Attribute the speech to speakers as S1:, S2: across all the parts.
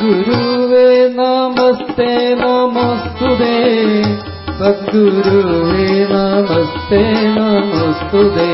S1: സദ്ഗുരുവേ നമസ്തേ നമസ്തുതേ സദ്ഗുരുവേ നമസ്തേ നമസ്തുതേ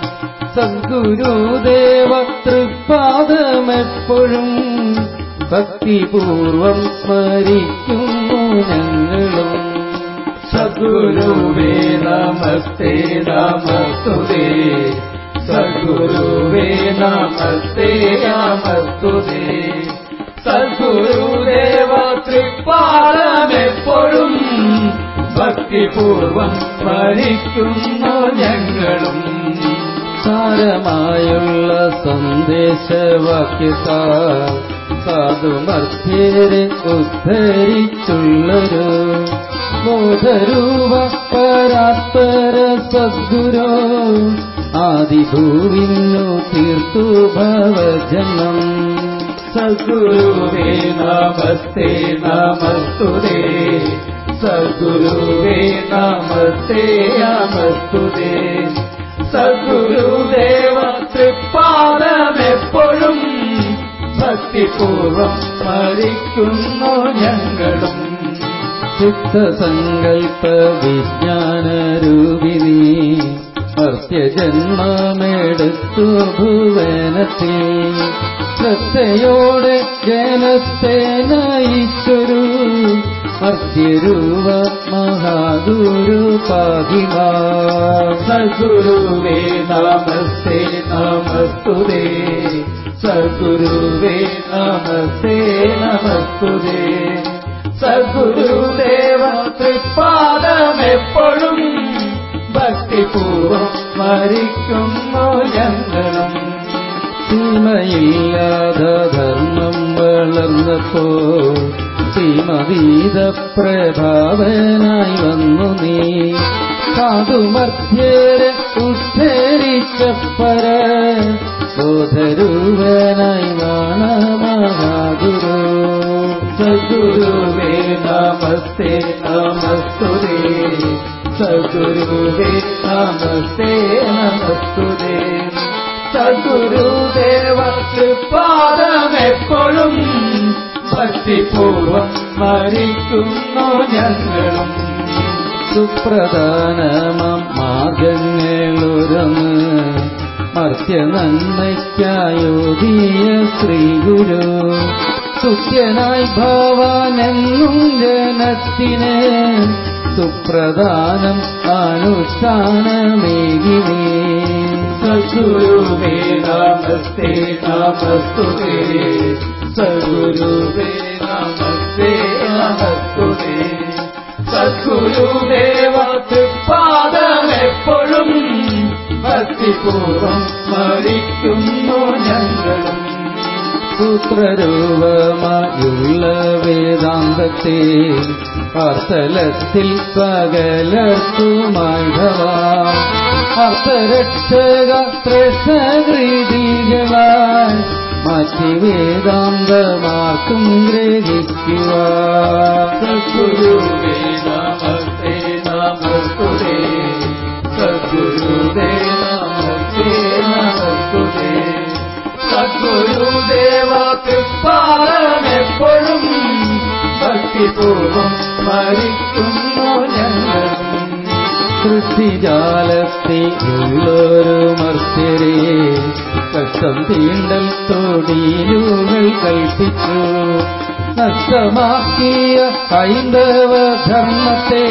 S1: സദ്ഗുരുദേവ തൃപ്പാദമെപ്പോഴും ഭക്തിപൂർവം സ്മരിക്കുന്നു ഞങ്ങളും
S2: സദ്ഗുരുവേ നമസ്തേ നമസ്തുതേ സദ്ഗുരുവേ നമസ്തേ നമസ്തുതേ സദ്ഗുരുദേവ തൃപ്പാദമെപ്പോഴും ഭക്തിപൂർവം സ്മരിക്കുന്നു ഞങ്ങളും
S1: സാരമായുള്ള സന്ദേശവാക്യത്താ സാധുമർത്യരെ ഉദ്ധരിച്ചുള്ളൊരു ബോധരൂപ പരാത്പര സദ്ഗുരോ ആദിഭൂവിന്നു തീർത്തു ഭവജനം
S2: സദ്ഗുരുവേ നമസ്തേ നമസ്തുതേ സദ്ഗുരുവേ നമസ്തേ നമസ്തുതേ സദ്ഗുരുദേവ തൃപ്പാദമെപ്പോഴും ഭക്തിപൂർവം സ്മരിക്കുന്നു ഞങ്ങളും
S1: ചിത്തസങ്കൽപ്പ വിജ്ഞാനരൂപിണി മർത്യജന്മമെടുത്തു ഭുവനത്തിൽ ശ്രദ്ധയോടെ ജനത്തെ നയിച്ചൊരു മർത്യരൂപ മഹാഗുരു പാതിമാ
S2: സദ്ഗുരുവേ നമസ്തേ നമസ്തുതേ സദ്ഗുരുവേ നമസ്തേ നമസ്തുതേ സദ്ഗുരുദേവ തൃപ്പാദമെപ്പോഴും ഭക്തിപൂർവം സ്മരിക്കുന്നു ഞങ്ങളും
S1: സീമയില്ലാതെ ധർമ്മം വളർന്നപ്പോ സീമവീത പ്രഭാവനായി വന്നു നീ സാധുമധ്യരെ ഉദ്ധരിച്ചപ്പര ബോധരൂപനായി വാണമഹാഗുരു
S2: സദ്ഗുരുവേ നമസ്തേ നമസ്തുതേ സദ്ഗുരുവേ നമസ്തേ നമസ്തുതേ സദ്ഗുരുദേവ തൃപ്പാദമെപ്പോഴും ഭക്തിപൂർവം സ്മരിക്കുന്നു ഞങ്ങളും
S1: സുപ്രധാനമാം മാർഗങ്ങളൊരന്ന് മർത്യ നന്മയ്ക്കായോധിയ ശ്രീഗുരു സുത്യനായി ഭവാനെന്നും ജനത്തിന് സുപ്രധാനം അനുഷ്ഠാനമേകിനേ
S2: സദ്ഗുരുവേ നമസ്തേ നമസ്തുതേ സദ്ഗുരുവേ നമസ്തേ നമസ്തുതേ സദ്ഗുരുദേവ തൃപ്പാദമെപ്പോഴും ഭക്തിപൂർവം സ്മരിക്കുന്നു ഞങ്ങളും
S1: സൂത്രരൂപമായുള്ള വേദാന്തത്തെ അർത്ഥലത്തിൽ സകലർക്കുമായി ഭവാൻ അർത്ഥരക്ഷക ശ്രേഷ്ഠകൃതികളാൽ മറ്റി വേദാന്തമാർക്കും ഗ്രഹിക്കുവാൻ
S2: സദ്ഗുരുവേ നമസ്തേ നമസ്തുതേ സദ്ഗുരുവേ നമസ്തേ നമസ്തുതേ സദ്ഗുരുദേവ തൃപ്പാദമെപ്പോഴും ഭക്തിപൂർവം സ്മരിക്കുന്നു ഞങ്ങളും
S1: സൃഷ്ടിജാലത്തിലുള്ളൊരു മർത്യരെ കഷ്ടം തീണ്ടൽ തൊടിയിലുകൾ കൽപ്പിച്ചു നഷ്ടമാക്കിയ ഹൈന്ദവ ധർമ്മത്തെ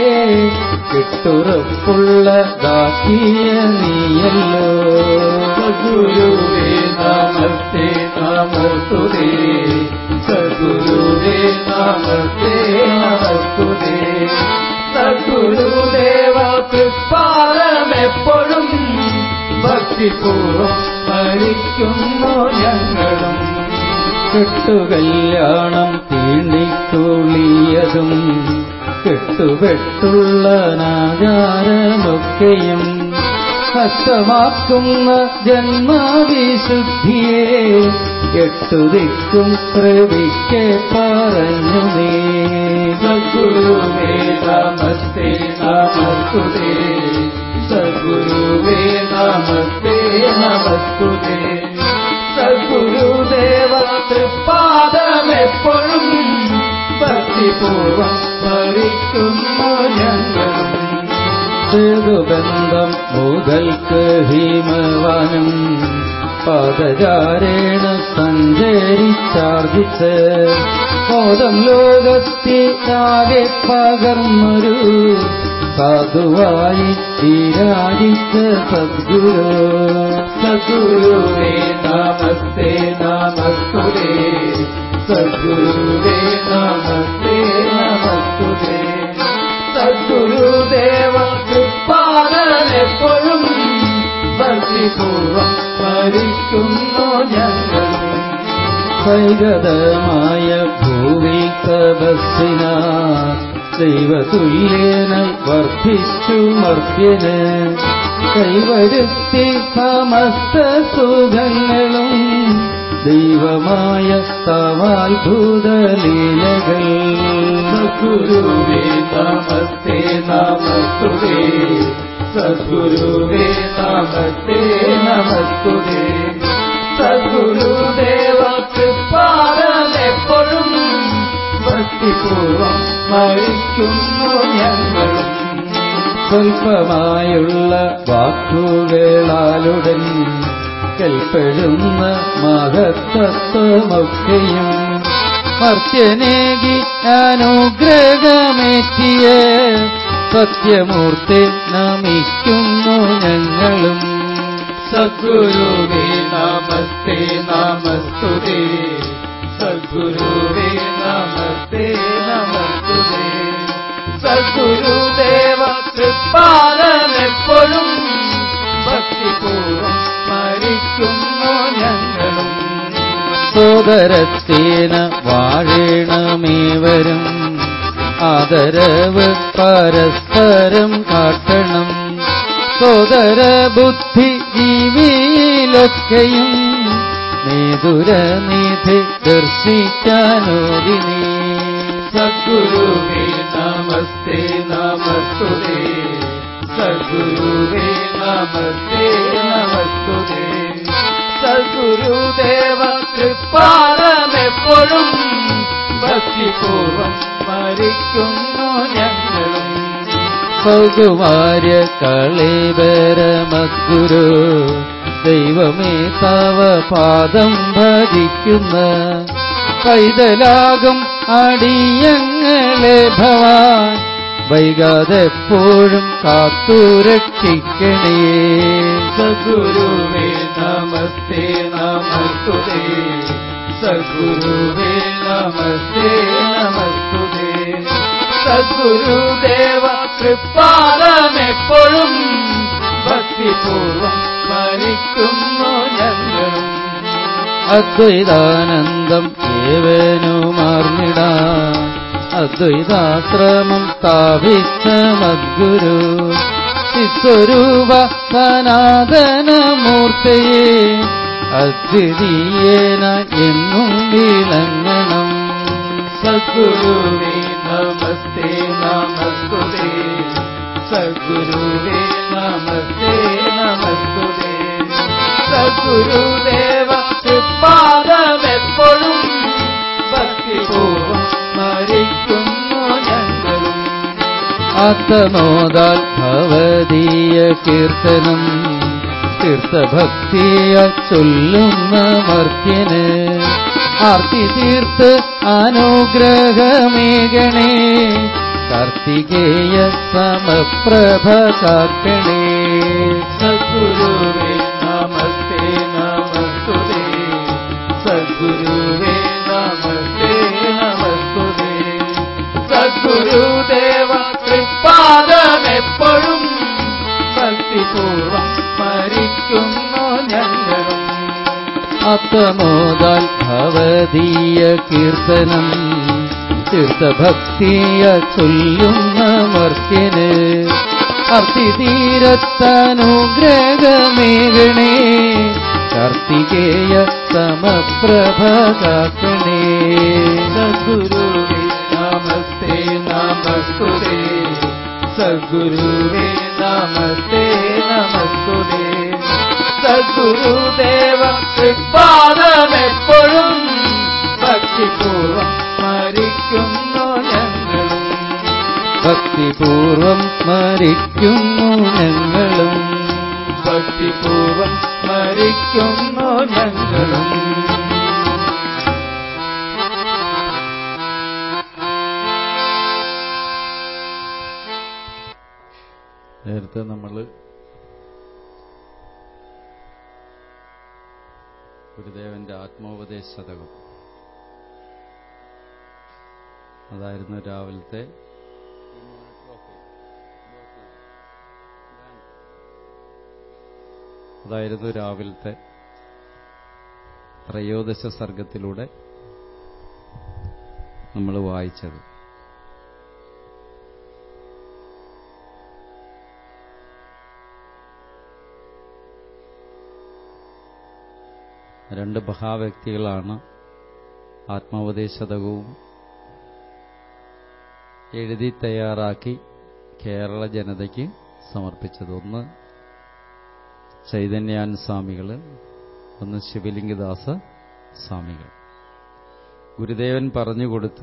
S1: കെട്ടുറപ്പുള്ളതാക്കിയ നീയല്ലോ
S2: സദ്ഗുരുവേ നമസ്തേ നമസ്തുതേ സദ്ഗുരുവേ നമസ്തേ നമസ്തുതേ സദ്ഗുരുദേവ തൃപ്പാദമെപ്പോഴും ഭക്തിപൂർവം സ്മരിക്കുന്നു ഞങ്ങളും
S1: കെട്ടുകല്യാണം തീണ്ടിത്തുള്ളിയതും കെട്ടുവെട്ടുള്ള നാചാരമൊക്കെയും നഷ്ടമാക്കുന്ന ജന്മവിശുദ്ധിയെ എട്ടു ദിക്കും പ്രവിക്കെ പറഞ്ഞു നീ
S2: സദ്ഗുരുവേ നമസ്തേ നമസ്തുതേ സദ്ഗുരുവേ നമസ്തേ നമസ്തുതേ സദ്ഗുരുദേവ തൃപ്പാദമെപ്പോഴും
S1: വസന്തം മുതൽക്ക് ഹിമവാനം പാദചാരേണ സഞ്ചരിച്ചാർജിച്ച് ബോധം ലോകത്തിനാകെ പകർന്നൊരു സാധുവായി വിരാജിച്ച സദ്ഗുരു
S2: സദ്ഗുരുവേ നമസ്തേ നമസ്തുതേ സദ്ഗുരുവേ നമസ്തേ നമസ്തുതേ സദ്ഗുരുദേവ കൃപാലനെപ്പോഴും ഭക്തിപൂർവം സ്മരിക്കുന്നു ഞങ്ങൾ
S1: സൈകതമായ ഭൂവി തപസ്സിന ദൈവതുല്യനായി വർദ്ധിച്ചു മർത്യന് കൈവരുത്തി സമസ്ത സുഖങ്ങളും ദൈവമായ തവാത്ഭുതലീലകൾ
S2: സദ്ഗുരുവേ നമസ്തേ നമസ്തുതേ സദ്ഗുരുവേ നമസ്തേ നമസ്തുതേ സദ്ഗുരുദേവ കൃപാലനെപ്പോഴും ഭക്തിപൂർവം സ്മരിക്കുന്നു ഞങ്ങളും
S1: സ്വൽപ്പമായുള്ള വാക്കുകളാലുടൻ കൽപ്പെടുന്ന മഹത്തത്വമൊക്കെയും മർത്യനേകി അനുഗ്രഹമേറ്റിയ സത്യമൂർത്തി നമിക്കുന്നു ഞങ്ങളും
S2: സദ്ഗുരുവേ നമസ്തേ നമസ്തുതേ സദ്ഗുരുവേ നമസ്തേ നമസ്തുതേ സദ്ഗുരുദേവ കൃപാലനെപ്പോഴും ഭക്തിപൂർവം സ്മരിക്കുന്നു ഞങ്ങളും
S1: സോദരത്തേന വാഴേണമേവരും ആദരവ് പരസ്പരം കാട്ടണം സോദര ബുദ്ധി ജീവിയിലൊക്കെയും നേതുരനിധി ദർശിക്കാനോദിനീ
S2: സദ്ഗുരുവേ നമസ്തേ നമസ്തുതേ സദ്ഗുരുവേ നമസ്തേ നമസ്തുതേ സദ്ഗുരുദേവ കൃപാലനെപ്പോഴും ഭക്തിപൂർവം സ്മരിക്കുന്നു ഞങ്ങളും
S1: സൗകുമാര്യ കളേബരമദ്ഗുരു ദൈവമേ തവ പാദം ഭജിക്കുന്ന പൈതലാകും അടിയങ്ങളെ ഭവാൻ വൈകാതെ എപ്പോഴും കാത്തുരക്ഷിക്കണേ
S2: സദ്ഗുരുവേ നമസ്തേ നമസ്തുതേ സദ്ഗുരുവേ നമസ്തേ നമസ്തുതേ സദ്ഗുരുദേവ കൃപാലനെപ്പോഴും ഭക്തിപൂർവം സ്മരിക്കുന്നു ഞങ്ങളും
S1: അദ്വൈതാനന്ദം ഏവനുമാർന്നിടാ അദ്വൈതാശ്രമം സ്ഥാപിച്ച മദ്ഗുരു ചിസ്വരൂപ സനാതനമൂർത്തയെ അദ്വിതീയേന എന്നും വിളങ്ങണം
S2: സദ്ഗുരുവേ നമസ്തേ നമസ്തുതേ സദ്ഗുരുവേ നമസ്തേ നമസ്തുതേ സദ്ഗുരുദേവ കൃപാദമെപ്പോഴും ഭക്തിപൂർവം സ്മരിക്കുന്നു ഞങ്ങളും
S1: ആത്മോദാൽ ഭവതീയ കീർത്തനം തീർത്ഥഭക്തിയ ചൊല്ലുന്ന മർത്യന് ആർത്തി തീർത്ത് അനുഗ്രഹമേകണേ കാർത്തികേയ സമപ്രഭ കാക്കണേ
S2: സദ്ഗുരുവേ നമസ്തേ നമസ്തുതേ സദ്ഗുരുവേ നമസ്തേ നമസ്തുതേ സദ്ഗുരുദേവ കൃപാദമെപ്പോഴും ഭക്തിപൂർവം സ്മരിക്കുന്നു ഞങ്ങളും
S1: ആത്മോദാൽ ഭവതീയ കീർത്തനം തീർത്ഥഭക്തിയ ചൊല്ലുന്ന മർത്യന് അർത്തി തീരത്തനുഗ്രഹമേകണേ കാർത്തികേയ സമപ്രഭ കാക്കണേ
S2: സദ്ഗുരുവേ നമസ്തേ നമസ്തുതേ സദ്ഗുരുവേ നമസ്തേ നമസ്തുതേ സദ്ഗുരുദേവ കൃപാദമെപ്പോഴും ഭക്തിപൂർവം സ്മരിക്കുന്നു ഞങ്ങളും
S1: ഭക്തിപൂർവം സ്മരിക്കുന്നു ഞങ്ങളും
S2: പൂർവം സ്മരിക്കുന്നു ഞങ്ങളും
S1: നേരത്തെ നമ്മൾ ഗുരുദേവന്റെ ആത്മോപദേശ ശതകം അതായിരുന്നു രാവിലത്തെ അതായിരുന്നു രാവിലത്തെ ത്രയോദശ സർഗത്തിലൂടെ നമ്മൾ വായിച്ചത് രണ്ട് മഹാവ്യക്തികളാണ് ആത്മോപദേശതകവും എഴുതി തയ്യാറാക്കി കേരള ജനതയ്ക്ക് സമർപ്പിച്ചത് ഒന്ന് ചൈതന്യാൻ സ്വാമികൾ ഒന്ന് ശിവലിംഗദാസ സ്വാമികൾ ഗുരുദേവൻ പറഞ്ഞുകൊടുത്ത്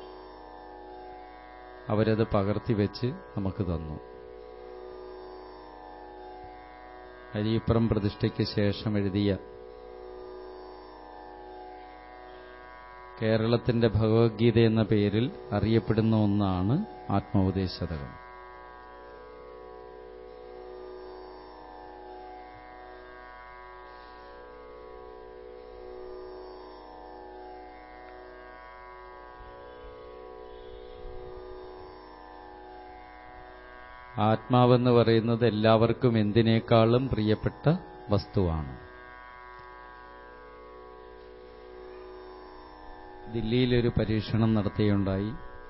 S1: അവരത് പകർത്തിവെച്ച് നമുക്ക് തന്നു അരിയിപ്പുറം പ്രതിഷ്ഠയ്ക്ക് ശേഷം എഴുതിയ കേരളത്തിന്റെ ഭഗവത്ഗീത എന്ന പേരിൽ അറിയപ്പെടുന്ന ഒന്നാണ് ആത്മോപദേശതകം ആത്മാവെന്ന് പറയുന്നത് എല്ലാവർക്കും എന്തിനേക്കാളും പ്രിയപ്പെട്ട വസ്തുവാണ് ദില്ലിയിലൊരു പരീക്ഷണം നടത്തിയുണ്ടായി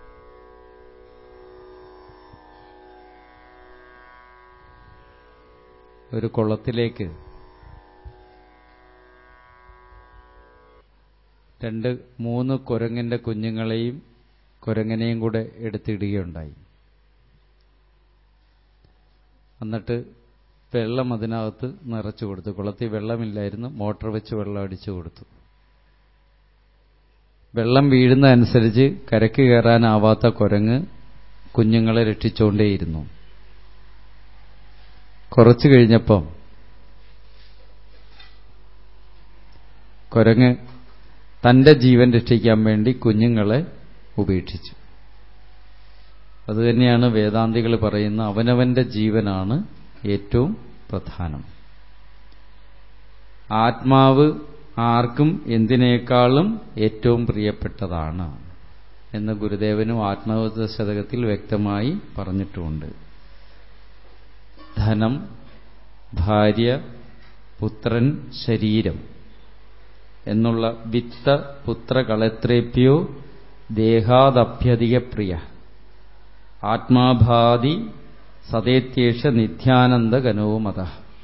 S1: ഒരു കുളത്തിലേക്ക് രണ്ട് മൂന്ന് കുരങ്ങന്റെ കുഞ്ഞുങ്ങളെയും കുരങ്ങനെയും കൂടെ എടുത്തിടുകയുണ്ടായി എന്നിട്ട് വെള്ളം അതിനകത്ത് നിറച്ചു കൊടുത്തു കുളത്തിൽ വെള്ളമില്ലായിരുന്നു മോട്ടോർ വെച്ച് വെള്ളം അടിച്ചു കൊടുത്തു വെള്ളം വീഴുന്ന അനുസരിച്ച് കരയ്ക്ക് കയറാനാവാത്ത കുരങ്ങ് കുഞ്ഞുങ്ങളെ രക്ഷിച്ചുകൊണ്ടേയിരുന്നു കുറച്ചു കഴിഞ്ഞപ്പം കുരങ്ങ് തന്റെ ജീവൻ രക്ഷിക്കാൻ വേണ്ടി കുഞ്ഞുങ്ങളെ ഉപേക്ഷിച്ചു അതുതന്നെയാണ് വേദാന്തികൾ പറയുന്ന അവനവന്റെ ജീവനാണ് ഏറ്റവും പ്രധാനം ആത്മാവ് ആർക്കും എന്തിനേക്കാളും ഏറ്റവും പ്രിയപ്പെട്ടതാണ് എന്ന് ഗുരുദേവനും ആത്മബോധ ശതകത്തിൽ വ്യക്തമായി പറഞ്ഞിട്ടുമുണ്ട് ധനം ഭാര്യ പുത്രൻ ശരീരം എന്നുള്ള വിത്ത പുത്രകളത്രേപ്യോ ദേഹാദഭ്യധിക പ്രിയ ആത്മാഭാതി സതേത്യേഷ നിത്യാനന്ദ ഗനോമത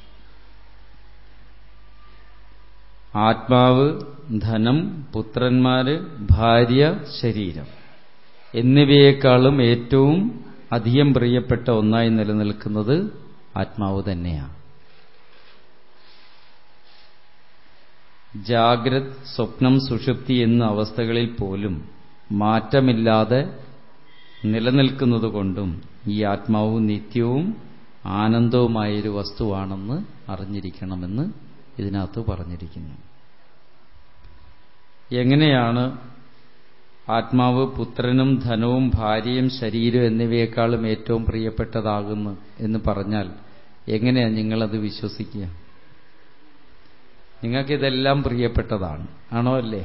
S1: ആത്മാവ് ധനം പുത്രന്മാര് ഭാര്യ ശരീരം എന്നിവയെക്കാളും ഏറ്റവും അധികം പ്രിയപ്പെട്ട ഒന്നായി നിലനിൽക്കുന്നത് ആത്മാവ് തന്നെയാണ് ജാഗ്രത് സ്വപ്നം സുഷുപ്തി എന്ന അവസ്ഥകളിൽ പോലും മാറ്റമില്ലാതെ നിലനിൽക്കുന്നതുകൊണ്ടും ഈ ആത്മാവ് നിത്യവും ആനന്ദവുമായൊരു വസ്തുവാണെന്ന് അറിഞ്ഞിരിക്കണമെന്ന് ഇതിനകത്ത് പറഞ്ഞിരിക്കുന്നു എങ്ങനെയാണ് ആത്മാവ് പുത്രനും ധനവും ഭാര്യയും ശരീരവും എന്നിവയെക്കാളും ഏറ്റവും പ്രിയപ്പെട്ടതാകുന്നു എന്ന് പറഞ്ഞാൽ എങ്ങനെയാണ് നിങ്ങളത് വിശ്വസിക്കുക നിങ്ങൾക്കിതെല്ലാം പ്രിയപ്പെട്ടതാണ് ആണോ അല്ലേ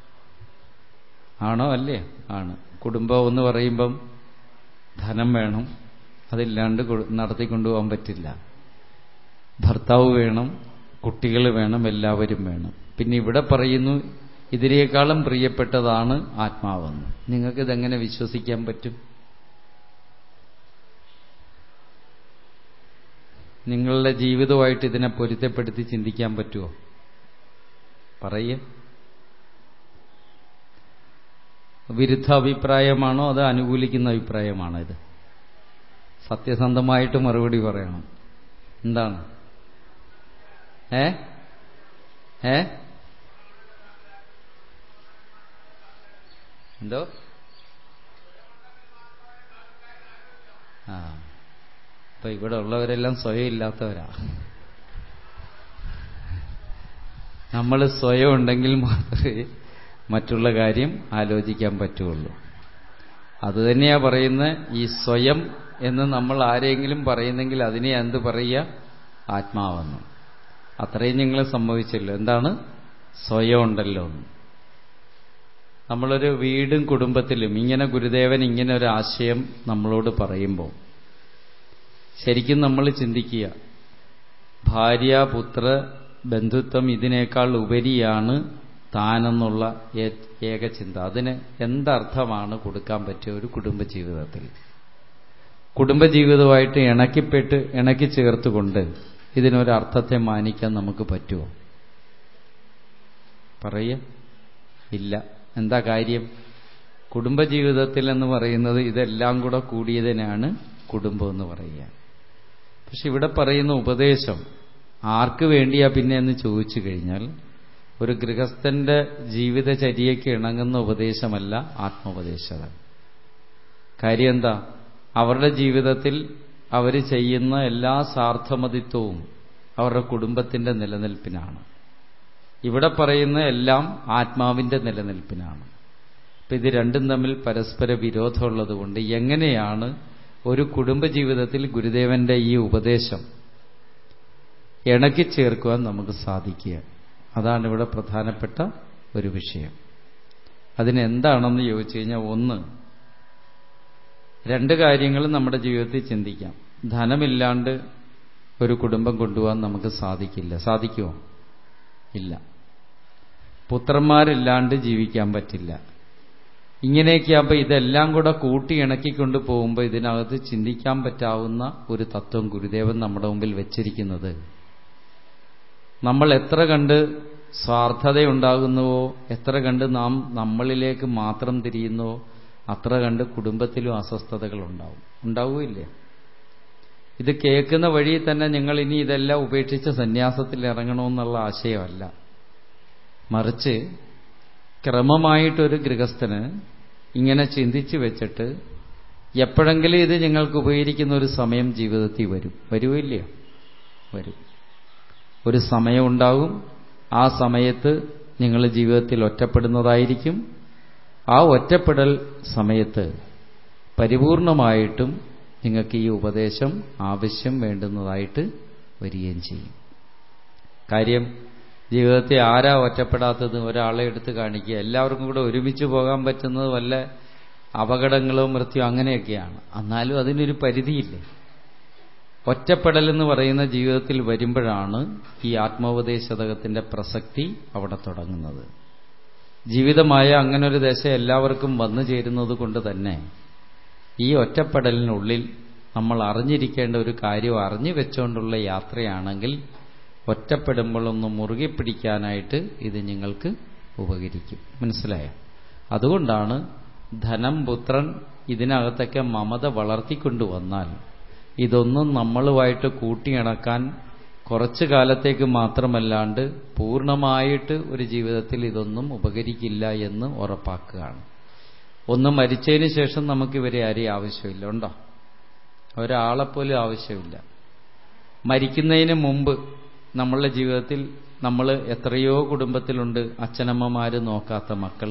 S1: ആണോ അല്ലേ ആണ് കുടുംബം എന്ന് പറയുമ്പം ധനം വേണം അതില്ലാണ്ട് നടത്തിക്കൊണ്ടുപോകാൻ പറ്റില്ല ഭർത്താവ് വേണം കുട്ടികൾ വേണം എല്ലാവരും വേണം പിന്നെ ഇവിടെ പറയുന്നു ഇതിനേക്കാളും പ്രിയപ്പെട്ടതാണ് ആത്മാവെന്ന് നിങ്ങൾക്കിതെങ്ങനെ വിശ്വസിക്കാൻ പറ്റും നിങ്ങളുടെ ജീവിതമായിട്ട് ഇതിനെ പൊരുത്തപ്പെടുത്തി ചിന്തിക്കാൻ പറ്റുമോ പറയ വിരുദ്ധ അഭിപ്രായമാണോ അത് അനുകൂലിക്കുന്ന അഭിപ്രായമാണോ ഇത് സത്യസന്ധമായിട്ട് മറുപടി പറയണം എന്താണ് ഏ ഏ എന്തോ ആ അപ്പൊ ഇവിടെ ഉള്ളവരെല്ലാം സ്വയം ഇല്ലാത്തവരാ നമ്മൾ സ്വയം ഉണ്ടെങ്കിൽ മാത്രമേ മറ്റുള്ള കാര്യം ആലോചിക്കാൻ പറ്റുള്ളൂ അതുതന്നെയാ പറയുന്ന ഈ സ്വയം എന്ന് നമ്മൾ ആരെങ്കിലും പറയുന്നെങ്കിൽ അതിനെ എന്ത് പറയുക ആത്മാവെന്ന് അത്രയും നിങ്ങൾ സംഭവിച്ചല്ലോ എന്താണ് സ്വയം ഉണ്ടല്ലോ നമ്മളൊരു വീടും കുടുംബത്തിലും ഇങ്ങനെ ഗുരുദേവൻ ഇങ്ങനെ ഒരു ആശയം നമ്മളോട് പറയുമ്പോൾ ശരിക്കും നമ്മൾ ചിന്തിക്കുക ഭാര്യ പുത്ര ബന്ധുത്വം ഇതിനേക്കാൾ ഉപരിയാണ് താനെന്നുള്ള ഏക ചിന്ത അതിന് എന്തർത്ഥമാണ് കൊടുക്കാൻ പറ്റിയ ഒരു കുടുംബജീവിതത്തിൽ കുടുംബജീവിതമായിട്ട് ഇണക്കിപ്പെട്ട് ഇണക്കി ചേർത്തുകൊണ്ട് ഇതിനൊരർത്ഥത്തെ മാനിക്കാൻ നമുക്ക് പറ്റുമോ പറയ ഇല്ല എന്താ കാര്യം കുടുംബജീവിതത്തിൽ എന്ന് പറയുന്നത് ഇതെല്ലാം കൂടെ കൂടിയതിനാണ് കുടുംബം എന്ന് പറയുക പക്ഷെ ഇവിടെ പറയുന്ന ഉപദേശം ആർക്ക് വേണ്ടിയാ പിന്നെ എന്ന് ചോദിച്ചു കഴിഞ്ഞാൽ ഒരു ഗൃഹസ്ഥന്റെ ജീവിതചര്യയ്ക്ക് ഇണങ്ങുന്ന ഉപദേശമല്ല ആത്മോപദേശം കാര്യം എന്താ അവരുടെ ജീവിതത്തിൽ അവർ ചെയ്യുന്ന എല്ലാ സാർത്ഥമതിത്വവും അവരുടെ കുടുംബത്തിന്റെ നിലനിൽപ്പിനാണ് ഇവിടെ പറയുന്ന എല്ലാം ആത്മാവിന്റെ നിലനിൽപ്പിനാണ് അപ്പൊ ഇത് രണ്ടും തമ്മിൽ പരസ്പര വിരോധമുള്ളതുകൊണ്ട് എങ്ങനെയാണ് ഒരു കുടുംബജീവിതത്തിൽ ഗുരുദേവന്റെ ഈ ഉപദേശം ഇണക്കി ചേർക്കുവാൻ നമുക്ക് സാധിക്കുക അതാണ് ഇവിടെ പ്രധാനപ്പെട്ട ഒരു വിഷയം അതിനെന്താണെന്ന് ചോദിച്ചു കഴിഞ്ഞാൽ ഒന്ന് രണ്ട് കാര്യങ്ങൾ നമ്മുടെ ജീവിതത്തിൽ ചിന്തിക്കാം ധനമില്ലാണ്ട് ഒരു കുടുംബം കൊണ്ടുപോകാൻ നമുക്ക് സാധിക്കില്ല സാധിക്കുമോ ഇല്ല പുത്രന്മാരില്ലാണ്ട് ജീവിക്കാൻ പറ്റില്ല ഇങ്ങനെയൊക്കെയാകുമ്പോൾ ഇതെല്ലാം കൂടെ കൂട്ടി ഇണക്കിക്കൊണ്ട് പോകുമ്പോൾ ഇതിനകത്ത് ചിന്തിക്കാൻ പറ്റാവുന്ന ഒരു തത്വം ഗുരുദേവൻ നമ്മുടെ മുമ്പിൽ വെച്ചിരിക്കുന്നത് നമ്മൾ എത്ര കണ്ട് സ്വാർത്ഥതയുണ്ടാകുന്നുവോ എത്ര കണ്ട് നാം നമ്മളിലേക്ക് മാത്രം തിരിയുന്നുവോ അത്ര കണ്ട് കുടുംബത്തിലും അസ്വസ്ഥതകൾ ഉണ്ടാവും ഉണ്ടാവുകയില്ലേ ഇത് കേൾക്കുന്ന വഴി തന്നെ നിങ്ങൾ ഇനി ഇതെല്ലാം ഉപേക്ഷിച്ച് സന്യാസത്തിൽ ഇറങ്ങണമെന്നുള്ള ആശയമല്ല മറിച്ച് ക്രമമായിട്ടൊരു ഗൃഹസ്ഥന് ഇങ്ങനെ ചിന്തിച്ചു വെച്ചിട്ട് എപ്പോഴെങ്കിലും ഇത് നിങ്ങൾക്ക് ഉപകരിക്കുന്ന ഒരു സമയം ജീവിതത്തിൽ വരും വരുമില്ല വരും ഒരു സമയമുണ്ടാകും ആ സമയത്ത് നിങ്ങൾ ജീവിതത്തിൽ ഒറ്റപ്പെടുന്നതായിരിക്കും ആ ഒറ്റപ്പെടൽ സമയത്ത് പരിപൂർണമായിട്ടും നിങ്ങൾക്ക് ഈ ഉപദേശം ആവശ്യം വേണ്ടുന്നതായിട്ട് വരികയും ചെയ്യും കാര്യം ജീവിതത്തെ ആരാ ഒറ്റപ്പെടാത്തത് ഒരാളെ എടുത്ത് കാണിക്കുക എല്ലാവർക്കും കൂടെ ഒരുമിച്ച് പോകാൻ പറ്റുന്നത് വല്ല അപകടങ്ങളോ മൃത്യു അങ്ങനെയൊക്കെയാണ് എന്നാലും അതിനൊരു പരിധിയില്ലേ ഒറ്റപ്പെടൽ എന്ന് പറയുന്ന ജീവിതത്തിൽ വരുമ്പോഴാണ് ഈ ആത്മോപദേശതകത്തിന്റെ പ്രസക്തി അവിടെ തുടങ്ങുന്നത് ജീവിതമായ അങ്ങനൊരു ദശ എല്ലാവർക്കും വന്നു ചേരുന്നത് കൊണ്ട് തന്നെ ഈ ഒറ്റപ്പെടലിനുള്ളിൽ നമ്മൾ അറിഞ്ഞിരിക്കേണ്ട ഒരു കാര്യം അറിഞ്ഞു വെച്ചുകൊണ്ടുള്ള യാത്രയാണെങ്കിൽ ഒറ്റപ്പെടുമ്പോഴൊന്ന് മുറുകെ പിടിക്കാനായിട്ട് ഇത് നിങ്ങൾക്ക് ഉപകരിക്കും മനസ്സിലായോ അതുകൊണ്ടാണ് ധനം പുത്രൻ ഇതിനകത്തൊക്കെ മമത വളർത്തിക്കൊണ്ടുവന്നാൽ ഇതൊന്നും നമ്മളുമായിട്ട് കൂട്ടിയിണക്കാൻ കുറച്ചു കാലത്തേക്ക് മാത്രമല്ലാണ്ട് പൂർണ്ണമായിട്ട് ഒരു ജീവിതത്തിൽ ഇതൊന്നും ഉപകരിക്കില്ല എന്ന് ഉറപ്പാക്കുകയാണ് ഒന്ന് മരിച്ചതിന് ശേഷം നമുക്ക് ഇവരെ ആരെയും ആവശ്യമില്ല ഉണ്ടോ ഒരാളെപ്പോലും ആവശ്യമില്ല മരിക്കുന്നതിന് മുമ്പ് നമ്മളുടെ ജീവിതത്തിൽ നമ്മൾ എത്രയോ കുടുംബത്തിലുണ്ട് അച്ഛനമ്മമാര് നോക്കാത്ത മക്കൾ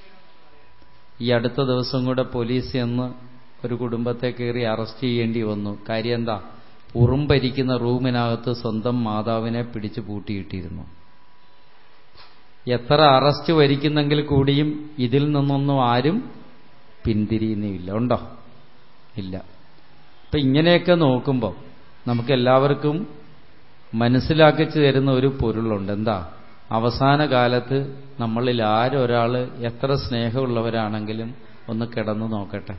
S1: ഈ അടുത്ത ദിവസം കൂടെ പോലീസ് എന്ന് ഒരു കുടുംബത്തെ കയറി അറസ്റ്റ് ചെയ്യേണ്ടി വന്നു കാര്യം എന്താ ഉറുമ്പരിക്കുന്ന റൂമിനകത്ത് സ്വന്തം മാതാവിനെ പിടിച്ചു പൂട്ടിയിട്ടിരുന്നു എത്ര അറസ്റ്റ് വരിക്കുന്നെങ്കിൽ കൂടിയും ഇതിൽ നിന്നൊന്നും ആരും പിന്തിരിയുന്നില്ല ഉണ്ടോ ഇല്ല അപ്പൊ ഇങ്ങനെയൊക്കെ നോക്കുമ്പോൾ നമുക്കെല്ലാവർക്കും മനസ്സിലാക്കിച്ചു തരുന്ന ഒരു പൊരുളുണ്ട് എന്താ അവസാന കാലത്ത് നമ്മളിൽ ആരൊരാൾ എത്ര സ്നേഹമുള്ളവരാണെങ്കിലും ഒന്ന് കിടന്നു നോക്കട്ടെ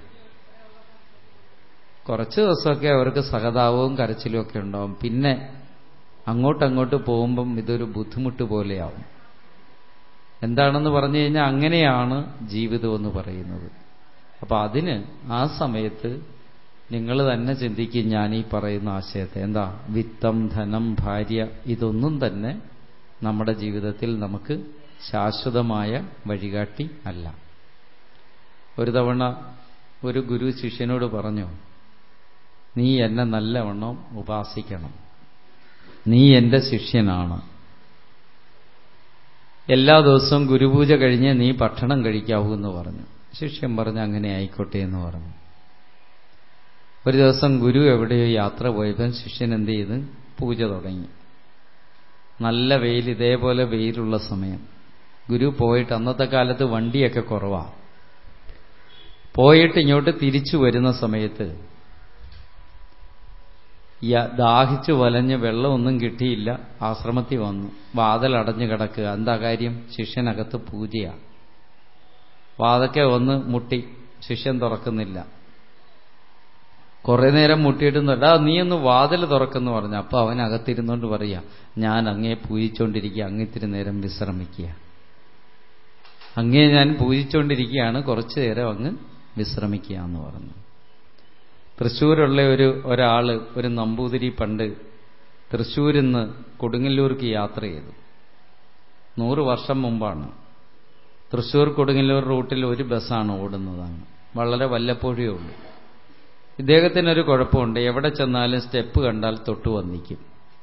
S1: കുറച്ച് ദിവസമൊക്കെ അവർക്ക് സഹതാപവും കരച്ചിലും ഒക്കെ ഉണ്ടാവും പിന്നെ അങ്ങോട്ടങ്ങോട്ട് പോകുമ്പം ഇതൊരു ബുദ്ധിമുട്ട് പോലെയാവും എന്താണെന്ന് പറഞ്ഞു കഴിഞ്ഞാൽ അങ്ങനെയാണ് ജീവിതം എന്ന് പറയുന്നത് അപ്പൊ അതിന് ആ സമയത്ത് നിങ്ങൾ തന്നെ ചിന്തിക്കും ഞാൻ ഈ പറയുന്ന ആശയത്തെ എന്താ വിത്തം ധനം ഭാര്യ ഇതൊന്നും തന്നെ നമ്മുടെ ജീവിതത്തിൽ നമുക്ക് ശാശ്വതമായ വഴികാട്ടി അല്ല ഒരു തവണ ഒരു ഗുരു ശിഷ്യനോട് പറഞ്ഞു നീ എന്നെ നല്ലവണ്ണം ഉപാസിക്കണം നീ എന്റെ ശിഷ്യനാണ് എല്ലാ ദിവസവും ഗുരുപൂജ കഴിഞ്ഞ് നീ ഭക്ഷണം കഴിക്കാവൂ എന്ന് പറഞ്ഞു ശിഷ്യൻ പറഞ്ഞു അങ്ങനെ ആയിക്കോട്ടെ എന്ന് പറഞ്ഞു ഒരു ദിവസം ഗുരു എവിടെയോ യാത്ര പോയപ്പോൾ ശിഷ്യൻ എന്ത് ചെയ്ത് പൂജ തുടങ്ങി നല്ല വെയിൽ ഇതേപോലെ വെയിലുള്ള സമയം ഗുരു പോയിട്ട് അന്നത്തെ കാലത്ത് വണ്ടിയൊക്കെ കുറവാ പോയിട്ട് ഇങ്ങോട്ട് തിരിച്ചു വരുന്ന സമയത്ത് ദാഹിച്ചു വലഞ്ഞ് വെള്ളമൊന്നും കിട്ടിയില്ല ആശ്രമത്തിൽ വന്നു വാതിൽ അടഞ്ഞു കിടക്കുക എന്താ കാര്യം ശിഷ്യനകത്ത് പൂജയാ വാതൊക്കെ ഒന്ന് മുട്ടി ശിഷ്യൻ തുറക്കുന്നില്ല കുറെ നേരം മുട്ടിയിട്ടുന്നുണ്ട് ആ നീ ഒന്ന് വാതിൽ തുറക്കെന്ന് പറഞ്ഞു അപ്പൊ അവൻ അകത്തിരുന്നോണ്ട് പറയാ ഞാൻ അങ്ങേ പൂജിച്ചോണ്ടിരിക്കുക അങ്ങ് ഇത്തിരി നേരം വിശ്രമിക്കുക അങ്ങേ ഞാൻ പൂജിച്ചുകൊണ്ടിരിക്കുകയാണ് കുറച്ചു നേരം അങ്ങ് വിശ്രമിക്കുക എന്ന് പറഞ്ഞു തൃശ്ശൂരുള്ള ഒരു ഒരാള് ഒരു നമ്പൂതിരി പണ്ട് തൃശ്ശൂരിൽ നിന്ന് കൊടുങ്ങല്ലൂർക്ക് യാത്ര ചെയ്തു നൂറ് വർഷം മുമ്പാണ് തൃശ്ശൂർ കൊടുങ്ങല്ലൂർ റൂട്ടിൽ ഒരു ബസ്സാണ് ഓടുന്നതാണ് വളരെ വല്ലപ്പോഴേ ഉള്ളൂ ഇദ്ദേഹത്തിനൊരു കുഴപ്പമുണ്ട് എവിടെ ചെന്നാലും സ്റ്റെപ്പ് കണ്ടാൽ തൊട്ടു വന്നിക്കും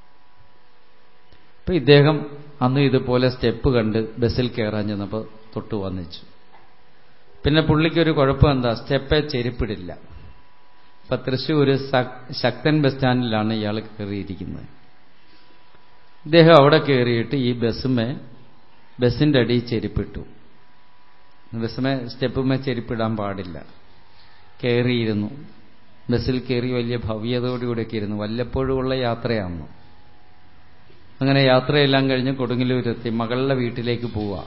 S1: അപ്പൊ ഇദ്ദേഹം അന്ന് ഇതുപോലെ സ്റ്റെപ്പ് കണ്ട് ബസ്സിൽ കയറാൻ ചെന്നപ്പോൾ തൊട്ടു വന്നിച്ചു പിന്നെ പുള്ളിക്കൊരു കുഴപ്പം എന്താ സ്റ്റെപ്പേ ചെരുപ്പിടില്ല ഇപ്പൊ തൃശ്ശൂർ ശക്തൻ ബസ് സ്റ്റാൻഡിലാണ് ഇയാൾ കയറിയിരിക്കുന്നത് ഇദ്ദേഹം അവിടെ കയറിയിട്ട് ഈ ബസ്സുമേ ബസ്സിന്റെ അടിയിൽ ചെരുപ്പിട്ടു ബസ്സുമേ സ്റ്റെപ്പുമേ ചെരുപ്പിടാൻ പാടില്ല കയറിയിരുന്നു ബസ്സിൽ കയറി വലിയ ഭവ്യതയോടുകൂടെയൊക്കെ ഇരുന്നു വല്ലപ്പോഴും ഉള്ള യാത്രയാണെന്ന് അങ്ങനെ യാത്രയെല്ലാം കഴിഞ്ഞ് കൊടുങ്ങല്ലൂരെത്തി മകളുടെ വീട്ടിലേക്ക് പോവാ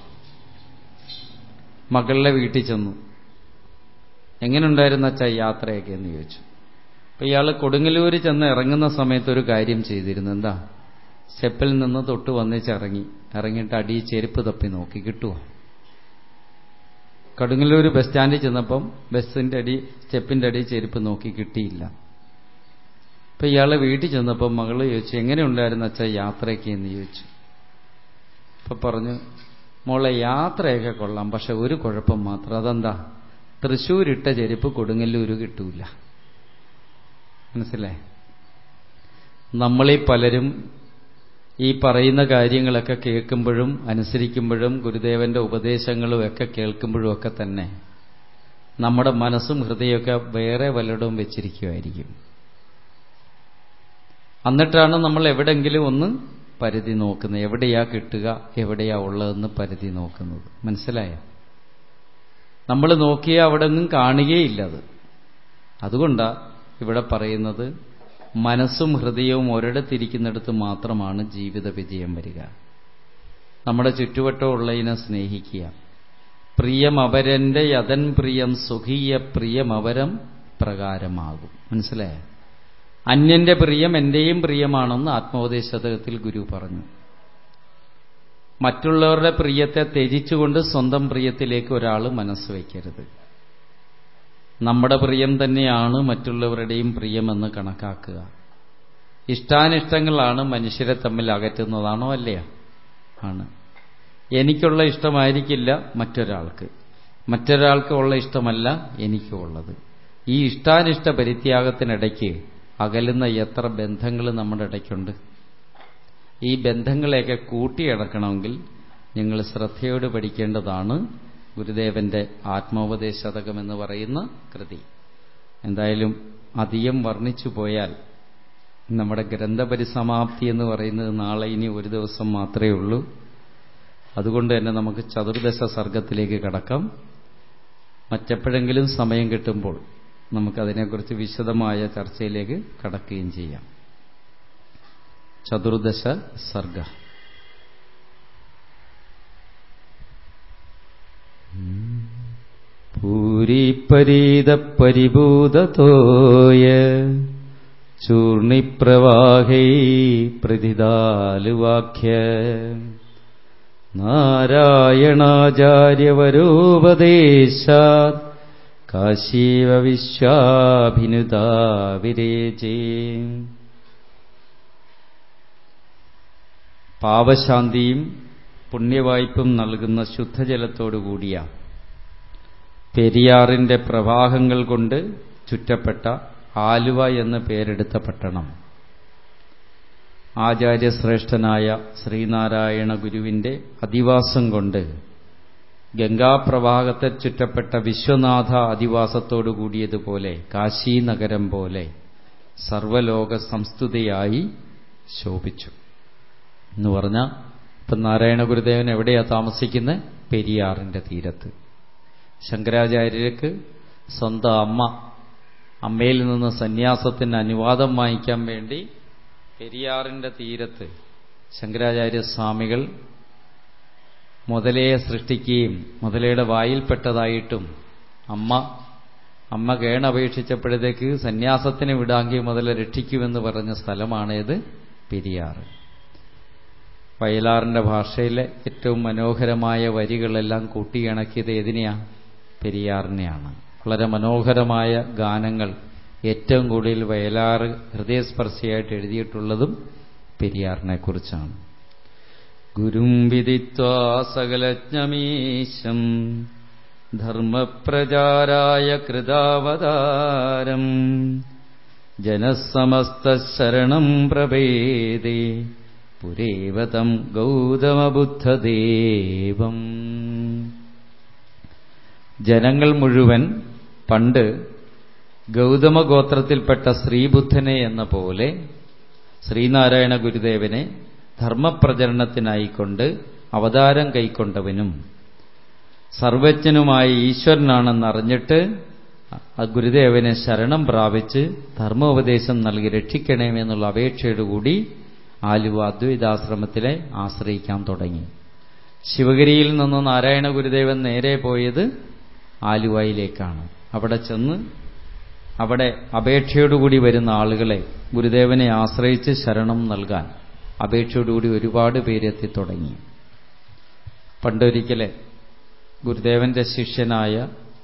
S1: മകളുടെ വീട്ടിൽ ചെന്നു എങ്ങനെയുണ്ടായിരുന്ന അച്ഛാ യാത്രയൊക്കെ എന്ന് ചോദിച്ചു അപ്പൊ ഇയാൾ കൊടുങ്ങല്ലൂര് ചെന്ന് ഇറങ്ങുന്ന സമയത്ത് ഒരു കാര്യം ചെയ്തിരുന്നു എന്താ സ്റ്റെപ്പിൽ നിന്ന് തൊട്ട് വന്നിച്ചിറങ്ങി ഇറങ്ങിയിട്ട് അടി ചെരുപ്പ് തപ്പി നോക്കി കിട്ടുമോ കടുങ്ങല്ലൂർ ബസ് സ്റ്റാൻഡിൽ ചെന്നപ്പം ബസ്സിന്റെ അടി സ്റ്റെപ്പിന്റെ അടി ചെരുപ്പ് നോക്കി കിട്ടിയില്ല അപ്പൊ ഇയാളെ വീട്ടിൽ ചെന്നപ്പം മകള് ചോദിച്ചു എങ്ങനെയുണ്ടായിരുന്നു അച്ഛാ യാത്രയൊക്കെ എന്ന് ചോദിച്ചു അപ്പൊ പറഞ്ഞു മോളെ യാത്രയൊക്കെ കൊള്ളാം പക്ഷെ ഒരു കുഴപ്പം മാത്രം അതെന്താ തൃശ്ശൂരിട്ട ചെരുപ്പ് കൊടുങ്ങല്ലൂര് കിട്ടൂല മനസ്സിലായി നമ്മളീ പലരും ഈ പറയുന്ന കാര്യങ്ങളൊക്കെ കേൾക്കുമ്പോഴും അനുസരിക്കുമ്പോഴും ഗുരുദേവന്റെ ഉപദേശങ്ങളും ഒക്കെ കേൾക്കുമ്പോഴും ഒക്കെ തന്നെ നമ്മുടെ മനസ്സും ഹൃദയമൊക്കെ വേറെ വല്ലയിടവും വെച്ചിരിക്കുമായിരിക്കും എന്നിട്ടാണ് നമ്മൾ എവിടെങ്കിലും ഒന്ന് പരിധി നോക്കുന്നത് എവിടെയാ കിട്ടുക എവിടെയാ ഉള്ളതെന്ന് പരിധി നോക്കുന്നത് മനസ്സിലായോ നമ്മൾ നോക്കിയാൽ അവിടെ ഒന്നും കാണുകയില്ലത് അതുകൊണ്ടാ ഇവിടെ പറയുന്നത് മനസ്സും ഹൃദയവും ഒരിടത്തിരിക്കുന്നിടത്ത് മാത്രമാണ് ജീവിത വിജയം വരിക നമ്മുടെ ചുറ്റുവട്ടമുള്ളതിനെ സ്നേഹിക്കുക പ്രിയമവരന്റെ യതൻ പ്രിയം സുഖീയ പ്രിയമവരം പ്രകാരമാകും മനസ്സിലായ അന്യന്റെ പ്രിയം എന്റെയും പ്രിയമാണെന്ന് ആത്മോപദേശതകത്തിൽ ഗുരു പറഞ്ഞു മറ്റുള്ളവരുടെ പ്രിയത്തെ ത്യജിച്ചുകൊണ്ട് സ്വന്തം പ്രിയത്തിലേക്ക് ഒരാൾ മനസ്സ് വയ്ക്കരുത് നമ്മുടെ പ്രിയം തന്നെയാണ് മറ്റുള്ളവരുടെയും പ്രിയമെന്ന് കണക്കാക്കുക ഇഷ്ടാനിഷ്ടങ്ങളാണ് മനുഷ്യരെ തമ്മിൽ അകറ്റുന്നതാണോ അല്ലയോ ആണ് എനിക്കുള്ള ഇഷ്ടമായിരിക്കില്ല മറ്റൊരാൾക്ക് മറ്റൊരാൾക്ക് ഉള്ള ഇഷ്ടമല്ല എനിക്കുള്ളത് ഈ ഇഷ്ടാനിഷ്ട പരിത്യാഗത്തിനിടയ്ക്ക് അകലുന്ന എത്ര ബന്ധങ്ങൾ നമ്മുടെ ഇടയ്ക്കുണ്ട് ഈ ബന്ധങ്ങളെയൊക്കെ കൂട്ടിയടക്കണമെങ്കിൽ നിങ്ങൾ ശ്രദ്ധയോട് പഠിക്കേണ്ടതാണ് ഗുരുദേവന്റെ ആത്മോപദേശതകം എന്ന് പറയുന്ന കൃതി എന്തായാലും അധികം വർണ്ണിച്ചു പോയാൽ നമ്മുടെ ഗ്രന്ഥപരിസമാപ്തി എന്ന് പറയുന്നത് നാളെ ഇനി ഒരു ദിവസം മാത്രമേ ഉള്ളൂ അതുകൊണ്ട് തന്നെ നമുക്ക് ചതുർദശ സർഗത്തിലേക്ക് കടക്കാം മറ്റെപ്പോഴെങ്കിലും സമയം കിട്ടുമ്പോൾ നമുക്കതിനെക്കുറിച്ച് വിശദമായ ചർച്ചയിലേക്ക് കടക്കുകയും ചെയ്യാം ചതുർദശ സർഗ പൂരിപരീതപരിഭൂതതോയ ചൂർണിപ്രവാഹൈ പ്രതിദാലുവാക്യ നാരായണാചാര്യവരോപദേശാത് കാശീവ വിശ്വാഭിനുതാ വിരേജേ പാപശാന്തിയും പുണ്യവായ്പും നൽകുന്ന ശുദ്ധജലത്തോടുകൂടിയ പെരിയാറിന്റെ പ്രവാഹങ്ങൾ കൊണ്ട് ചുറ്റപ്പെട്ട ആലുവ എന്ന് പേരെടുത്ത പട്ടണം ആചാര്യശ്രേഷ്ഠനായ ശ്രീനാരായണ ഗുരുവിന്റെ അധിവാസം കൊണ്ട് ഗംഗാപ്രവാഹത്തെ ചുറ്റപ്പെട്ട വിശ്വനാഥ അധിവാസത്തോടു കൂടിയതുപോലെ കാശി നഗരം പോലെ സർവലോക സംസ്തുതയായി ശോഭിച്ചു എന്ന് പറഞ്ഞാൽ ഇപ്പം നാരായണ ഗുരുദേവൻ എവിടെയാ താമസിക്കുന്നത് പെരിയാറിന്റെ തീരത്ത് ശങ്കരാചാര്യർക്ക് സ്വന്തം അമ്മ അമ്മയിൽ നിന്ന് സന്യാസത്തിന് അനുവാദം വാങ്ങിക്കാൻ വേണ്ടി പെരിയാറിന്റെ തീരത്ത് ശങ്കരാചാര്യ സ്വാമികൾ മുതലയെ സൃഷ്ടിക്കുകയും മുതലയുടെ വായിൽപ്പെട്ടതായിട്ടും അമ്മ അമ്മ കേണപേക്ഷിച്ചപ്പോഴത്തേക്ക് സന്യാസത്തിന് വിടാങ്കി മുതല രക്ഷിക്കുമെന്ന് പറഞ്ഞ സ്ഥലമാണേത് പെരിയാറ് വയലാറിന്റെ ഭാഷയിലെ ഏറ്റവും മനോഹരമായ വരികളെല്ലാം കൂട്ടിയിണക്കിയത് ഏതിനെയാ പെരിയാറിനെയാണ് വളരെ മനോഹരമായ ഗാനങ്ങൾ ഏറ്റവും കൂടുതൽ വയലാറ് ഹൃദയസ്പർശിയായിട്ട് എഴുതിയിട്ടുള്ളതും പെരിയാറിനെ കുറിച്ചാണ് ഗുരും വിദിത്വാ സകലജ്ഞമീശം ധർമ്മപ്രചാരായ കൃതാവതാരം ജനസമസ്തശരണം പ്രഭേദേ പുരേവതം ഗൗതമബുദ്ധദേവം ജനങ്ങൾ മുഴുവൻ പണ്ട് ഗൗതമഗോത്രത്തിൽപ്പെട്ട ശ്രീബുദ്ധനെ എന്ന പോലെ ശ്രീനാരായണ ഗുരുദേവനെ ധർമ്മപ്രചരണത്തിനായിക്കൊണ്ട് അവതാരം കൈക്കൊണ്ടവനും സർവജ്ഞനുമായ ഈശ്വരനാണെന്നറിഞ്ഞിട്ട് ആ ഗുരുദേവനെ ശരണം പ്രാപിച്ച് ധർമ്മോപദേശം നൽകി രക്ഷിക്കണമെന്നുള്ള അപേക്ഷയോടുകൂടി ആലുവ അദ്വൈതാശ്രമത്തിലെ ആശ്രയിക്കാൻ തുടങ്ങി ശിവഗിരിയിൽ നിന്ന് നാരായണ ഗുരുദേവൻ നേരെ പോയത് ആലുവയിലേക്കാണ് അവിടെ ചെന്ന് അവിടെ അപേക്ഷയോടുകൂടി വരുന്ന ആളുകളെ ഗുരുദേവനെ ആശ്രയിച്ച് ശരണം നൽകാൻ അപേക്ഷയോടുകൂടി ഒരുപാട് പേരെത്തി തുടങ്ങി പണ്ടൊരിക്കലെ ഗുരുദേവന്റെ ശിഷ്യനായ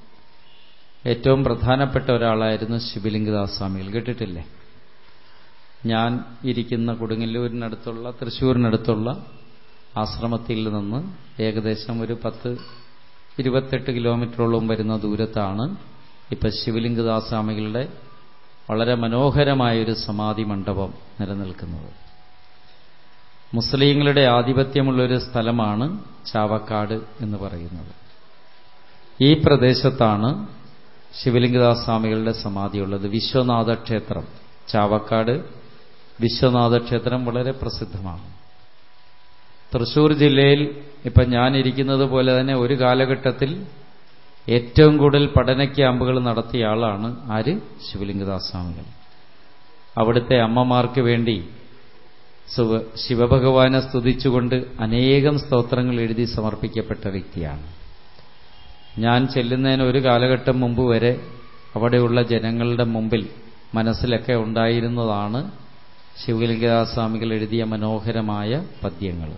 S1: ഏറ്റവും പ്രധാനപ്പെട്ട ഒരാളായിരുന്നു ശിവലിംഗദാസ് സ്വാമികൾ കേട്ടിട്ടില്ലേ ഞാൻ ഇരിക്കുന്ന കൊടുങ്ങല്ലൂരിനടുത്തുള്ള തൃശ്ശൂരിനടുത്തുള്ള ആശ്രമത്തിൽ നിന്ന് ഏകദേശം ഒരു പത്ത് ഇരുപത്തെട്ട് കിലോമീറ്ററോളം വരുന്ന ദൂരത്താണ് ഇപ്പം ശിവലിംഗദാസ് സ്വാമികളുടെ വളരെ മനോഹരമായൊരു സമാധി മണ്ഡപം നിലനിൽക്കുന്നത് മുസ്ലിങ്ങളുടെ ആധിപത്യമുള്ളൊരു സ്ഥലമാണ് ചാവക്കാട് എന്ന് പറയുന്നത് ഈ പ്രദേശത്താണ് ശിവലിംഗദാസ് സ്വാമികളുടെ സമാധിയുള്ളത് വിശ്വനാഥ ക്ഷേത്രം ചാവക്കാട് വിശ്വനാഥ ക്ഷേത്രം വളരെ പ്രസിദ്ധമാണ് തൃശൂർ ജില്ലയിൽ ഇപ്പം ഞാനിരിക്കുന്നത് പോലെ തന്നെ ഒരു കാലഘട്ടത്തിൽ ഏറ്റവും കൂടുതൽ പഠന ക്യാമ്പുകൾ നടത്തിയ ആളാണ് ആര് ശിവലിംഗദാസ് സ്വാമികൾ അവിടുത്തെ അമ്മമാർക്ക് വേണ്ടി ശിവഭഗവാനെ സ്തുതിച്ചുകൊണ്ട് അനേകം സ്തോത്രങ്ങൾ എഴുതി സമർപ്പിക്കപ്പെട്ട വ്യക്തിയാണ് ഞാൻ ചെല്ലുന്നതിന് ഒരു കാലഘട്ടം മുമ്പ് വരെ അവിടെയുള്ള ജനങ്ങളുടെ മുമ്പിൽ മനസ്സിലൊക്കെ ഉണ്ടായിരുന്നതാണ് ശിവലിംഗദാസ് സ്വാമികൾ എഴുതിയ മനോഹരമായ പദ്യങ്ങൾ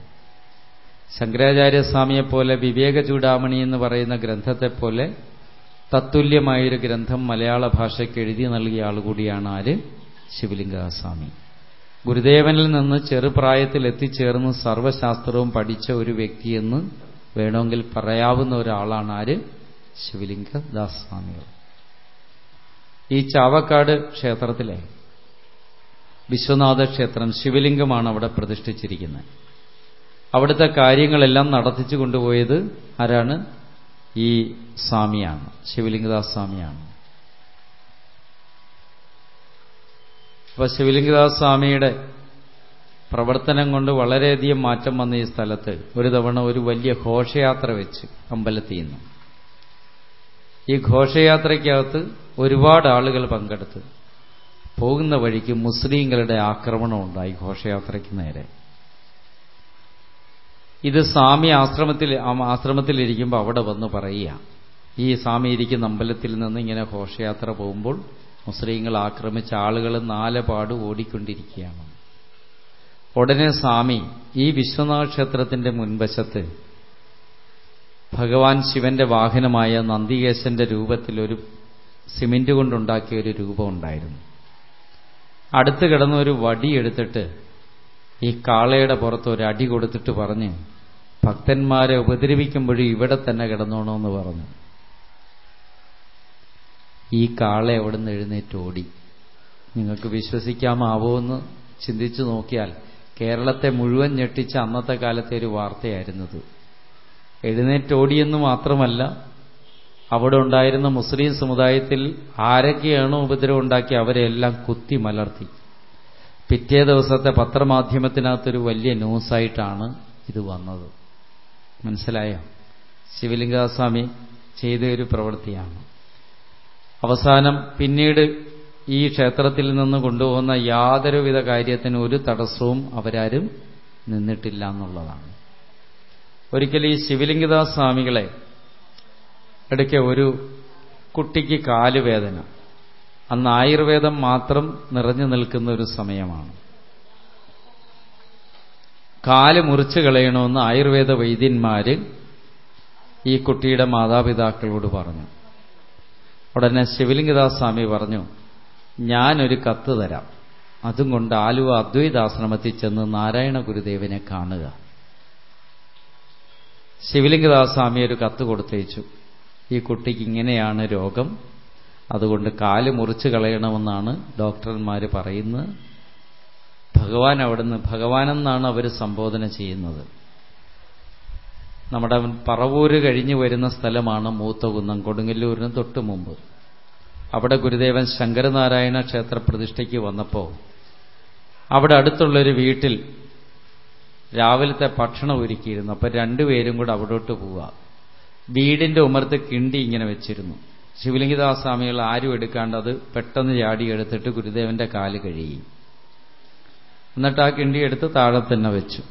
S1: ശങ്കരാചാര്യസ്വാമിയെപ്പോലെ വിവേക ചൂടാമണി എന്ന് പറയുന്ന ഗ്രന്ഥത്തെപ്പോലെ തത്തുല്യമായൊരു ഗ്രന്ഥം മലയാള ഭാഷയ്ക്ക് എഴുതി നൽകിയ ആൾ കൂടിയാണ് ആര് ശിവലിംഗദാസ് സ്വാമി ഗുരുദേവനിൽ നിന്ന് ചെറുപ്രായത്തിൽ എത്തിച്ചേർന്ന് സർവശാസ്ത്രവും പഠിച്ച ഒരു വ്യക്തിയെന്ന് വേണമെങ്കിൽ പറയാവുന്ന ഒരാളാണ് ആര് ശിവലിംഗദാസ് സ്വാമികൾ ഈ ചാവക്കാട് ക്ഷേത്രത്തിലെ വിശ്വനാഥ ക്ഷേത്രം ശിവലിംഗമാണ് അവിടെ പ്രതിഷ്ഠിച്ചിരിക്കുന്നത് അവിടുത്തെ കാര്യങ്ങളെല്ലാം നടത്തിച്ചു കൊണ്ടുപോയത് ആരാണ് ഈ സ്വാമിയാണ് ശിവലിംഗദാസ് സ്വാമിയാണ് അപ്പൊ ശിവലിംഗദാസ് സ്വാമിയുടെ പ്രവർത്തനം കൊണ്ട് വളരെയധികം മാറ്റം വന്ന ഈ സ്ഥലത്ത് ഒരു തവണ ഒരു വലിയ ഘോഷയാത്ര വെച്ച് അമ്പലത്തിൽ നിന്ന് ഈ ഘോഷയാത്രയ്ക്കകത്ത് ഒരുപാട് ആളുകൾ പങ്കെടുത്ത് പോകുന്ന വഴിക്ക് മുസ്ലിങ്ങളുടെ ആക്രമണം ഉണ്ടായി ഘോഷയാത്രയ്ക്ക് നേരെ ഇത് സ്വാമി ആശ്രമത്തിൽ ആശ്രമത്തിലിരിക്കുമ്പോൾ അവിടെ വന്ന് പറയുക ഈ സ്വാമി ഇരിക്കുന്ന അമ്പലത്തിൽ നിന്ന് ഇങ്ങനെ ഘോഷയാത്ര പോകുമ്പോൾ മുസ്ലിങ്ങൾ ആക്രമിച്ച ആളുകൾ നാലപാട് ഓടിക്കൊണ്ടിരിക്കുകയാണ് ഉടനെ സ്വാമി ഈ വിശ്വനാഥ ക്ഷേത്രത്തിന്റെ മുൻവശത്ത് ഭഗവാൻ ശിവന്റെ വാഹനമായ നന്ദികേശന്റെ രൂപത്തിൽ ഒരു സിമെന്റ് കൊണ്ടുണ്ടാക്കിയ ഒരു രൂപം ഉണ്ടായിരുന്നു അടുത്ത് കിടന്ന ഒരു വടി എടുത്തിട്ട് ഈ കാളയുടെ പുറത്ത് ഒരു അടി കൊടുത്തിട്ട് പറഞ്ഞ് ഭക്തന്മാരെ ഉപദ്രവിക്കുമ്പോഴും ഇവിടെ തന്നെ കിടന്നോണമെന്ന് പറഞ്ഞു ഈ കാള എവിടുന്ന് എഴുന്നേറ്റ് ഓടി നിങ്ങൾക്ക് വിശ്വസിക്കാമാവോ എന്ന് ചിന്തിച്ചു നോക്കിയാൽ കേരളത്തെ മുഴുവൻ ഞെട്ടിച്ച അന്നത്തെ കാലത്തെ ഒരു വാർത്തയായിരുന്നത് എഴുന്നേറ്റോടിയെന്ന് മാത്രമല്ല അവിടെ ഉണ്ടായിരുന്ന മുസ്ലിം സമുദായത്തിൽ ആരൊക്കെയാണോ ഉപദ്രവം ഉണ്ടാക്കി അവരെല്ലാം കുത്തി മലർത്തി പിറ്റേ ദിവസത്തെ പത്രമാധ്യമത്തിനകത്തൊരു വലിയ ന്യൂസായിട്ടാണ് ഇത് വന്നത് മനസ്സിലായോ ശിവലിംഗസ്വാമി ചെയ്ത ഒരു പ്രവൃത്തിയാണ് അവസാനം പിന്നീട് ഈ ക്ഷേത്രത്തിൽ നിന്ന് കൊണ്ടുപോകുന്ന യാതൊരുവിധ കാര്യത്തിന് ഒരു തടസ്സവും അവരാരും നിന്നിട്ടില്ല എന്നുള്ളതാണ് ഒരിക്കൽ ഈ ശിവലിംഗദാസ് സ്വാമികളെ ഇടയ്ക്ക് ഒരു കുട്ടിക്ക് കാലുവേദന അന്ന് ആയുർവേദം മാത്രം നിറഞ്ഞു നിൽക്കുന്ന ഒരു സമയമാണ് കാല് മുറിച്ചു കളയണമെന്ന് ആയുർവേദ വൈദ്യന്മാര് ഈ കുട്ടിയുടെ മാതാപിതാക്കളോട് പറഞ്ഞു ഉടനെ ശിവലിംഗദാസ് സ്വാമി പറഞ്ഞു ഞാനൊരു കത്ത് തരാം അതും കൊണ്ട് ആലുവ അദ്വൈതാശ്രമത്തിൽ ചെന്ന് നാരായണ ഗുരുദേവനെ കാണുക ശിവലിംഗദാസ് സ്വാമി ഒരു കത്ത് കൊടുത്തയച്ചു ഈ കുട്ടിക്ക് ഇങ്ങനെയാണ് രോഗം അതുകൊണ്ട് കാല് മുറിച്ചു കളയണമെന്നാണ് ഡോക്ടർമാർ പറയുന്നത് ഭഗവാൻ അവിടുന്ന് ഭഗവാനെന്നാണ് അവർ സംബോധന ചെയ്യുന്നത് നമ്മുടെ പറവൂര് കഴിഞ്ഞു വരുന്ന സ്ഥലമാണ് മൂത്തകുന്നം കൊടുങ്ങല്ലൂരിന് തൊട്ടു മുമ്പ് അവിടെ ഗുരുദേവൻ ശങ്കരനാരായണ ക്ഷേത്ര പ്രതിഷ്ഠയ്ക്ക് വന്നപ്പോൾ അവിടെ അടുത്തുള്ളൊരു വീട്ടിൽ രാവിലത്തെ ഭക്ഷണം ഒരുക്കിയിരുന്നു അപ്പോൾ രണ്ടുപേരും കൂടെ അവിടോട്ട് പോവുക വീടിന്റെ ഉമർത്ത് കിണ്ടി ഇങ്ങനെ വെച്ചിരുന്നു ശിവലിംഗദാസ് സ്വാമികൾ ആരും എടുക്കാണ്ട് അത് പെട്ടെന്ന് ചാടി എടുത്തിട്ട് ഗുരുദേവന്റെ കാല് കഴുകി എന്നിട്ട് ആ കിണ്ടി എടുത്ത് താഴെ തന്നെ വെച്ചു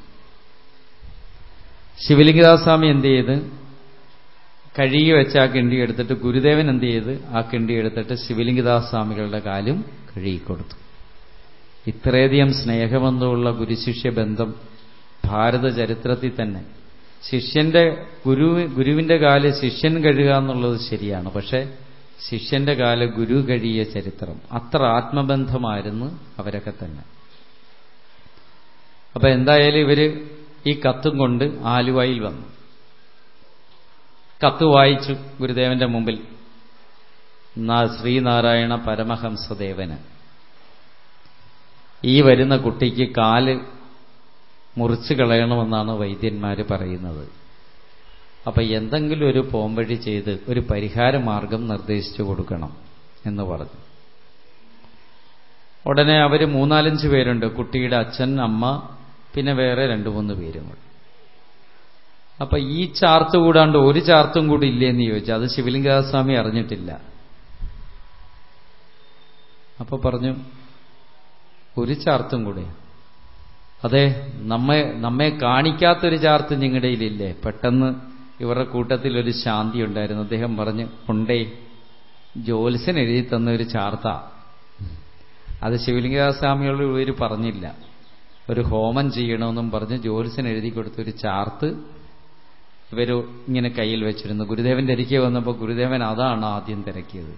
S1: ശിവലിംഗദാസ് സ്വാമി എന്ത് ചെയ്ത് കഴുകി വെച്ച ആ കിണ്ടി എടുത്തിട്ട് ഗുരുദേവൻ എന്ത് ചെയ്ത് ആ കിണ്ടി എടുത്തിട്ട് ശിവലിംഗദാസ് സ്വാമികളുടെ കാലും കഴുകിക്കൊടുത്തു ഇത്രയധികം സ്നേഹബന്ധമുള്ള ഗുരുശിഷ്യ ബന്ധം ഭാരത ചരിത്രത്തിൽ തന്നെ ശിഷ്യന്റെ ഗുരു ഗുരുവിന്റെ കാല് ശിഷ്യൻ കഴുകുക എന്നുള്ളത് ശരിയാണ് പക്ഷെ ശിഷ്യന്റെ കാല് ഗുരു കഴിയ ചരിത്രം അത്ര ആത്മബന്ധമായിരുന്നു അവരൊക്കെ തന്നെ അപ്പൊ എന്തായാലും ഇവര് ഈ കത്തും കൊണ്ട് ആലുവയിൽ വന്നു കത്ത് വായിച്ചു ഗുരുദേവന്റെ മുമ്പിൽ ശ്രീനാരായണ പരമഹംസദേവന് ഈ വരുന്ന കുട്ടിക്ക് കാല് മുറിച്ചു കളയണമെന്നാണ് വൈദ്യന്മാർ പറയുന്നത് അപ്പൊ എന്തെങ്കിലും ഒരു പോംവഴി ചെയ്ത് ഒരു പരിഹാര മാർഗം നിർദ്ദേശിച്ചു കൊടുക്കണം എന്ന് പറഞ്ഞു ഉടനെ അവർ മൂന്നാലഞ്ച് പേരുണ്ട് കുട്ടിയുടെ അച്ഛൻ അമ്മ പിന്നെ വേറെ രണ്ടു മൂന്ന് പേരും കൂടി അപ്പൊ ഈ ചാർത്ത് കൂടാണ്ട് ഒരു ചാർത്തും കൂടി ഇല്ലേന്ന് ചോദിച്ചു അത് ശിവലിംഗസ്വാമി അറിഞ്ഞിട്ടില്ല അപ്പൊ പറഞ്ഞു ഒരു ചാർത്തും കൂടെ അതെ നമ്മെ നമ്മെ കാണിക്കാത്തൊരു ചാർത്ത് നിങ്ങളുടെ കയ്യിലില്ലേ പെട്ടെന്ന് ഇവരുടെ കൂട്ടത്തിൽ ഒരു ശാന്തി ഉണ്ടായിരുന്നു അദ്ദേഹം പറഞ്ഞു ഉണ്ടേ ജോത്സ്യൻ എഴുതി തന്ന ഒരു ചാർത്ത അത് ശിവലിംഗസ്വാമിയോട് ഇവർ പറഞ്ഞില്ല ഒരു ഹോമം ചെയ്യണമെന്നും പറഞ്ഞ് ജോത്സ്യൻ എഴുതി കൊടുത്തൊരു ചാർത്ത് ഇവർ ഇങ്ങനെ കയ്യിൽ വെച്ചിരുന്നു ഗുരുദേവന്റെ അരികെ വന്നപ്പോൾ ഗുരുദേവൻ അതാണ് ആദ്യം തിരക്കിയത്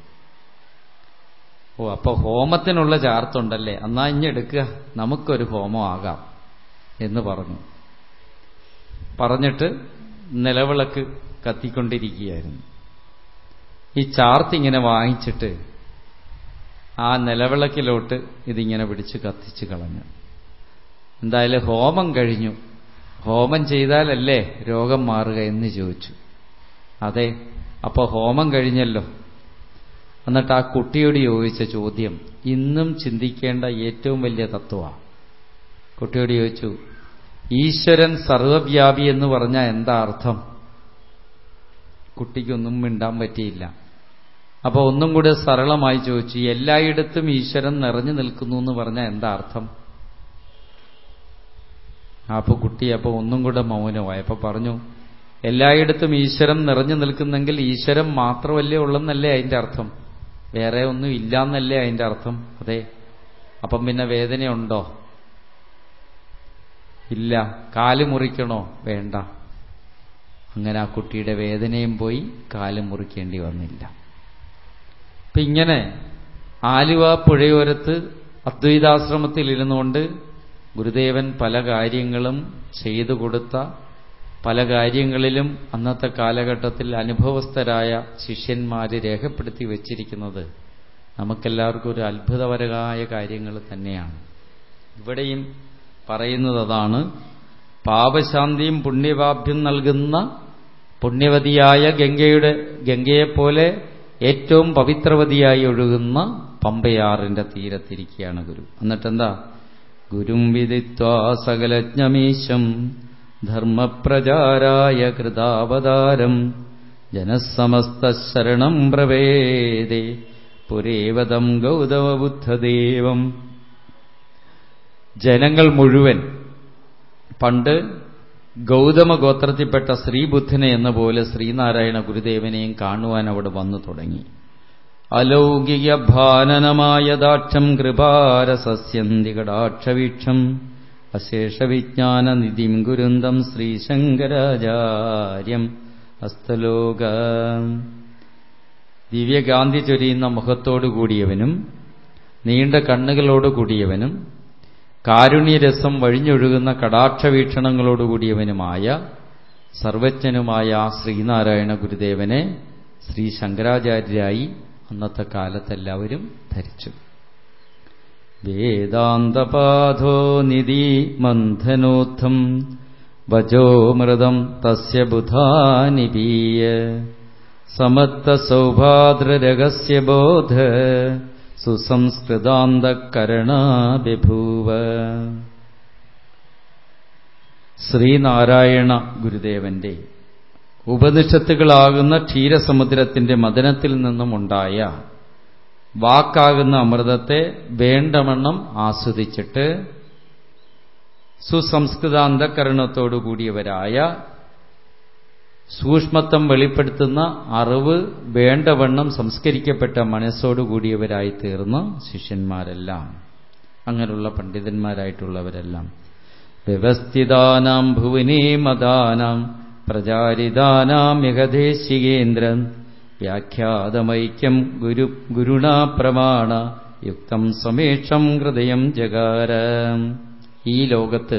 S1: ഓ അപ്പൊ ഹോമത്തിനുള്ള ചാർത്തുണ്ടല്ലേ എന്നാ ഇഞ്ഞെടുക്കുക നമുക്കൊരു ഹോമം ആകാം എന്ന് പറഞ്ഞു പറഞ്ഞിട്ട് നിലവിളക്ക് കത്തിക്കൊണ്ടിരിക്കുകയായിരുന്നു ഈ ചാർത്ത് ഇങ്ങനെ വാങ്ങിച്ചിട്ട് ആ നിലവിളക്കിലോട്ട് ഇതിങ്ങനെ പിടിച്ച് കത്തിച്ച് കളഞ്ഞു എന്തായാലും ഹോമം കഴിഞ്ഞു ഹോമം ചെയ്താലല്ലേ രോഗം മാറുക എന്ന് ചോദിച്ചു അതെ അപ്പോൾ ഹോമം കഴിഞ്ഞല്ലോ എന്നിട്ട് ആ കുട്ടിയോട് ചോദിച്ച ചോദ്യം ഇന്നും ചിന്തിക്കേണ്ട ഏറ്റവും വലിയ തത്വമാണ് കുട്ടിയോട് ചോദിച്ചു ഈശ്വരൻ സർവവ്യാപി എന്ന് പറഞ്ഞാൽ എന്താ അർത്ഥം കുട്ടിക്കൊന്നും മിണ്ടാൻ പറ്റിയില്ല അപ്പൊ ഒന്നും കൂടെ സരളമായി ചോദിച്ചു എല്ലായിടത്തും ഈശ്വരൻ നിറഞ്ഞു നിൽക്കുന്നു എന്ന് പറഞ്ഞാൽ എന്താ അർത്ഥം അപ്പൊ കുട്ടി അപ്പൊ ഒന്നും കൂടെ മൗനമായി അപ്പൊ പറഞ്ഞു എല്ലായിടത്തും ഈശ്വരം നിറഞ്ഞു നിൽക്കുന്നെങ്കിൽ ഈശ്വരം മാത്രമല്ലേ ഉള്ളെന്നല്ലേ അതിന്റെ അർത്ഥം വേറെ ഒന്നും ഇല്ലാന്നല്ലേ അതിന്റെ അർത്ഥം അതെ അപ്പം പിന്നെ വേദനയുണ്ടോ ഇല്ല കാല് മുറിക്കണോ വേണ്ട അങ്ങനെ ആ കുട്ടിയുടെ വേദനയും പോയി കാല് മുറിക്കേണ്ടി വന്നില്ല അപ്പൊ ഇങ്ങനെ ആലുവ പുഴയോരത്ത് അദ്വൈതാശ്രമത്തിൽ ഇരുന്നുകൊണ്ട് ഗുരുദേവൻ പല കാര്യങ്ങളും ചെയ്തു കൊടുത്ത പല കാര്യങ്ങളിലും അന്നത്തെ കാലഘട്ടത്തിൽ അനുഭവസ്ഥരായ ശിഷ്യന്മാര് രേഖപ്പെടുത്തി വച്ചിരിക്കുന്നത് നമുക്കെല്ലാവർക്കും ഒരു അത്ഭുതപരമായ കാര്യങ്ങൾ തന്നെയാണ് ഇവിടെയും പറയുന്നത് അതാണ് പാപശാന്തിയും പുണ്യവാഭ്യം നൽകുന്ന പുണ്യവതിയായ ഗംഗയുടെ ഗംഗയെപ്പോലെ ഏറ്റവും പവിത്രവതിയായി ഒഴുകുന്ന പമ്പയാറിന്റെ തീരത്തിരിക്കുകയാണ് ഗുരു എന്നിട്ടെന്താ ഗുരും വിദിത്വാ സകലജ്ഞമീശം ധർമ്മപ്രചാരായ കൃതാവതാരം ജനസമസ്ത ശരണം പ്രവേദേ പുരേവതം ഗൗതമബുദ്ധദേവം ജനങ്ങൾ മുഴുവൻ പണ്ട് ഗൗതമ ഗോത്രത്തിൽപ്പെട്ട ശ്രീബുദ്ധനെ എന്ന പോലെ ശ്രീനാരായണ ഗുരുദേവനെയും കാണുവാൻ അവിടെ വന്നു തുടങ്ങി അലൗകിക ഭാനനമായ ദാക്ഷം കൃപാരസസ്യന്തികടാക്ഷവീക്ഷം അശേഷവിജ്ഞാന നിധിം ഗുരുന്തം ശ്രീശങ്കരാചാര്യം ഹസ്തലോക ദിവ്യകാന്തി ചൊരിയുന്ന മുഖത്തോടു കൂടിയവനും നീണ്ട കണ്ണുകളോട് കൂടിയവനും കാരുണ്യരസം വഴിഞ്ഞൊഴുകുന്ന കടാക്ഷവീക്ഷണങ്ങളോടുകൂടിയവനുമായ സർവജ്ഞനുമായ ആ ശ്രീനാരായണ ഗുരുദേവനെ ശ്രീ ശങ്കരാചാര്യരായി അന്നത്തെ കാലത്തെല്ലാവരും ധരിച്ചു വേദാന്തപാധോ നിധി മന്ധനോത്ഥം വജോമൃതം തസ്യ ബുധാനിപീയ സമത്ത സൗഭാദ്രരഹസ്യബോധ സുസംസ്കൃതാന്തകരണ ബഭൂവ ശ്രീനാരായണ ഗുരുദേവന്റെ ഉപനിഷത്തുകളാകുന്ന ക്ഷീരസമുദ്രത്തിന്റെ മദനത്തിൽ നിന്നുമുണ്ടായ വാക്കാകുന്ന അമൃതത്തെ വേണ്ടവണ്ണം ആസ്വദിച്ചിട്ട് സുസംസ്കൃത അന്ധകരണത്തോടു കൂടിയവരായ സൂക്ഷ്മത്വം വെളിപ്പെടുത്തുന്ന അറിവ് വേണ്ടവണ്ണം സംസ്കരിക്കപ്പെട്ട മനസ്സോടുകൂടിയവരായി തീർന്ന ശിഷ്യന്മാരെല്ലാം അങ്ങനെയുള്ള പണ്ഡിതന്മാരായിട്ടുള്ളവരെല്ലാം വ്യവസ്ഥിതാനാം ഭുവനേ മതാനാം പ്രചാരിതാനാം യഹദേശികേന്ദ്രൻ വ്യാഖ്യാതമൈക്യം ഗുരു ഗുരുണാ പ്രമാണ യുക്തം സമേഷം ഹൃദയം ജകാര ഈ ലോകത്ത്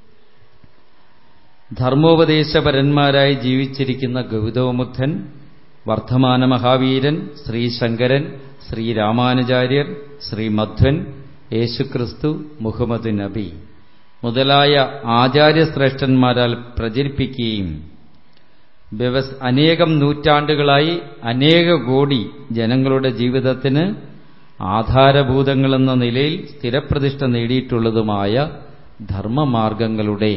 S1: ധർമ്മോപദേശപരന്മാരായി ജീവിച്ചിരിക്കുന്ന ഗൗതമബുദ്ധൻ വർദ്ധമാന മഹാവീരൻ ശ്രീശങ്കരൻ ശ്രീരാമാനുചാര്യർ ശ്രീമധ്വൻ യേശുക്രിസ്തു മുഹമ്മദ് നബി മുതലായ ആചാര്യശ്രേഷ്ഠന്മാരാൽ പ്രചരിപ്പിക്കുകയും അനേകം നൂറ്റാണ്ടുകളായി അനേക കോടി ജനങ്ങളുടെ ജീവിതത്തിന് ആധാരഭൂതങ്ങളെന്ന നിലയിൽ സ്ഥിരപ്രതിഷ്ഠ നേടിയിട്ടുള്ളതുമായ ധർമ്മമാർഗങ്ങളുടെ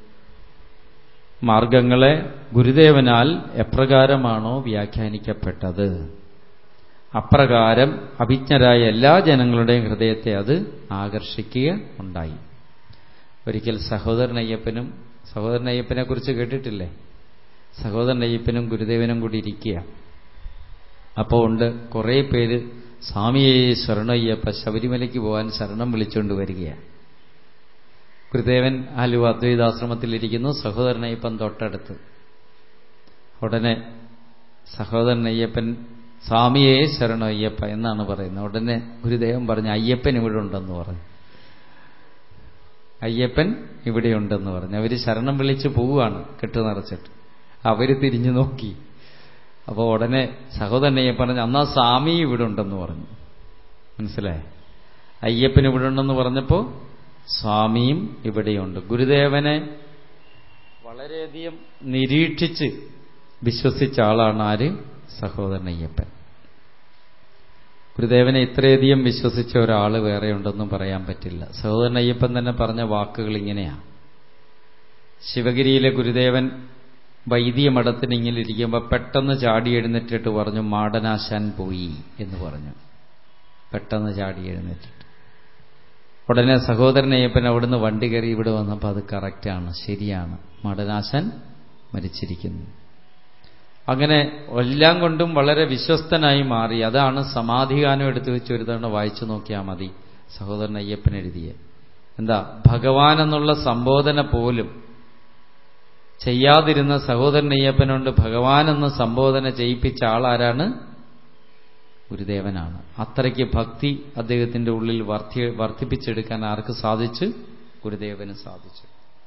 S1: മാർഗങ്ങളെ ഗുരുദേവനാൽ എപ്രകാരമാണോ വ്യാഖ്യാനിക്കപ്പെട്ടത് അപ്രകാരം അഭിജ്ഞരായ എല്ലാ ജനങ്ങളുടെയും ഹൃദയത്തെ അത് ആകർഷിക്കുക ഉണ്ടായി ഒരിക്കൽ സഹോദരൻ അയ്യപ്പനും സഹോദരൻ അയ്യപ്പനെ കുറിച്ച് കേട്ടിട്ടില്ലേ സഹോദരൻ അയ്യപ്പനും ഗുരുദേവനും കൂടി ഇരിക്കുക അപ്പോൾ ഉണ്ട് കുറേ പേര് സ്വാമിയെ ശരണയ്യപ്പ ശബരിമലയ്ക്ക് പോകാൻ ശരണം വിളിച്ചുകൊണ്ട് വരികയാണ് ഗുരുദേവൻ ആലുവ അദ്വൈതാശ്രമത്തിലിരിക്കുന്നു സഹോദരൻ അയ്യപ്പൻ തൊട്ടടുത്ത് ഉടനെ സഹോദരൻ അയ്യപ്പൻ സ്വാമിയെ ശരണം അയ്യപ്പ എന്നാണ് പറയുന്നത് ഉടനെ ഗുരുദേവൻ പറഞ്ഞു അയ്യപ്പൻ ഇവിടെ ഉണ്ടെന്ന് പറഞ്ഞു അയ്യപ്പൻ ഇവിടെയുണ്ടെന്ന് പറഞ്ഞു അവർ ശരണം വിളിച്ച് പോവുകയാണ് കെട്ടു നിറച്ചിട്ട് അവര് തിരിഞ്ഞു നോക്കി അപ്പോൾ ഉടനെ സഹോദരൻ അയ്യപ്പൻ പറഞ്ഞു അന്നാ സ്വാമി ഇവിടെ ഉണ്ടെന്ന് പറഞ്ഞു മനസ്സിലായേ അയ്യപ്പൻ ഇവിടെ ഉണ്ടെന്ന് പറഞ്ഞപ്പോൾ സ്വാമിയും ഇവിടെയുണ്ട് ഗുരുദേവനെ വളരെയധികം നിരീക്ഷിച്ച് വിശ്വസിച്ച ആളാണ് ആര് സഹോദരൻ അയ്യപ്പൻ ഗുരുദേവനെ ഇത്രയധികം വിശ്വസിച്ച ഒരാൾ വേറെ ഉണ്ടെന്നും പറയാൻ പറ്റില്ല സഹോദരൻ അയ്യപ്പൻ തന്നെ പറഞ്ഞ വാക്കുകൾ ഇങ്ങനെയാണ് ശിവഗിരിയിലെ ഗുരുദേവൻ വൈദിക മഠത്തിന് ഇങ്ങനെ ഇരിക്കുമ്പോൾ പെട്ടെന്ന് ചാടി എഴുന്നേറ്റിട്ട് പറഞ്ഞു മാടനാശാൻ പോയി എന്ന് പറഞ്ഞു പെട്ടെന്ന് ചാടി എഴുന്നേറ്റിട്ട് ഉടനെ സഹോദരൻ അയ്യപ്പൻ അവിടുന്ന് വണ്ടി കയറി ഇവിടെ വന്നപ്പോൾ അത് കറക്റ്റാണ് ശരിയാണ് മടനാശൻ മരിച്ചിരിക്കുന്നു അങ്ങനെ എല്ലാം കൊണ്ടും വളരെ വിശ്വസ്തനായി മാറി അതാണ് സമാധിഗാനം എടുത്തു വെച്ച് ഒരു തവണ വായിച്ചു നോക്കിയാൽ മതി സഹോദരൻ അയ്യപ്പൻ എഴുതിയ എന്താ ഭഗവാൻ എന്നുള്ള സംബോധന പോലും ചെയ്യാതിരുന്ന സഹോദരൻ അയ്യപ്പനുണ്ട് ഭഗവാൻ എന്ന സംബോധന ചെയ്യിപ്പിച്ച ആളാരാണ് ഗുരുദേവനാണ് അത്രയ്ക്ക് ഭക്തി അദ്ദേഹത്തിന്റെ ഉള്ളിൽ വർദ്ധി വർദ്ധിപ്പിച്ചെടുക്കാൻ ആർക്ക് സാധിച്ചു ഗുരുദേവന് സാധിച്ചു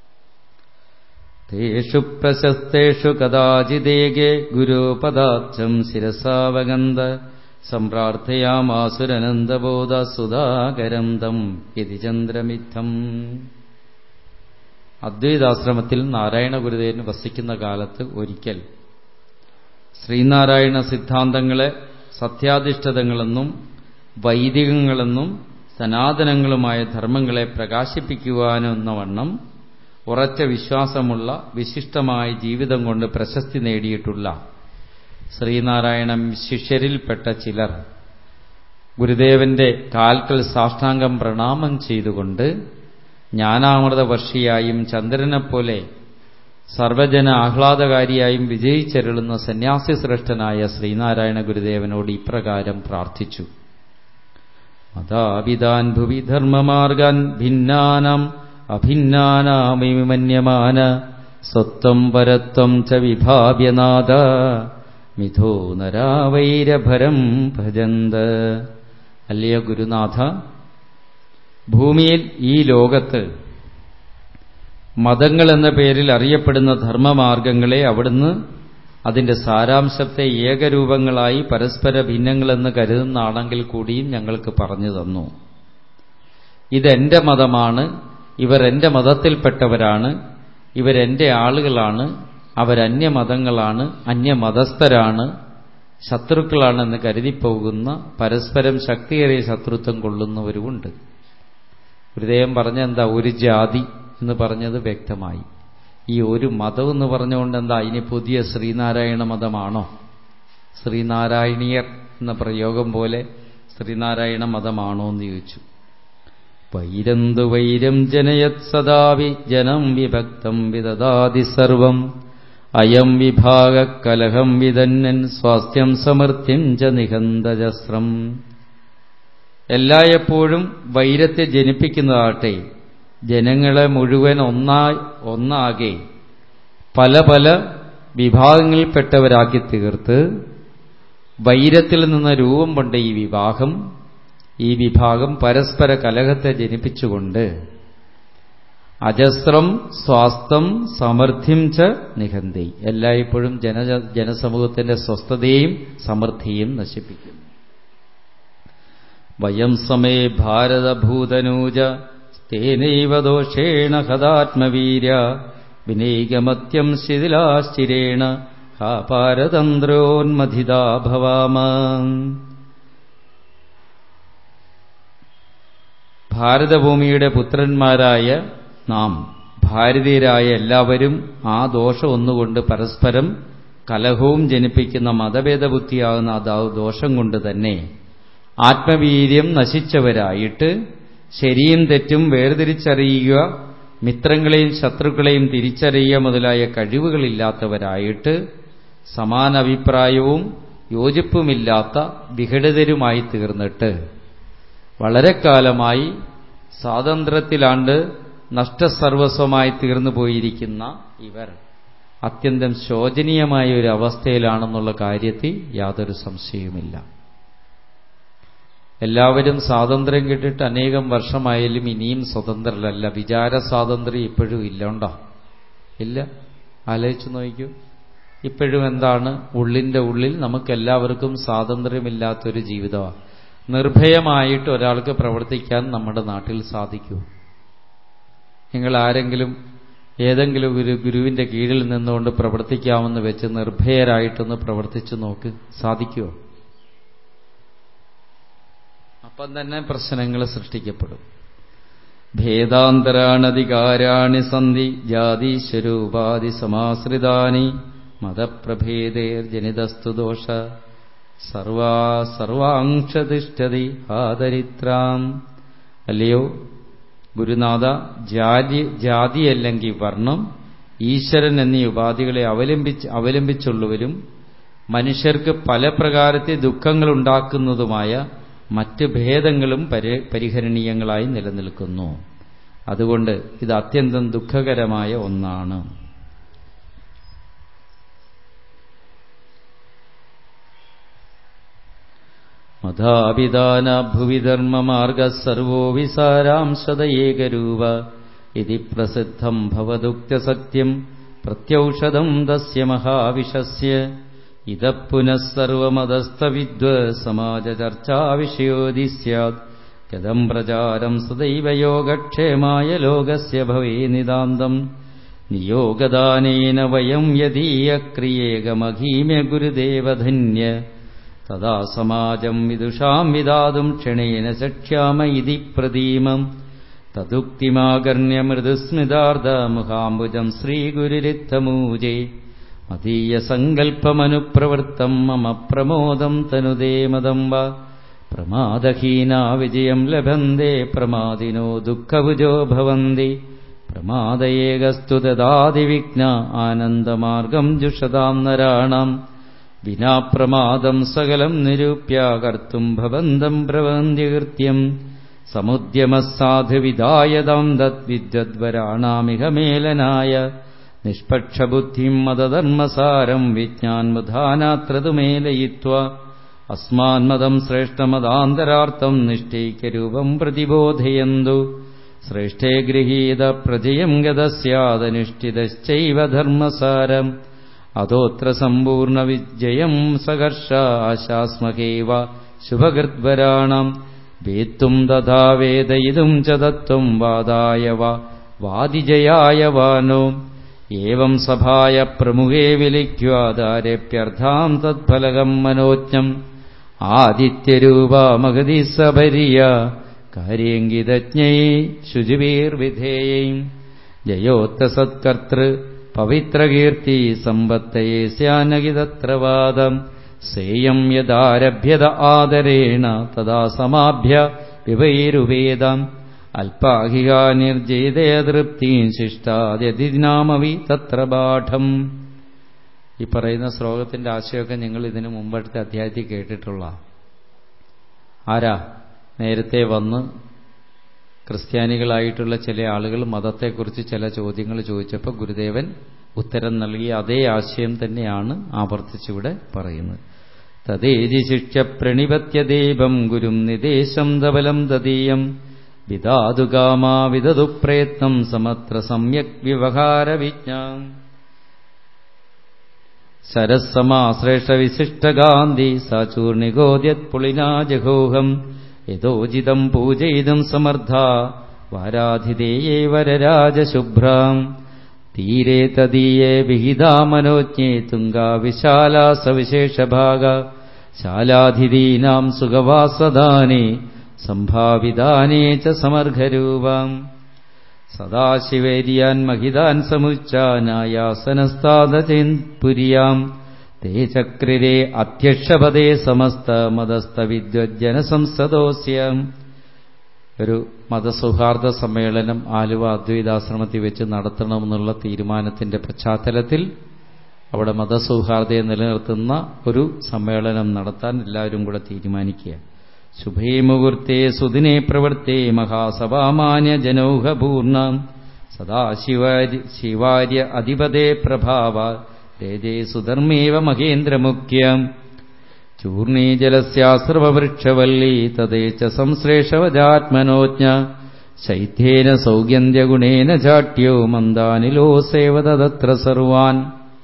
S1: തേഷു പ്രശസ്തേഷു കഥാചിദേകെ ഗുരുപദാബ്ജം ശിരസാവഗന്ധ സംപ്രാർത്ഥയാമാസുരനന്ദബോധ സുധാകരം തം യതി ചന്ദ്രമിത്തം അദ്വൈതാശ്രമത്തിൽ നാരായണ ഗുരുദേവൻ വസിക്കുന്ന കാലത്ത് ഒരിക്കൽ ശ്രീനാരായണ സിദ്ധാന്തങ്ങളെ സത്യാധിഷ്ഠിതങ്ങളെന്നും വൈദികങ്ങളെന്നും സനാതനങ്ങളുമായ ധർമ്മങ്ങളെ പ്രകാശിപ്പിക്കുവാനെന്ന വണ്ണം ഉറച്ച വിശ്വാസമുള്ള വിശിഷ്ടമായ ജീവിതം കൊണ്ട് പ്രശസ്തി നേടിയിട്ടുള്ള ശ്രീനാരായണ ശിഷ്യരിൽപ്പെട്ട ചിലർ ഗുരുദേവന്റെ കാൽക്കൽ സാഷ്ടാംഗം പ്രണാമം ചെയ്തുകൊണ്ട് ജ്ഞാനാമൃതവർഷിയായും ചന്ദ്രനെപ്പോലെ സർവജന ആഹ്ലാദകാരിയായും വിജയിച്ചരുളുന്ന സന്യാസി ശ്രേഷ്ഠനായ ശ്രീനാരായണ ഗുരുദേവനോട് ഇപ്രകാരം പ്രാർത്ഥിച്ചു മതാപിതാൻ ഭുവി ധർമ്മമാർഗാൻ ഭിന്നാനം അഭിന്നാനാമിമന്യമാന സ്വത്വം പരത്വം ച വിഭാവ്യനാഥ മിഥോ നരാവൈരഭരം ഭജന്ത് അല്ലയോ ഗുരുനാഥ ഭൂമിയിൽ ഈ ലോകത്ത് മതങ്ങൾ എന്ന പേരിൽ അറിയപ്പെടുന്ന ധർമ്മമാർഗങ്ങളെ അവിടുന്ന് അതിന്റെ സാരാംശത്തെ ഏകരൂപങ്ങളായി പരസ്പര ഭിന്നങ്ങളെന്ന് കരുതുന്നതാണെങ്കിൽ കൂടിയും ഞങ്ങൾക്ക് പറഞ്ഞു തന്നു ഇതെന്റെ മതമാണ് ഇവർ എന്റെ മതത്തിൽപ്പെട്ടവരാണ് ഇവരെന്റെ ആളുകളാണ് അവരന്യമതങ്ങളാണ് അന്യമതസ്ഥരാണ് ശത്രുക്കളാണെന്ന് കരുതിപ്പോകുന്ന പരസ്പരം ശക്തിയേറിയ ശത്രുത്വം കൊള്ളുന്നവരുമുണ്ട് ഗുരുദേവൻ പറഞ്ഞ എന്താ ഒരു ജാതി എന്ന് പറഞ്ഞത് വ്യക്തമായി ഈ ഒരു മതം എന്ന് പറഞ്ഞുകൊണ്ട് എന്താ ഇനി പുതിയ ശ്രീനാരായണ മതമാണോ ശ്രീനാരായണീയർ എന്ന പ്രയോഗം പോലെ ശ്രീനാരായണ മതമാണോ എന്ന് ചോദിച്ചു വൈരന്തു വൈരം ജനയത് സദാവി ജനം വിഭക്തം വിദദാതി സർവം അയം വിഭാഗ കലഹം വിതന്നൻ സ്വാസ്ഥ്യം സമൃദ്ധ്യം ച നിഹന്തജസ്രം എല്ലായ്പ്പോഴും വൈരത്തെ ജനിപ്പിക്കുന്നതാട്ടെ ജനങ്ങളെ മുഴുവൻ ഒന്നാ ഒന്നാകെ പല പല വിഭാഗങ്ങളിൽപ്പെട്ടവരാക്കി തീർത്ത് വൈരത്തിൽ നിന്ന് രൂപം കൊണ്ട ഈ വിവാഹം ഈ വിഭാഗം പരസ്പര കലഹത്തെ ജനിപ്പിച്ചുകൊണ്ട് അജസ്രം സ്വാസ്ഥം സമൃദ്ധിം ച നിഹന്തി എല്ലായ്പ്പോഴും ജന ജനസമൂഹത്തിന്റെ സ്വസ്ഥതയും സമൃദ്ധിയും നശിപ്പിക്കും വയം സമേ ഭാരതഭൂതനൂജ തേനൈവ ദോഷേണ ഹതാത്മവീര്യ വിനൈകമത്യം ശിഥിലാശ്ചിരേണ ഹാ പാരതന്ത്രോന്മഥിതാ ഭവാമ ഭാരതഭൂമിയുടെ പുത്രന്മാരായ നാം ഭാരതീയരായ എല്ലാവരും ആ ദോഷം ഒന്നുകൊണ്ട് പരസ്പരം കലഹവും ജനിപ്പിക്കുന്ന മതഭേദ ബുദ്ധിയാകുന്ന ആ ദോഷം കൊണ്ട് തന്നെ ആത്മവീര്യം നശിച്ചവരായിട്ട് ശരിയും തെറ്റും വേർതിരിച്ചറിയുക മിത്രങ്ങളെയും ശത്രുക്കളെയും തിരിച്ചറിയുക മുതലായ കഴിവുകളില്ലാത്തവരായിട്ട് സമാന അഭിപ്രായവും യോജിപ്പുമില്ലാത്ത വിഘടിതരുമായി തീർന്നിട്ട് വളരെ കാലമായി സ്വാതന്ത്ര്യത്തിലാണ്ട് നഷ്ടസർവസ്വമായി തീർന്നു പോയിരിക്കുന്ന ഇവർ അത്യന്തം ശോചനീയമായ ഒരു അവസ്ഥയിലാണെന്നുള്ള കാര്യത്തിൽ യാതൊരു സംശയവുമില്ല എല്ലാവരും സ്വാതന്ത്ര്യം കിട്ടിയിട്ട് അനേകം വർഷമായാലും ഇനിയും സ്വതന്ത്രരല്ല വിചാര സ്വാതന്ത്ര്യം ഇപ്പോഴും ഇല്ലുണ്ടോ ഇല്ല ആലോചിച്ചു നോക്കൂ ഇപ്പോഴും എന്താണ് ഉള്ളിന്റെ ഉള്ളിൽ നമുക്കെല്ലാവർക്കും സ്വാതന്ത്ര്യമില്ലാത്തൊരു ജീവിതമാണ് നിർഭയമായിട്ട് ഒരാൾക്ക് പ്രവർത്തിക്കാൻ നമ്മുടെ നാട്ടിൽ സാധിക്കൂ നിങ്ങൾ ആരെങ്കിലും ഏതെങ്കിലും ഒരു ഗുരുവിന്റെ കീഴിൽ നിന്നുകൊണ്ട് പ്രവർത്തിക്കാമെന്ന് വെച്ച് നിർഭയരായിട്ടൊന്ന് പ്രവർത്തിച്ചു നോക്ക് സാധിക്കുമോ അപ്പം തന്നെ പ്രശ്നങ്ങൾ സൃഷ്ടിക്കപ്പെടും ഭേദാന്തരാണധികാരാണി സന്ധി ജാതീശ്വരൂപാധി സമാശ്രിതാനി മതപ്രഭേദേർജനിതസ്തു ദോഷ സർവാ സർവാംശതിഷ്ഠതി ആദരിത്രാം അല്ലയോ ഗുരുനാഥ ജാതി ജാതിയല്ലെങ്കിൽ വർണ്ണം ഈശ്വരൻ എന്നീ ഉപാധികളെ അവലംബിച്ച് അവലംബിച്ചുള്ളവരും മനുഷ്യർക്ക് പല പ്രകാരത്തെ ദുഃഖങ്ങളുണ്ടാക്കുന്നതുമായ മറ്റ് ഭേദങ്ങളും പരി പരിഹരണീയങ്ങളായി നിലനിൽക്കുന്നു അതുകൊണ്ട് ഇത് അത്യന്തം ദുഃഖകരമായ ഒന്നാണ് മതാപിതാന ഭുവി ധർമ്മമാർഗ സർവോ വിസാരാംശത ഏകരൂപ ഇതി പ്രസിദ്ധം ഭവദുക്തസത്യം പ്രത്യൗഷധം തസ്യ മഹാവിഷസ്യ ഇത പുനഃസർവമതസ്ഥവിദ്വ സമാജ ചർച്ചാവിഷയോധി സ്യാത് യദം പ്രചാരം സദൈവ യോഗക്ഷേമായ ലോകസ്യ ഭവേ നിതാന്തം നിയോഗദാനേന വയം യദീയക്രിയേകമഹീമ്യ ഗുരുദേവധന്യ തഥാ സമാജം വിദുഷാം വിദാതും ക്ഷണേന ചക്ഷ്യാമ ഇതി പ്രതീമം തദുക്തിമാകർണ്യ മൃദുസ്മിതാർദ്ധ മുഖാംബുജം ശ്രീഗുരുരിത്തമൂജേ മതീയ സങ്കൽപ്പമനുപ്രവൃത്തം മമ പ്രമോദം തനുദേ മദം വ പ്രമാദഹീനാ വിജയം ലഭന്തെ പ്രമാദിനോ ദുഃഖഭുജോ ഭവന്തി പ്രമാദയേകസ്തു ദദാതിവിഘ്ന ആനന്ദമാർഗം ജുഷതാം നരാണാം വിനാ പ്രമാദം സകലം നിരൂപ്യ കർത്തും ഭവന്തം പ്രവന്ത്യകൃത്യം സമുദ്യമസാധുവിദായതാം തദ്വിദ്വദ്വരാണാമിഹ മേലനായ നിഷ്പക്ഷബുദ്ധിം മതധർമ്മസാരം വിജ്ഞാൻമുധാനാത്രതുമേലയിത്വ അസ്മാന്മതം ശ്രേഷ്ഠമതാന്തരാർത്ഥം നിഷ്ഠൈക്യരൂപം പ്രതിബോധയന്തു ശ്രേഷ്ഠേ ഗൃഹീത പ്രജയം ഗതസ്യാദനുഷ്ഠിതശ്ചൈവ ധർമ്മസാരം അതോത്ര സമ്പൂർണ്ണ വിജയം സകർഷ ആശാസ്മകേവ ശുഭകൃദ്വരാണം വേത്തും തഥാ വേദയിതും ച തത്വം വാദായ വാ വാദിജയായ വാനോ ഏവം സഭായ പ്രമുഖേ വിലിക്വാദാരപ്യർത്ഥാം തത്ഫലകം മനോജ്ഞം ആദിത്യരൂപമഗതി സപര്യ കാര്യങ്കിതജ്ഞൈ ശുചിവീർവിധേയൈ ജയോത്ത സത്കർത്തൃ പവിത്രകീർത്തി സമ്പത്തയേ സ്യാനകിതത്രവാദം സേയം യദാരഭ്യത ആദരേണ തഥാ സമാഭ്യ വിവൈരുവേദം അല്പാഹിക നിർജയിതയ തൃപ്തിയും ശിഷ്ടാദ്യതിനാമവി തത്ര പാഠം ഈ പറയുന്ന ശ്ലോകത്തിന്റെ ആശയമൊക്കെ നിങ്ങൾ ഇതിനു മുമ്പടുത്ത അധ്യായത്തിൽ കേട്ടിട്ടുള്ള ആരാ നേരത്തെ വന്ന് ക്രിസ്ത്യാനികളായിട്ടുള്ള ചില ആളുകൾ മതത്തെക്കുറിച്ച് ചില ചോദ്യങ്ങൾ ചോദിച്ചപ്പോൾ ഗുരുദേവൻ ഉത്തരം നൽകിയ അതേ ആശയം തന്നെയാണ് ആവർത്തിച്ചിവിടെ പറയുന്നത് തദേജി ശിക്ഷ്യ പ്രണിപത്യദേവം ഗുരും നിദേശം ദബലം തദീയം വിദാതുകാമാ വിദതു പ്രയത്നം സമത്ര സമ്യക് വ്യവഹാര വിജ്ഞാൻ സരസമാശ്രേഷ്ഠ വിശിഷ്ടഗാന്ധി സാചൂർണികോദ്യത് പുളിനാ ജഹോഹം യഥോചിതം പൂജയിതും സമർത്ഥ വാരാധിതേയേ വരരാജശുഭ്രാം തീരെ തദീയേ വിഹിതാ മനോജ്ഞേ തുംഗാ വിശാലാ സവിശേഷഭാഗ ശാലാധിതീനാം സുഖവാസദാനേ സംഭാവിദാനേ ച സമർഘരൂപാം സദാശിവേര്യാൻ മഹിതാൻ സമുച്ചാനായാസനസ്താദചേൻപുരിയാം തേ ചക്രിരേ അധ്യക്ഷപദേ സമസ്ത മതസ്ഥ വിദ്വജ്ജന സംസദോസ്യം ഒരു മതസൗഹാർദ്ദ സമ്മേളനം ആലുവ അദ്വൈതാശ്രമത്തിൽ വെച്ച് നടത്തണമെന്നുള്ള തീരുമാനത്തിന്റെ പശ്ചാത്തലത്തിൽ അവിടെ മതസൗഹാർദ്ദയെ നിലനിർത്തുന്ന ഒരു സമ്മേളനം നടത്താൻ എല്ലാവരും കൂടെ തീരുമാനിക്കുക ശുഭേ മുഹൂർത്തേ സുദിനെ പ്രവൃത്തേ മഹാസഭാമാന്യ ജനൗഹപൂർണ സദാശിവാര്യ ശിവാര്യ അധിപതേ പ്രഭാവ തേജേ സുധർമ്മേവ മഹേന്ദ്രമുഖ്യം ചൂർണീ ജലസ്യാശ്രവവൃക്ഷവല്ലീ തതേച്ച സംശ്ലേഷവജാത്മനോജ്ഞ ശൈത്യേന സൗഗന്ധ്യഗുണേന ചാട്യോ മന്ദാനിലോ സേവതത്ര സർവാൻ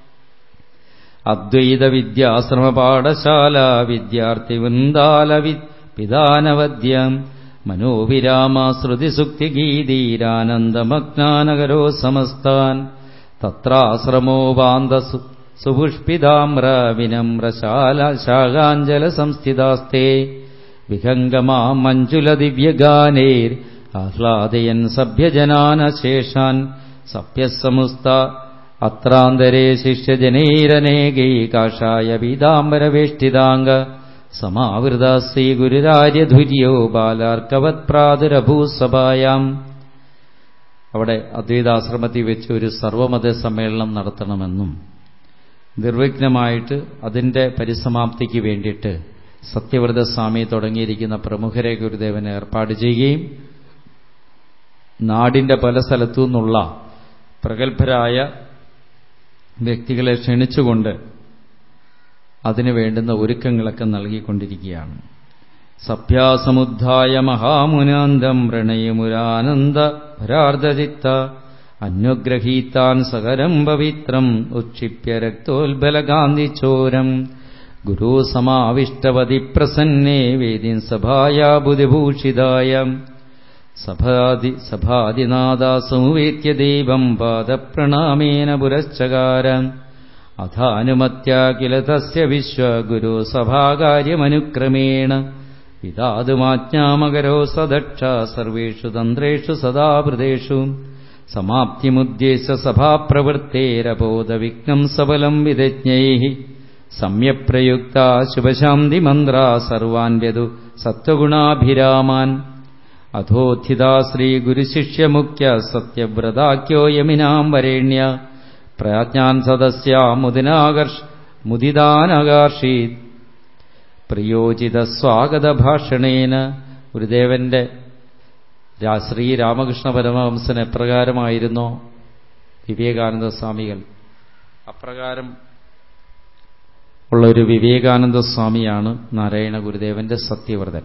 S1: അദ്വൈത വിദ്യാശ്രമപാഠശാല വിദ്യാർത്ഥിവൃന്ദാല പിതാനവദ്യം മനോവിരാമാശ്രുതിസുക്തിഗീതീരാനന്ദമഗ്നാനഗരോ സമസ്താൻ തത്രാശ്രമോ വാന്ത സുപുഷ്പിതാമ്ര വിനമ്രശാല ശാഖാഞ്ജല സംസ്ഥിതാസ്തേ വിഹംഗമാ മഞ്ജുല ദിവ്യഗാനേർ ആഹ്ലാദയൻ സഭ്യജനാനശേഷാൻ സഭ്യസമുസ്ത അത്രാന്തരേ ശിഷ്യജനൈരനേകൈ കാഷായ പീതാംബരവേഷ്ടിതാംഗ സമാവൃത ശ്രീ ഗുരുരാര്യധുര്യോ ബാലാർക്കവത് പ്രാതുരഭൂസഭായാം അവിടെ അദ്വൈതാശ്രമത്തിൽ വെച്ച് ഒരു സർവമത സമ്മേളനം നടത്തണമെന്നും നിർവിഘ്നമായിട്ട് അതിന്റെ പരിസമാപ്തിക്ക് വേണ്ടിയിട്ട് സത്യവ്രത സ്വാമി തുടങ്ങിയിരിക്കുന്ന പ്രമുഖരെ ഗുരുദേവൻ ഏർപ്പാട് ചെയ്യുകയും നാടിന്റെ പല സ്ഥലത്തു നിന്നുള്ള പ്രഗത്ഭരായ വ്യക്തികളെ ക്ഷണിച്ചുകൊണ്ട് അതിനു വേണ്ടുന്ന ഒരുക്കങ്ങളൊക്കെ നൽകിക്കൊണ്ടിരിക്കുകയാണ് സഭ്യാസമുദ്ധായ മഹാമുനാന്തം പ്രണയമുരാനന്ദ ഭരാർദ്ധചിത്ത അന്വഗ്രഹീത്താൻ സകരം പവിത്രം ഉക്ഷിപ്യ രക്തോൽബലകാന്തിച്ചോരം ഗുരു സമാവിഷ്ടപതി പ്രസന്നേ വേദിൻ സഭായാ ബുധിഭൂഷിതായ സഭാതി സഭാതിനാഥ സംവേത്യ ദൈവം പാദപ്രണാമേന പുരശ്ചകാര അഥാനുമത്യ കില തസ്യ വിശ്വഗുരു സഭാകാര്യമനുക്രമേണ വിദാതുമാജ്ഞാമകരോ സദക്ഷ സർവേഷു തന്ത്രേഷു സദാവൃതേഷു സമാപ്തിമുദ്ദേശ സഭാപ്രവൃത്തേരബോധവിഘ്നം സഫലം വിദജ്ഞൈ സമ്യപ്രയുക്ത ശുഭശാന്തി മന്ത്ര സർവാൻ വ്യതു സത്വഗുണാഭിരാമാൻ അധോത്ഥിതാ ശ്രീഗുരുശിഷ്യമുഖ്യ സത്യവ്രതാഖ്യോ യമിനാം വരേണ്യ പ്രജ്ഞാൻ സദസ്യാമുദിനാകർഷ് മുദിതാനകാർഷീത് പ്രിയോചിത സ്വാഗതഭാഷണേന ഗുരുദേവന്റെ ശ്രീരാമകൃഷ്ണ പരമഹംസൻ എപ്രകാരമായിരുന്നോ വിവേകാനന്ദ സ്വാമികൾ അപ്രകാരം ഉള്ള ഒരു വിവേകാനന്ദ സ്വാമിയാണ് നാരായണ ഗുരുദേവന്റെ സത്യവ്രതൻ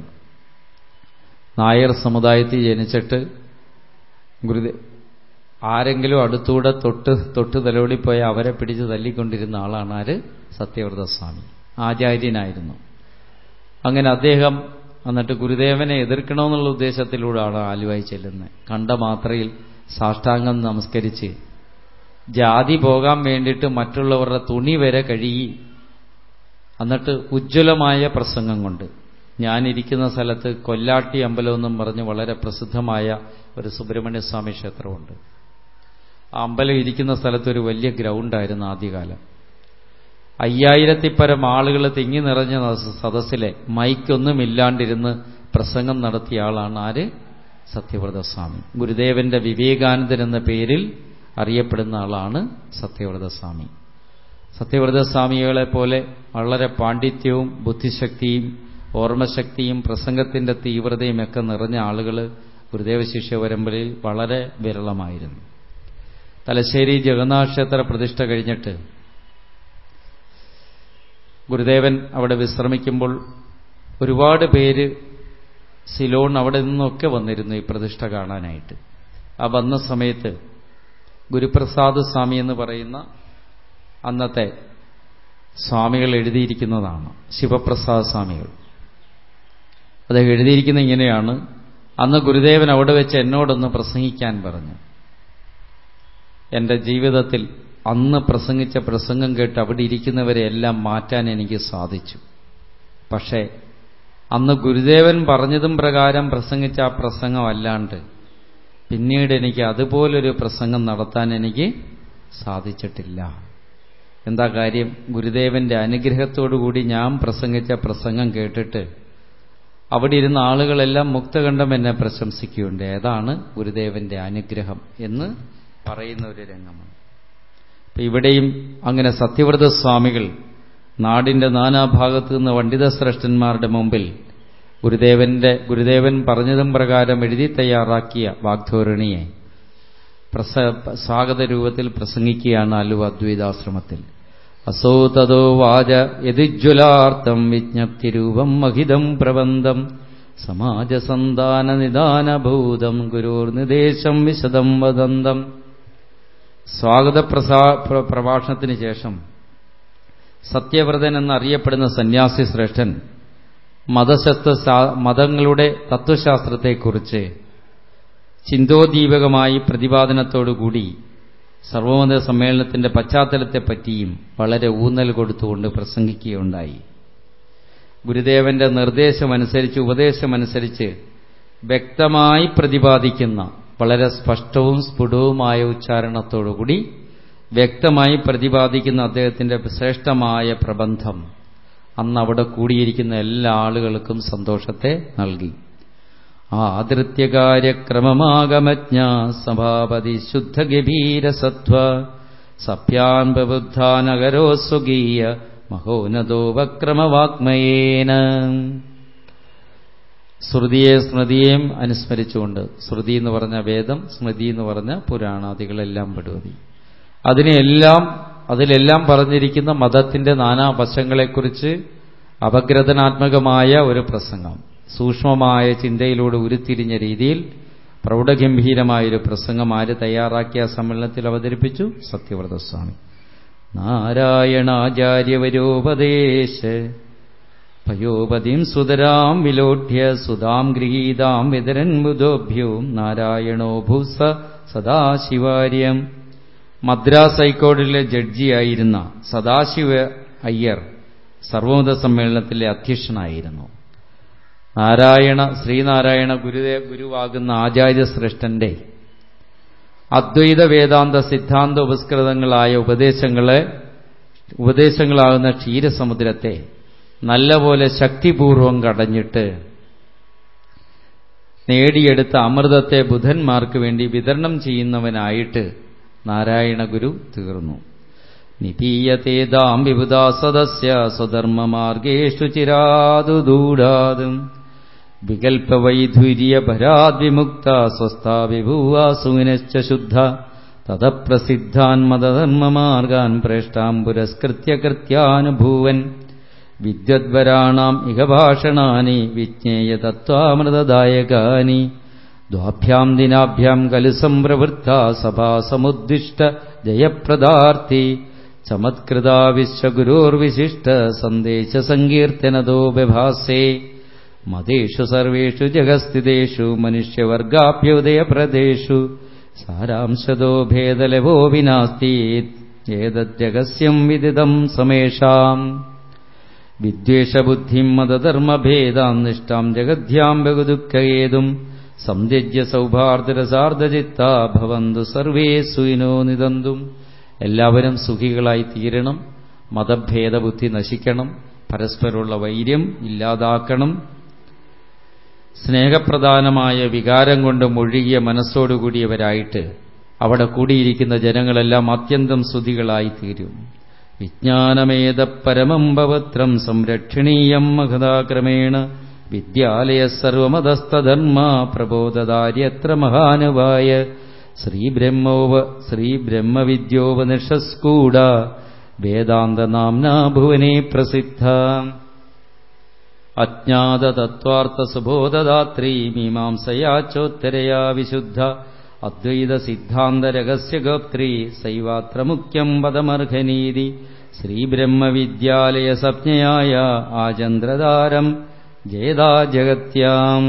S1: നായർ സമുദായത്തിൽ ജനിച്ചിട്ട് ഗുരുദേ ആരെങ്കിലും അടുത്തൂടെ തൊട്ട് തൊട്ട് തലോടിപ്പോയ അവരെ പിടിച്ച് തല്ലിക്കൊണ്ടിരുന്ന ആളാണ് ആര് സത്യവ്രത സ്വാമി ആചാര്യനായിരുന്നു അങ്ങനെ അദ്ദേഹം എന്നിട്ട് ഗുരുദേവനെ എതിർക്കണമെന്നുള്ള ഉദ്ദേശത്തിലൂടെയാണ് ആലുവായി ചെല്ലുന്നത് കണ്ട മാത്രയിൽ സാഷ്ടാംഗം നമസ്കരിച്ച് ജാതി പോകാൻ വേണ്ടിയിട്ട് മറ്റുള്ളവരുടെ തുണി വരെ കഴുകി എന്നിട്ട് ഉജ്ജ്വലമായ പ്രസംഗം കൊണ്ട് ഞാനിരിക്കുന്ന സ്ഥലത്ത് കൊല്ലാട്ടി അമ്പലം എന്നും പറഞ്ഞ് വളരെ പ്രസിദ്ധമായ ഒരു സുബ്രഹ്മണ്യ സ്വാമി ക്ഷേത്രമുണ്ട് ആ അമ്പലം ഇരിക്കുന്ന സ്ഥലത്ത് ഒരു വലിയ ഗ്രൗണ്ടായിരുന്നു ആദ്യകാലം അയ്യായിരത്തിപ്പരം ആളുകൾ തിങ്ങി നിറഞ്ഞ സദസ്സിലെ മൈക്കൊന്നുമില്ലാണ്ടിരുന്ന് പ്രസംഗം നടത്തിയ ആളാണ് ആര് സത്യവ്രത സ്വാമി ഗുരുദേവന്റെ വിവേകാനന്ദൻ എന്ന പേരിൽ അറിയപ്പെടുന്ന ആളാണ് സത്യവ്രത സ്വാമി സത്യവ്രത സ്വാമികളെ പോലെ വളരെ പാണ്ഡിത്യവും ബുദ്ധിശക്തിയും ഓർമ്മശക്തിയും പ്രസംഗത്തിന്റെ തീവ്രതയും ഒക്കെ നിറഞ്ഞ ആളുകൾ ഗുരുദേവ ശിഷ്യ പരമ്പരയിൽ വളരെ വിരളമായിരുന്നു തലശ്ശേരി ജഗന്നാഥ ക്ഷേത്ര പ്രതിഷ്ഠ കഴിഞ്ഞിട്ട് ഗുരുദേവൻ അവിടെ വിശ്രമിക്കുമ്പോൾ ഒരുപാട് പേര് സിലോൺ അവിടെ നിന്നൊക്കെ വന്നിരുന്നു ഈ പ്രതിഷ്ഠ കാണാനായിട്ട് ആ വന്ന സമയത്ത് ഗുരുപ്രസാദ് സ്വാമി എന്ന് പറയുന്ന അന്നത്തെ സ്വാമികൾ എഴുതിയിരിക്കുന്നതാണ് ശിവപ്രസാദ് സ്വാമികൾ അദ്ദേഹം എഴുതിയിരിക്കുന്ന ഇങ്ങനെയാണ് അന്ന് ഗുരുദേവൻ അവിടെ വെച്ച് എന്നോടൊന്ന് പ്രസംഗിക്കാൻ പറഞ്ഞു എന്റെ ജീവിതത്തിൽ അന്ന് പ്രസംഗിച്ച പ്രസംഗം കേട്ട് അവിടെ ഇരിക്കുന്നവരെ എല്ലാം മാറ്റാൻ എനിക്ക് സാധിച്ചു പക്ഷേ അന്ന് ഗുരുദേവൻ പറഞ്ഞതും പ്രകാരം പ്രസംഗിച്ച ആ പ്രസംഗമല്ലാണ്ട് പിന്നീട് എനിക്ക് അതുപോലൊരു പ്രസംഗം നടത്താൻ എനിക്ക് സാധിച്ചിട്ടില്ല എന്താ കാര്യം ഗുരുദേവന്റെ അനുഗ്രഹത്തോടുകൂടി ഞാൻ പ്രസംഗിച്ച പ്രസംഗം കേട്ടിട്ട് അവിടെ ഇരുന്ന ആളുകളെല്ലാം മുക്തകണ്ഠം എന്നെ പ്രശംസിക്കുകയുണ്ട് ഏതാണ് ഗുരുദേവന്റെ അനുഗ്രഹം എന്ന് പറയുന്ന ഒരു രംഗമാണ് ഇപ്പം ഇവിടെയും അങ്ങനെ സത്യവ്രത സ്വാമികൾ നാടിന്റെ നാനാഭാഗത്തു നിന്ന് പണ്ഡിത ശ്രേഷ്ഠന്മാരുടെ മുമ്പിൽ ഗുരുദേവന്റെ ഗുരുദേവൻ പറഞ്ഞതും പ്രകാരം എഴുതി തയ്യാറാക്കിയ വാഗ്ധോരണിയെ പ്രസ സ്വാഗത രൂപത്തിൽ പ്രസംഗിക്കുകയാണ് അലുവ അദ്വൈതാശ്രമത്തിൽ അസോ തതോ വാച യതിജ്വലാർത്ഥം വിജ്ഞപ്തിരൂപം മഹിതം പ്രബന്ധം സമാജസന്താന നിദാനഭൂതം ഗുരുർനിദേശം വിശദം വദന്തം സ്വാഗത പ്രസാ പ്രഭാഷണത്തിന് ശേഷം സത്യവ്രതൻ എന്നറിയപ്പെടുന്ന സന്യാസി ശ്രേഷ്ഠൻ മതശസ്ത്ര മതങ്ങളുടെ തത്വശാസ്ത്രത്തെക്കുറിച്ച് ചിന്തോദീപകമായി പ്രതിപാദനത്തോടുകൂടി സർവമത സമ്മേളനത്തിന്റെ പശ്ചാത്തലത്തെപ്പറ്റിയും വളരെ ഊന്നൽ കൊടുത്തുകൊണ്ട് പ്രസംഗിക്കുകയുണ്ടായി ഗുരുദേവന്റെ നിർദ്ദേശമനുസരിച്ച് ഉപദേശമനുസരിച്ച് വ്യക്തമായി പ്രതിപാദിക്കുന്ന വളരെ സ്പഷ്ടവും സ്ഫുടവുമായ ഉച്ചാരണത്തോടുകൂടി വ്യക്തമായി പ്രതിപാദിക്കുന്ന അദ്ദേഹത്തിന്റെ ശ്രേഷ്ഠമായ പ്രബന്ധം അന്ന് അവിടെ കൂടിയിരിക്കുന്ന എല്ലാ ആളുകൾക്കും സന്തോഷത്തെ നൽകി ആദൃത്യകാര്യക്രമമാഗമജ്ഞ സഭാപതി ശുദ്ധഗഭീരസത്വ സഭ്യാൻ പ്രബുദ്ധാനഗരോ സ്വകീയ മഹോനതോ വക്രമവാഗ്മയേന ശ്രുതിയെ സ്മൃതിയെയും അനുസ്മരിച്ചുകൊണ്ട് ശ്രുതി എന്ന് പറഞ്ഞ വേദം സ്മൃതി എന്ന് പറഞ്ഞ പുരാണാദികളെല്ലാം പെടുവതി അതിനെല്ലാം അതിലെല്ലാം പറഞ്ഞിരിക്കുന്ന മതത്തിന്റെ നാനാ വശങ്ങളെക്കുറിച്ച് അപഗ്രഥനാത്മകമായ ഒരു പ്രസംഗം സൂക്ഷ്മമായ ചിന്തയിലൂടെ ഉരുത്തിരിഞ്ഞ രീതിയിൽ പ്രൗഢഗംഭീരമായൊരു പ്രസംഗം ആര് തയ്യാറാക്കിയ സമ്മേളനത്തിൽ അവതരിപ്പിച്ചു സത്യവ്രതസ്വാമി നാരായണാചാര്യവരോപദേശ പയോപതിം സുതരാം വിലോഢ്യ സുതാം ഗൃഹീതാം വിതരൻ ബുധോഭ്യോ നാരായണോ ഭൂസ സദാശിവാര്യം മദ്രാസ് ഹൈക്കോടതിയിലെ ജഡ്ജിയായിരുന്ന സദാശിവ അയ്യർ സർവമത സമ്മേളനത്തിലെ അധ്യക്ഷനായിരുന്നു നാരായണ ശ്രീനാരായണ ഗുരുദേ ഗുരുവാകുന്ന ആചാര്യശ്രേഷ്ഠന്റെ അദ്വൈത വേദാന്ത സിദ്ധാന്ത ഉപസ്കൃതങ്ങളായ ഉപദേശങ്ങളെ ഉപദേശങ്ങളാകുന്ന ക്ഷീരസമുദ്രത്തെ നല്ലപോലെ ശക്തിപൂർവം കടഞ്ഞിട്ട് നേടിയെടുത്ത അമൃതത്തെ ബുധന്മാർക്ക് വേണ്ടി വിതരണം ചെയ്യുന്നവനായിട്ട് നാരായണ ഗുരു തീർന്നു നിപീയതേതാം വിബുധാ സദസ്യ സ്വധർമ്മമാർഗേഷു ചിരാതു ദൂഢാതും വികൽപ്പവൈധുര്യപരാദ്വിമുക്ത സ്വസ്ഥാ വിഭൂവാസുവിനശ്ച ശുദ്ധ തതപ്രസിദ്ധാൻ മതധർമ്മമാർഗാൻ പ്രേഷ്ടാം പുരസ്കൃത്യ കൃത്യാനുഭൂവൻ വിദ്വദ്വരാണാം ഇഹഭാഷണാനി വിജ്ഞേയ തത്വാമൃതദായകാനി ദ്വാഭ്യാം ദിനാഭ്യാം കലു സംപ്രവൃത്ത സഭാസമുദ്ദിഷ്ട ജയപ്രദാർത്ഥി ചമത്കൃതാ വിശ്വഗുരോർവിശിഷ്ട സന്ദേശ സങ്കീർത്തനതോ വ്യഭാസേ മതേഷു സർവേഷു ജഗസ്ഥിതേഷു മനുഷ്യവർഗാഭ്യുദയപ്രദേശു സാരാംശതോ ഭേദലവോ വിനാസ്തി ഏതദ്രഹസ്യം വിദിതം സമേഷാം വിദ്വേഷബുദ്ധിം മതധർമ്മഭേദാം നിഷ്ഠാം ജഗദ്ധ്യാം ബഹുദുഃഖേതും സംത്യജ്യ സൗഭാർദ്ദരസാർദ്ധചിത്ത ഭവന്തു സർവേ സുയിനോ നിതന്തും എല്ലാവരും സുഖികളായി തീരണം മതഭേദബുദ്ധി നശിക്കണം പരസ്പരമുള്ള വൈര്യം ഇല്ലാതാക്കണം സ്നേഹപ്രധാനമായ വികാരം കൊണ്ട് മുഴുകിയ മനസ്സോടുകൂടിയവരായിട്ട് അവിടെ കൂടിയിരിക്കുന്ന ജനങ്ങളെല്ലാം അത്യന്തം സ്തുതികളായി തീരും വിജ്ഞാനമേത പരമം പവിത്രം സംരക്ഷണീയം മഹതാക്രമേണ വിദ്യാലയ സർവമതസ്ഥധർമ്മ പ്രബോധദാര്യത്ര മഹാനുവായ ശ്രീബ്രഹ്മോപ ശ്രീബ്രഹ്മവിദ്യോപനിഷസ്കൂട വേദാന്തനാംനാ ഭുവനെ പ്രസിദ്ധ അജ്ഞാതതത്വാർത്ഥസുബോധദാത്രീ മീമാംസയാച്ചോത്തരയാ വിശുദ്ധ അദ്വൈത സിദ്ധാന്തരഹസ്യഗോപ്ത്രീ സൈവാത്ര മുഖ്യം പദമർഹനീതി ശ്രീബ്രഹ്മവിദ്യാലയ സംജ്ഞയായ ആചന്ദ്രതാരം ജയതാ ജഗത്യാം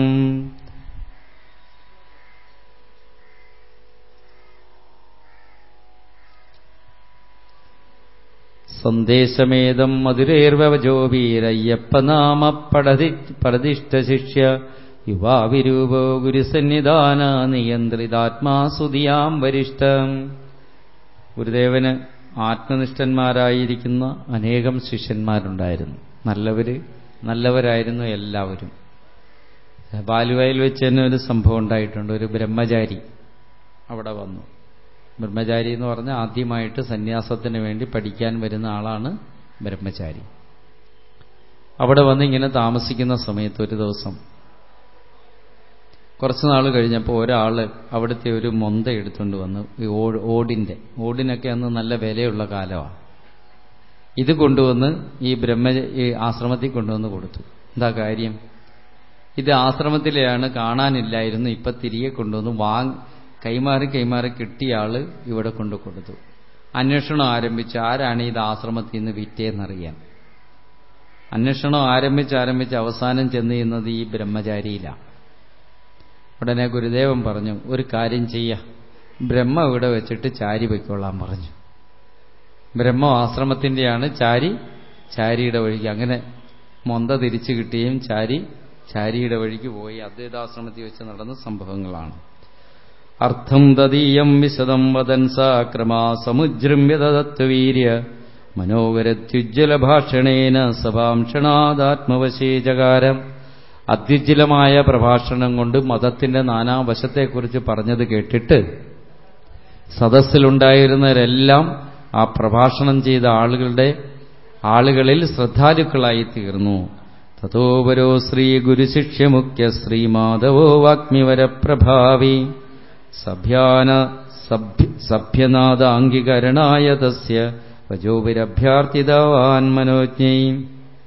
S1: സന്ദേശമേതം മധുരേർവജോബീരയ്യപ്പനാമ പടതി പടതിഷ്ടശിഷ്യ യുവാവിരൂപോ ഗുരുസന്നിധാന നിയന്ത്രിതാത്മാസുതിയാം വരിഷ്ഠം ഗുരുദേവന് ആത്മനിഷ്ഠന്മാരായിരിക്കുന്ന അനേകം ശിഷ്യന്മാരുണ്ടായിരുന്നു നല്ലവര് നല്ലവരായിരുന്നു എല്ലാവരും ബാലുവായിൽ വെച്ച് തന്നെ ഒരു സംഭവം ഉണ്ടായിട്ടുണ്ട് ഒരു ബ്രഹ്മചാരി അവിടെ വന്നു ബ്രഹ്മചാരി എന്ന് പറഞ്ഞാൽ ആദ്യമായിട്ട് സന്യാസത്തിന് വേണ്ടി പഠിക്കാൻ വരുന്ന ആളാണ് ബ്രഹ്മചാരി അവിടെ വന്ന് ഇങ്ങനെ താമസിക്കുന്ന സമയത്ത് ഒരു ദിവസം കുറച്ച് നാൾ കഴിഞ്ഞപ്പോൾ ഒരാൾ അവിടുത്തെ ഒരു മൊന്ത എടുത്തുകൊണ്ട് വന്നു ഈ ഓടിന്റെ ഓടിനൊക്കെ അന്ന് നല്ല വിലയുള്ള കാലമാണ് ഇത് കൊണ്ടുവന്ന് ഈ ബ്രഹ്മ ഈ ആശ്രമത്തിൽ കൊണ്ടുവന്ന് കൊടുത്തു എന്താ കാര്യം ഇത് ആശ്രമത്തിലെയാണ് കാണാനില്ലായിരുന്നു ഇപ്പൊ തിരികെ കൊണ്ടുവന്ന് വാങ് കൈമാറി കൈമാറി കിട്ടിയ ആള് ഇവിടെ കൊണ്ടു കൊടുത്തു അന്വേഷണം ആരംഭിച്ചു ആരാണ് ഇത് ആശ്രമത്തിൽ നിന്ന് വിറ്റേന്നറിയാൻ അന്വേഷണം ആരംഭിച്ച് ആരംഭിച്ച് അവസാനം ചെന്ന് ചെയ്യുന്നത് ഈ ബ്രഹ്മചാരിയിലാണ് ഉടനെ ഗുരുദേവൻ പറഞ്ഞു ഒരു കാര്യം ചെയ്യ ബ്രഹ്മ ഇവിടെ വെച്ചിട്ട് ചാരി വയ്ക്കൊള്ളാൻ പറഞ്ഞു ബ്രഹ്മ ആശ്രമത്തിന്റെയാണ് ചാരി ചാരിയുടെ വഴിക്ക് അങ്ങനെ മൊന്ത തിരിച്ചു കിട്ടുകയും ചാരി ചാരിയുടെ വഴിക്ക് പോയി അദ്വൈതാശ്രമത്തിൽ വെച്ച് നടന്ന സംഭവങ്ങളാണ് അർത്ഥം തദീയം വിശദം വദൻ സാക്രമാ സമുജൃംബ്യതത്വീര്യ മനോഹരത്യുജ്വലഭാഷണേന സഭാംഷണാദാത്മവശേചകാരം അത്യുജ്വലമായ പ്രഭാഷണം കൊണ്ട് മതത്തിന്റെ നാനാവശത്തെക്കുറിച്ച് പറഞ്ഞത് കേട്ടിട്ട് സദസ്സിലുണ്ടായിരുന്നവരെല്ലാം ആ പ്രഭാഷണം ചെയ്ത ആളുകളുടെ ആളുകളിൽ ശ്രദ്ധാലുക്കളായി തീർന്നു തതോപരോ ശ്രീ ഗുരുശിക്ഷ്യമുഖ്യ ശ്രീമാധവോ വാഗ്മിവരപ്രഭാവി സഭ്യാന സഭ്യനാദാംഗീകരണായ തസ്യ വജോവിരഭ്യാർത്ഥിതവാൻ മനോജ്ഞയും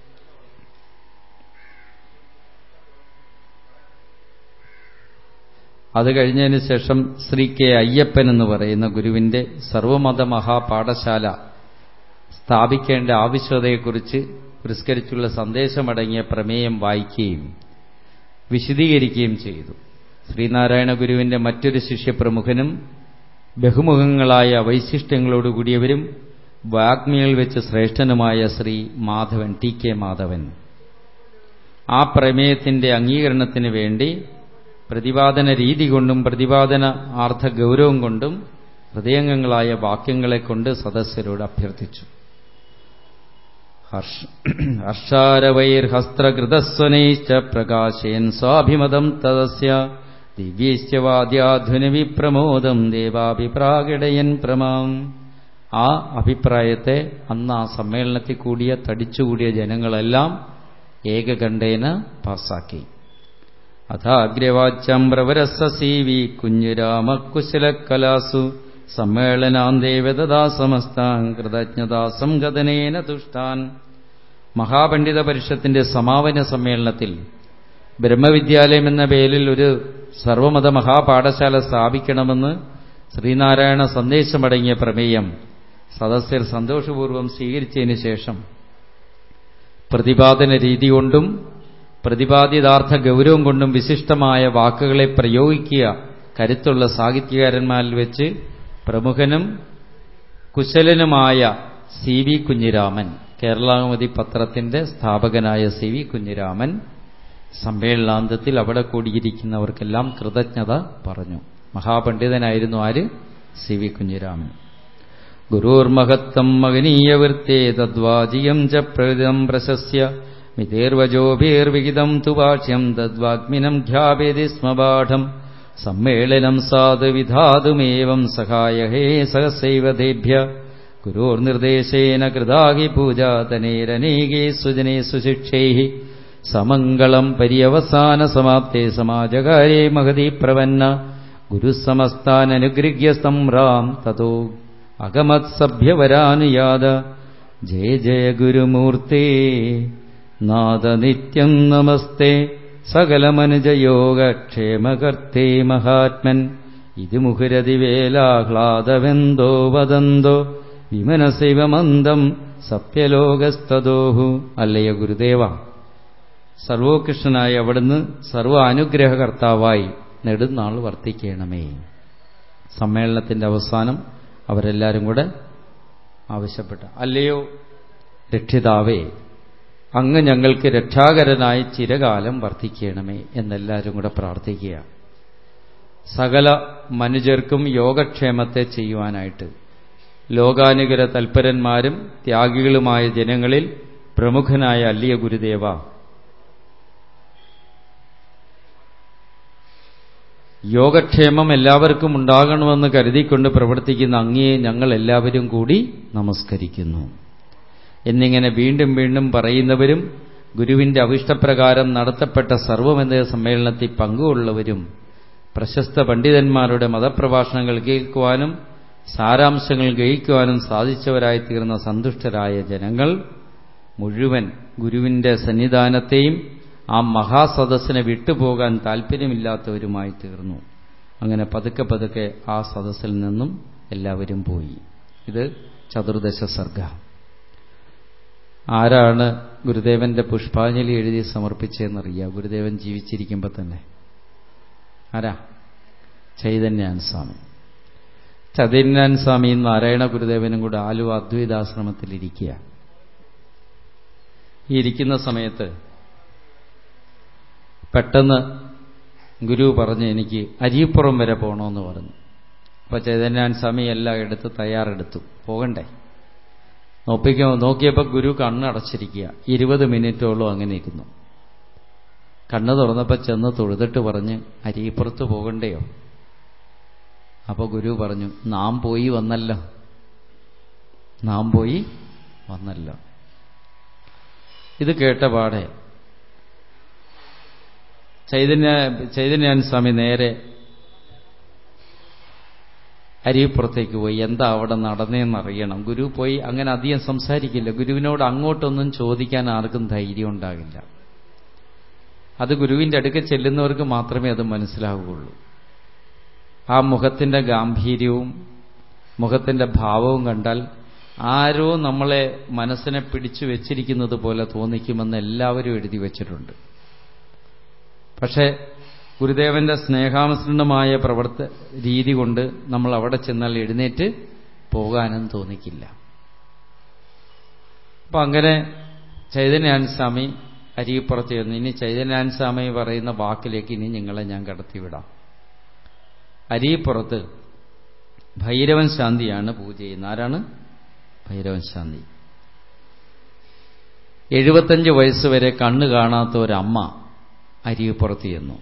S1: അത് കഴിഞ്ഞതിന് ശേഷം ശ്രീ കെ അയ്യപ്പൻ എന്ന് പറയുന്ന ഗുരുവിന്റെ സർവമത മഹാപാഠശാല സ്ഥാപിക്കേണ്ട ആവശ്യകതയെക്കുറിച്ച് പുരസ്കരിച്ചുള്ള സന്ദേശമടങ്ങിയ പ്രമേയം വായിക്കുകയും വിശദീകരിക്കുകയും ചെയ്തു ശ്രീനാരായണ ഗുരുവിന്റെ മറ്റൊരു ശിഷ്യപ്രമുഖനും ബഹുമുഖങ്ങളായ വൈശിഷ്ട്യങ്ങളോടുകൂടിയവരും വാഗ്മിയിൽ വെച്ച് ശ്രേഷ്ഠനുമായ ശ്രീ മാധവൻ ടി കെ മാധവൻ ആ പ്രമേയത്തിന്റെ അംഗീകരണത്തിന് വേണ്ടി പ്രതിപാദന രീതി കൊണ്ടും പ്രതിപാദന ആർത്ഥ ഗൗരവം കൊണ്ടും ഹൃദയംഗങ്ങളായ വാക്യങ്ങളെ കൊണ്ട് സദസ്യരോട് അഭ്യർത്ഥിച്ചു ഹർഷാരവൈർഹസ്ത്രകൃതസ്വനൈശ്ച പ്രകാശയൻ സ്വാഭിമതം തദസ്യ ദിവ്യശ്ചവാദ്യാധുനവിപ്രമോദം ദേവാഭിപ്രാകിടയൻ പ്രമാം ആ അഭിപ്രായത്തെ അന്ന് ആ സമ്മേളനത്തിൽ കൂടിയ തടിച്ചുകൂടിയ ജനങ്ങളെല്ലാം ഏകകണ്ഠേന പാസാക്കി അഥാഗ്രവാച്യം പ്രവരസ സി വി കുഞ്ഞുരാമകുശലകലാസു സമ്മേളനാന്തേ വെദതാ സമസ്താൻ കൃതജ്ഞതാസം ഗതനേന തുഷ്ടാൻ മഹാപണ്ഡിത പരിഷത്തിന്റെ സമാപന സമ്മേളനത്തിൽ ബ്രഹ്മവിദ്യാലയം എന്ന പേരിൽ ഒരു സർവമത മഹാപാഠശാല സ്ഥാപിക്കണമെന്ന് ശ്രീനാരായണ സന്ദേശമടങ്ങിയ പ്രമേയം സദസ്യർ സന്തോഷപൂർവ്വം സ്വീകരിച്ചതിന് ശേഷം പ്രതിപാദന രീതി കൊണ്ടും പ്രതിപാദിതാർത്ഥ ഗൗരവം കൊണ്ടും വിശിഷ്ടമായ വാക്കുകളെ പ്രയോഗിക്കുക കരുത്തുള്ള സാഹിത്യകാരന്മാരിൽ വെച്ച് പ്രമുഖനും കുശലനുമായ സി വി കുഞ്ഞിരാമൻ കേരളാമതി പത്രത്തിന്റെ സ്ഥാപകനായ സി വി കുഞ്ഞിരാമൻ സമ്മേളനാന്തത്തിൽ അവിടെ കൂടിയിരിക്കുന്നവർക്കെല്ലാം കൃതജ്ഞത പറഞ്ഞു മഹാപണ്ഡിതനായിരുന്നു ആര് സി വി കുഞ്ഞിരാമൻ ഗുരുർമഹത്വം മകനീയവൃത്തേ തദ്വാജിയം ച പ്രകൃതം പ്രശസ്യ മിതേർവജോഭിർവിഹിതം തു ഭാഷ്യം തദ്വാഗ്മിനം ഖ്യാപേതി സ്മ പാഠം സമ്മേളനം സാധു വിധാതുമേവം സഹായ ഹേ സഹസൈവ തേഭ്യ ഗുരോർനിർദ്ദേശേന കൃതാഹി പൂജാതനേരനേകേ സുജനേ സുശിക്ഷൈ സമംഗളം പര്യവസാന സമാപ്തേ സമാജകാരേ മഹതി പ്രവന്ന ഗുരുസമസ്താനനുഗൃഹ്യ സംറാം തതോ അഗമത്സഭ്യവരാനുയാത ജയ ജയ ഗുരുമൂർത്തേ നാദ നിത്യം നമസ്തേ സകലമനുജയോഗക്ഷേമകർത്തേ മഹാത്മൻ ഇത് മുഹുരതിവേലാഹ്ലാദവെന്തോ വദന്തോ വിമനസൈവമന്ദം സത്യലോകസ്തദോഹു അല്ലയ ഗുരുദേവ സർവോകൃഷ്ണനായ അവിടുന്ന് സർവ അനുഗ്രഹകർത്താവായി നെടുന്നാൾ വർത്തിക്കണമേ സമ്മേളനത്തിന്റെ അവസാനം അവരെല്ലാവരും കൂടെ ആവശ്യപ്പെട്ട അല്ലയോ രക്ഷിതാവേ അങ്ങ് ഞങ്ങൾക്ക് രക്ഷാകരനായി ചിരകാലം വർദ്ധിക്കണമേ എന്നെല്ലാവരും കൂടെ പ്രാർത്ഥിക്കുക സകല മനുജർക്കും യോഗക്ഷേമത്തെ ചെയ്യുവാനായിട്ട് ലോകാനുഗര തൽപരന്മാരും ത്യാഗികളുമായ ജനങ്ങളിൽ പ്രമുഖനായ അല്ലിയ ഗുരുദേവ യോഗക്ഷേമം എല്ലാവർക്കും ഉണ്ടാകണമെന്ന് കരുതിക്കൊണ്ട് പ്രവർത്തിക്കുന്ന അങ്ങയെ ഞങ്ങൾ എല്ലാവരും കൂടി നമസ്കരിക്കുന്നു എന്നിങ്ങനെ വീണ്ടും വീണ്ടും പറയുന്നവരും ഗുരുവിന്റെ അവിഷ്ടപ്രകാരം നടത്തപ്പെട്ട സർവമെന്ന സമ്മേളനത്തിൽ പങ്കുകൊള്ളവരും പ്രശസ്ത പണ്ഡിതന്മാരുടെ മതപ്രഭാഷണങ്ങൾ കേൾക്കുവാനും സാരാംശങ്ങൾ ഗ്രഹിക്കുവാനും സാധിച്ചവരായി തീർന്ന സന്തുഷ്ടരായ ജനങ്ങൾ മുഴുവൻ ഗുരുവിന്റെ സന്നിധാനത്തെയും ആ മഹാസദസ്സിനെ വിട്ടുപോകാൻ താല്പര്യമില്ലാത്തവരുമായി തീർന്നു അങ്ങനെ പതുക്കെ പതുക്കെ ആ സദസ്സിൽ നിന്നും എല്ലാവരും പോയി ഇത് ചതുർദശ സർഗ ആരാണ് ഗുരുദേവന്റെ പുഷ്പാഞ്ജലി എഴുതി സമർപ്പിച്ചതെന്നറിയാം ഗുരുദേവൻ ജീവിച്ചിരിക്കുമ്പോൾ തന്നെ ആരാ ചൈതന്യാൻ സ്വാമി ചൈതന്യാൻ സ്വാമിയും നാരായണ ഗുരുദേവനും കൂടെ ആലുവ അദ്വൈതാശ്രമത്തിലിരിക്കുക ഈ ഇരിക്കുന്ന സമയത്ത് പെട്ടെന്ന് ഗുരു പറഞ്ഞ് എനിക്ക് അരിപ്പുറം വരെ പോകണമെന്ന് പറഞ്ഞു അപ്പൊ ചൈതന്യാൻ സ്വാമി എല്ലാം എടുത്ത് തയ്യാറെടുത്തു പോകണ്ടേ നോപ്പിക്കോ നോക്കിയപ്പോൾ ഗുരു കണ്ണടച്ചിരിക്കുക ഇരുപത് മിനിറ്റോളം അങ്ങനെ ഇരുന്നു കണ്ണ് തുറന്നപ്പോൾ ചെന്ന് തൊഴുതിട്ട് പറഞ്ഞ് അരിപ്പുറത്ത് പോകണ്ടയോ അപ്പോൾ ഗുരു പറഞ്ഞു നാം പോയി വന്നല്ലോ നാം പോയി വന്നല്ലോ ഇത് കേട്ട പാടെ ചൈതന്യ ചൈതന്യാൻ സ്വാമി നേരെ അരിപ്പുറത്തേക്ക് പോയി എന്താ അവിടെ നടന്നേന്നറിയണം ഗുരു പോയി അങ്ങനെ അധികം സംസാരിക്കില്ല ഗുരുവിനോട് അങ്ങോട്ടൊന്നും ചോദിക്കാൻ ആർക്കും ധൈര്യം ഉണ്ടാകില്ല അത് ഗുരുവിന്റെ അടുക്കൽ ചെല്ലുന്നവർക്ക് മാത്രമേ അത് മനസ്സിലാവുകയുള്ളൂ ആ മുഖത്തിന്റെ ഗാംഭീര്യവും മുഖത്തിന്റെ ഭാവവും കണ്ടാൽ ആരോ നമ്മളെ മനസ്സിനെ പിടിച്ചു വെച്ചിരിക്കുന്നത് പോലെ തോന്നിക്കുമെന്ന് എല്ലാവരും എഴുതി വച്ചിട്ടുണ്ട് പക്ഷേ ഗുരുദേവന്റെ സ്നേഹാമസൃണമായ പ്രവർത്ത രീതി കൊണ്ട് നമ്മൾ അവിടെ ചെന്നാൽ എഴുന്നേറ്റ് പോകാനും തോന്നിക്കില്ല അപ്പൊ അങ്ങനെ ചൈതന്യാൻ സ്വാമി അരിപ്പുറത്ത് ചെന്നു ഇനി ചൈതന്യാൻ സ്വാമി പറയുന്ന വാക്കിലേക്ക് ഇനി നിങ്ങളെ ഞാൻ കടത്തിവിടാം അരിപ്പുറത്ത് ഭൈരവൻ ശാന്തിയാണ് പൂജ ചെയ്യുന്നത് ആരാണ് ഭൈരവൻ ശാന്തി എഴുപത്തഞ്ച് വയസ്സ് വരെ കണ്ണ് കാണാത്ത ഒരമ്മ അരിപ്പുറത്ത് ചെന്നു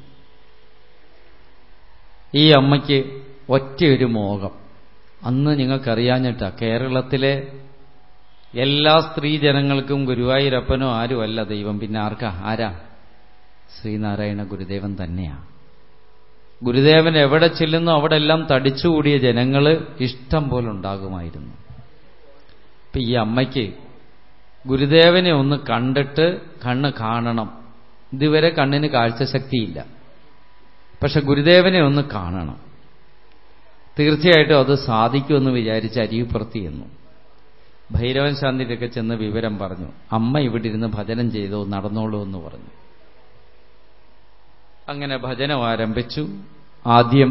S1: ഈ അമ്മയ്ക്ക് ഒറ്റയൊരു മോഹം അന്ന് നിങ്ങൾക്കറിയാഞ്ഞിട്ടാ കേരളത്തിലെ എല്ലാ സ്ത്രീജനങ്ങൾക്കും ഗുരുവായൂരപ്പനോ ആരുമല്ല ദൈവം പിന്നെ ആർക്കാ ആരാ ശ്രീനാരായണ ഗുരുദേവൻ തന്നെയാ ഗുരുദേവൻ എവിടെ ചെല്ലുന്നു അവിടെ എല്ലാം തടിച്ചുകൂടിയ ജനങ്ങൾ ഇഷ്ടം പോലെ ഉണ്ടാകുമായിരുന്നു ഇപ്പൊ ഈ അമ്മയ്ക്ക് ഗുരുദേവനെ ഒന്ന് കണ്ടിട്ട് കണ്ണ് കാണണം ഇതുവരെ കണ്ണിന് കാഴ്ചശക്തിയില്ല പക്ഷെ ഗുരുദേവനെ ഒന്ന് കാണണം തീർച്ചയായിട്ടും അത് സാധിക്കുമെന്ന് വിചാരിച്ച് അരിയുപ്പുറത്ത് ചെന്നു ഭൈരവൻ ശാന്തിയിലൊക്കെ ചെന്ന് വിവരം പറഞ്ഞു അമ്മ ഇവിടെ ഇരുന്ന് ഭജനം ചെയ്തോ നടന്നോളൂ എന്ന് പറഞ്ഞു അങ്ങനെ ഭജനം ആരംഭിച്ചു ആദ്യം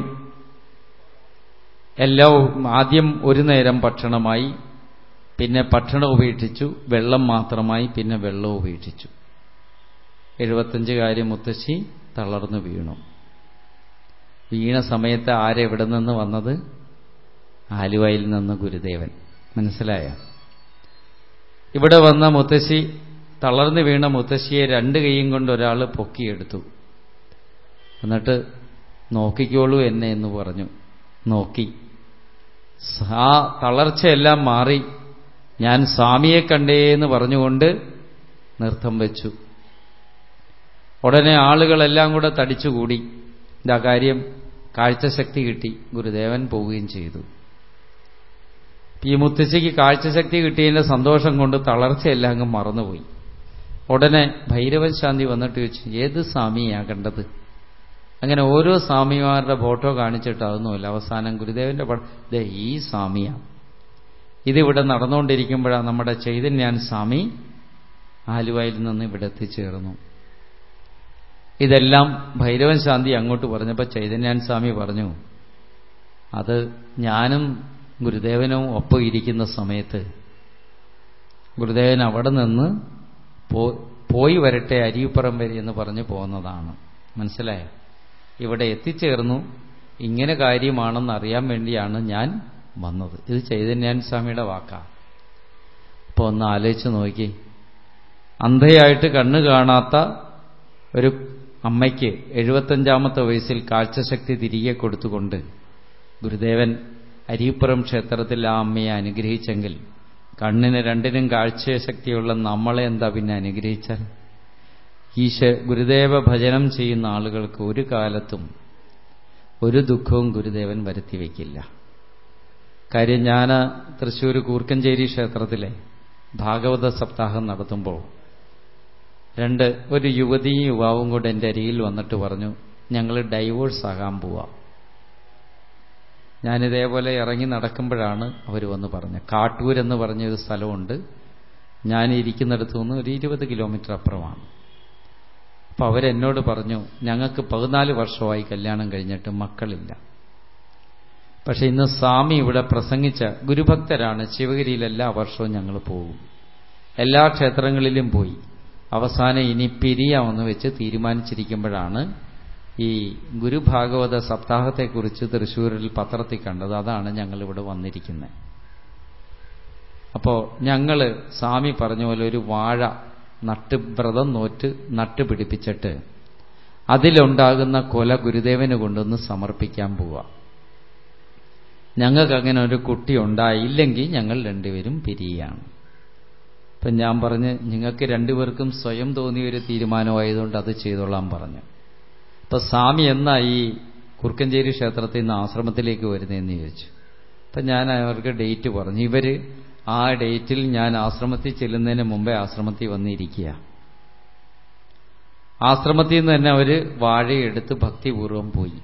S1: എല്ലാം ആദ്യം ഒരു നേരം ഭക്ഷണമായി പിന്നെ ഭക്ഷണം ഉപേക്ഷിച്ചു വെള്ളം മാത്രമായി പിന്നെ വെള്ളം ഉപേക്ഷിച്ചു എഴുപത്തഞ്ചുകാരി മുത്തശ്ശി തളർന്നു വീണു വീണ സമയത്ത് ആരെവിടെ നിന്ന് വന്നത് ആലുവയിൽ നിന്ന് ഗുരുദേവൻ മനസ്സിലായ ഇവിടെ വന്ന മുത്തശ്ശി തളർന്നു വീണ മുത്തശ്ശിയെ രണ്ട് കൈയും കൊണ്ട് ഒരാൾ പൊക്കിയെടുത്തു എന്നിട്ട് നോക്കിക്കോളൂ എന്നെ എന്ന് പറഞ്ഞു നോക്കി ആ തളർച്ചയെല്ലാം മാറി ഞാൻ സ്വാമിയെ കണ്ടേ എന്ന് പറഞ്ഞുകൊണ്ട് നൃത്തം വെച്ചു ഉടനെ ആളുകളെല്ലാം കൂടെ തടിച്ചുകൂടി ഇതാ കാര്യം കാഴ്ചശക്തി കിട്ടി ഗുരുദേവൻ പോവുകയും ചെയ്തു ഈ മുത്തശ്ശിക്ക് കാഴ്ചശക്തി കിട്ടിയതിന്റെ സന്തോഷം കൊണ്ട് തളർച്ചയെല്ലാം അങ്ങ് മറന്നുപോയി ഉടനെ ഭൈരവൻ ശാന്തി വന്നിട്ട് ചോദിച്ചു ഏത് സ്വാമിയാ കണ്ടത് അങ്ങനെ ഓരോ സ്വാമിമാരുടെ ഫോട്ടോ കാണിച്ചിട്ടാവുന്നുമില്ല അവസാനം ഗുരുദേവന്റെ ദേ ഈ സ്വാമിയാ ഇതിവിടെ നടന്നുകൊണ്ടിരിക്കുമ്പോഴാണ് നമ്മുടെ ചൈതന്യാൻ സ്വാമി ആലുവയിൽ നിന്ന് ഇവിടെ എത്തിച്ചേർന്നു ഇതെല്ലാം ഭൈരവൻ ശാന്തി അങ്ങോട്ട് പറഞ്ഞപ്പോൾ ചൈതന്യാൻ സ്വാമി പറഞ്ഞു അത് ഞാനും ഗുരുദേവനും ഒപ്പം ഇരിക്കുന്ന സമയത്ത് ഗുരുദേവൻ അവിടെ നിന്ന് പോയി വരട്ടെ അരിയുപ്പുറം വരെ എന്ന് പറഞ്ഞു പോകുന്നതാണ് മനസ്സിലായോ ഇവിടെ എത്തിച്ചേർന്നു ഇങ്ങനെ കാര്യമാണെന്ന് അറിയാൻ വേണ്ടിയാണ് ഞാൻ വന്നത് ഇത് ചൈതന്യാൻ സ്വാമിയുടെ വാക്കാണ് അപ്പോൾ ഒന്ന് ആലോചിച്ച് നോക്കി അന്ധയായിട്ട് കണ്ണു കാണാത്ത ഒരു അമ്മയ്ക്ക് എഴുപത്തഞ്ചാമത്തെ വയസ്സിൽ കാഴ്ചശക്തി തിരികെ കൊടുത്തുകൊണ്ട് ഗുരുദേവൻ അരിപ്പുറം ക്ഷേത്രത്തിൽ ആ അമ്മയെ അനുഗ്രഹിച്ചെങ്കിൽ കണ്ണിന് രണ്ടിനും കാഴ്ചശക്തിയുള്ള നമ്മളെ എന്താ പിന്നെ അനുഗ്രഹിച്ചാൽ ഈശ ഗുരുദേവ ഭജനം ചെയ്യുന്ന ആളുകൾക്ക് ഒരു കാലത്തും ഒരു ദുഃഖവും ഗുരുദേവൻ വരുത്തി വയ്ക്കില്ല കാര്യം ഞാൻ തൃശ്ശൂർ കൂർക്കഞ്ചേരി ക്ഷേത്രത്തിലെ ഭാഗവത സപ്താഹം നടത്തുമ്പോൾ രണ്ട് ഒരു യുവതിയും യുവാവും കൂടെ എൻ്റെ അരിയിൽ വന്നിട്ട് പറഞ്ഞു ഞങ്ങൾ ഡൈവോഴ്സ് ആകാൻ പോവാം ഞാനിതേപോലെ ഇറങ്ങി നടക്കുമ്പോഴാണ് അവർ വന്ന് പറഞ്ഞത് കാട്ടൂർ എന്ന് പറഞ്ഞൊരു സ്ഥലമുണ്ട് ഞാൻ ഇരിക്കുന്നിടത്തു നിന്ന് ഒരു ഇരുപത് കിലോമീറ്റർ അപ്പുറമാണ് അപ്പോൾ അവരെന്നോട് പറഞ്ഞു ഞങ്ങൾക്ക് പതിനാല് വർഷമായി കല്യാണം കഴിഞ്ഞിട്ട് മക്കളില്ല പക്ഷെ ഇന്ന് സ്വാമി ഇവിടെ പ്രസംഗിച്ച ഗുരുഭക്തരാണ് ശിവഗിരിയിൽ എല്ലാ വർഷവും ഞങ്ങൾ പോകും എല്ലാ ക്ഷേത്രങ്ങളിലും പോയി അവസാനം ഇനി പിരിയാമെന്ന് വെച്ച് തീരുമാനിച്ചിരിക്കുമ്പോഴാണ് ഈ ഗുരുഭാഗവത സപ്താഹത്തെക്കുറിച്ച് തൃശ്ശൂരിൽ പത്രത്തിൽ കണ്ടത് അതാണ് ഞങ്ങളിവിടെ വന്നിരിക്കുന്നത് അപ്പോൾ ഞങ്ങൾ സ്വാമി പറഞ്ഞ പോലെ ഒരു വാഴ നട്ട് വ്രതം നോറ്റ് നട്ട് പിടിപ്പിച്ചിട്ട് അതിലുണ്ടാകുന്ന കൊല ഗുരുദേവന് കൊണ്ടൊന്ന് സമർപ്പിക്കാൻ പോവാം ഞങ്ങൾക്ക് അങ്ങനെ ഒരു കുട്ടി ഉണ്ടായില്ലെങ്കിൽ ഞങ്ങൾ രണ്ടുപേരും പിരിയുകയാണ് അപ്പം ഞാൻ പറഞ്ഞ് നിങ്ങൾക്ക് രണ്ടുപേർക്കും സ്വയം തോന്നിയ ഒരു തീരുമാനമായതുകൊണ്ട് അത് ചെയ്തോളാൻ പറഞ്ഞു അപ്പൊ സ്വാമി എന്നാ ഈ കുറുക്കഞ്ചേരി ക്ഷേത്രത്തിൽ നിന്ന് ആശ്രമത്തിലേക്ക് വരുന്നതെന്ന് ചോദിച്ചു അപ്പൊ ഞാൻ അവർക്ക് ഡേറ്റ് പറഞ്ഞു ഇവര് ആ ഡേറ്റിൽ ഞാൻ ആശ്രമത്തിൽ ചെല്ലുന്നതിന് മുമ്പേ ആശ്രമത്തിൽ വന്നിരിക്കുക ആശ്രമത്തിൽ നിന്ന് തന്നെ അവര് വാഴയെടുത്ത് ഭക്തിപൂർവം പോയി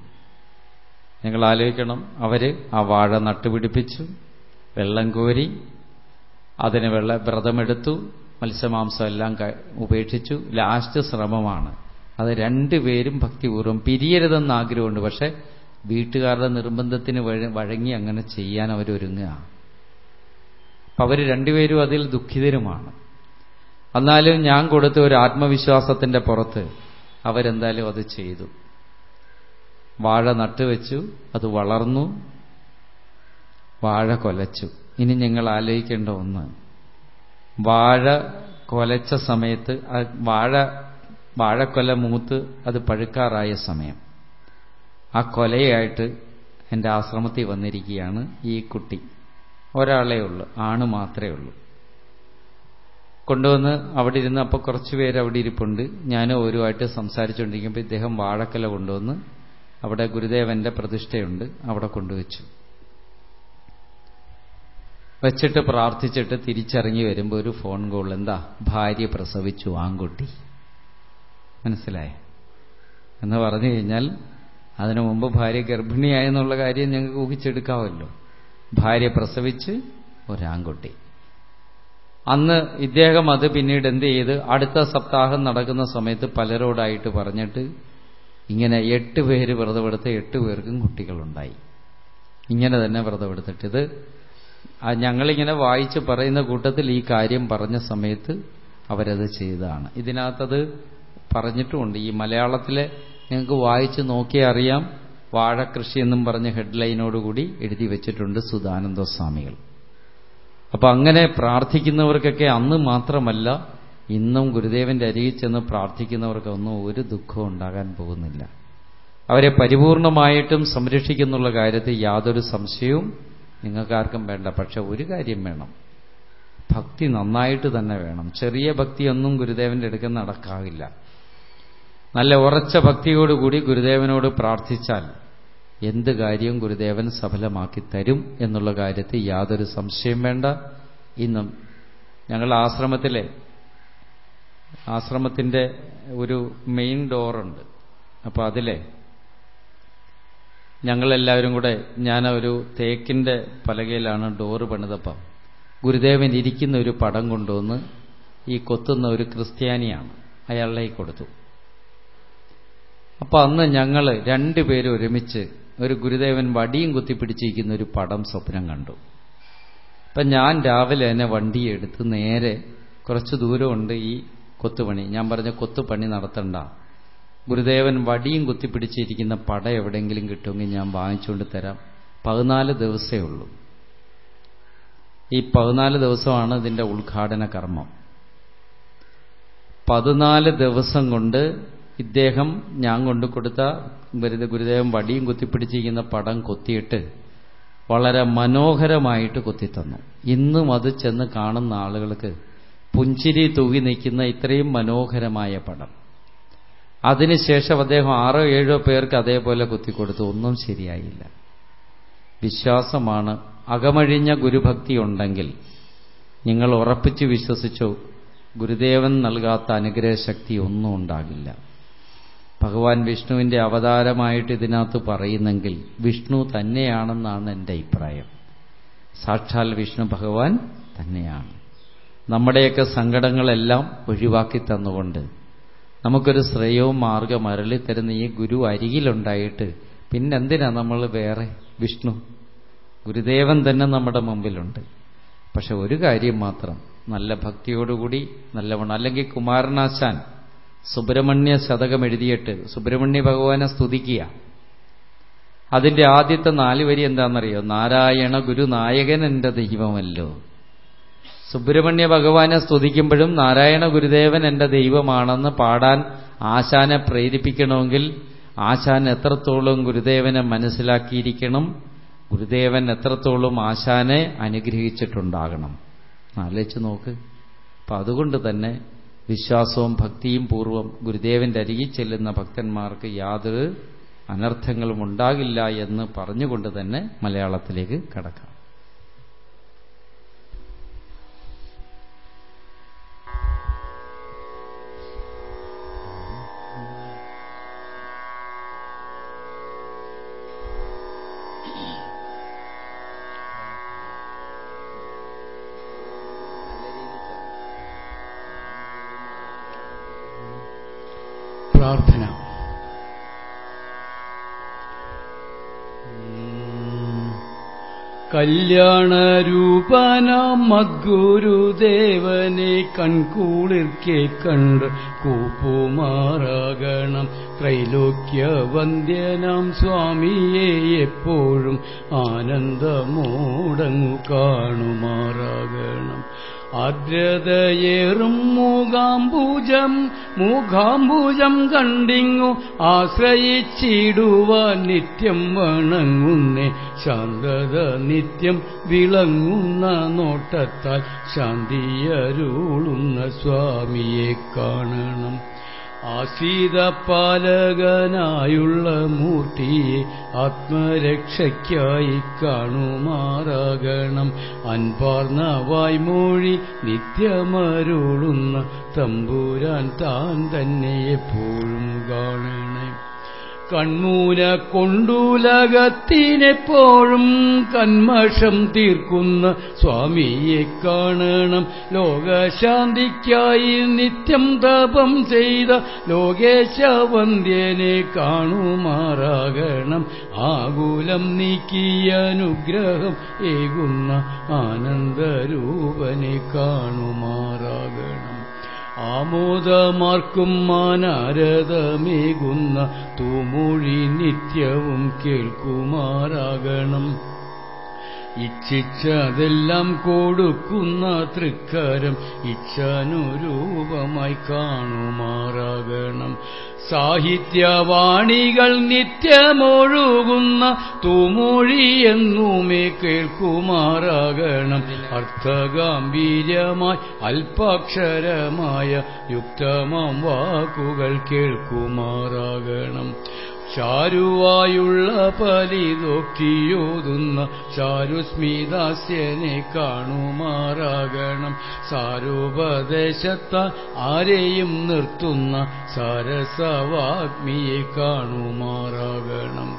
S1: ഞങ്ങൾ ആലോചിക്കണം അവര് ആ വാഴ നട്ടുപിടിപ്പിച്ചു വെള്ളം കോരി അതിന് വെള്ള വ്രതമെടുത്തു മത്സ്യമാംസം എല്ലാം ഉപേക്ഷിച്ചു ലാസ്റ്റ് ശ്രമമാണ് അത് രണ്ടുപേരും ഭക്തിപൂർവ്വം പിരിയരുതെന്ന് ആഗ്രഹമുണ്ട് പക്ഷെ വീട്ടുകാരുടെ നിർബന്ധത്തിന് വഴങ്ങി അങ്ങനെ ചെയ്യാൻ അവരൊരുങ്ങുക അപ്പം അവർ രണ്ടുപേരും അതിൽ ദുഃഖിതരുമാണ് എന്നാലും ഞാൻ കൊടുത്ത ഒരു ആത്മവിശ്വാസത്തിന്റെ പുറത്ത് അവരെന്തായാലും അത് ചെയ്തു വാഴ നട്ടുവെച്ചു അത് വളർന്നു വാഴ കൊലച്ചു ഇനി ഞങ്ങൾ ആലോചിക്കേണ്ട ഒന്ന് വാഴ കൊലച്ച സമയത്ത് വാഴ വാഴക്കൊല മൂത്ത് അത് പഴുക്കാറായ സമയം ആ കൊലയായിട്ട് എൻ്റെ ആശ്രമത്തിൽ വന്നിരിക്കുകയാണ് ഈ കുട്ടി ഒരാളേ ഉള്ളൂ ആണ് മാത്രമേ ഉള്ളൂ കൊണ്ടുവന്ന് അവിടെ ഇരുന്ന് അപ്പോൾ കുറച്ച് പേര് അവിടെ ഇരിപ്പുണ്ട് ഞാൻ ഓരുമായിട്ട് സംസാരിച്ചുകൊണ്ടിരിക്കുമ്പോൾ ഇദ്ദേഹം വാഴക്കല കൊണ്ടുവന്ന് അവിടെ ഗുരുദേവന്റെ പ്രതിഷ്ഠയുണ്ട് അവിടെ കൊണ്ടുവച്ചു വെച്ചിട്ട് പ്രാർത്ഥിച്ചിട്ട് തിരിച്ചിറങ്ങി വരുമ്പോൾ ഒരു ഫോൺ കോൾ എന്താ ഭാര്യ പ്രസവിച്ചു ആൺകുട്ടി മനസ്സിലായേ എന്ന് പറഞ്ഞു കഴിഞ്ഞാൽ അതിനു മുമ്പ് ഭാര്യ ഗർഭിണിയായെന്നുള്ള കാര്യം ഞങ്ങൾക്ക് ഊഹിച്ചെടുക്കാമല്ലോ ഭാര്യ പ്രസവിച്ച് ഒരാൺകുട്ടി അന്ന് ഇദ്ദേഹം അത് പിന്നീട് എന്ത് ചെയ്ത് അടുത്ത സപ്താഹം നടക്കുന്ന സമയത്ത് പലരോടായിട്ട് പറഞ്ഞിട്ട് ഇങ്ങനെ എട്ട് പേര് വ്രതമെടുത്ത് എട്ട് പേർക്കും കുട്ടികളുണ്ടായി ഇങ്ങനെ തന്നെ വ്രതമെടുത്തിട്ട് ഇത് ഞങ്ങളിങ്ങനെ വായിച്ച് പറയുന്ന കൂട്ടത്തിൽ ഈ കാര്യം പറഞ്ഞ സമയത്ത് അവരത് ചെയ്തതാണ് ഇതിനകത്തത് പറഞ്ഞിട്ടുമുണ്ട് ഈ മലയാളത്തിലെ നിങ്ങൾക്ക് വായിച്ച് നോക്കിയാൽ അറിയാം വാഴകൃഷി എന്നും പറഞ്ഞ ഹെഡ്ലൈനോടുകൂടി എഴുതി വെച്ചിട്ടുണ്ട് സുധാനന്ദ സ്വാമികൾ അപ്പൊ അങ്ങനെ പ്രാർത്ഥിക്കുന്നവർക്കൊക്കെ അന്ന് മാത്രമല്ല ഇന്നും ഗുരുദേവന്റെ അരികിൽ ചെന്ന് പ്രാർത്ഥിക്കുന്നവർക്കൊന്നും ഒരു ദുഃഖവും ഉണ്ടാകാൻ പോകുന്നില്ല അവരെ പരിപൂർണമായിട്ടും സംരക്ഷിക്കുന്നുള്ള കാര്യത്തിൽ യാതൊരു സംശയവും നിങ്ങൾക്കാർക്കും വേണ്ട പക്ഷെ ഒരു കാര്യം വേണം ഭക്തി നന്നായിട്ട് തന്നെ വേണം ചെറിയ ഭക്തിയൊന്നും ഗുരുദേവന്റെ അടുക്കൽ നടക്കാവില്ല നല്ല ഉറച്ച ഭക്തിയോടുകൂടി ഗുരുദേവനോട് പ്രാർത്ഥിച്ചാൽ എന്ത് കാര്യവും ഗുരുദേവൻ സഫലമാക്കി തരും എന്നുള്ള കാര്യത്തിൽ യാതൊരു സംശയം വേണ്ട ഇന്നും ഞങ്ങൾ ആശ്രമത്തിലെ ആശ്രമത്തിന്റെ ഒരു മെയിൻ ഡോറുണ്ട് അപ്പോൾ അതിലെ ഞങ്ങളെല്ലാവരും കൂടെ ഞാൻ ഒരു തേക്കിന്റെ പലകയിലാണ് ഡോറ് പണിതപ്പം ഗുരുദേവൻ ഇരിക്കുന്ന ഒരു പടം കൊണ്ടുവന്ന് ഈ കൊത്തുന്ന ഒരു ക്രിസ്ത്യാനിയാണ് അയാളുടെ കൊടുത്തു അപ്പൊ അന്ന് ഞങ്ങൾ രണ്ടുപേരും ഒരുമിച്ച് ഒരു ഗുരുദേവൻ വടിയും കുത്തിപ്പിടിച്ചിരിക്കുന്ന ഒരു പടം സ്വപ്നം കണ്ടു അപ്പം ഞാൻ രാവിലെ തന്നെ വണ്ടിയെടുത്ത് നേരെ കുറച്ച് ദൂരമുണ്ട് ഈ കൊത്തുപണി ഞാൻ പറഞ്ഞ കൊത്തുപണി നടത്തണ്ട ഗുരുദേവൻ വടിയും കുത്തിപ്പിടിച്ചിരിക്കുന്ന പടം എവിടെയെങ്കിലും കിട്ടുമെങ്കിൽ ഞാൻ വാങ്ങിച്ചുകൊണ്ട് തരാം പതിനാല് ദിവസമേ ഉള്ളൂ ഈ പതിനാല് ദിവസമാണ് ഇതിന്റെ ഉദ്ഘാടന കർമ്മം പതിനാല് ദിവസം കൊണ്ട് ഇദ്ദേഹം ഞാൻ കൊണ്ടു കൊടുത്ത ഗുരുദേവൻ വടിയും കുത്തിപ്പിടിച്ചിരിക്കുന്ന പടം കൊത്തിയിട്ട് വളരെ മനോഹരമായിട്ട് കൊത്തിത്തന്നു ഇന്നും അത് ചെന്ന് കാണുന്ന ആളുകൾക്ക് പുഞ്ചിരി തൂകി നിൽക്കുന്ന ഇത്രയും മനോഹരമായ പടം അതിനുശേഷം അദ്ദേഹം ആറോ ഏഴോ പേർക്ക് അതേപോലെ കുത്തിക്കൊടുത്തു ഒന്നും ശരിയായില്ല വിശ്വാസമാണ് അകമഴിഞ്ഞ ഗുരുഭക്തി ഉണ്ടെങ്കിൽ നിങ്ങൾ ഉറപ്പിച്ചു വിശ്വസിച്ചു ഗുരുദേവൻ നൽകാത്ത അനുഗ്രഹശക്തി ഒന്നും ഉണ്ടാകില്ല ഭഗവാൻ വിഷ്ണുവിന്റെ അവതാരമായിട്ട് ഇതിനകത്ത് പറയുന്നെങ്കിൽ വിഷ്ണു തന്നെയാണെന്നാണ് എൻ്റെ അഭിപ്രായം സാക്ഷാൽ വിഷ്ണു ഭഗവാൻ തന്നെയാണ് നമ്മുടെയൊക്കെ സങ്കടങ്ങളെല്ലാം ഒഴിവാക്കി തന്നുകൊണ്ട് നമുക്കൊരു ശ്രേയവും മാർഗം അരളി തരുന്ന ഈ ഗുരു അരികിലുണ്ടായിട്ട് പിന്നെന്തിനാ നമ്മൾ വേറെ വിഷ്ണു ഗുരുദേവൻ തന്നെ നമ്മുടെ മുമ്പിലുണ്ട് പക്ഷെ ഒരു കാര്യം മാത്രം നല്ല ഭക്തിയോടുകൂടി നല്ലവണ്ണം അല്ലെങ്കിൽ കുമാരനാശാൻ സുബ്രഹ്മണ്യ ശതകം എഴുതിയിട്ട് സുബ്രഹ്മണ്യ ഭഗവാനെ സ്തുതിക്കുക അതിന്റെ ആദ്യത്തെ നാല് വരി എന്താണെന്നറിയോ നാരായണ ഗുരുനായകൻ എന്റെ ദൈവമല്ലോ സുബ്രഹ്മണ്യ ഭഗവാനെ സ്തുതിക്കുമ്പോഴും നാരായണ ഗുരുദേവൻ എന്റെ ദൈവമാണെന്ന് പാടാൻ ആശാനെ പ്രേരിപ്പിക്കണമെങ്കിൽ ആശാൻ എത്രത്തോളം ഗുരുദേവനെ മനസ്സിലാക്കിയിരിക്കണം ഗുരുദേവൻ എത്രത്തോളം ആശാനെ അനുഗ്രഹിച്ചിട്ടുണ്ടാകണം ആലോചിച്ച് നോക്ക് അപ്പം അതുകൊണ്ട് തന്നെ വിശ്വാസവും ഭക്തിയും പൂർവ്വം ഗുരുദേവന്റെ അരികിൽ ചെല്ലുന്ന ഭക്തന്മാർക്ക് യാതൊരു അനർത്ഥങ്ങളും ഉണ്ടാകില്ല എന്ന് പറഞ്ഞുകൊണ്ട് തന്നെ മലയാളത്തിലേക്ക് കടക്കാം
S3: കല്യാണരൂപനാം മദ്ഗുരുദേവനെ കൺകൂളിർക്കെ കണ്ട് കൂപ്പുമാറാകണം ത്രൈലോക്യ വന്ദ്യനാം സ്വാമിയെ എപ്പോഴും ആനന്ദമോടങ്ങു കാണുമാറാകണം ആർദ്രതയേറും മൂകാംബുജം മൂകാംബുജം കണ്ടിങ്ങു ആശ്രയിച്ചിടുവാൻ നിത്യം വണങ്ങുന്നേ ശാന്തത നിത്യം വിളങ്ങുന്ന നോട്ടത്താൽ ശാന്തിയരുളുന്ന സ്വാമിയെ കാണണം ആസീതപാലകനായുള്ള മൂർത്തിയെ ആത്മരക്ഷയ്ക്കായി കാണുമാറാകണം അൻപാർന്ന വായ്മൊഴി നിത്യമരുളുന്ന തമ്പൂരാൻ താൻ തന്നെ എപ്പോഴും കാണണേ കൺമൂന കൊണ്ടുലകത്തിനെപ്പോഴും കന്മഷം തീർക്കുന്ന സ്വാമിയെ കാണണം ലോകശാന്തിക്കായി നിത്യം തപം ചെയ്ത ലോകേശവന്ധ്യനെ കാണുമാറാകണം ആകുലം നീക്കിയ അനുഗ്രഹം ഏകുന്ന ആനന്ദരൂപനെ കാണുമാറാകണം ആമോദമാർക്കും മാനാരതമേകുന്ന തൂമൊഴി നിത്യവും കേൾക്കുമാറാകണം ഇച്ഛിച്ചതെല്ലാം കൊടുക്കുന്ന തൃക്കരം ഇച്ഛാനുരൂപമായി കാണുമാറാകണം സാഹിത്യവാണികൾ നിത്യമൊഴുകുന്ന തൂമൊഴി എന്നുമേ കേൾക്കുമാറാകണം അർത്ഥഗാംഭീര്യമായി അല്പാക്ഷരമായ യുക്തമാം വാക്കുകൾ കേൾക്കുമാറാകണം ചാരുവായുള്ള പലിതൊക്കിയോതുന്ന ചാരുസ്മിതാസ്യനെ കാണുമാറാകണം സാരോപദേശത്ത ആരെയും നിർത്തുന്ന സരസവാഗ്മിയെ കാണുമാറാകണം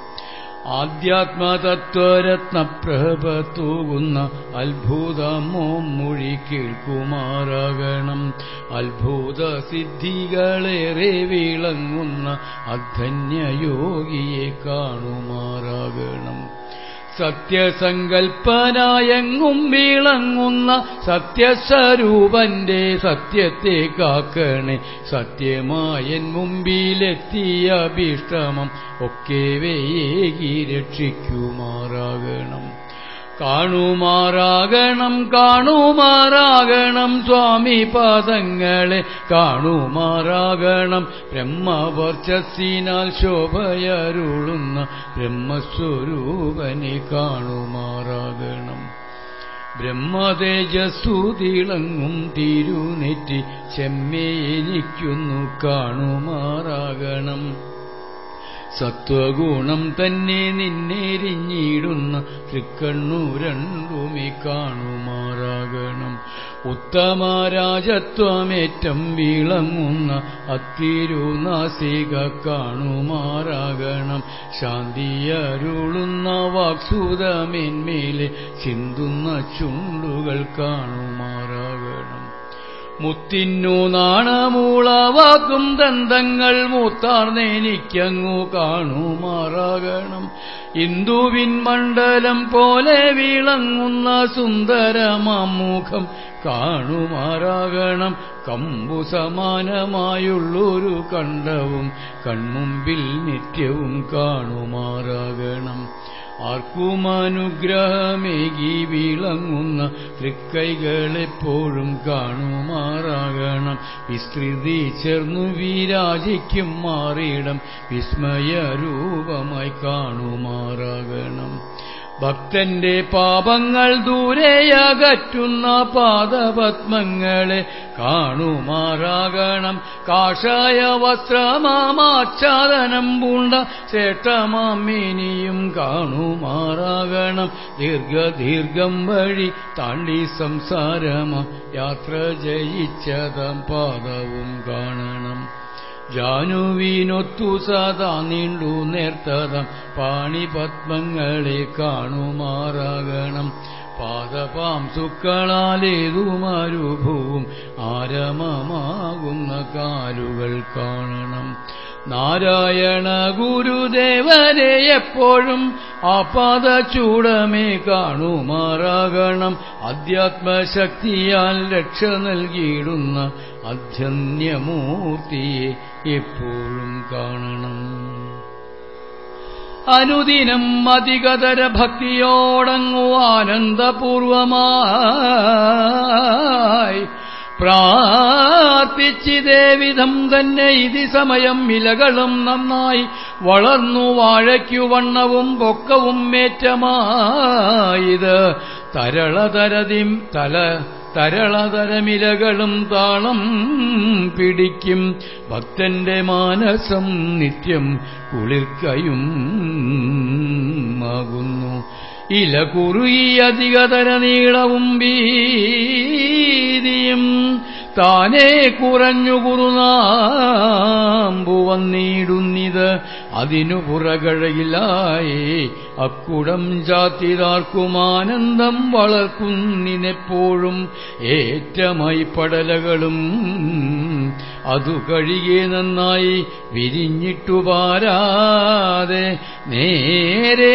S3: ആധ്യാത്മതത്വരത്നപ്രഭ തൂകുന്ന അത്ഭുതമോ മൊഴി കേൾക്കുമാറാകണം അത്ഭുത സിദ്ധികളേറെ വിളങ്ങുന്ന അധന്യയോഗിയെ കാണുമാറാകണം സത്യസങ്കൽപ്പനായെങ്ങും വിളങ്ങുന്ന സത്യസ്വരൂപന്റെ സത്യത്തെ കാക്കണേ സത്യമായൻ മുമ്പിലെത്തിയ അഭീഷ്ടമം ഒക്കെ വേഗി രക്ഷിക്കുമാറാകണം കാണുമാറാകണം കാണുമാറാകണം സ്വാമി പാദങ്ങളെ കാണുമാറാകണം ബ്രഹ്മവർച്ചസ്സിനാൽ ശോഭയരുളുന്ന ബ്രഹ്മസ്വരൂപനെ കാണുമാറാകണം ബ്രഹ്മതേജസ്സു തിളങ്ങും തിരുനെറ്റി ചെമ്മേ എനിക്കൊന്നു കാണുമാറാകണം സത്വഗുണം തന്നെ നിന്നെരിഞ്ഞിടുന്ന തൃക്കണ്ണു രണ്ടുമേ കാണുമാറാകണം ഉത്തമരാജത്വമേറ്റം വിളങ്ങുന്ന അത്തിരുനാസിക കാണുമാറാകണം ശാന്തിയരുളുന്ന വാക്സുതമേന്മേലെ ചിന്തുന്ന ചുണ്ടുകൾ കാണുമാറാകണം മുത്തിന്നു നാണമൂളവാക്കും ദന്തങ്ങൾ മൂത്താർന്നെനിക്കങ്ങു കാണുമാറാകണം ഇന്ദുവിൻ മണ്ഡലം പോലെ വിളങ്ങുന്ന സുന്ദരമാമുഖം കാണുമാറാകണം കമ്പു സമാനമായുള്ളൊരു കണ്ടവും കൺമുമ്പിൽ നിത്യവും കാണുമാറാകണം ആർക്കുമനുഗ്രഹമേകി വിളങ്ങുന്ന തൃക്കൈകളെപ്പോഴും കാണുമാറാകണം വിസ്തൃതി ചേർന്നു വിരാജിക്കും മാറിയിടം വിസ്മയരൂപമായി കാണുമാറാകണം ഭക്തന്റെ പാപങ്ങൾ ദൂരെയകറ്റുന്ന പാദപത്മങ്ങളെ കാണുമാറാകണം കാഷായ വസ്ത്രമാമാച്ഛാദനം പൂണ്ട ചേട്ടമാമിനിയും കാണുമാറാകണം ദീർഘദീർഘം വഴി താണ്ടി സംസാരമാം യാത്ര ജയിച്ചതാം പാദവും കാണണം ജാനുവിനൊത്തു സദാ നീണ്ടു നേർത്തതം പാണിപത്മങ്ങളെ കാണുമാറാകണം പാദപാംസുക്കളാലേതുമരുഭവും ആരമമാകുന്ന കാലുകൾ കാണണം നാരായണ ഗുരുദേവനെ എപ്പോഴും ആപാദ ചൂടമേ കാണുമാറാകണം അധ്യാത്മശക്തിയാൽ രക്ഷ നൽകിയിടുന്ന അധ്യന്യമൂർത്തിയെ എപ്പോഴും കാണണം അനുദിനം അധികതര ഭക്തിയോടങ്ങു ആനന്ദപൂർവമായി പ്രാർത്ഥിച്ചിതേവിധം തന്നെ ഇതി സമയം ഇലകളും നന്നായി വളർന്നു വാഴയ്ക്കു വണ്ണവും പൊക്കവും ഏറ്റമായത് തരളതരതിം തല തരളതരമിലകളും താളം പിടിക്കും ഭക്തന്റെ മാനസം നിത്യം കുളിർക്കയും ആകുന്നു ഇല കുറുകി അധികതര നീളവും വീതിയും താനേ കുറഞ്ഞു കുറുനാമ്പു വന്നിടുന്നിത് അതിനു പുറകഴയിലായി അക്കുടം ചാത്തിതാർക്കും ആനന്ദം വളർക്കുന്നിനെപ്പോഴും ഏറ്റമായി പടലകളും അതു കഴുകെ നന്നായി വിരിഞ്ഞിട്ടു പാരാതെ നേരെ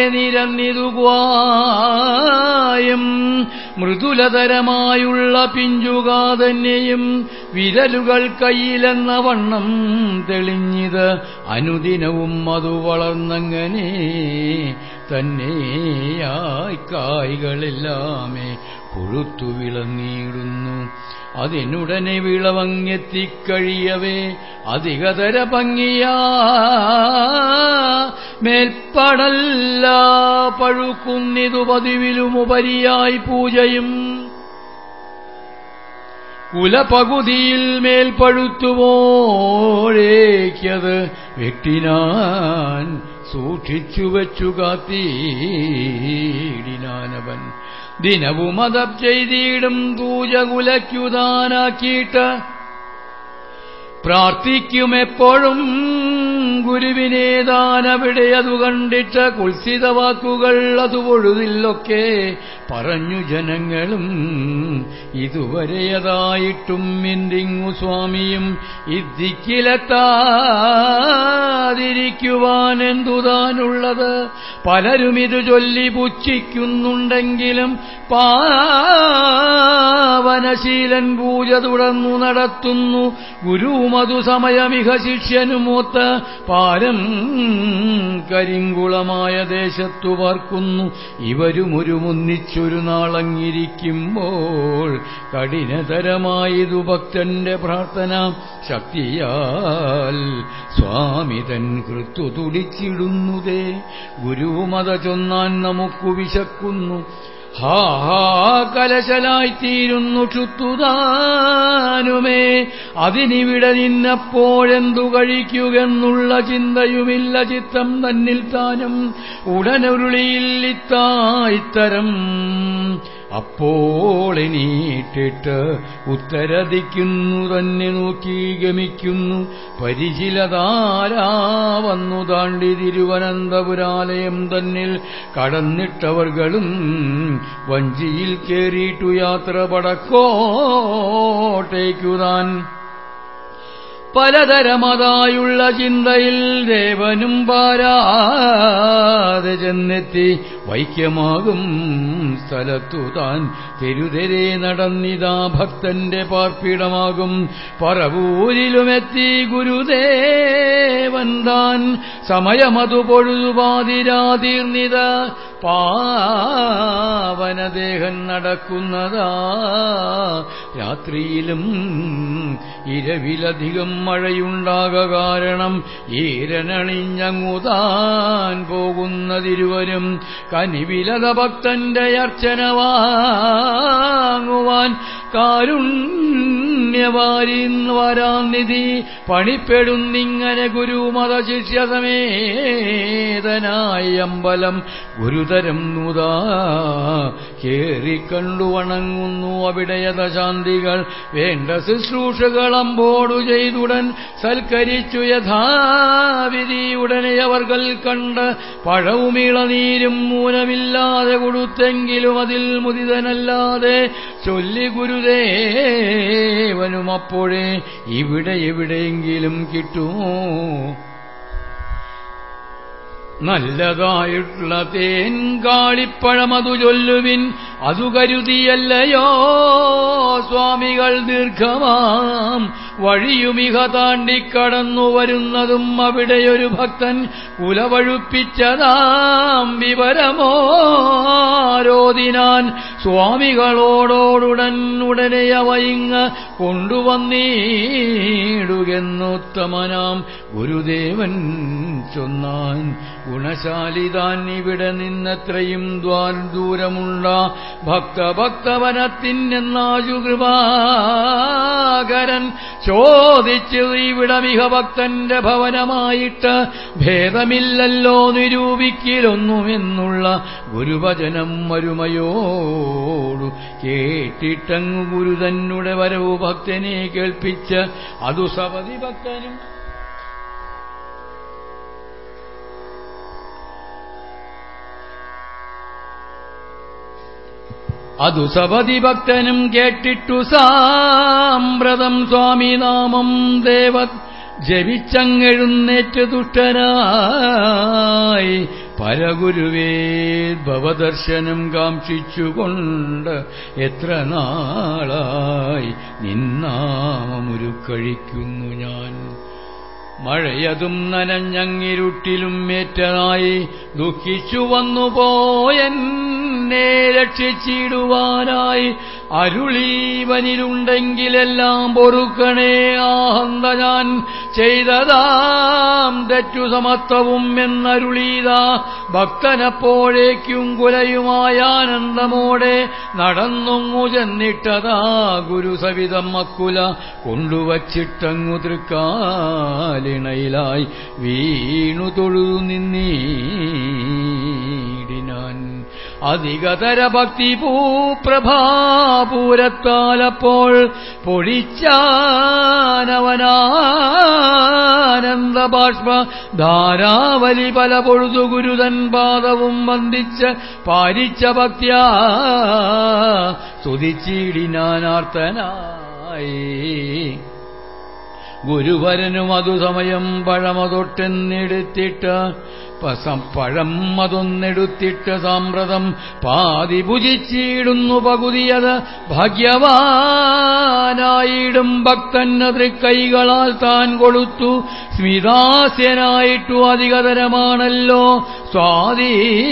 S3: നിരന്നിതുവായും മൃദുലതരമായുള്ള പിഞ്ചുകാ തന്നെയും വിരലുകൾ കയ്യിലെന്ന വണ്ണം തെളിഞ്ഞിത് അനുദിനവും അതു വളർന്നങ്ങനെ തന്നെയായി കായ്കളെല്ലാമേ കൊഴുത്തു വിളങ്ങിയിടുന്നു അതിനുടനെ വിളവങ്ങെത്തിക്കഴിയവേ അധികതര ഭംഗിയാ മേൽപ്പടല്ല പഴുക്കുന്നിതു പതിവിലുമുപരിയായി പൂജയും കുലപകുതിയിൽ മേൽ പഴുത്തുപോഴേക്കത് വെട്ടിനാൻ സൂക്ഷിച്ചു വച്ചു കാത്തീടിനാനവൻ ദിനവും അതം ചെയ്തിടും പൂജ കുലയ്ക്കുതാനാക്കിയിട്ട് പ്രാർത്ഥിക്കുമെപ്പോഴും ഗുരുവിനെ താനവിടെ അതു കണ്ടിട്ട് കുൽസിത വാക്കുകൾ അതു പൊഴുതില്ലൊക്കെ പറഞ്ഞു ജനങ്ങളും ഇതുവരെയതായിട്ടും എന്തിങ്ങു സ്വാമിയും ഇദ്ദിക്കിലെത്താതിരിക്കുവാൻ എന്തുതാനുള്ളത് പലരും ഇത് ചൊല്ലി പുച്ഛിക്കുന്നുണ്ടെങ്കിലും പാവനശീലൻ പൂജ തുടർന്നു നടത്തുന്നു ഗുരുമതു സമയമിഹ ശിഷ്യനുമൊത്ത് പാരം കരിങ്കുളമായ ദേശത്തു പാർക്കുന്നു ഇവരും ഒരു ഒന്നിച്ചൊരു നാളങ്ങിരിക്കുമ്പോൾ കഠിനതരമായതു ഭക്തന്റെ പ്രാർത്ഥന ശക്തിയാൽ സ്വാമി തൻ കൃത്തു തുടിച്ചിടുന്നതേ ഗുരുമത ചൊന്നാൻ നമുക്കു വിശക്കുന്നു ഹാ ഹാ കലശലായിത്തീരുന്നു ക്ഷുത്തുതാനുമേ അതിനിവിടെ നിന്നപ്പോഴെന്തു കഴിക്കുകെന്നുള്ള ചിന്തയുമില്ല ചിത്തം തന്നിൽ താനും ഉടനുരുളിയില്ലിത്താ ഇത്തരം അപ്പോൾ എണീറ്റിട്ട് ഉത്തരദിക്കുന്നു തന്നെ നോക്കി ഗമിക്കുന്നു പരിചിലതാരാ വന്നു താണ്ടി തിരുവനന്തപുരാലയം തന്നിൽ കടന്നിട്ടവർകളും വഞ്ചിയിൽ കേറിയിട്ടു യാത്ര പടക്കോട്ടേക്കുതാൻ പലതരമതായുള്ള ചിന്തയിൽ ദേവനും പാരാതെ ചെന്നെത്തി വൈക്യമാകും സ്ഥലത്തു താൻ തെരുതെരെ നടന്നിതാ ഭക്തന്റെ പാർപ്പിടമാകും പറവൂരിലുമെത്തി ഗുരുദേവൻ താൻ സമയമതു പൊഴുതുപാതിരാതീർന്നിത പാവനദേഹൻ നടക്കുന്നതാ രാത്രിയിലും ഇരവിലധികം മഴയുണ്ടാക കാരണം ഈരനണിഞ്ഞങ്ങുതാൻ പോകുന്നതിരുവരും കനിവിലത ഭക്തന്റെ അർച്ചന വാങ്ങുവാൻ കാരുണ്യവാരി വരാനിധി പണിപ്പെടുന്നിങ്ങനെ ഗുരുമത ശിഷ്യസമേതനായി അമ്പലം ഗുരുതരം നൂതാ കേറിക്കണ്ടു വണങ്ങുന്നു അവിടെയത ശാന്തികൾ വേണ്ട ശുശ്രൂഷകൾ അമ്പോടു ചെയ്തുടൻ സൽക്കരിച്ചു യഥാവിധി ഉടനെ അവർകൾ കണ്ട് പഴവുമിളനീരും മൂലമില്ലാതെ കൊടുത്തെങ്കിലും അതിൽ മുദിതനല്ലാതെ ചൊല്ലി ഗുരുദേവനും അപ്പോഴേ ഇവിടെ എവിടെയെങ്കിലും കിട്ടുമോ നല്ലതായിട്ടുള്ള തേൻ കാളിപ്പഴമതു ചൊല്ലുവിൻ അതു കരുതിയല്ലയോ സ്വാമികൾ ദീർഘമാം വഴിയുമിക താണ്ടിക്കടന്നു വരുന്നതും അവിടെയൊരു ഭക്തൻ കുലവഴുപ്പിച്ചതാം വിവരമോരോദിനാൻ സ്വാമികളോടോടുടൻ ഉടനെ അവയിങ്ങ് കൊണ്ടുവന്നീടുകെന്നുത്തമനാം ഗുരുദേവൻ ചൊന്നാൻ ഗുണശാലിതാൻ ഇവിടെ നിന്നത്രയും ദ്വാൽ ദൂരമുള്ള ഭക്തഭക്തവനത്തിനെന്നാശു കൃപാകരൻ ചോദിച്ചു ഇവിടമിഹ ഭക്തന്റെ ഭവനമായിട്ട് ഭേദമില്ലല്ലോ നിരൂപിക്കലൊന്നുമെന്നുള്ള ഗുരുവചനം വരുമയോടു കേട്ടിട്ടങ്ങു ഗുരു തന്നെ വരവു ഭക്തനെ കേൾപ്പിച്ച് അതു സപതി ഭക്തനും അതു സപതി ഭക്തനും കേട്ടിട്ടു സാമ്പ്രതം സ്വാമിനാമം ദേവ ജപിച്ചങ്ങെഴുന്നേറ്റ് ദുഷ്ടനായി പരഗുരുവേ ഭവദർശനം കാക്ഷിച്ചുകൊണ്ട് എത്ര നാളായി നിന്നാമമുരുക്കഴിക്കുന്നു ഞാൻ മഴയതും നനഞ്ഞങ്ങിരുട്ടിലും ഏറ്റനായി ദുഃഖിച്ചു വന്നുപോയെന്നെ രക്ഷിച്ചിടുവാനായി അരുളീവനിലുണ്ടെങ്കിലെല്ലാം പൊറുക്കണേ ആഹന്ത ഞാൻ ചെയ്തതാം തെറ്റു സമത്വവും എന്നരുളീത ഭക്തനപ്പോഴേക്കും കുലയുമായ ആനന്ദമോടെ നടന്നൊങ്ങു ചെന്നിട്ടതാ ഗുരുസവിതം മക്കുല കൊണ്ടുവച്ചിട്ടങ്ങു തൃക്കാലിണയിലായി വീണു തൊഴുതു നിന്നീടിനാൻ അധികതര ഭക്തി പൂപ്രഭാപൂരത്താലപ്പോൾ പൊഴിച്ചാനവനാനന്ദ ബാഷ്പ ധാരാവലി പല പൊഴുതു ഗുരുതൻ പാദവും വന്ദിച്ച് പാരിച്ച ഭക്ത്യാ സ്തുതിച്ചിടിനാനാർത്തനായി ഗുരുവരനും അതു സമയം പഴമതൊട്ടെന്നെടുത്തിട്ട് പസം പഴം അതൊന്നെടുത്തിട്ട് സാമ്പ്രതം പാതി ഭുജിച്ചിടുന്നു പകുതിയത് ഭാഗ്യവാനായിടും ഭക്തന് തൃക്കൈകളാൽ താൻ കൊടുത്തു സ്മിതാസ്യനായിട്ടു അധികതരമാണല്ലോ സ്വാതി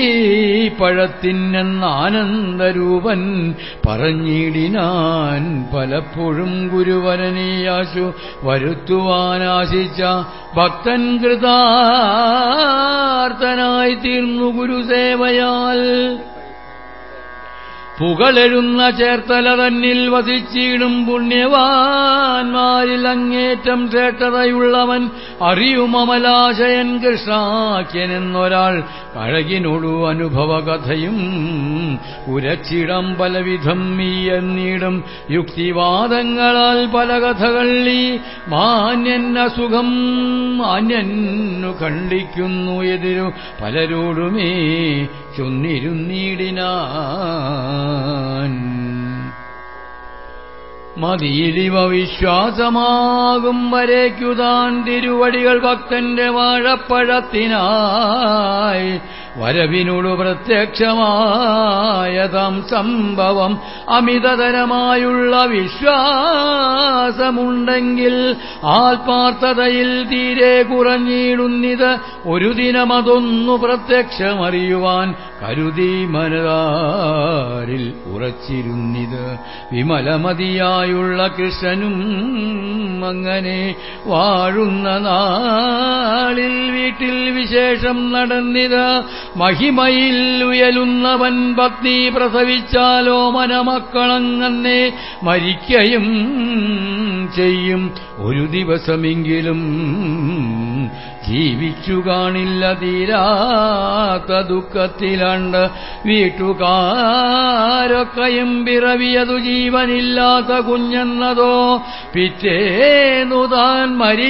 S3: പഴത്തിനെന്നാനന്ദരൂപൻ പറഞ്ഞിടിനാൻ പലപ്പോഴും ഗുരുവരനീയാശു വരുത്തുവാനാശിച്ച ഭക്തൻ കൃതാർത്ഥനായി തീർന്നു ഗുരുസേവയാൽ പുകളെഴുന്ന ചേർത്തല തന്നിൽ വസിച്ചിടും പുണ്യവാന്മാരിൽ അങ്ങേറ്റം ശ്രേഷ്ഠതയുള്ളവൻ അറിയുമമലാശയൻ കൃഷ്ണാഖ്യനെന്നൊരാൾ കഴകിനോടു അനുഭവകഥയും ഉരച്ചിടം പലവിധം ഈ എന്നീടും യുക്തിവാദങ്ങളാൽ പല കഥകൾ ഈ മാന്യന്ന സുഖം മാന്യന്നു ഖണ്ഡിക്കുന്നു എതിരു പലരോടുമേ ചൊന്നിരുന്നീടിനാൻ മതിയിലിവ വിശ്വാസമാകും വരേക്കുതാൻ തിരുവടികൾ ഭക്തന്റെ വാഴപ്പഴത്തിനായി വരവിനോട് പ്രത്യക്ഷമായതാം സംഭവം അമിതതരമായുള്ള വിശ്വാസമുണ്ടെങ്കിൽ ആത്മാർത്ഥതയിൽ തീരെ കുറഞ്ഞിടുന്നിത് ഒരു ദിനമതൊന്നു പ്രത്യക്ഷമറിയുവാൻ കരുതി മനതാരിൽ ഉറച്ചിരുന്നിത് വിമലമതിയായുള്ള കൃഷ്ണനും അങ്ങനെ വാഴുന്ന നാളിൽ വീട്ടിൽ വിശേഷം നടന്നിത് മഹിമയിൽ ഉയലുന്നവൻ പത്നി പ്രസവിച്ചാലോ മനമക്കളങ്ങനെ മരിക്കയും ചെയ്യും ഒരു ദിവസമെങ്കിലും ജീവിച്ചു കാണില്ല തീരാത്ത ദുഃഖത്തിലാണ്ട് വീട്ടുകാരൊക്കെയും പിറവിയതു ജീവനില്ലാത്ത കുഞ്ഞെന്നതോ പിറ്റേന്നു താൻ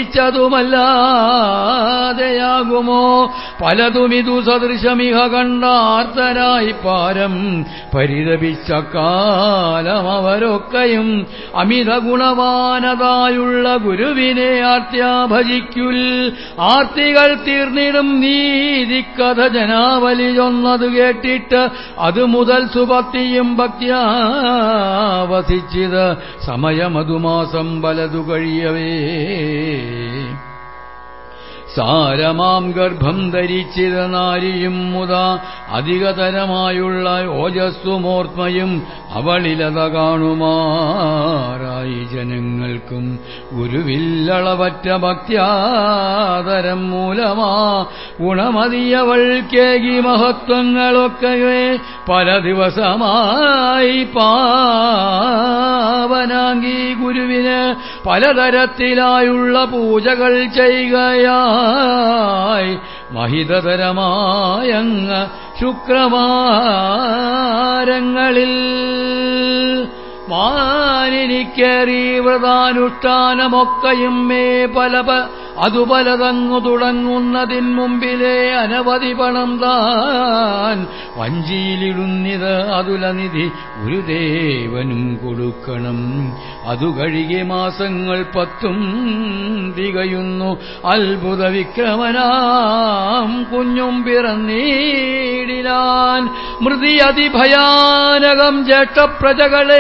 S3: മരിച്ചതുമല്ലാതെയാകുമോ പലതുമിതു സദൃശമിഹ കണ്ടാർത്തരായി പാരം പരിതപിച്ച കാലം അവരൊക്കെയും അമിത ഗുണവാനതായുള്ള ഗുരുവിനെ ആർത്യാഭജിക്കുൽ ആർ ആർത്തികൾ തീർന്നിടും നീതിക്കഥ ജനാവലി ചൊന്നത് കേട്ടിട്ട് അത് മുതൽ സുഭക്തിയും ഭക്തിയാ വസിച്ചിത് സമയമതുമാസം വലതു കഴിയവേ സാരമാം ഗർഭം ധരിച്ചിത നാരിയും മുത അധികതരമായുള്ള ഓജസ്സുമോർമ്മയും അവളിലത കാണുമാറായി ജനങ്ങൾക്കും ഗുരുവില്ലളവറ്റ ഭക്ത്യാതരം മൂലമാ ഗുണമതിയവൾ കേകി മഹത്വങ്ങളൊക്കെ പല ദിവസമായി പാവനാങ്കി ഗുരുവിന് പലതരത്തിലായുള്ള പൂജകൾ ചെയ്യുകയായി മഹിതതരമായങ്ങ് ശുക്രവാരങ്ങളിൽ മാനിനിക്കേറി വ്രതാനുഷ്ഠാനമൊക്കെയും മേ പല പ- അതു പലതങ്ങു തുടങ്ങുന്നതിൻ മുമ്പിലെ അനവധി പണം താൻ വഞ്ചിയിലിടുന്നിത് അതുലനിധി ഗുരുദേവനും കൊടുക്കണം അതു കഴുകിയ മാസങ്ങൾ പത്തും തികയുന്നു അത്ഭുത വിക്രമനാം കുഞ്ഞും പിറന്നീടിലാൻ മൃതി അതിഭയാനകം ജേഷ്ഠപ്രജകളെ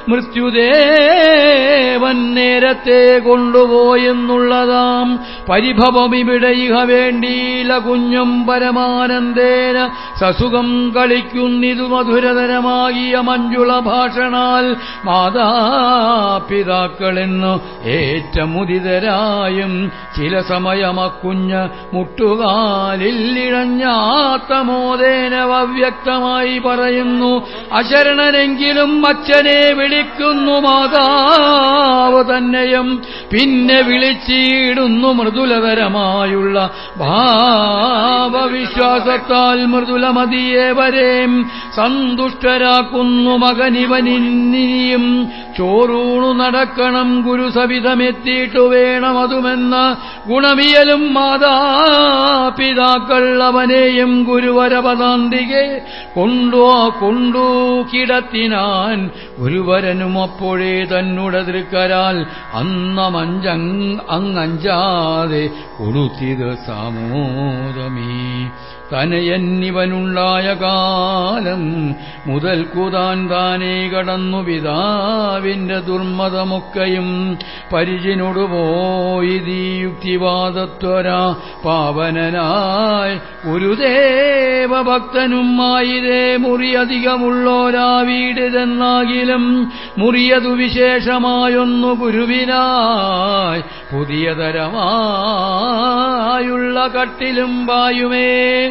S3: മൃത്യുദേവൻ നേരത്തെ കൊണ്ടുപോയെന്നുള്ളതാം പരിഭവം ഇവിടെ ഇഹ വേണ്ടിയില കുഞ്ഞും പരമാനന്ദേന സസുഖം കളിക്കുന്നിതു മധുരതരമാകിയ മഞ്ജുള ഭാഷണാൽ മാതാപിതാക്കളെന്നു ഏറ്റമുദിതരായും ചില സമയമക്കുഞ്ഞ് മുട്ടുകാലിലിഴഞ്ഞാത്ത മോദേന അവ്യക്തമായി പറയുന്നു അശരണനെങ്കിലും അച്ഛനെ വിളിക്കുന്നു മാതാവ് തന്നെയും പിന്നെ വിളിച്ചിടുന്നു മൃദുലതരമായുള്ള ഭാവവിശ്വാസത്താൽ മൃദുലമതിയേവരെയും സന്തുഷ്ടരാക്കുന്നു മകനിവനിന്നിയും ചോറൂണു നടക്കണം ഗുരുസവിധമെത്തിയിട്ടു വേണം അതുമെന്ന ഗുണമിയലും മാതാപിതാക്കൾ അവനെയും ഗുരുവരപദാന്തികെ കൊണ്ടു കൊണ്ടു കിടത്തിനാൻ ഗുരുവരനും അപ്പോഴേ തന്നുടെ തൃക്കരാൽ അന്നമഞ്ചങ് അങ്ങഞ്ചാതെ കൊടുത്തിത് സാമോദമേ തനയന്നിവനുണ്ടായ കാലം മുതൽക്കുതാൻ താനേ കടന്നു പിതാവിന്റെ ദുർമതമൊക്കെയും പരിചിനോടു പോയി യുക്തിവാദത്വര പാവനനായി ഗുരുദേവഭക്തനും ആയിരേ മുറിയധികമുള്ളോരാ വീട് ചെന്നാകിലും മുറിയതു വിശേഷമായൊന്നു ഗുരുവിനായി പുതിയ തരമായുള്ള കട്ടിലും വായുമേ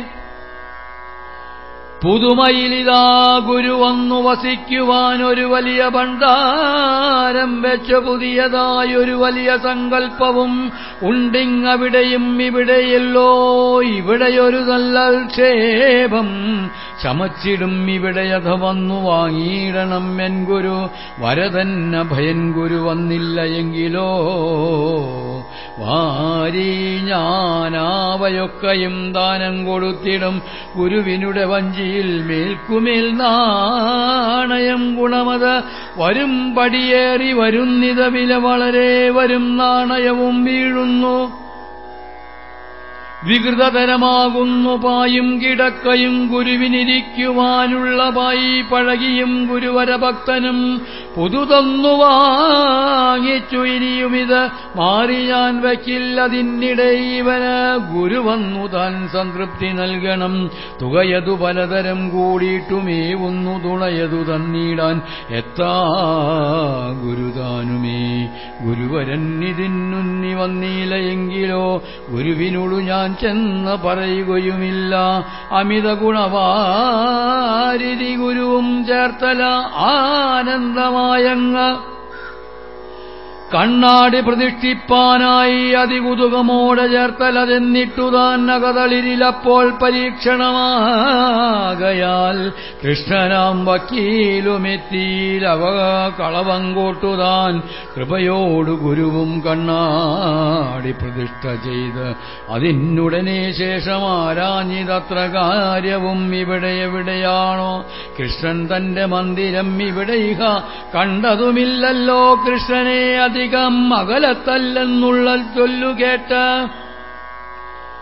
S3: പുതുമയിലിതാ ഗുരു വന്നു വസിക്കുവാൻ ഒരു വലിയ ഭണ്ഡാരം വെച്ച പുതിയതായൊരു വലിയ സങ്കല്പവും ഉണ്ടിങ്ങവിടെയും ഇവിടെയല്ലോ ഇവിടെയൊരു നല്ല ക്ഷേപം ചമച്ചിടും ഇവിടെയഥ വന്നു വാങ്ങിയിടണം എൻ ഗുരു വരതന്ന ഭയൻ ഗുരു വന്നില്ല എങ്കിലോ വാരി ഞാനാവയൊക്കെയും ദാനം കൊടുത്തിടും ഗുരുവിനുടെ വഞ്ചിയിൽ മേൽക്കുമേൽ നാണയം ഗുണമത് വരും പടിയേറി വരുന്നിത വില വളരെ വരും നാണയവും വീഴുന്നു വികൃതതരമാകുന്നു പായും കിടക്കയും ഗുരുവിനിരിക്കുവാനുള്ള പായി പഴകിയും ഗുരുവരഭക്തനും പുതുതൊന്നു വാങ്ങിച്ചു ഇനിയുമിത് മാറി ഞാൻ വയ്ക്കില്ലതിനിടെ ഇവന് ഗുരു വന്നു താൻ സംതൃപ്തി നൽകണം തുകയതു പലതരം കൂടിയിട്ടുമേവുന്നു തുണയതു തന്നിടാൻ എത്താ ഗുരുതാനുമേ ഗുരുവരൻ ഇതിന്നുന്നി വന്നില്ല എങ്കിലോ ഗുരുവിനോടു ഞാൻ ചെന്ന് പറയുകയുമില്ല അമിത ഗുണവാരിധി ഗുരുവും ചേർത്തല ആനന്ദമായങ്ങ് കണ്ണാടി പ്രതിഷ്ഠിപ്പാനായി അതികുതുകമോടെ ചേർത്തലതെന്നിട്ടു താൻ നകതളിരിലപ്പോൾ പരീക്ഷണമാകയാൽ കൃഷ്ണനാം വക്കീലുമെത്തിയിലവ കളവങ്കോട്ടു താൻ കൃപയോടു ഗുരുവും കണ്ണാടി പ്രതിഷ്ഠ ചെയ്ത് അതിനുടനെ ശേഷം ആരാഞ്ഞിതത്ര കാര്യവും ഇവിടെ എവിടെയാണോ കൃഷ്ണൻ തന്റെ മന്ദിരം ഇവിടെ ഇഹ കണ്ടതുമില്ലല്ലോ കൃഷ്ണനെ അധികം അകലത്തല്ലെന്നുള്ള ചൊല്ലുകേട്ട്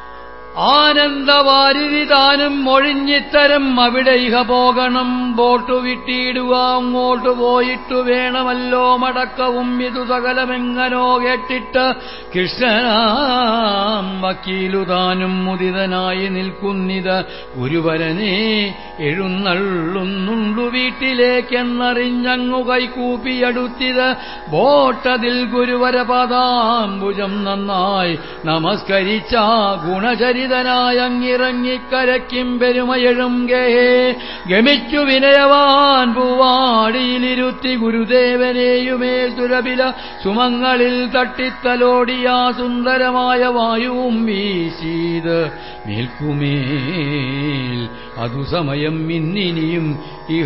S3: ആനന്ദവാരിധി താനും ഒഴിഞ്ഞിത്തരം അവിടെ ഇഹ പോകണം ബോട്ടു വിട്ടിടുക അങ്ങോട്ട് പോയിട്ടു വേണമല്ലോ മടക്കവും ഇതു സകലമെങ്ങനോ കേട്ടിട്ട് കൃഷ്ണനാം വക്കീലു താനും മുദിതനായി നിൽക്കുന്നിത് ഗുരുവരനെ എഴുന്നള്ളുന്നുണ്ടു വീട്ടിലേക്കെന്നറിഞ്ഞങ്ങു കൈകൂപ്പിയടുത്തിത് ബോട്ടതിൽ ഗുരുവര പദാംബുജം നന്നായി നമസ്കരിച്ച ഗുണചരിതനായ അങ്ങിറങ്ങിക്കരയ്ക്കും പെരുമയഴും ഗേഹേ ഗമിച്ചു വിനയവാൻ പൂവാടിയിലിരുത്തി ഗുരുദേവനെയുമേ സുരബില സുമങ്ങളിൽ തട്ടിത്തലോടിയ സുന്ദരമായ വായുവും വീശീത് മേൽക്കുമേൽ അതു സമയം ഇന്നിനിയും ഇഹ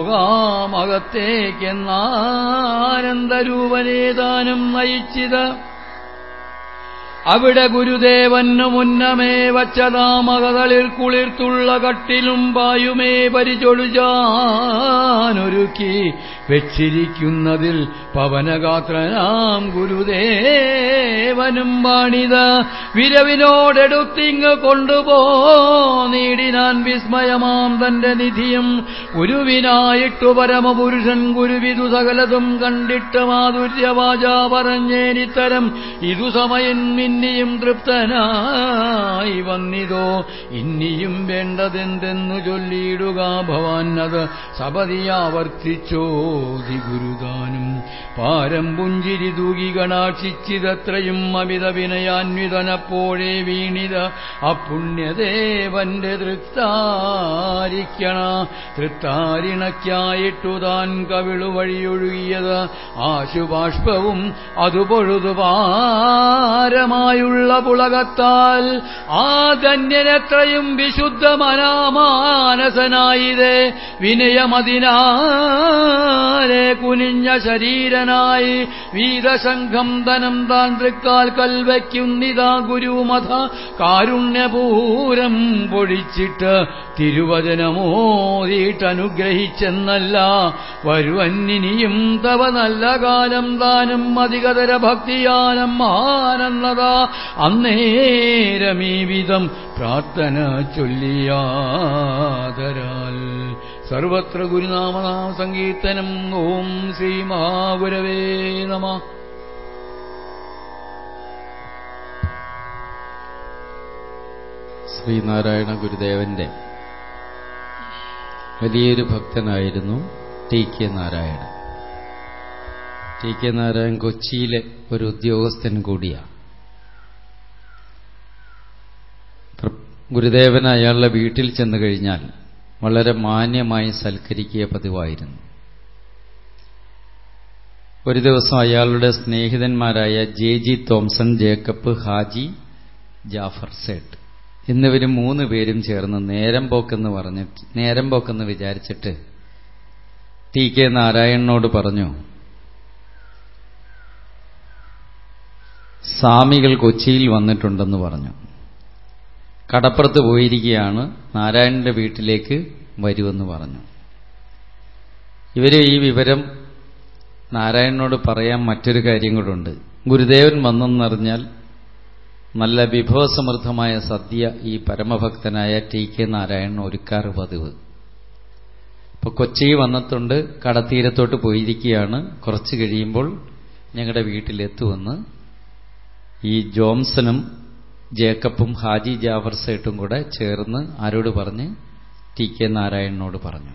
S3: പോകാമകത്തേക്കെന്നാനന്ദരൂപനേതാനും നയിച്ചിത് അവിടെ ഗുരുദേവന്നു മുന്നമേ വച്ചതാമകതളിർ കുളിർത്തുള്ള കട്ടിലും പായുമേ പരിചൊളിജാനൊരുക്കി വെച്ചിരിക്കുന്നതിൽ പവനഗാത്രനാം ഗുരുദേവനും പാണിത് വിരവിനോടെടുത്തിങ് കൊണ്ടുപോ നീടിനാൻ വിസ്മയമാം തന്റെ നിധിയും ഗുരുവിനായിട്ടു പരമപുരുഷൻ ഗുരുവിതു സകലതും കണ്ടിട്ട് മാധുര്യവാച പറഞ്ഞേനിത്തരം ഇതു സമയം ഇന്നിയും തൃപ്തനായി വന്നിതോ ഇന്നിയും വേണ്ടതെന്തെന്നു ചൊല്ലിയിടുക ഭവാൻ അത് സപതിയാവർത്തിച്ചോതി ഗുരുദാനും പാരം പുഞ്ചിരി തൂകി കടാക്ഷിച്ചിതത്രയും അമിത വിനയാന്വിതനപ്പോഴേ വീണിത അപുണ്യദേവന്റെ തൃത്താരിക്കണ തൃത്താരിണയ്ക്കായിട്ടു താൻ കവിളു വഴിയൊഴുകിയത് ആശുബാഷ്പവും അതു പൊഴുതു പാരമായുള്ള പുളകത്താൽ ആ ധന്യനെത്രയും വിശുദ്ധ മനാമാനസനായിതേ വിനയമതിനാലെ കുനിഞ്ഞ ശരീരനായി വീരശംഖം ധനം താൻ തൃക്കാൽ കൽവയ്ക്കുന്നിതാ ഗുരുമത കാരുണ്യപൂരം പൊഴിച്ചിട്ട് തിരുവചനമോദിയിട്ടനുഗ്രഹിച്ചെന്നല്ല വരുവന്നിനിയും തവ നല്ല കാലം താനും അധികതര ഭക്തിയാനം ആനന്ദത അന്നേരമീ വിധം പ്രാർത്ഥന ചൊല്ലിയാതരാൽ സർവത്ര ഗുരുനാമനാമ സങ്കീർത്തനം ഓം ശ്രീ മഹാഗുരവേ നമ
S1: ശ്രീനാരായണ ഗുരുദേവന്റെ വലിയൊരു ഭക്തനായിരുന്നു T K Narayanan T K Narayanan കൊച്ചിയിലെ ഒരു ഉദ്യോഗസ്ഥൻ കൂടിയാണ് ഗുരുദേവൻ അയാളുടെ വീട്ടിൽ ചെന്നു കഴിഞ്ഞാൽ വളരെ മാന്യമായി സൽക്കരിക്കുക പതിവായിരുന്നു ഒരു ദിവസം അയാളുടെ സ്നേഹിതന്മാരായ J G Thomson Jacob Haji Jafar Sait എന്നിവർ മൂന്ന് പേരും ചേർന്ന് നേരം പോക്കെന്ന് പറഞ്ഞിട്ട് നേരം പോക്കെന്ന് വിചാരിച്ചിട്ട് ടി കെ നാരായണനോട് പറഞ്ഞു സ്വാമികൾ കൊച്ചിയിൽ വന്നിട്ടുണ്ടെന്ന് പറഞ്ഞു കടപ്പുറത്ത് പോയിരിക്കുകയാണ് നാരായണന്റെ വീട്ടിലേക്ക് വരുമെന്ന് പറഞ്ഞു ഇവര് ഈ വിവരം നാരായണനോട് പറയാൻ മറ്റൊരു കാര്യം കൂടുണ്ട് ഗുരുദേവൻ വന്നെന്നറിഞ്ഞാൽ നല്ല വിഭവസമൃദ്ധമായ സദ്യ ഈ പരമഭക്തനായ ടി കെ നാരായണൻ ഒരുക്കാറ് പതിവ് ഇപ്പൊ കൊച്ചി വന്നിട്ടുണ്ട് കടത്തീരത്തോട്ട് പോയിരിക്കുകയാണ് കുറച്ച് കഴിയുമ്പോൾ ഞങ്ങളുടെ വീട്ടിലെത്തുമെന്ന് ഈ ജോംസണും ജേക്കബും ഹാജി ജാഫർ സേട്ടും കൂടെ ചേർന്ന് ആരോട് പറഞ്ഞ് ടി കെ നാരായണനോട് പറഞ്ഞു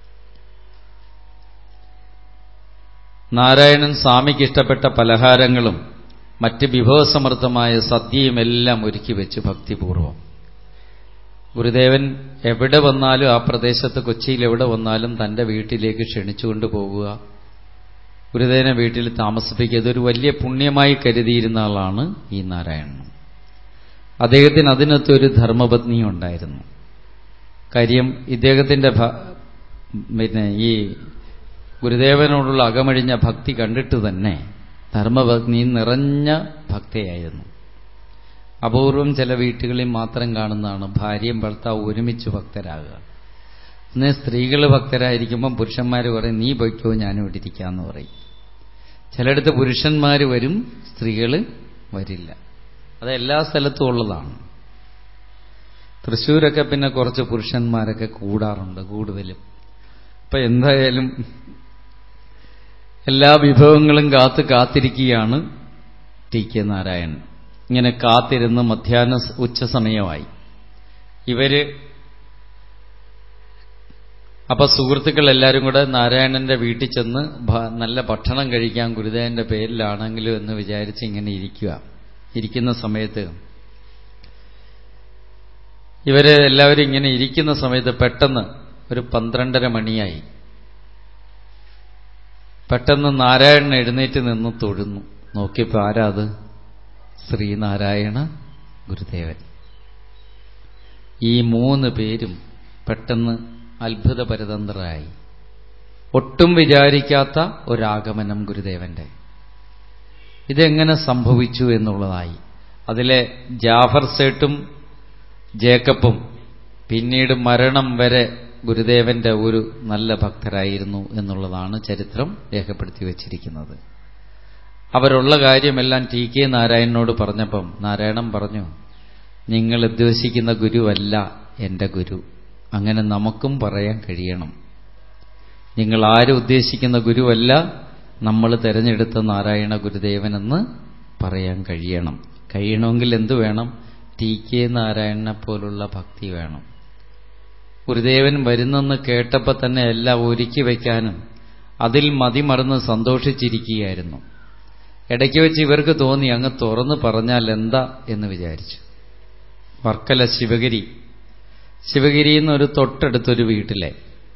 S1: നാരായണൻ സ്വാമിക്ക് ഇഷ്ടപ്പെട്ട പലഹാരങ്ങളും മറ്റ് വിഭവസമൃദ്ധമായ സദ്യയുമെല്ലാം ഒരുക്കി വെച്ച് ഭക്തിപൂർവം ഗുരുദേവൻ എവിടെ വന്നാലും ആ പ്രദേശത്ത് കൊച്ചിയിൽ എവിടെ വന്നാലും തന്റെ വീട്ടിലേക്ക് ക്ഷണിച്ചുകൊണ്ട് പോകുക ഗുരുദേവനെ വീട്ടിൽ താമസിപ്പിക്കുക ഇതൊരു വലിയ പുണ്യമായി കരുതിയിരുന്ന ആളാണ് ഈ നാരായണൻ അദ്ദേഹത്തിന് അതിനകത്ത് ഒരു ധർമ്മപത്നി ഉണ്ടായിരുന്നു കാര്യം ഇദ്ദേഹത്തിന്റെ പിന്നെ ഈ ഗുരുദേവനോടുള്ള അകമഴിഞ്ഞ ഭക്തി കണ്ടിട്ട് തന്നെ ധർമ്മപത്നി നിറഞ്ഞ ഭക്തയായിരുന്നു അപൂർവം ചില വീട്ടുകളിൽ മാത്രം കാണുന്നതാണ് ഭാര്യയും ഭർത്താവ് ഒരുമിച്ച് ഭക്തരാകുക ഇന്ന് സ്ത്രീകൾ ഭക്തരായിരിക്കുമ്പം പുരുഷന്മാർ പറയും നീ പൊയ്ക്കോ ഞാനും ഇവിടെ ഇരിക്കാന്ന് പറയും ചിലയിടത്ത് പുരുഷന്മാർ വരും സ്ത്രീകൾ വരില്ല അത് എല്ലാ സ്ഥലത്തും ഉള്ളതാണ് തൃശ്ശൂരൊക്കെ പിന്നെ കുറച്ച് പുരുഷന്മാരൊക്കെ കൂടാറുണ്ട് കൂടുതലും അപ്പൊ എന്തായാലും എല്ലാ വിഭവങ്ങളും കാത്ത് കാത്തിരിക്കുകയാണ് ടി കെ നാരായണൻ ഇങ്ങനെ കാത്തിരുന്ന് മധ്യാഹ്ന ഉച്ച സമയമായി ഇവര് അപ്പൊ സുഹൃത്തുക്കൾ എല്ലാവരും കൂടെ നാരായണന്റെ വീട്ടിൽ ചെന്ന് നല്ല ഭക്ഷണം കഴിക്കാൻ ഗുരുദേവന്റെ പേരിലാണെങ്കിലും എന്ന് വിചാരിച്ച് ഇങ്ങനെ ഇരിക്കുക ഇരിക്കുന്ന സമയത്ത് ഇവര് എല്ലാവരും ഇങ്ങനെ ഇരിക്കുന്ന സമയത്ത് പെട്ടെന്ന് ഒരു പന്ത്രണ്ടര മണിയായി പെട്ടെന്ന് നാരായണൻ എഴുന്നേറ്റ് നിന്ന് തൊഴുന്നു നോക്കിയപ്പോ ആരാ അത് ശ്രീനാരായണ ഗുരുദേവൻ ഈ മൂന്ന് പേരും പെട്ടെന്ന് അത്ഭുതപരതന്ത്രരായി ഒട്ടും വിചാരിക്കാത്ത ഒരാഗമനം ഗുരുദേവന്റെ ഇതെങ്ങനെ സംഭവിച്ചു എന്നുള്ളതായി അതിലെ ജാഫർ സേട്ടും ജേക്കബും പിന്നീട് മരണം വരെ ഗുരുദേവന്റെ ഒരു നല്ല ഭക്തരായിരുന്നു എന്നുള്ളതാണ് ചരിത്രം രേഖപ്പെടുത്തി വച്ചിരിക്കുന്നത് അവരുള്ള കാര്യമെല്ലാം ടി കെ നാരായണനോട് പറഞ്ഞപ്പം നാരായണൻ പറഞ്ഞു നിങ്ങൾ ഉദ്ദേശിക്കുന്ന ഗുരുവല്ല എന്റെ ഗുരു അങ്ങനെ നമുക്കും പറയാൻ കഴിയണം നിങ്ങൾ ആരും ഉദ്ദേശിക്കുന്ന ഗുരുവല്ല നമ്മൾ തിരഞ്ഞെടുത്ത നാരായണ ഗുരുദേവനെന്ന് പറയാൻ കഴിയണം കഴിയണമെങ്കിൽ എന്തു വേണം ടി കെ നാരായണനെ പോലുള്ള ഭക്തി വേണം ഗുരുദേവൻ വരുന്നെന്ന് കേട്ടപ്പോൾ തന്നെ എല്ലാം ഒരുക്കി വയ്ക്കാനും അതിൽ മതിമറന്ന് സന്തോഷിച്ചിരിക്കുകയായിരുന്നു ഇടയ്ക്ക് വെച്ച് ഇവർക്ക് തോന്നി അങ്ങ് തുറന്ന് പറഞ്ഞാൽ എന്താ എന്ന് വിചാരിച്ചു വർക്കല ശിവഗിരി ശിവഗിരിയിൽ നിന്ന് ഒരു തൊട്ടടുത്തൊരു വീട്ടിലെ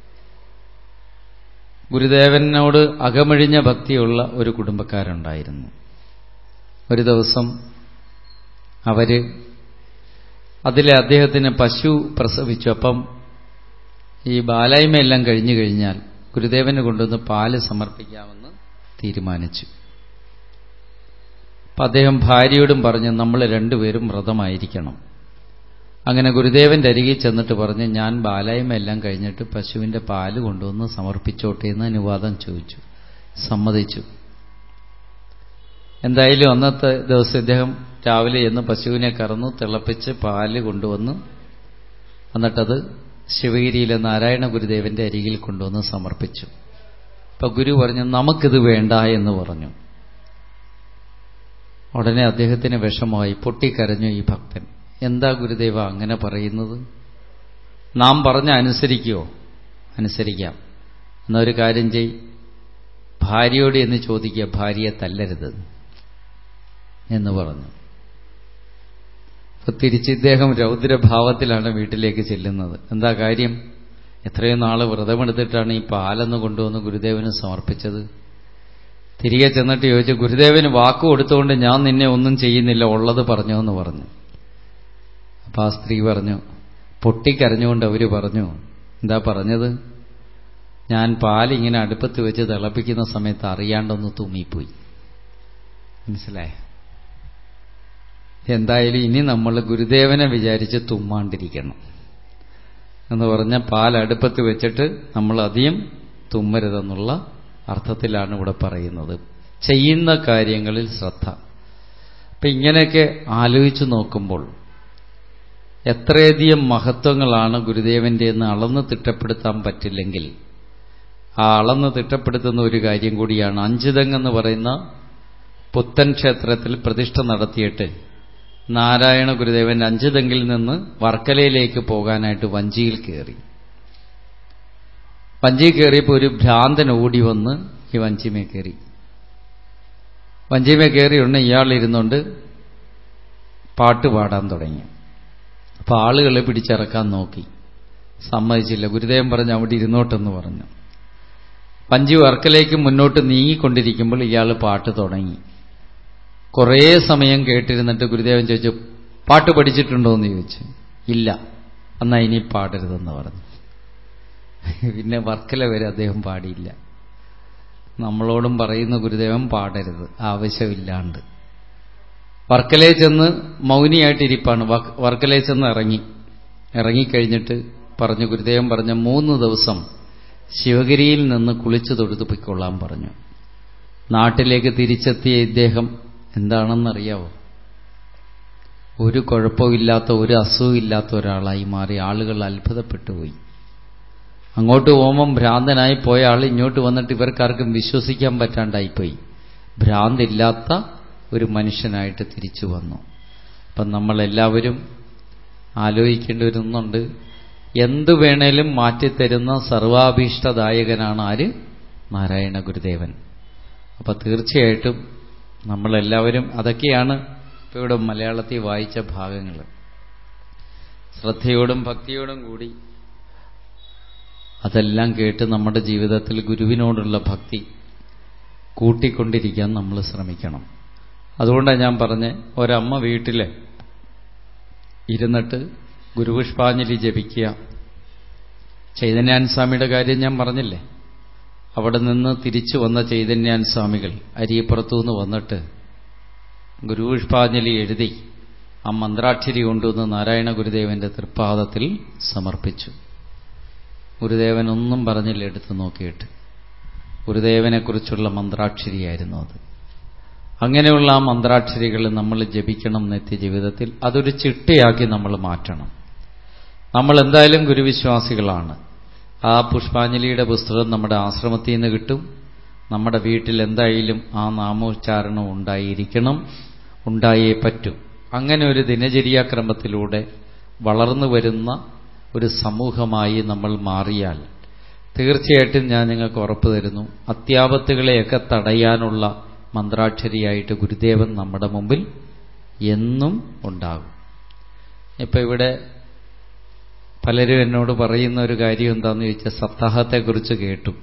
S1: ഗുരുദേവനോട് അകമഴിഞ്ഞ ഭക്തിയുള്ള ഒരു കുടുംബക്കാരുണ്ടായിരുന്നു ഒരു ദിവസം അവര് അതിലെ അദ്ദേഹത്തിന് പശു പ്രസവിച്ചു അപ്പം ഈ ബാലായ്മയെല്ലാം കഴിഞ്ഞു കഴിഞ്ഞാൽ ഗുരുദേവന് കൊണ്ടുവന്ന് പാല് സമർപ്പിക്കാമെന്ന് തീരുമാനിച്ചു അപ്പം അദ്ദേഹം ഭാര്യയോടും പറഞ്ഞ് നമ്മൾ രണ്ടുപേരും വ്രതമായിരിക്കണം അങ്ങനെ ഗുരുദേവന്റെ അരികിൽ ചെന്നിട്ട് പറഞ്ഞ് ഞാൻ ബാലായ്മ എല്ലാം കഴിഞ്ഞിട്ട് പശുവിന്റെ പാല് കൊണ്ടുവന്ന് സമർപ്പിച്ചോട്ടെ എന്ന് അനുവാദം ചോദിച്ചു സമ്മതിച്ചു എന്തായാലും അന്നത്തെ ദിവസം ഇദ്ദേഹം രാവിലെ ചെന്ന് പശുവിനെ കറന്നു തിളപ്പിച്ച് പാല് കൊണ്ടുവന്ന് എന്നിട്ടത് ശിവഗിരിയിലെ നാരായണ ഗുരുദേവന്റെ അരികിൽ കൊണ്ടുവന്ന് സമർപ്പിച്ചു അപ്പൊ ഗുരു പറഞ്ഞു നമുക്കിത് വേണ്ട എന്ന് പറഞ്ഞു ഉടനെ അദ്ദേഹത്തിന് വിഷമമായി പൊട്ടിക്കരഞ്ഞു ഈ ഭക്തൻ എന്താ ഗുരുദേവ അങ്ങനെ പറയുന്നത് നാം പറഞ്ഞ അനുസരിക്കുമോ അനുസരിക്കാം എന്നൊരു കാര്യം ചെയ് ഭാര്യയോട് എന്ന് ചോദിക്കുക ഭാര്യയെ തല്ലരുത് എന്ന് പറഞ്ഞു അപ്പൊ തിരിച്ച് ഇദ്ദേഹം രൗദ്രഭാവത്തിലാണ് വീട്ടിലേക്ക് ചെല്ലുന്നത് എന്താ കാര്യം എത്രയോ നാള് വ്രതമെടുത്തിട്ടാണ് ഈ പാലെന്ന് കൊണ്ടുവന്ന് ഗുരുദേവന് സമർപ്പിച്ചത് തിരികെ ചെന്നിട്ട് ചോദിച്ചു ഗുരുദേവന് വാക്ക് കൊടുത്തുകൊണ്ട് ഞാൻ നിന്നെ ഒന്നും ചെയ്യുന്നില്ല ഉള്ളത് പറഞ്ഞു എന്ന് പറഞ്ഞു അപ്പൊ ആ സ്ത്രീ പറഞ്ഞു പൊട്ടിക്കരഞ്ഞുകൊണ്ട് അവര് പറഞ്ഞു എന്താ പറഞ്ഞത് ഞാൻ പാലിങ്ങനെ അടുപ്പത്ത് വെച്ച് തിളപ്പിക്കുന്ന സമയത്ത് അറിയാണ്ടൊന്ന് തുമ്മിപ്പോയി മനസ്സിലായ എന്തായാലും ഇനി നമ്മൾ ഗുരുദേവനെ വിചാരിച്ച് തുമ്മാണ്ടിരിക്കണം എന്ന് പറഞ്ഞ പാൽ അടുപ്പത്ത് വെച്ചിട്ട് നമ്മൾ അധികം തുമ്മരുതെന്നുള്ള അർത്ഥത്തിലാണ് ഇവിടെ പറയുന്നത് ചെയ്യുന്ന കാര്യങ്ങളിൽ ശ്രദ്ധ അപ്പൊ ഇങ്ങനെയൊക്കെ ആലോചിച്ചു നോക്കുമ്പോൾ എത്രയധികം മഹത്വങ്ങളാണ് ഗുരുദേവന്റെ എന്ന് അളന്ന് തിട്ടപ്പെടുത്താൻ പറ്റില്ലെങ്കിൽ ആ അളന്ന് തിട്ടപ്പെടുത്തുന്ന ഒരു കാര്യം കൂടിയാണ് അഞ്ചുതെങ്ങെന്ന് പറയുന്ന പുത്തൻ ക്ഷേത്രത്തിൽ പ്രതിഷ്ഠ നടത്തിയിട്ട് നാരായണ ഗുരുദേവൻ അഞ്ചുതെങ്കിൽ നിന്ന് വർക്കലയിലേക്ക് പോകാനായിട്ട് വഞ്ചിയിൽ കയറി വഞ്ചിയിൽ കയറിയപ്പോൾ ഒരു ഭ്രാന്തൻ ഓടി വന്ന് ഈ വഞ്ചിമേ കയറി വഞ്ചിമേ കയറിയുണ്ട് ഇയാൾ ഇരുന്നുകൊണ്ട് പാട്ട് പാടാൻ തുടങ്ങി അപ്പൊ ആളുകളെ പിടിച്ചിറക്കാൻ നോക്കി സമ്മതിച്ചില്ല ഗുരുദേവൻ പറഞ്ഞു അവിടെ ഇരുന്നോട്ടെന്ന് പറഞ്ഞു വഞ്ചി വർക്കലേക്ക് മുന്നോട്ട് നീങ്ങിക്കൊണ്ടിരിക്കുമ്പോൾ ഇയാൾ പാട്ട് തുടങ്ങി കുറേ സമയം കേട്ടിരുന്നിട്ട് ഗുരുദേവൻ ചോദിച്ചു പാട്ട് പഠിച്ചിട്ടുണ്ടോ എന്ന് ചോദിച്ചു ഇല്ല എന്നാ ഇനി പാടരുതെന്ന് പറഞ്ഞു പിന്നെ വർക്കല വരെ അദ്ദേഹം പാടിയില്ല നമ്മളോടും പറയുന്ന ഗുരുദേവൻ പാടരുത് ആവശ്യമില്ലാണ്ട് വർക്കലയിൽ ചെന്ന് മൗനിയായിട്ടിരിപ്പാണ് വർക്കലയിൽ ചെന്ന് ഇറങ്ങി ഇറങ്ങിക്കഴിഞ്ഞിട്ട് പറഞ്ഞു ഗുരുദേവൻ പറഞ്ഞ മൂന്ന് ദിവസം ശിവഗിരിയിൽ നിന്ന് കുളിച്ചു തൊഴുതു പൊയ്ക്കൊള്ളാൻ പറഞ്ഞു നാട്ടിലേക്ക് തിരിച്ചെത്തിയ ഇദ്ദേഹം എന്താണെന്നറിയാവോ ഒരു കുഴപ്പമില്ലാത്ത ഒരു അസുഖമില്ലാത്ത ഒരാളായി മാറി ആളുകൾ അത്ഭുതപ്പെട്ടു പോയി അങ്ങോട്ട് പോകുമ്പം ഭ്രാന്തനായി പോയ ആൾ ഇങ്ങോട്ട് വന്നിട്ട് ഇവർക്കാർക്കും വിശ്വസിക്കാൻ പറ്റാണ്ടായിപ്പോയി ഭ്രാന്തില്ലാത്ത ഒരു മനുഷ്യനായിട്ട് തിരിച്ചു വന്നു അപ്പം നമ്മളെല്ലാവരും ആലോചിക്കേണ്ടി വരുന്നുണ്ട് എന്തു വേണേലും മാറ്റിത്തരുന്ന സർവാഭീഷ്ടദായകനാണ് ആര് നാരായണ ഗുരുദേവൻ അപ്പം തീർച്ചയായിട്ടും നമ്മളെല്ലാവരും അതൊക്കെയാണ് ഇപ്പോൾ ഇവിടെ മലയാളത്തിൽ വായിച്ച ഭാഗങ്ങൾ ശ്രദ്ധയോടും ഭക്തിയോടും കൂടി അതെല്ലാം കേട്ട് നമ്മുടെ ജീവിതത്തിൽ ഗുരുവിനോടുള്ള ഭക്തി കൂട്ടിക്കൊണ്ടിരിക്കാൻ നമ്മൾ ശ്രമിക്കണം അതുകൊണ്ടാണ് ഞാൻ പറഞ്ഞ് ഒരമ്മ വീട്ടിൽ ഇരുന്നിട്ട് ഗുരുപുഷ്പാഞ്ജലി ജപിക്കുക ചൈതന്യാൻ സ്വാമിയുടെ കാര്യം ഞാൻ പറഞ്ഞില്ലേ അവിടെ നിന്ന് തിരിച്ചു വന്ന ചൈതന്യാൻ സ്വാമികൾ അരിയപ്പുറത്തു നിന്ന് വന്നിട്ട് ഗുരുപുഷ്പാഞ്ജലി എഴുതി ആ മന്ത്രാക്ഷരി കൊണ്ടുവന്ന് നാരായണ ഗുരുദേവന്റെ തൃപ്പാദത്തിൽ സമർപ്പിച്ചു ഗുരുദേവൻ ഒന്നും പറഞ്ഞില്ല എടുത്തു നോക്കിയിട്ട് ഗുരുദേവനെക്കുറിച്ചുള്ള മന്ത്രാക്ഷരിയായിരുന്നു അത് അങ്ങനെയുള്ള ആ മന്ത്രാക്ഷരികൾ നമ്മൾ ജപിക്കണം നിത്യ ജീവിതത്തിൽ അതൊരു ചിട്ടയാക്കി നമ്മൾ മാറ്റണം നമ്മൾ എന്തായാലും ഗുരുവിശ്വാസികളാണ് ആ പുഷ്പാഞ്ജലിയുടെ പുസ്തകം നമ്മുടെ ആശ്രമത്തിൽ നിന്ന് കിട്ടും നമ്മുടെ വീട്ടിൽ എന്തായാലും ആ നാമോച്ചാരണം ഉണ്ടായിരിക്കണം ഉണ്ടായേ പറ്റൂ അങ്ങനെ ഒരു ദിനചര്യാക്രമത്തിലൂടെ വളർന്നു വരുന്ന ഒരു സമൂഹമായി നമ്മൾ മാറിയാൽ തീർച്ചയായിട്ടും ഞാൻ നിങ്ങൾക്ക് ഉറപ്പു തരുന്നു അത്യാപത്തുകളെയൊക്കെ തടയാനുള്ള മന്ത്രാക്ഷരിയായിട്ട് ഗുരുദേവൻ നമ്മുടെ മുമ്പിൽ എന്നും ഉണ്ടാകും ഇപ്പം ഇവിടെ പലരും എന്നോട് പറയുന്ന ഒരു കാര്യം എന്താണെന്ന് ചോദിച്ചാൽ സപ്താഹത്തെക്കുറിച്ച് കേട്ടു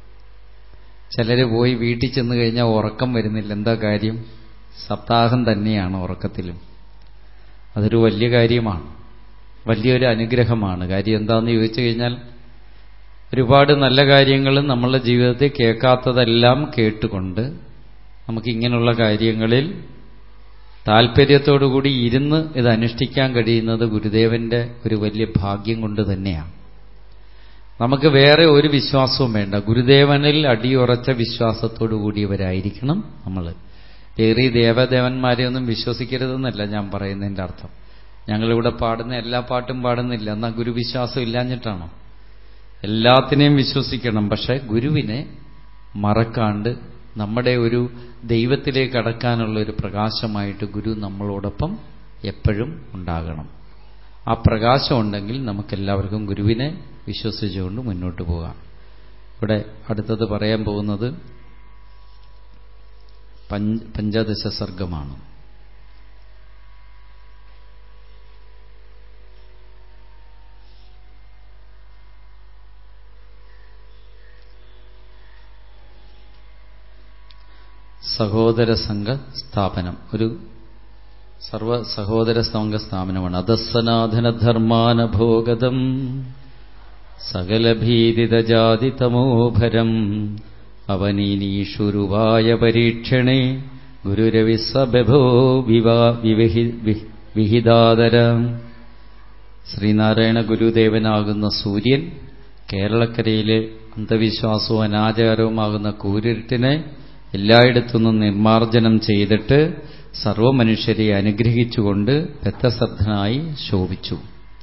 S1: ചിലർ പോയി വീട്ടിൽ ചെന്ന് കഴിഞ്ഞാൽ ഉറക്കം വരുന്നില്ല എന്താ കാര്യം സപ്താഹം തന്നെയാണ് ഉറക്കത്തിലും അതൊരു വലിയ കാര്യമാണ് വലിയൊരു അനുഗ്രഹമാണ് കാര്യം എന്താണെന്ന് ചോദിച്ചു കഴിഞ്ഞാൽ ഒരുപാട് നല്ല കാര്യങ്ങളും നമ്മളുടെ ജീവിതത്തിൽ കേൾക്കാത്തതെല്ലാം കേട്ടുകൊണ്ട് നമുക്ക് ഇങ്ങനെയുള്ള കാര്യങ്ങളിൽ താല്പര്യത്തോടുകൂടി ഇരുന്ന് ഇത് അനുഷ്ഠിക്കാൻ കഴിയുന്നത് ഗുരുദേവന്റെ ഒരു വലിയ ഭാഗ്യം കൊണ്ട് തന്നെയാണ് നമുക്ക് വേറെ ഒരു വിശ്വാസവും വേണ്ട ഗുരുദേവനിൽ അടിയുറച്ച വിശ്വാസത്തോടു കൂടിയവരായിരിക്കണം നമ്മൾ വേറെ ഈ ദേവദേവന്മാരെയൊന്നും വിശ്വസിക്കരുതെന്നല്ല ഞാൻ പറയുന്നതിൻ്റെ അർത്ഥം ഞങ്ങളിവിടെ പാടുന്ന എല്ലാ പാട്ടും പാടുന്നില്ല എന്നാൽ ഗുരുവിശ്വാസം ഇല്ലാഞ്ഞിട്ടാണോ എല്ലാത്തിനെയും വിശ്വസിക്കണം പക്ഷെ ഗുരുവിനെ മറക്കാണ്ട് നമ്മുടെ ഒരു ദൈവത്തിലേക്ക് അടക്കാനുള്ള ഒരു പ്രകാശമായിട്ട് ഗുരു നമ്മളോടൊപ്പം എപ്പോഴും ഉണ്ടാകണം ആ പ്രകാശം ഉണ്ടെങ്കിൽ നമുക്കെല്ലാവർക്കും ഗുരുവിനെ വിശ്വസിച്ചുകൊണ്ട് മുന്നോട്ട് പോകാം ഇവിടെ അടുത്തത് പറയാൻ പോകുന്നത് പഞ്ചദശ സർഗമാണ് സഹോദര സംഘ സ്ഥാപനം ഒരു സർവ സഹോദര സംഘ സ്ഥാപനമാണ് അധസ്സനാഥനധർമാനഭോഗതം സകലഭീതിതജാതിതമോഭരം അവനീനീഷുരുവായ പരീക്ഷണേ ഗുരുരവിസബഭോ വിവാ വിഹിതാതര ശ്രീനാരായണ ഗുരുദേവനാകുന്ന സൂര്യൻ കേരളക്കരയിലെ അന്ധവിശ്വാസവും അനാചാരവുമാകുന്ന കൂരിരുട്ടിനെ എല്ലായിടത്തുനിന്നും നിർമാർജനം ചെയ്തിട്ട് സർവമനുഷ്യരെ അനുഗ്രഹിച്ചുകൊണ്ട് വ്യക്തശ്രദ്ധനായി ശോഭിച്ചു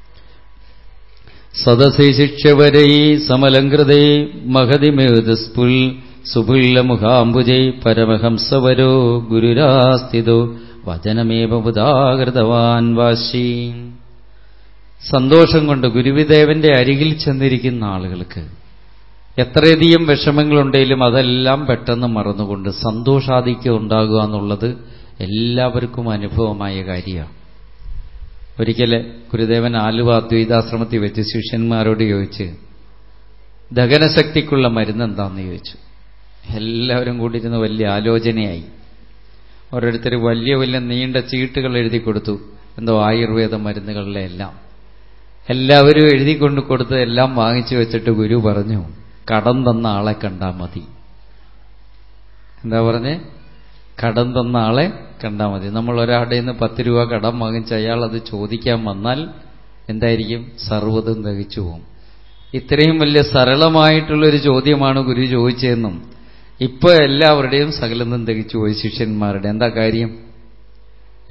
S1: സദസി ശിക്ഷ്യവരൈ സമലങ്കൃതേ മഹതിമേതസ്പുൽ സുപുല്ലമുഖാംബുജൈ പരമഹംസവരോ ഗുരുരാസ്ഥിതോ വചനമേവ ഉദാകൃതവാൻ വാശി സന്തോഷം കൊണ്ട് ഗുരുവിദേവന്റെ അരികിൽ ചെന്നിരിക്കുന്ന ആളുകൾക്ക് എത്രയധികം വിഷമങ്ങളുണ്ടെങ്കിലും അതെല്ലാം പെട്ടെന്ന് മറന്നുകൊണ്ട് സന്തോഷാധിക്യം ഉണ്ടാകുക എന്നുള്ളത് എല്ലാവർക്കും അനുഭവമായ കാര്യമാണ് ഒരിക്കലെ ഗുരുദേവൻ ആലുവ അദ്വൈതാശ്രമത്തിൽ വെച്ച് ശിഷ്യന്മാരോട് ചോദിച്ച് ദഹനശക്തിക്കുള്ള മരുന്ന് എന്താണെന്ന് ചോദിച്ചു എല്ലാവരും കൂടി ഇരുന്ന് വലിയ ആലോചനയായി ഓരോരുത്തർ വലിയ വലിയ നീണ്ട ചീട്ടുകൾ എഴുതി കൊടുത്തു എന്തോ ആയുർവേദ മരുന്നുകളിലെ എല്ലാം എല്ലാവരും എഴുതിക്കൊണ്ട് കൊടുത്ത് എല്ലാം വാങ്ങിച്ചു വെച്ചിട്ട് ഗുരു പറഞ്ഞു കടം തന്ന ആളെ കണ്ടാൽ മതി എന്താ പറഞ്ഞേ കടം തന്ന ആളെ കണ്ടാൽ മതി നമ്മൾ ഒരാളുടെ നിന്ന് പത്ത് രൂപ കടം വാങ്ങിച്ച് അയാൾ അത് ചോദിക്കാൻ വന്നാൽ എന്തായിരിക്കും സർവ്വതും ദഹിച്ചു പോകും ഇത്രയും വലിയ സരളമായിട്ടുള്ളൊരു ചോദ്യമാണ് ഗുരു ചോദിച്ചതെന്നും ഇപ്പൊ എല്ലാവരുടെയും സകലതും ദഹിച്ചു പോയി ശിഷ്യന്മാരുടെ എന്താ കാര്യം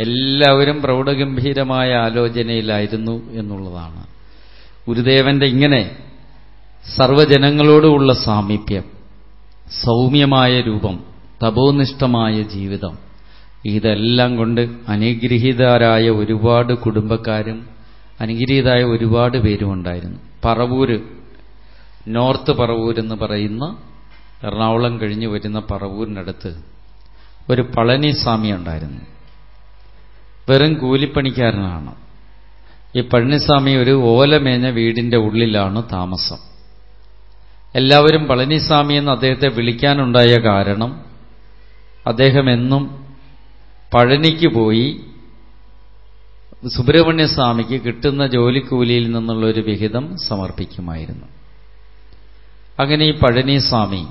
S1: എല്ലാവരും പ്രൗഢഗംഭീരമായ ആലോചനയിലായിരുന്നു എന്നുള്ളതാണ് ഗുരുദേവന്റെ ഇങ്ങനെ സർവജനങ്ങളോടുമുള്ള സാമീപ്യം സൗമ്യമായ രൂപം തപോനിഷ്ഠമായ ജീവിതം ഇതെല്ലാം കൊണ്ട് അനുഗ്രഹീതരായ ഒരുപാട് കുടുംബക്കാരും അനുഗ്രഹീതായ ഒരുപാട് പേരും ഉണ്ടായിരുന്നു പറവൂര് നോർത്ത് പറവൂർ എന്ന് പറയുന്ന എറണാകുളം കഴിഞ്ഞ് വരുന്ന പറവൂരിനടുത്ത് ഒരു പളനിസ്വാമി ഉണ്ടായിരുന്നു വെറും കൂലിപ്പണിക്കാരനാണ് ഈ പഴനിസ്വാമി ഒരു ഓലമേഞ്ഞ വീടിന്റെ ഉള്ളിലാണ് താമസം എല്ലാവരും പളനിസ്വാമി എന്ന് അദ്ദേഹത്തെ വിളിക്കാനുണ്ടായ കാരണം അദ്ദേഹം എന്നും പഴനിക്ക് പോയി സുബ്രഹ്മണ്യസ്വാമിക്ക് കിട്ടുന്ന ജോലിക്കൂലിയിൽ നിന്നുള്ള ഒരു വിഹിതം സമർപ്പിക്കുമായിരുന്നു അങ്ങനെ ഈ പഴനിസ്വാമി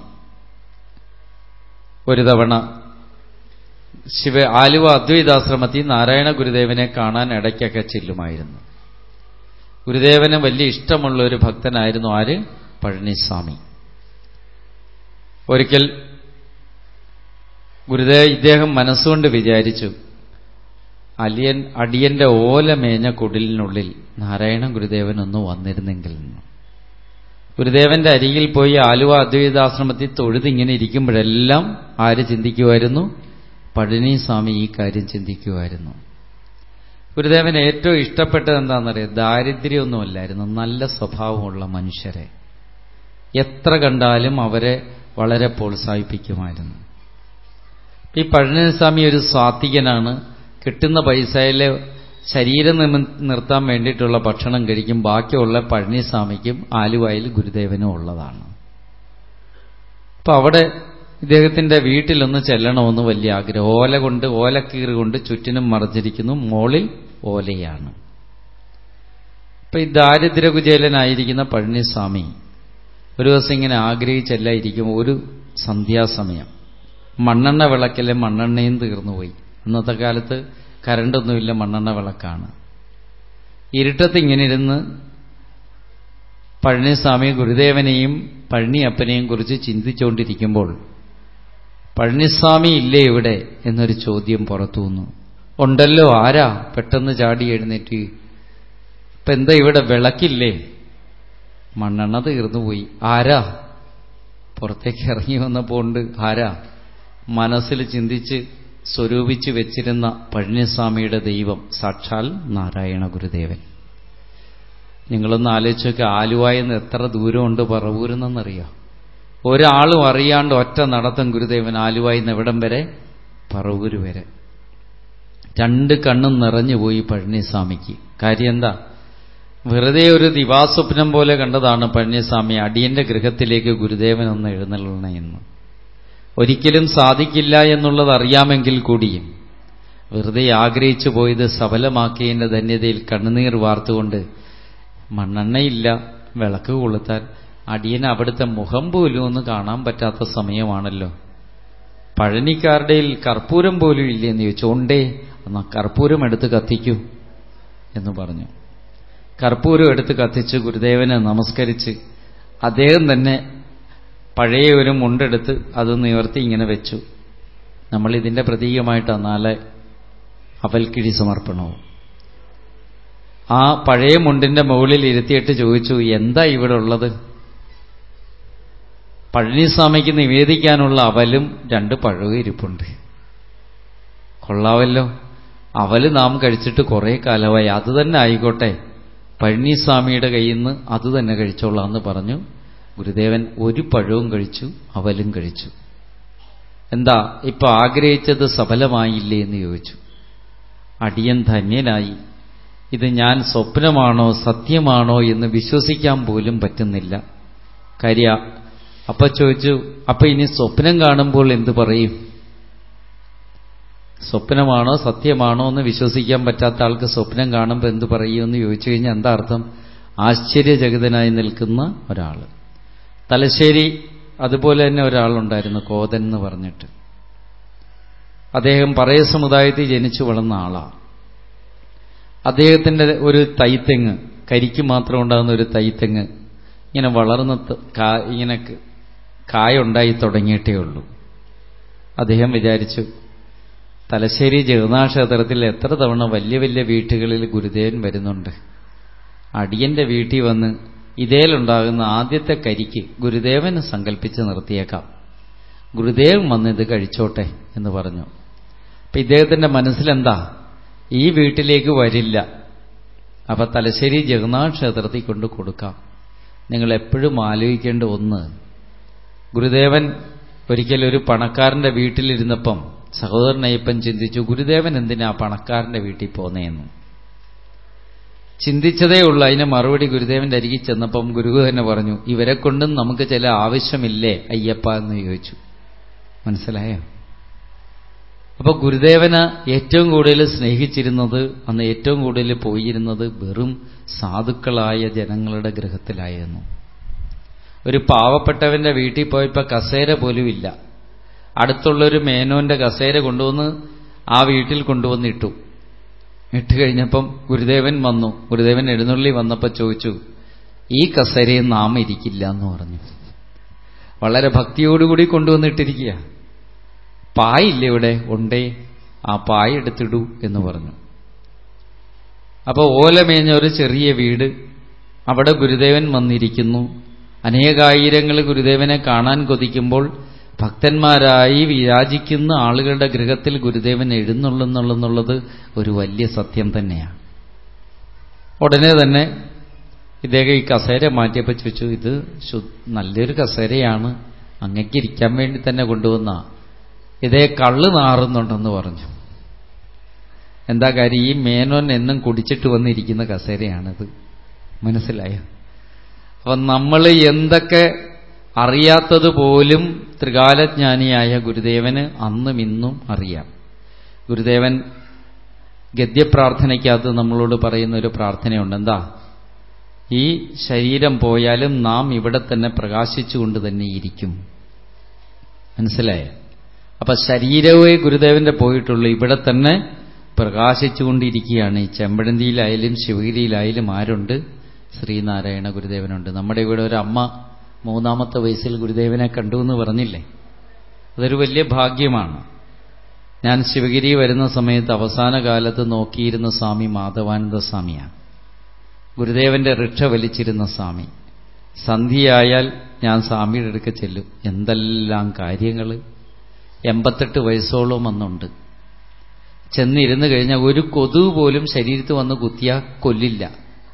S1: ഒരു തവണ ശിവ ആലുവ അദ്വൈതാശ്രമത്തിൽ നാരായണ ഗുരുദേവനെ കാണാൻ ഇടയ്ക്കൊക്കെ ചെല്ലുമായിരുന്നു ഗുരുദേവന് വലിയ ഇഷ്ടമുള്ള ഒരു ഭക്തനായിരുന്നു ആര് പഴനിസ്വാമി ഒരിക്കൽ ഗുരുദേവ ഇദ്ദേഹം മനസ്സുകൊണ്ട് വിചാരിച്ചു അലിയൻ അടിയന്റെ ഓലമേഞ്ഞ കുടിലിനുള്ളിൽ നാരായണ ഗുരുദേവൻ ഒന്ന് വന്നിരുന്നെങ്കിൽ ഗുരുദേവന്റെ അരികിൽ പോയി ആലുവ അദ്വൈതാശ്രമത്തിൽ തൊഴുതിങ്ങനെ ഇരിക്കുമ്പോഴെല്ലാം ആര് ചിന്തിക്കുമായിരുന്നു പഴനി സ്വാമി ഈ കാര്യം ചിന്തിക്കുമായിരുന്നു ഗുരുദേവൻ ഏറ്റവും ഇഷ്ടപ്പെട്ടത് എന്താണെന്നറിയാം ദാരിദ്ര്യമൊന്നുമല്ലായിരുന്നു നല്ല സ്വഭാവമുള്ള മനുഷ്യരെ എത്ര കണ്ടാലും അവരെ വളരെ പ്രോത്സാഹിപ്പിക്കുമായിരുന്നു ഈ പഴനിസ്വാമി ഒരു സ്വാത്വികനാണ് കിട്ടുന്ന പൈസയിലെ ശരീരം നിർത്താൻ വേണ്ടിയിട്ടുള്ള ഭക്ഷണം കഴിക്കും ബാക്കിയുള്ള പഴനിസ്വാമിക്കും ആലുവായിൽ ഗുരുദേവനും ഉള്ളതാണ് അപ്പൊ അവിടെ ഇദ്ദേഹത്തിന്റെ വീട്ടിലൊന്ന് ചെല്ലണമെന്ന് വലിയ ആഗ്രഹം ഓല കൊണ്ട് ഓലക്കീറ് കൊണ്ട് ചുറ്റിനും മറച്ചിരിക്കുന്നു മോളിൽ ഓലയാണ് അപ്പൊ ഈ ദാരിദ്ര്യകുചേലനായിരിക്കുന്ന പഴനിസ്വാമി ഒരു ദിവസം ഇങ്ങനെ ആഗ്രഹിച്ചല്ല ഇരിക്കുമ്പോൾ ഒരു സന്ധ്യാസമയം മണ്ണെണ്ണ വിളക്കിലെ മണ്ണെണ്ണയും തീർന്നുപോയി അന്നത്തെ കാലത്ത് കരണ്ടൊന്നുമില്ല മണ്ണെണ്ണ വിളക്കാണ് ഇരുട്ടത്ത് ഇങ്ങനെ ഇരുന്ന് പഴനിസ്വാമി ഗുരുദേവനെയും പഴനിയപ്പനെയും കുറിച്ച് ചിന്തിച്ചുകൊണ്ടിരിക്കുമ്പോൾ പഴനിസ്വാമി ഇല്ലേ ഇവിടെ എന്നൊരു ചോദ്യം പുറത്തു വന്നു ഉണ്ടല്ലോ ആരാ പെട്ടെന്ന് ചാടി എഴുന്നേറ്റ് ഇപ്പൊ എന്താ ഇവിടെ വിളക്കില്ലേ മണ്ണെണ്ണ തീർന്നുപോയി ആരാ പുറത്തേക്ക് ഇറങ്ങി വന്നപ്പോൾ ഉണ്ട് ആരാ മനസ്സിൽ ചിന്തിച്ച് സ്വരൂപിച്ച് വെച്ചിരുന്ന പഴനിസ്വാമിയുടെ ദൈവം സാക്ഷാൽ നാരായണ ഗുരുദേവൻ നിങ്ങളൊന്ന് ആലോചിച്ചൊക്കെ ആലുവായെന്ന് എത്ര ദൂരമുണ്ട് പറവൂരെന്നറിയാം ഒരാളും അറിയാണ്ട് ഒറ്റ നടത്തം ഗുരുദേവൻ ആലുവായിന്ന് എവിടം വരെ പറവൂര് വരെ രണ്ട് കണ്ണും നിറഞ്ഞുപോയി പഴനിസ്വാമിക്ക് കാര്യം എന്താ വെറുതെ ഒരു ദിവാസ്വപ്നം പോലെ കണ്ടതാണ് പഴനിസ്വാമി അടിയന്റെ ഗൃഹത്തിലേക്ക് ഗുരുദേവൻ ഒന്ന് എഴുന്നള്ളണമെന്ന് ഒരിക്കലും സാധിക്കില്ല എന്നുള്ളത് അറിയാമെങ്കിൽ കൂടിയും വെറുതെ ആഗ്രഹിച്ചു പോയത് സഫലമാക്കിയതിന്റെ ധന്യതയിൽ കണ്ണുനീർ വാർത്തുകൊണ്ട് മണ്ണെണ്ണയില്ല വിളക്ക് കൊളുത്താൻ അടിയന് അവിടുത്തെ മുഖം പോലും ഒന്ന് കാണാൻ പറ്റാത്ത സമയമാണല്ലോ പഴനിക്കാരുടെ കർപ്പൂരം പോലും ഇല്ലെന്ന് ചോദിച്ചു ഉണ്ടേ എന്നാ കർപ്പൂരം എടുത്ത് കത്തിക്കൂ എന്ന് പറഞ്ഞു കർപ്പൂരം എടുത്ത് കത്തിച്ച് ഗുരുദേവനെ നമസ്കരിച്ച് അദ്ദേഹം തന്നെ പഴയ ഒരു മുണ്ടെടുത്ത് അത് നിവർത്തി ഇങ്ങനെ വെച്ചു നമ്മൾ ഇതിന്റെ പ്രതീകമായിട്ട് നാളെ അവൽക്കിഴി സമർപ്പണവും ആ പഴയ മുണ്ടിന്റെ മുകളിൽ ഇരുത്തിയിട്ട് ചോദിച്ചു എന്താ ഇവിടെ ഉള്ളത് പഴനിസ്വാമിക്ക് നിവേദിക്കാനുള്ള അവലും രണ്ട് പഴവും ഇരിപ്പുണ്ട് കൊള്ളാവല്ലോ അവല് നാം കഴിച്ചിട്ട് കുറെ കാലമായി അത് തന്നെ ആയിക്കോട്ടെ പഴനിസ്വാമിയുടെ കയ്യിൽ നിന്ന് അത് തന്നെ കഴിച്ചോളാന്ന് പറഞ്ഞു ഗുരുദേവൻ ഒരു പഴവും കഴിച്ചു അവലും കഴിച്ചു എന്താ ഇപ്പൊ ആഗ്രഹിച്ചത് സഫലമായില്ലേ എന്ന് ചോദിച്ചു അടിയൻ ധന്യനായി ഇത് ഞാൻ സ്വപ്നമാണോ സത്യമാണോ എന്ന് വിശ്വസിക്കാൻ പോലും പറ്റുന്നില്ല കാര്യ അപ്പൊ ചോദിച്ചു അപ്പൊ ഇനി സ്വപ്നം കാണുമ്പോൾ എന്ത് പറയും സ്വപ്നമാണോ സത്യമാണോ എന്ന് വിശ്വസിക്കാൻ പറ്റാത്ത ആൾക്ക് സ്വപ്നം കാണുമ്പോൾ എന്ത് പറയുമെന്ന് ചോദിച്ചു കഴിഞ്ഞാൽ എന്താ അർത്ഥം ആശ്ചര്യചകിതനായി നിൽക്കുന്ന ഒരാൾ തലശ്ശേരി അതുപോലെ തന്നെ ഒരാളുണ്ടായിരുന്നു കോതൻ എന്ന് പറഞ്ഞിട്ട് അദ്ദേഹം പറയ സമുദായത്തിൽ ജനിച്ചു വളർന്ന ആളാണ് അദ്ദേഹത്തിന്റെ ഒരു തൈത്തെങ്ങ് കരിക്ക് മാത്രം ഉണ്ടാകുന്ന ഒരു തൈത്തെങ്ങ് ഇങ്ങനെ വളർന്ന് ഇങ്ങനെ കായുണ്ടായി തുടങ്ങിയിട്ടേ ഉള്ളൂ അദ്ദേഹം വിചാരിച്ചു തലശ്ശേരി ജഗന്നാക്ഷേത്രത്തിൽ എത്ര തവണ വലിയ വലിയ വീട്ടുകളിൽ ഗുരുദേവൻ വരുന്നുണ്ട് അടിയന്റെ വീട്ടിൽ വന്ന് ഇതേലുണ്ടാകുന്ന ആദ്യത്തെ കരിക്ക് ഗുരുദേവന് സങ്കല്പിച്ച് നിർത്തിയേക്കാം ഗുരുദേവൻ വന്ന് ഇത് കഴിച്ചോട്ടെ എന്ന് പറഞ്ഞു അപ്പൊ ഇദ്ദേഹത്തിന്റെ മനസ്സിലെന്താ ഈ വീട്ടിലേക്ക് വരില്ല അപ്പൊ തലശ്ശേരി ജഗന്നാഥ് ക്ഷേത്രത്തിൽ കൊണ്ട് കൊടുക്കാം നിങ്ങൾ എപ്പോഴും ആലോചിക്കേണ്ട ഒന്ന് ഗുരുദേവൻ ഒരിക്കൽ ഒരു പണക്കാരന്റെ വീട്ടിലിരുന്നപ്പം സഹോദരൻ അയ്യപ്പൻ ചിന്തിച്ചു ഗുരുദേവൻ എന്തിനാ പണക്കാരന്റെ വീട്ടിൽ പോന്നേന്ന് ചിന്തിച്ചതേ ഉള്ളൂ അതിന് മറുപടി ഗുരുദേവന്റെ അരികിൽ ചെന്നപ്പം ഗുരു തന്നെ പറഞ്ഞു ഇവരെ കൊണ്ടും നമുക്ക് ചില ആവശ്യമില്ലേ അയ്യപ്പ എന്ന് ചോദിച്ചു മനസ്സിലായോ അപ്പൊ ഗുരുദേവന് ഏറ്റവും കൂടുതൽ സ്നേഹിച്ചിരുന്നത് അന്ന് ഏറ്റവും കൂടുതൽ പോയിരുന്നത് വെറും സാധുക്കളായ ജനങ്ങളുടെ ഗൃഹത്തിലായിരുന്നു ഒരു പാവപ്പെട്ടവന്റെ വീട്ടിൽ പോയപ്പോ കസേര പോലും ഇല്ല അടുത്തുള്ളൊരു മേനോന്റെ കസേര കൊണ്ടുവന്ന് ആ വീട്ടിൽ കൊണ്ടുവന്നിട്ടു ഇട്ട് കഴിഞ്ഞപ്പം ഗുരുദേവൻ വന്നു ഗുരുദേവൻ എഴുന്നള്ളി വന്നപ്പോൾ ചോദിച്ചു ഈ കസേരയിൽ നാം ഇരിക്കില്ല എന്ന് പറഞ്ഞു വളരെ ഭക്തിയോടുകൂടി കൊണ്ടുവന്നിട്ടിരിക്കുക പായില്ലേ ഇവിടെ ഉണ്ടേ ആ പായ എടുത്തിടൂ എന്ന് പറഞ്ഞു അപ്പോൾ ഓലമേഞ്ഞ ഒരു ചെറിയ വീട് അവിടെ ഗുരുദേവൻ വന്നിരിക്കുന്നു അനേകായിരങ്ങൾ ഗുരുദേവനെ കാണാൻ കൊതിക്കുമ്പോൾ ഭക്തന്മാരായി വിരാജിക്കുന്ന ആളുകളുടെ ഗൃഹത്തിൽ ഗുരുദേവൻ എഴുന്നള്ളുന്നുള്ളെന്നുള്ളത് ഒരു വലിയ സത്യം തന്നെയാണ് ഉടനെ തന്നെ ഇദ്ദേഹം ഈ കസേര മാറ്റിയപ്പോൾ ചോദിച്ചു ഇത് നല്ലൊരു കസേരയാണ് അങ്ങക്ക് ഇരിക്കാൻ വേണ്ടി തന്നെ കൊണ്ടുവന്ന ഇതേ കള്ള് നാറുന്നുണ്ടെന്ന് പറഞ്ഞു എന്താ കാര്യം ഈ മേനോൻ എന്നും കുടിച്ചിട്ട് വന്നിരിക്കുന്ന കസേരയാണിത് മനസ്സിലായോ അപ്പൊ നമ്മൾ എന്തൊക്കെ അറിയാത്തത് പോലും ത്രികാലജ്ഞാനിയായ ഗുരുദേവന് അന്നും ഇന്നും അറിയാം ഗുരുദേവൻ ഗദ്യപ്രാർത്ഥനയ്ക്കകത്ത് നമ്മളോട് പറയുന്ന ഒരു പ്രാർത്ഥനയുണ്ട് എന്താ ഈ ശരീരം പോയാലും നാം ഇവിടെ തന്നെ പ്രകാശിച്ചുകൊണ്ട് തന്നെ ഇരിക്കും മനസ്സിലായ അപ്പൊ ശരീരവേ ഗുരുദേവന്റെ പോയിട്ടുള്ളൂ ഇവിടെ തന്നെ പ്രകാശിച്ചുകൊണ്ടിരിക്കുകയാണ് ഈ ചെമ്പഴന്തിയിലായാലും ശിവഗിരിയിലായാലും ആരുണ്ട് ശ്രീനാരായണ ഗുരുദേവനുണ്ട് നമ്മുടെ ഇവിടെ ഒരു അമ്മ മൂന്നാമത്തെ വയസ്സിൽ ഗുരുദേവനെ കണ്ടു എന്ന് പറഞ്ഞില്ലേ അതൊരു വലിയ ഭാഗ്യമാണ് ഞാൻ ശിവഗിരി വരുന്ന സമയത്ത് അവസാന കാലത്ത് നോക്കിയിരുന്ന സ്വാമി മാധവാനന്ദ സ്വാമിയാണ് ഗുരുദേവന്റെ റിക്ഷ വലിച്ചിരുന്ന സ്വാമി സന്ധ്യയായാൽ ഞാൻ സ്വാമിയുടെ അടുക്ക ചെല്ലും എന്തെല്ലാം കാര്യങ്ങൾ എൺപത്തെട്ട് വയസ്സോളം വന്നുണ്ട് ചെന്നിരുന്നു കഴിഞ്ഞാൽ ഒരു കൊതുക് പോലും ശരീരത്ത് വന്ന് കുത്തിയാ കൊല്ലില്ല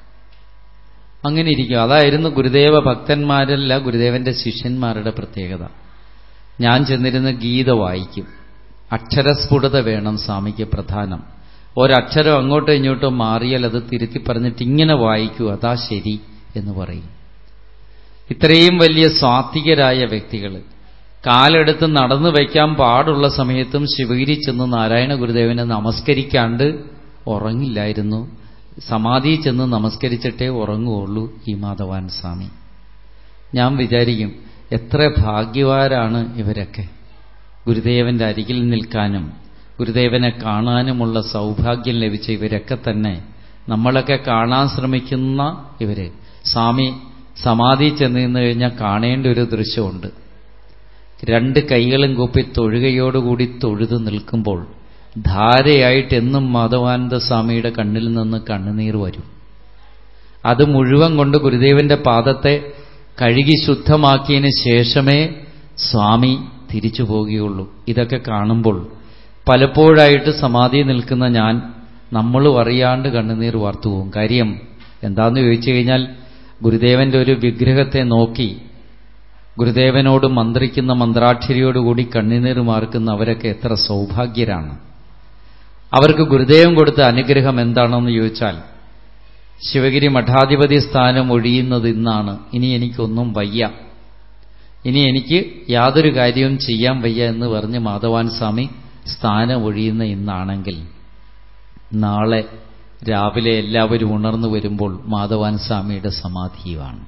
S1: അങ്ങനെ ഇരിക്കും അതായിരുന്നു ഗുരുദേവ ഭക്തന്മാരല്ല ഗുരുദേവന്റെ ശിഷ്യന്മാരുടെ പ്രത്യേകത ഞാൻ ചെന്നിരുന്ന് ഗീത വായിക്കും അക്ഷരസ്ഫുടത വേണം സ്വാമിക്ക് പ്രധാനം ഒരക്ഷരം അങ്ങോട്ടോ ഇങ്ങോട്ടോ മാറിയാൽ അത് തിരുത്തി പറഞ്ഞിട്ട് ഇങ്ങനെ വായിക്കൂ അതാ ശരി എന്ന് പറയും ഇത്രയും വലിയ സ്വാത്വികരായ വ്യക്തികൾ കാലെടുത്ത് നടന്നു വയ്ക്കാൻ പാടുള്ള സമയത്തും ശിവഗിരി ചെന്ന് നാരായണ ഗുരുദേവനെ നമസ്കരിക്കാണ്ട് ഉറങ്ങില്ലായിരുന്നു സമാധി ചെന്ന് നമസ്കരിച്ചിട്ടേ ഉറങ്ങുകയുള്ളൂ ഈ മാധവാൻ സ്വാമി ഞാൻ വിചാരിക്കും എത്ര ഭാഗ്യവാരാണ് ഇവരൊക്കെ ഗുരുദേവന്റെ അരികിൽ നിൽക്കാനും ഗുരുദേവനെ കാണാനുമുള്ള സൗഭാഗ്യം ലഭിച്ച ഇവരൊക്കെ തന്നെ നമ്മളൊക്കെ കാണാൻ ശ്രമിക്കുന്ന ഇവര് സ്വാമി സമാധി ചെന്ന് നിന്ന് കഴിഞ്ഞാൽ കാണേണ്ട ഒരു ദൃശ്യമുണ്ട് രണ്ട് കൈകളും കൂപ്പി തൊഴുകയോടുകൂടി തൊഴുതു നിൽക്കുമ്പോൾ ധാരയായിട്ട് എന്നും മാധവാനന്ദ സ്വാമിയുടെ കണ്ണിൽ നിന്ന് കണ്ണുനീർ വരും അത് മുഴുവൻ കൊണ്ട് ഗുരുദേവന്റെ പാദത്തെ കഴുകി ശുദ്ധമാക്കിയതിന് ശേഷമേ സ്വാമി തിരിച്ചു പോകുകയുള്ളൂ ഇതൊക്കെ കാണുമ്പോൾ പലപ്പോഴായിട്ട് സമാധി നിൽക്കുന്ന ഞാൻ നമ്മളും അറിയാണ്ട് കണ്ണുനീർ വാർത്തു പോകും കാര്യം എന്താന്ന് ചോദിച്ചു കഴിഞ്ഞാൽ ഗുരുദേവന്റെ ഒരു വിഗ്രഹത്തെ നോക്കി ഗുരുദേവനോട് മന്ത്രിക്കുന്ന മന്ത്രാക്ഷരിയോടുകൂടി കണ്ണുനീർ മാർക്കുന്ന അവരൊക്കെ എത്ര സൗഭാഗ്യരാണ് അവർക്ക് ഗുരുദേവൻ കൊടുത്ത അനുഗ്രഹം എന്താണെന്ന് ചോദിച്ചാൽ ശിവഗിരി മഠാധിപതി സ്ഥാനം ഒഴിയുന്നത് ഇന്നാണ് ഇനി എനിക്കൊന്നും വയ്യ ഇനി എനിക്ക് യാതൊരു കാര്യവും ചെയ്യാൻ വയ്യ എന്ന് പറഞ്ഞ് മാധവാൻ സ്വാമി സ്ഥാനം ഒഴിയുന്ന ഇന്നാണെങ്കിൽ നാളെ രാവിലെ എല്ലാവരും ഉണർന്നു വരുമ്പോൾ മാധവാൻ സ്വാമിയുടെ സമാധിയുമാണ്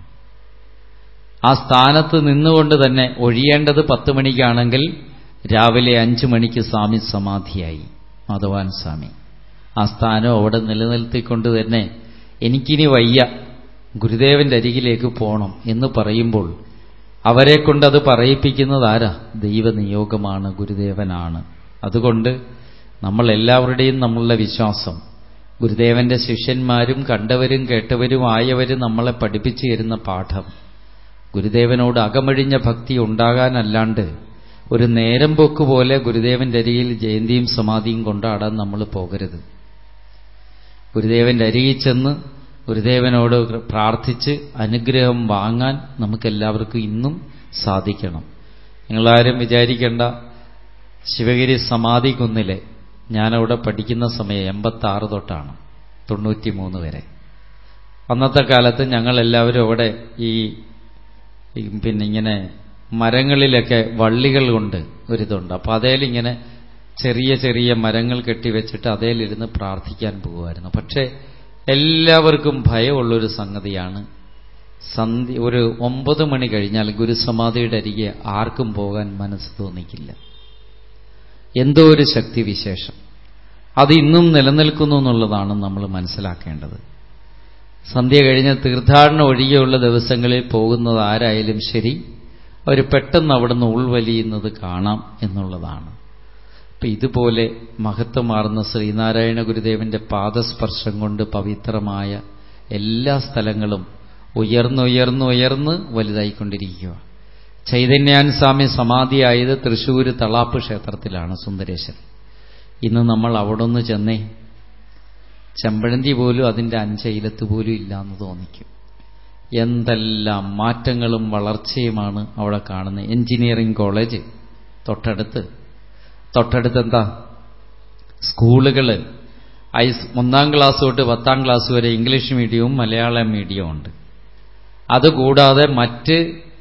S1: ആ സ്ഥാനത്ത് നിന്നുകൊണ്ട് തന്നെ ഒഴിയേണ്ടത് പത്ത് മണിക്കാണെങ്കിൽ രാവിലെ അഞ്ചു മണിക്ക് സ്വാമി സമാധിയായി മാധവാൻ സ്വാമി ആ സ്ഥാനം അവിടെ നിലനിർത്തിക്കൊണ്ട് തന്നെ എനിക്കിനി വയ്യ ഗുരുദേവന്റെ അരികിലേക്ക് പോകണം എന്ന് പറയുമ്പോൾ അവരെ കൊണ്ട് അത് പറയിപ്പിക്കുന്നത് ആരാ ദൈവനിയോഗമാണ് ഗുരുദേവനാണ് അതുകൊണ്ട് നമ്മളെല്ലാവരുടെയും നമ്മളുടെ വിശ്വാസം ഗുരുദേവന്റെ ശിഷ്യന്മാരും കണ്ടവരും കേട്ടവരും ആയവരും നമ്മളെ പഠിപ്പിച്ചു തരുന്ന പാഠം ഗുരുദേവനോട് അകമഴിഞ്ഞ ഭക്തി ഉണ്ടാകാനല്ലാണ്ട് ഒരു നേരം പോക്ക് പോലെ ഗുരുദേവന്റെ അരികിൽ ജയന്തിയും സമാധിയും കൊണ്ടാടാൻ നമ്മൾ പോകരുത് ഗുരുദേവന്റെ അരികിൽ ചെന്ന് ഗുരുദേവനോട് പ്രാർത്ഥിച്ച് അനുഗ്രഹം വാങ്ങാൻ നമുക്കെല്ലാവർക്കും ഇന്നും സാധിക്കണം നിങ്ങളാരും വിചാരിക്കേണ്ട ശിവഗിരി സമാധി കുന്നിലെ ഞാനവിടെ പഠിക്കുന്ന സമയം എൺപത്താറ് തൊട്ടാണ് തൊണ്ണൂറ്റിമൂന്ന് വരെ അന്നത്തെ കാലത്ത് ഞങ്ങളെല്ലാവരും അവിടെ ഈ പിന്നെ ഇങ്ങനെ മരങ്ങളിലൊക്കെ വള്ളികൾ കൊണ്ട് ഒരിതുണ്ട് അപ്പോൾ അതേലിങ്ങനെ ചെറിയ ചെറിയ മരങ്ങൾ കെട്ടിവെച്ചിട്ട് അതേലിരുന്ന് പ്രാർത്ഥിക്കാൻ പോകുമായിരുന്നു പക്ഷേ എല്ലാവർക്കും ഭയമുള്ളൊരു സംഗതിയാണ് സന്ധി ഒരു ഒമ്പത് മണി കഴിഞ്ഞാൽ ഗുരുസമാധിയുടെ അരികെ ആർക്കും പോകാൻ മനസ്സ് തോന്നിക്കില്ല എന്തോ ഒരു ശക്തി വിശേഷം അത് ഇന്നും നിലനിൽക്കുന്നു എന്നുള്ളതാണ് നമ്മൾ മനസ്സിലാക്കേണ്ടത് സന്ധ്യ കഴിഞ്ഞ് തീർത്ഥാടനം ഒഴികെയുള്ള ദിവസങ്ങളിൽ പോകുന്നത് ആരായാലും ശരി അവർ പെട്ടെന്ന് അവിടുന്ന് ഉൾവലിയുന്നത് കാണാം എന്നുള്ളതാണ് അപ്പൊ ഇതുപോലെ മഹത്വമാർന്ന ശ്രീനാരായണ ഗുരുദേവന്റെ പാദസ്പർശം കൊണ്ട് പവിത്രമായ എല്ലാ സ്ഥലങ്ങളും ഉയർന്നുയർന്നുയർന്ന് വലുതായിക്കൊണ്ടിരിക്കുക ചൈതന്യാൻ സ്വാമി സമാധിയായത് തൃശ്ശൂർ തളാപ്പ് ക്ഷേത്രത്തിലാണ് സുന്ദരേശൻ ഇന്ന് നമ്മൾ അവിടെ ഒന്ന് ചെന്നേ ചെമ്പഴന്തി പോലും അതിൻ്റെ അഞ്ചയിലത്ത് പോലും ഇല്ലാന്ന് തോന്നിക്കും എന്തെല്ലാം മാറ്റങ്ങളും വളർച്ചയുമാണ് അവിടെ കാണുന്നത് എഞ്ചിനീയറിംഗ് കോളേജ് തൊട്ടടുത്ത് തൊട്ടടുത്ത് എന്താ സ്കൂളുകൾ ഐ ഒന്നാം ക്ലാസ് തൊട്ട് പത്താം ക്ലാസ് വരെ ഇംഗ്ലീഷ് മീഡിയവും മലയാളം മീഡിയവും ഉണ്ട് അതുകൂടാതെ മറ്റ്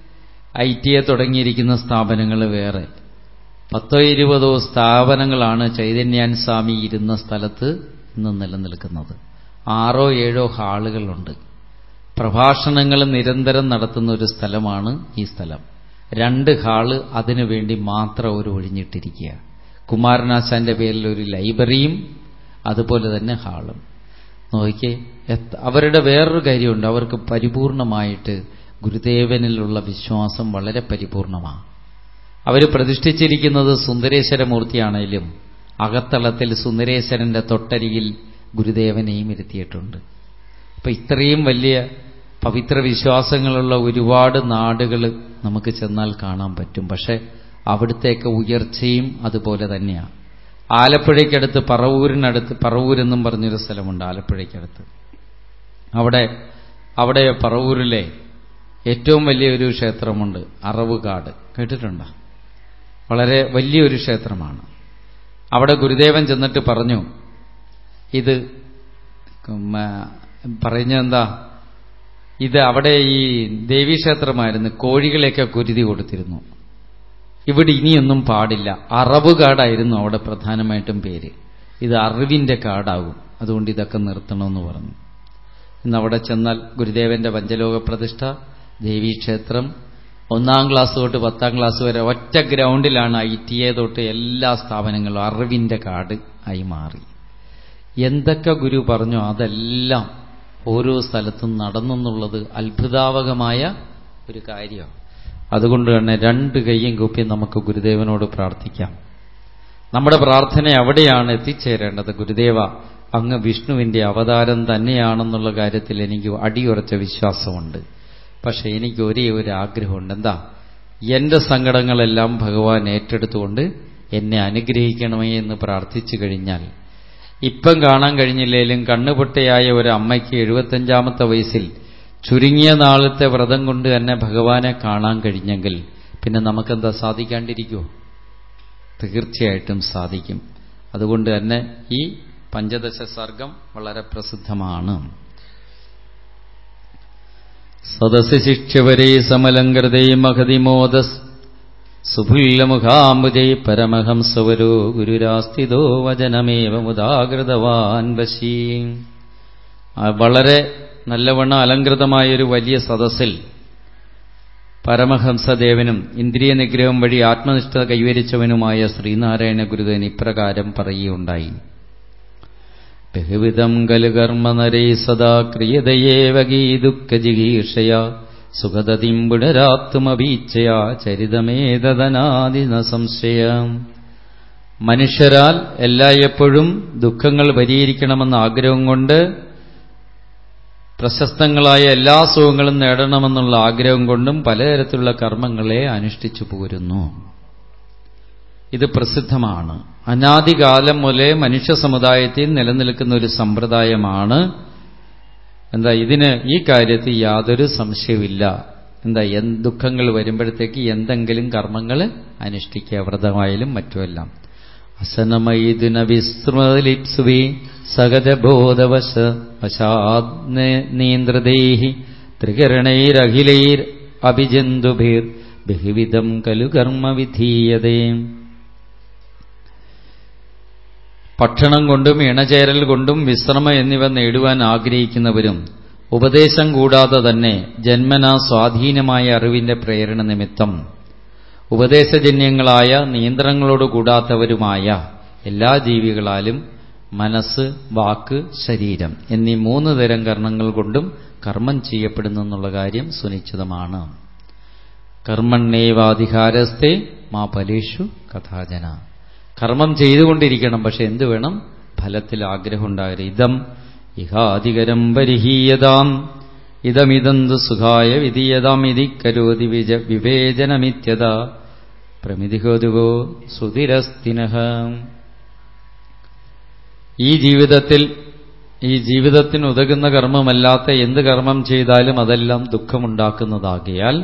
S1: ഐ ടി എ തുടങ്ങിയിരിക്കുന്ന സ്ഥാപനങ്ങൾ വേറെ പത്തോ ഇരുപതോ സ്ഥാപനങ്ങളാണ് ചൈതന്യാൻ സ്വാമി ഇരുന്ന സ്ഥലത്ത് ഇന്ന് നിലനിൽക്കുന്നത് ആറോ ഏഴോ ഹാളുകളുണ്ട് പ്രഭാഷണങ്ങൾ നിരന്തരം നടത്തുന്ന ഒരു സ്ഥലമാണ് ഈ സ്ഥലം രണ്ട് ഹാള് അതിനുവേണ്ടി മാത്രം ഒരു ഒഴിഞ്ഞിട്ടിരിക്കുക കുമാരനാശാന്റെ പേരിൽ ഒരു ലൈബ്രറിയും അതുപോലെ തന്നെ ഹാളും നോക്കിയേ അവരുടെ വേറൊരു കാര്യമുണ്ട് അവർക്ക് പരിപൂർണമായിട്ട് ഗുരുദേവനിലുള്ള വിശ്വാസം വളരെ പരിപൂർണമാണ് അവർ പ്രതിഷ്ഠിച്ചിരിക്കുന്നത് സുന്ദരേശ്വരമൂർത്തിയാണേലും അകത്തളത്തിൽ സുന്ദരേശ്വരന്റെ തൊട്ടരികിൽ ഗുരുദേവനെയും ഇരുത്തിയിട്ടുണ്ട് അപ്പൊ ഇത്രയും വലിയ പവിത്ര വിശ്വാസങ്ങളുള്ള ഒരുപാട് നാടുകൾ നമുക്ക് ചെന്നാൽ കാണാൻ പറ്റും പക്ഷെ അവിടുത്തേക്ക് ഉയർച്ചയും അതുപോലെ തന്നെയാണ് ആലപ്പുഴയ്ക്കടുത്ത് പറവൂരിനടുത്ത് പറവൂരെന്നും പറഞ്ഞൊരു സ്ഥലമുണ്ട് ആലപ്പുഴയ്ക്കടുത്ത് അവിടെ അവിടെ പറവൂരിലെ ഏറ്റവും വലിയൊരു ക്ഷേത്രമുണ്ട് അറവുകാട് കേട്ടിട്ടുണ്ടോ വളരെ വലിയൊരു ക്ഷേത്രമാണ് അവിടെ ഗുരുദേവൻ ചെന്നിട്ട് പറഞ്ഞു ഇത് പറഞ്ഞെന്താ ഇത് അവിടെ ഈ ദേവീക്ഷേത്രമായിരുന്നു കോഴികളെയൊക്കെ കുരുതി കൊടുത്തിരുന്നു ഇവിടെ ഇനിയൊന്നും പാടില്ല അറവ് കാടായിരുന്നു അവിടെ പ്രധാനമായിട്ടും പേര് ഇത് അറിവിന്റെ കാടാകും അതുകൊണ്ട് ഇതൊക്കെ നിർത്തണമെന്ന് പറഞ്ഞു ഇന്ന് അവിടെ ചെന്നാൽ ഗുരുദേവന്റെ പഞ്ചലോക പ്രതിഷ്ഠ ദേവീക്ഷേത്രം ഒന്നാം ക്ലാസ് തൊട്ട് പത്താം ക്ലാസ് വരെ ഒറ്റ ഗ്രൗണ്ടിലാണ് ഐ ടി എ തൊട്ട് എല്ലാ സ്ഥാപനങ്ങളും അറിവിന്റെ കാട് ആയി മാറി എന്തൊക്കെ ഗുരു പറഞ്ഞോ അതെല്ലാം ഓരോ സ്ഥലത്തും നടന്നെന്നുള്ളത് അത്ഭുതാവകമായ ഒരു കാര്യമാണ് അതുകൊണ്ട് തന്നെ രണ്ട് കൈയും കൂപ്പി നമുക്ക് ഗുരുദേവനോട് പ്രാർത്ഥിക്കാം നമ്മുടെ പ്രാർത്ഥന അവിടെയാണ് എത്തിച്ചേരേണ്ടത് ഗുരുദേവ അങ്ങ് വിഷ്ണുവിന്റെ അവതാരം തന്നെയാണെന്നുള്ള കാര്യത്തിൽ എനിക്ക് അടിയുറച്ച വിശ്വാസമുണ്ട് പക്ഷെ എനിക്ക് ഒരേ ഒരു ആഗ്രഹമുണ്ട് എന്താ എന്റെ സങ്കടങ്ങളെല്ലാം ഭഗവാൻ ഏറ്റെടുത്തുകൊണ്ട് എന്നെ അനുഗ്രഹിക്കണമേ എന്ന് പ്രാർത്ഥിച്ചു കഴിഞ്ഞാൽ ഇപ്പം കാണാൻ കഴിഞ്ഞില്ലേലും കണ്ണുപൊട്ടയായ ഒരു അമ്മയ്ക്ക് എഴുപത്തഞ്ചാമത്തെ വയസ്സിൽ ചുരുങ്ങിയ നാളത്തെ വ്രതം കൊണ്ട് തന്നെ ഭഗവാനെ കാണാൻ കഴിഞ്ഞെങ്കിൽ പിന്നെ നമുക്കെന്താ സാധിക്കാണ്ടിരിക്കുമോ തീർച്ചയായിട്ടും സാധിക്കും അതുകൊണ്ട് തന്നെ ഈ പഞ്ചദശ സർഗം വളരെ പ്രസിദ്ധമാണ് സദസ് ശിക്ഷവരേ സമലങ്കൃതേ മഹതിമോദസ് സുഭുല്ലമുഖാംബുജൈ പരമഹംസവരോ ഗുരുരാസ്ഥിതോ വചനമേവ മുദാകൃതവാൻ വശീ വളരെ നല്ലവണ്ണം അലങ്കൃതമായൊരു വലിയ സദസ്സിൽ പരമഹംസദേവനും ഇന്ദ്രിയ നിഗ്രഹം വഴി ആത്മനിഷ്ഠ കൈവരിച്ചവനുമായ ശ്രീനാരായണ ഗുരുദേവൻ ഇപ്രകാരം പറയുകയുണ്ടായി ബഹുവിധം കലുകർമ്മനരേ സദാ ക്രിയതയേവ ഗീദുഃഖജിഗീർഷയ സുഖതതിമ്പുടരാത്തുമഭീച്ചയാ ചരിതമേതനാദിന സംശയ മനുഷ്യരാൽ എല്ലായ്പ്പോഴും ദുഃഖങ്ങൾ പരിഹരിക്കണമെന്ന ആഗ്രഹം കൊണ്ട് പ്രശസ്തങ്ങളായ എല്ലാ സുഖങ്ങളും നേടണമെന്നുള്ള ആഗ്രഹം കൊണ്ടും പലതരത്തിലുള്ള കർമ്മങ്ങളെ അനുഷ്ഠിച്ചു പോരുന്നു ഇത് പ്രസിദ്ധമാണ് അനാദികാലം മുതലേ മനുഷ്യ സമുദായത്തിൽ നിലനിൽക്കുന്ന ഒരു സമ്പ്രദായമാണ് എന്താ ഇതിന് ഈ കാര്യത്തിൽ യാതൊരു സംശയമില്ല എന്താ എന്ത് ദുഃഖങ്ങൾ വരുമ്പോഴത്തേക്ക് എന്തെങ്കിലും കർമ്മങ്ങൾ അനുഷ്ഠിക്കുക വ്രതമായാലും മറ്റുമെല്ലാം അസനമൈദിന വിസ്മൃലിപ്സുവി സഹജബോധവശ വശാത് നീന്ത്രദേഹി ത്രികരണൈരഖിലൈർ അഭിജന്തുഭിർ ബഹുവിധം കലു കർമ്മ വിധീയതേ ഭക്ഷണം കൊണ്ടും ഇണചേരൽ കൊണ്ടും വിശ്രമം എന്നിവ നേടുവാൻ ആഗ്രഹിക്കുന്നവരും ഉപദേശം കൂടാതെ തന്നെ ജന്മനാ സ്വാധീനമായ അറിവിന്റെ പ്രേരണ നിമിത്തം ഉപദേശജന്യങ്ങളായ നിയന്ത്രണങ്ങളോട് കൂടാത്തവരുമായ എല്ലാ ജീവികളാലും മനസ്സ് വാക്ക് ശരീരം എന്നീ മൂന്ന് തരം കർണങ്ങൾ കൊണ്ടും കർമ്മം ചെയ്യപ്പെടുന്നു എന്നുള്ള കാര്യം സുനിശ്ചിതമാണ് കർമ്മണ്ണേവാധികാരസ്ഥേ മാ ഫലേഷു കഥാജന കർമ്മം ചെയ്തുകൊണ്ടിരിക്കണം പക്ഷെ എന്ത് വേണം ഫലത്തിൽ ആഗ്രഹം ഉണ്ടാകരുത് ഇതം ഇഹാധികരം പരിഹീയതാം ഇതമിതന്തു സുഖായ വിധീയതാം ഇതി കരോതി വിജ വിവേചനമിത്യത പ്രമിതിഹോതുകോ സുതിരസ്തിനഃ ഈ ജീവിതത്തിൽ ഈ ജീവിതത്തിന് ഉതകുന്ന കർമ്മമല്ലാത്ത എന്ത് കർമ്മം ചെയ്താലും അതെല്ലാം ദുഃഖമുണ്ടാക്കുന്നതാകിയാൽ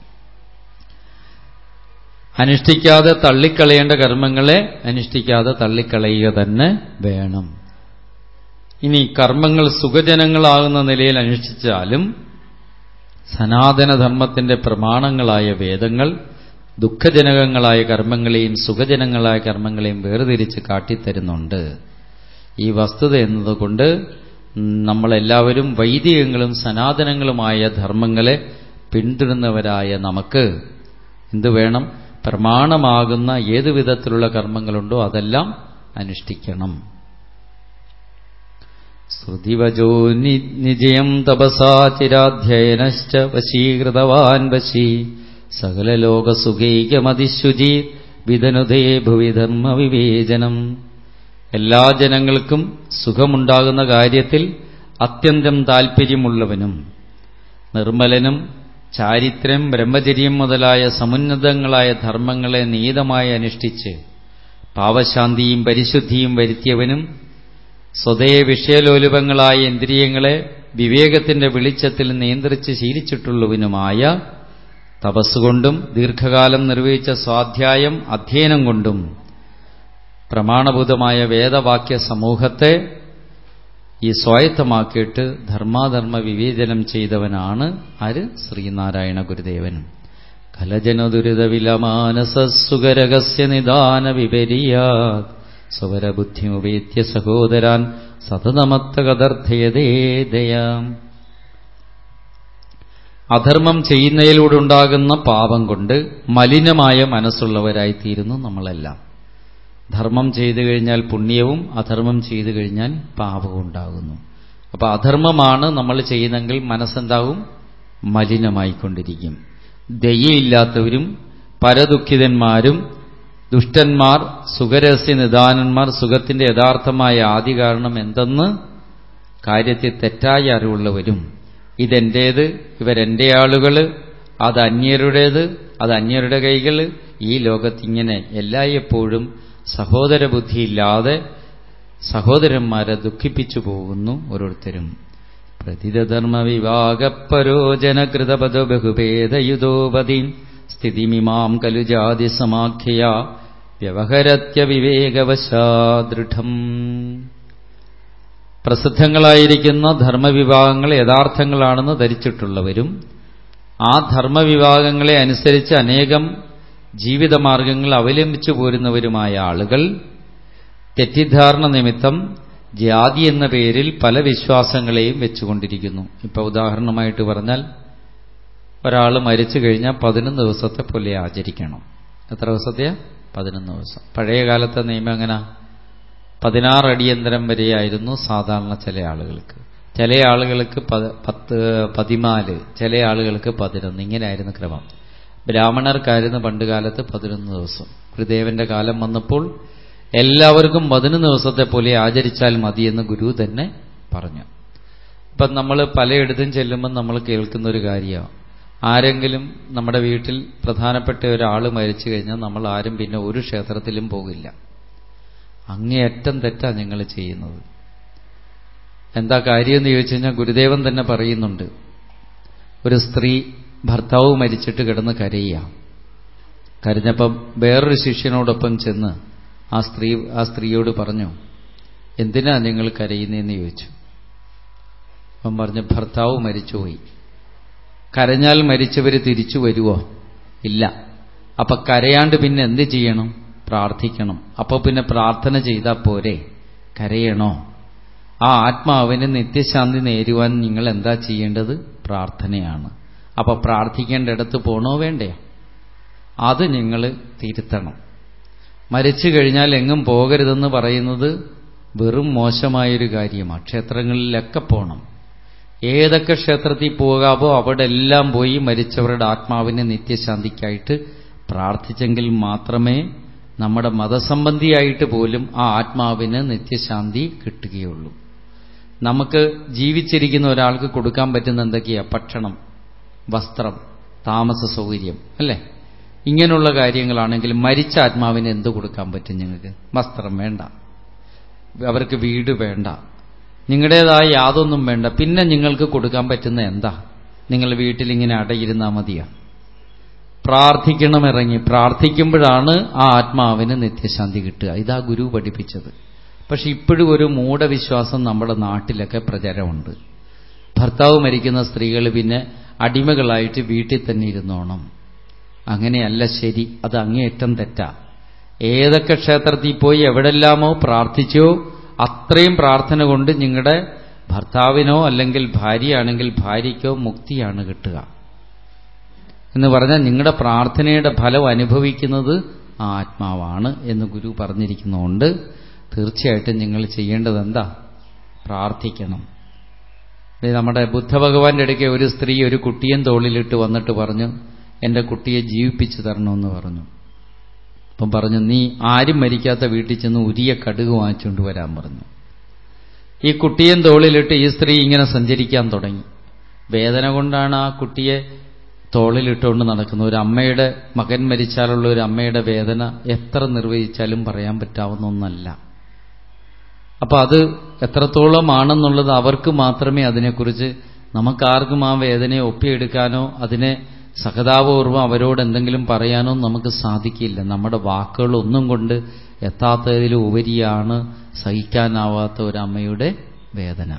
S1: അനുഷ്ഠിക്കാതെ തള്ളിക്കളയേണ്ട കർമ്മങ്ങളെ അനുഷ്ഠിക്കാതെ തള്ളിക്കളയുക തന്നെ വേണം ഇനി കർമ്മങ്ങൾ സുഖജനങ്ങളാകുന്ന നിലയിൽ അനുഷ്ഠിച്ചാലും സനാതനധർമ്മത്തിന്റെ പ്രമാണങ്ങളായ വേദങ്ങൾ ദുഃഖജനകങ്ങളായ കർമ്മങ്ങളെയും സുഖജനങ്ങളായ കർമ്മങ്ങളെയും വേർതിരിച്ച് കാട്ടിത്തരുന്നുണ്ട് ഈ വസ്തുത എന്നതുകൊണ്ട് നമ്മളെല്ലാവരും വൈദികങ്ങളും സനാതനങ്ങളുമായ ധർമ്മങ്ങളെ പിന്തുടരുന്നവരായ നമുക്ക് എന്തു വേണം പ്രമാണമാകുന്ന ഏതു വിധത്തിലുള്ള കർമ്മങ്ങളുണ്ടോ അതെല്ലാം അനുഷ്ഠിക്കണം ശ്രുതിവജോ നിജയം തപസാ ചിരാധ്യയനശ്ച വശീകൃതവാൻ വശീ സകലലോകസുഖൈകമതിശുചി വിധനുദേ ഭുവി ധർമ്മവിവേചനം എല്ലാ ജനങ്ങൾക്കും സുഖമുണ്ടാകുന്ന കാര്യത്തിൽ അത്യന്തം താൽപ്പര്യമുള്ളവനും നിർമ്മലനും ചാരിത്രം ബ്രഹ്മചര്യം മുതലായ സമുന്നതങ്ങളായ ധർമ്മങ്ങളെ നീതമായി അനുഷ്ഠിച്ച് പാവശാന്തിയും പരിശുദ്ധിയും വരുത്തിയവനും സ്വതേ വിഷയലോലുപങ്ങളായ ഇന്ദ്രിയങ്ങളെ വിവേകത്തിന്റെ വെളിച്ചത്തിൽ നിയന്ത്രിച്ച് ശീലിച്ചിട്ടുള്ളവനുമായ തപസ്സുകൊണ്ടും ദീർഘകാലം നിർവഹിച്ച സ്വാധ്യായം അധ്യയനം കൊണ്ടും പ്രമാണഭൂതമായ വേദവാക്യ സമൂഹത്തെ ഈ സ്വായത്തമാക്കിയിട്ട് ധർമാധർമ്മ വിവേചനം ചെയ്തവനാണ് ആര് ശ്രീനാരായണ ഗുരുദേവൻ കലജനദുരിത വിലമാനസുഗരഹസ്യ നിദാന വിപരിയാ സ്വരബുദ്ധിമുപേത്യ സഹോദരാൻ സതതമത്ത കഥർത്ഥയതേദയാം അധർമ്മം ചെയ്യുന്നതിലൂടെ ഉണ്ടാകുന്ന പാപം കൊണ്ട് മലിനമായ മനസ്സുള്ളവരായിത്തീരുന്നു നമ്മളെല്ലാം ധർമ്മം ചെയ്തു കഴിഞ്ഞാൽ പുണ്യവും അധർമ്മം ചെയ്തു കഴിഞ്ഞാൽ പാപവും ഉണ്ടാകുന്നു അപ്പൊ അധർമ്മമാണ് നമ്മൾ ചെയ്യുന്നെങ്കിൽ മനസ്സെന്താവും മലിനമായിക്കൊണ്ടിരിക്കും ദയയില്ലാത്തവരും പരദുഃഖിതന്മാരും ദുഷ്ടന്മാർ സുഖരഹസ്യ നിദാനന്മാർ സുഖത്തിന്റെ യഥാർത്ഥമായ ആദി കാരണം എന്തെന്ന് കാര്യത്തിൽ തെറ്റായ അറിവുള്ളവരും ഇതെന്റേത് ഇവരെന്റെ ആളുകൾ അത് അന്യരുടേത് അത് അന്യരുടെ കൈകൾ ഈ ലോകത്തിങ്ങനെ എല്ലായ്പ്പോഴും സഹോദര ബുദ്ധിയില്ലാതെ സഹോദരന്മാരെ ദുഃഖിപ്പിച്ചു പോകുന്നു ഓരോരുത്തരും പ്രതിധർമ്മ വിവാഹപ്പരോജനകൃതപദോ ബഹുഭേദയുതോപതി സ്ഥിതിമിമാം കലുജാതി സമാഖ്യ വ്യവഹരത്യ വിവേകവശാദൃഢം പ്രസിദ്ധങ്ങളായിരിക്കുന്ന ധർമ്മവിഭാഗങ്ങൾ യഥാർത്ഥങ്ങളാണെന്ന് ധരിച്ചിട്ടുള്ളവരും ആ ധർമ്മവിഭാഗങ്ങളെ അനുസരിച്ച് അനേകം ജീവിതമാർഗങ്ങൾ അവലംബിച്ചു പോരുന്നവരുമായ ആളുകൾ തെറ്റിദ്ധാരണ നിമിത്തം ജാതി എന്ന പേരിൽ പല വിശ്വാസങ്ങളെയും വെച്ചുകൊണ്ടിരിക്കുന്നു ഇപ്പൊ ഉദാഹരണമായിട്ട് പറഞ്ഞാൽ ഒരാൾ മരിച്ചു കഴിഞ്ഞാൽ പതിനൊന്ന് ദിവസത്തെ പോലെ ആചരിക്കണം എത്ര ദിവസത്തെയാ പതിനൊന്ന് ദിവസം പഴയ കാലത്തെ നിയമം എങ്ങനെ പതിനാറ് അടിയന്തരം വരെയായിരുന്നു സാധാരണ ചില ആളുകൾക്ക് ചില ആളുകൾക്ക് പത്ത് പതിനാല് ചില ആളുകൾക്ക് പതിനൊന്ന് ഇങ്ങനെയായിരുന്നു ക്രമം ബ്രാഹ്മണർക്കായിരുന്നു പണ്ടുകാലത്ത് പതിനൊന്ന് ദിവസം ഗുരുദേവന്റെ കാലം വന്നപ്പോൾ എല്ലാവർക്കും പതിനൊന്ന് ദിവസത്തെ പോലെ ആചരിച്ചാൽ മതിയെന്ന് ഗുരു തന്നെ പറഞ്ഞു ഇപ്പം നമ്മൾ പലയിടത്തും ചെല്ലുമ്പോൾ നമ്മൾ കേൾക്കുന്ന ഒരു കാര്യമാണ് ആരെങ്കിലും നമ്മുടെ വീട്ടിൽ പ്രധാനപ്പെട്ട ഒരാൾ മരിച്ചു കഴിഞ്ഞാൽ നമ്മൾ ആരും പിന്നെ ഒരു ക്ഷേത്രത്തിലും പോകില്ല അങ്ങേയറ്റം തെറ്റാ നിങ്ങൾ ചെയ്യുന്നത് എന്താ കാര്യമെന്ന് ചോദിച്ചു കഴിഞ്ഞാൽ ഗുരുദേവൻ തന്നെ പറയുന്നുണ്ട് ഒരു സ്ത്രീ ഭർത്താവ് മരിച്ചിട്ട് കിടന്ന് കരയുക കരഞ്ഞപ്പം വേറൊരു ശിഷ്യനോടൊപ്പം ചെന്ന് ആ സ്ത്രീ ആ സ്ത്രീയോട് പറഞ്ഞു എന്തിനാ നിങ്ങൾ കരയുന്നതെന്ന് ചോദിച്ചു അവൻ പറഞ്ഞു ഭർത്താവ് മരിച്ചുപോയി കരഞ്ഞാൽ മരിച്ചവർ തിരിച്ചു വരുവോ ഇല്ല അപ്പൊ കരയാണ്ട് പിന്നെ എന്ത് ചെയ്യണം പ്രാർത്ഥിക്കണം അപ്പൊ പിന്നെ പ്രാർത്ഥന ചെയ്താൽ പോരെ കരയണോ ആ ആത്മാവിന് നിത്യശാന്തി നേരുവാൻ നിങ്ങൾ എന്താ ചെയ്യേണ്ടത് പ്രാർത്ഥനയാണ് അപ്പൊ പ്രാർത്ഥിക്കേണ്ടിടത്ത് പോണോ വേണ്ടയോ അത് നിങ്ങൾ തിരുത്തണം മരിച്ചു കഴിഞ്ഞാൽ എങ്ങും പോകരുതെന്ന് പറയുന്നത് വെറും മോശമായൊരു കാര്യമാണ് ക്ഷേത്രങ്ങളിലൊക്കെ പോകണം ഏതൊക്കെ ക്ഷേത്രത്തിൽ പോകാവോ അവിടെ എല്ലാം പോയി മരിച്ചവരുടെ ആത്മാവിനെ നിത്യശാന്തിക്കായിട്ട് പ്രാർത്ഥിച്ചെങ്കിൽ മാത്രമേ നമ്മുടെ മതസംബന്ധിയായിട്ട് പോലും ആ ആത്മാവിന് നിത്യശാന്തി കിട്ടുകയുള്ളൂ നമുക്ക് ജീവിച്ചിരിക്കുന്ന ഒരാൾക്ക് കൊടുക്കാൻ പറ്റുന്ന എന്തൊക്കെയാ ഭക്ഷണം വസ്ത്രം താമസ സൗകര്യം അല്ലേ ഇങ്ങനെയുള്ള കാര്യങ്ങളാണെങ്കിൽ മരിച്ച ആത്മാവിന് എന്ത് കൊടുക്കാൻ പറ്റും ഞങ്ങൾക്ക് വസ്ത്രം വേണ്ട അവർക്ക് വീട് വേണ്ട നിങ്ങളുടേതായ യാതൊന്നും വേണ്ട പിന്നെ നിങ്ങൾക്ക് കൊടുക്കാൻ പറ്റുന്ന എന്താ നിങ്ങൾ വീട്ടിലിങ്ങനെ അടയിരുന്നാൽ മതിയാ പ്രാർത്ഥിക്കണം ഇറങ്ങി പ്രാർത്ഥിക്കുമ്പോഴാണ് ആ ആത്മാവിന് നിത്യശാന്തി കിട്ടുക ഇതാ ഗുരു പഠിപ്പിച്ചത് പക്ഷെ ഇപ്പോഴും ഒരു മൂഢവിശ്വാസം നമ്മുടെ നാട്ടിലൊക്കെ പ്രചാരമുണ്ട് ഭർത്താവ് മരിക്കുന്ന സ്ത്രീകൾ പിന്നെ അടിമകളായിട്ട് വീട്ടിൽ തന്നെ ഇരുന്നോണം അങ്ങനെയല്ല ശരി അത് അങ്ങേയറ്റം തെറ്റാ ഏതൊക്കെ ക്ഷേത്രത്തിൽ പോയി എവിടെല്ലാമോ പ്രാർത്ഥിച്ചോ അത്രയും പ്രാർത്ഥന കൊണ്ട് നിങ്ങളുടെ ഭർത്താവിനോ അല്ലെങ്കിൽ ഭാര്യയാണെങ്കിൽ ഭാര്യയ്ക്കോ മുക്തിയാണ് കിട്ടുക എന്ന് പറഞ്ഞാൽ നിങ്ങളുടെ പ്രാർത്ഥനയുടെ ഫലം അനുഭവിക്കുന്നത് ആ ആത്മാവാണ് എന്ന് ഗുരു പറഞ്ഞിരിക്കുന്നതുകൊണ്ട് തീർച്ചയായിട്ടും നിങ്ങൾ ചെയ്യേണ്ടത് എന്താ പ്രാർത്ഥിക്കണം നമ്മുടെ ബുദ്ധഭഗവാന്റെ ഇടയ്ക്ക് ഒരു സ്ത്രീ ഒരു കുട്ടിയും തോളിലിട്ട് വന്നിട്ട് പറഞ്ഞു എൻ്റെ കുട്ടിയെ ജീവിപ്പിച്ചു തരണമെന്ന് പറഞ്ഞു അപ്പം പറഞ്ഞു നീ ആരും മരിക്കാത്ത വീട്ടിൽ ചെന്ന് ഉരിയ കടുക് വാങ്ങിച്ചുകൊണ്ട് വരാൻ പറഞ്ഞു ഈ കുട്ടിയും തോളിലിട്ട് ഈ സ്ത്രീ ഇങ്ങനെ സഞ്ചരിക്കാൻ തുടങ്ങി വേദന കൊണ്ടാണ് ആ കുട്ടിയെ തോളിലിട്ടുകൊണ്ട് നടക്കുന്നത് ഒരു അമ്മയുടെ മകൻ മരിച്ചാലുള്ള ഒരു അമ്മയുടെ വേദന എത്ര നിർവഹിച്ചാലും പറയാൻ പറ്റാവുന്ന ഒന്നല്ല അപ്പൊ അത് എത്രത്തോളമാണെന്നുള്ളത് അവർക്ക് മാത്രമേ അതിനെക്കുറിച്ച് നമുക്കാർക്കും ആ വേദനയെ ഒപ്പിയെടുക്കാനോ അതിനെ സഹതാപൂർവം അവരോട് എന്തെങ്കിലും പറയാനോ നമുക്ക് സാധിക്കില്ല നമ്മുടെ വാക്കുകളൊന്നും കൊണ്ട് എത്താത്തതിലും ഉപരിയാണ് സഹിക്കാനാവാത്ത ഒരമ്മയുടെ വേദന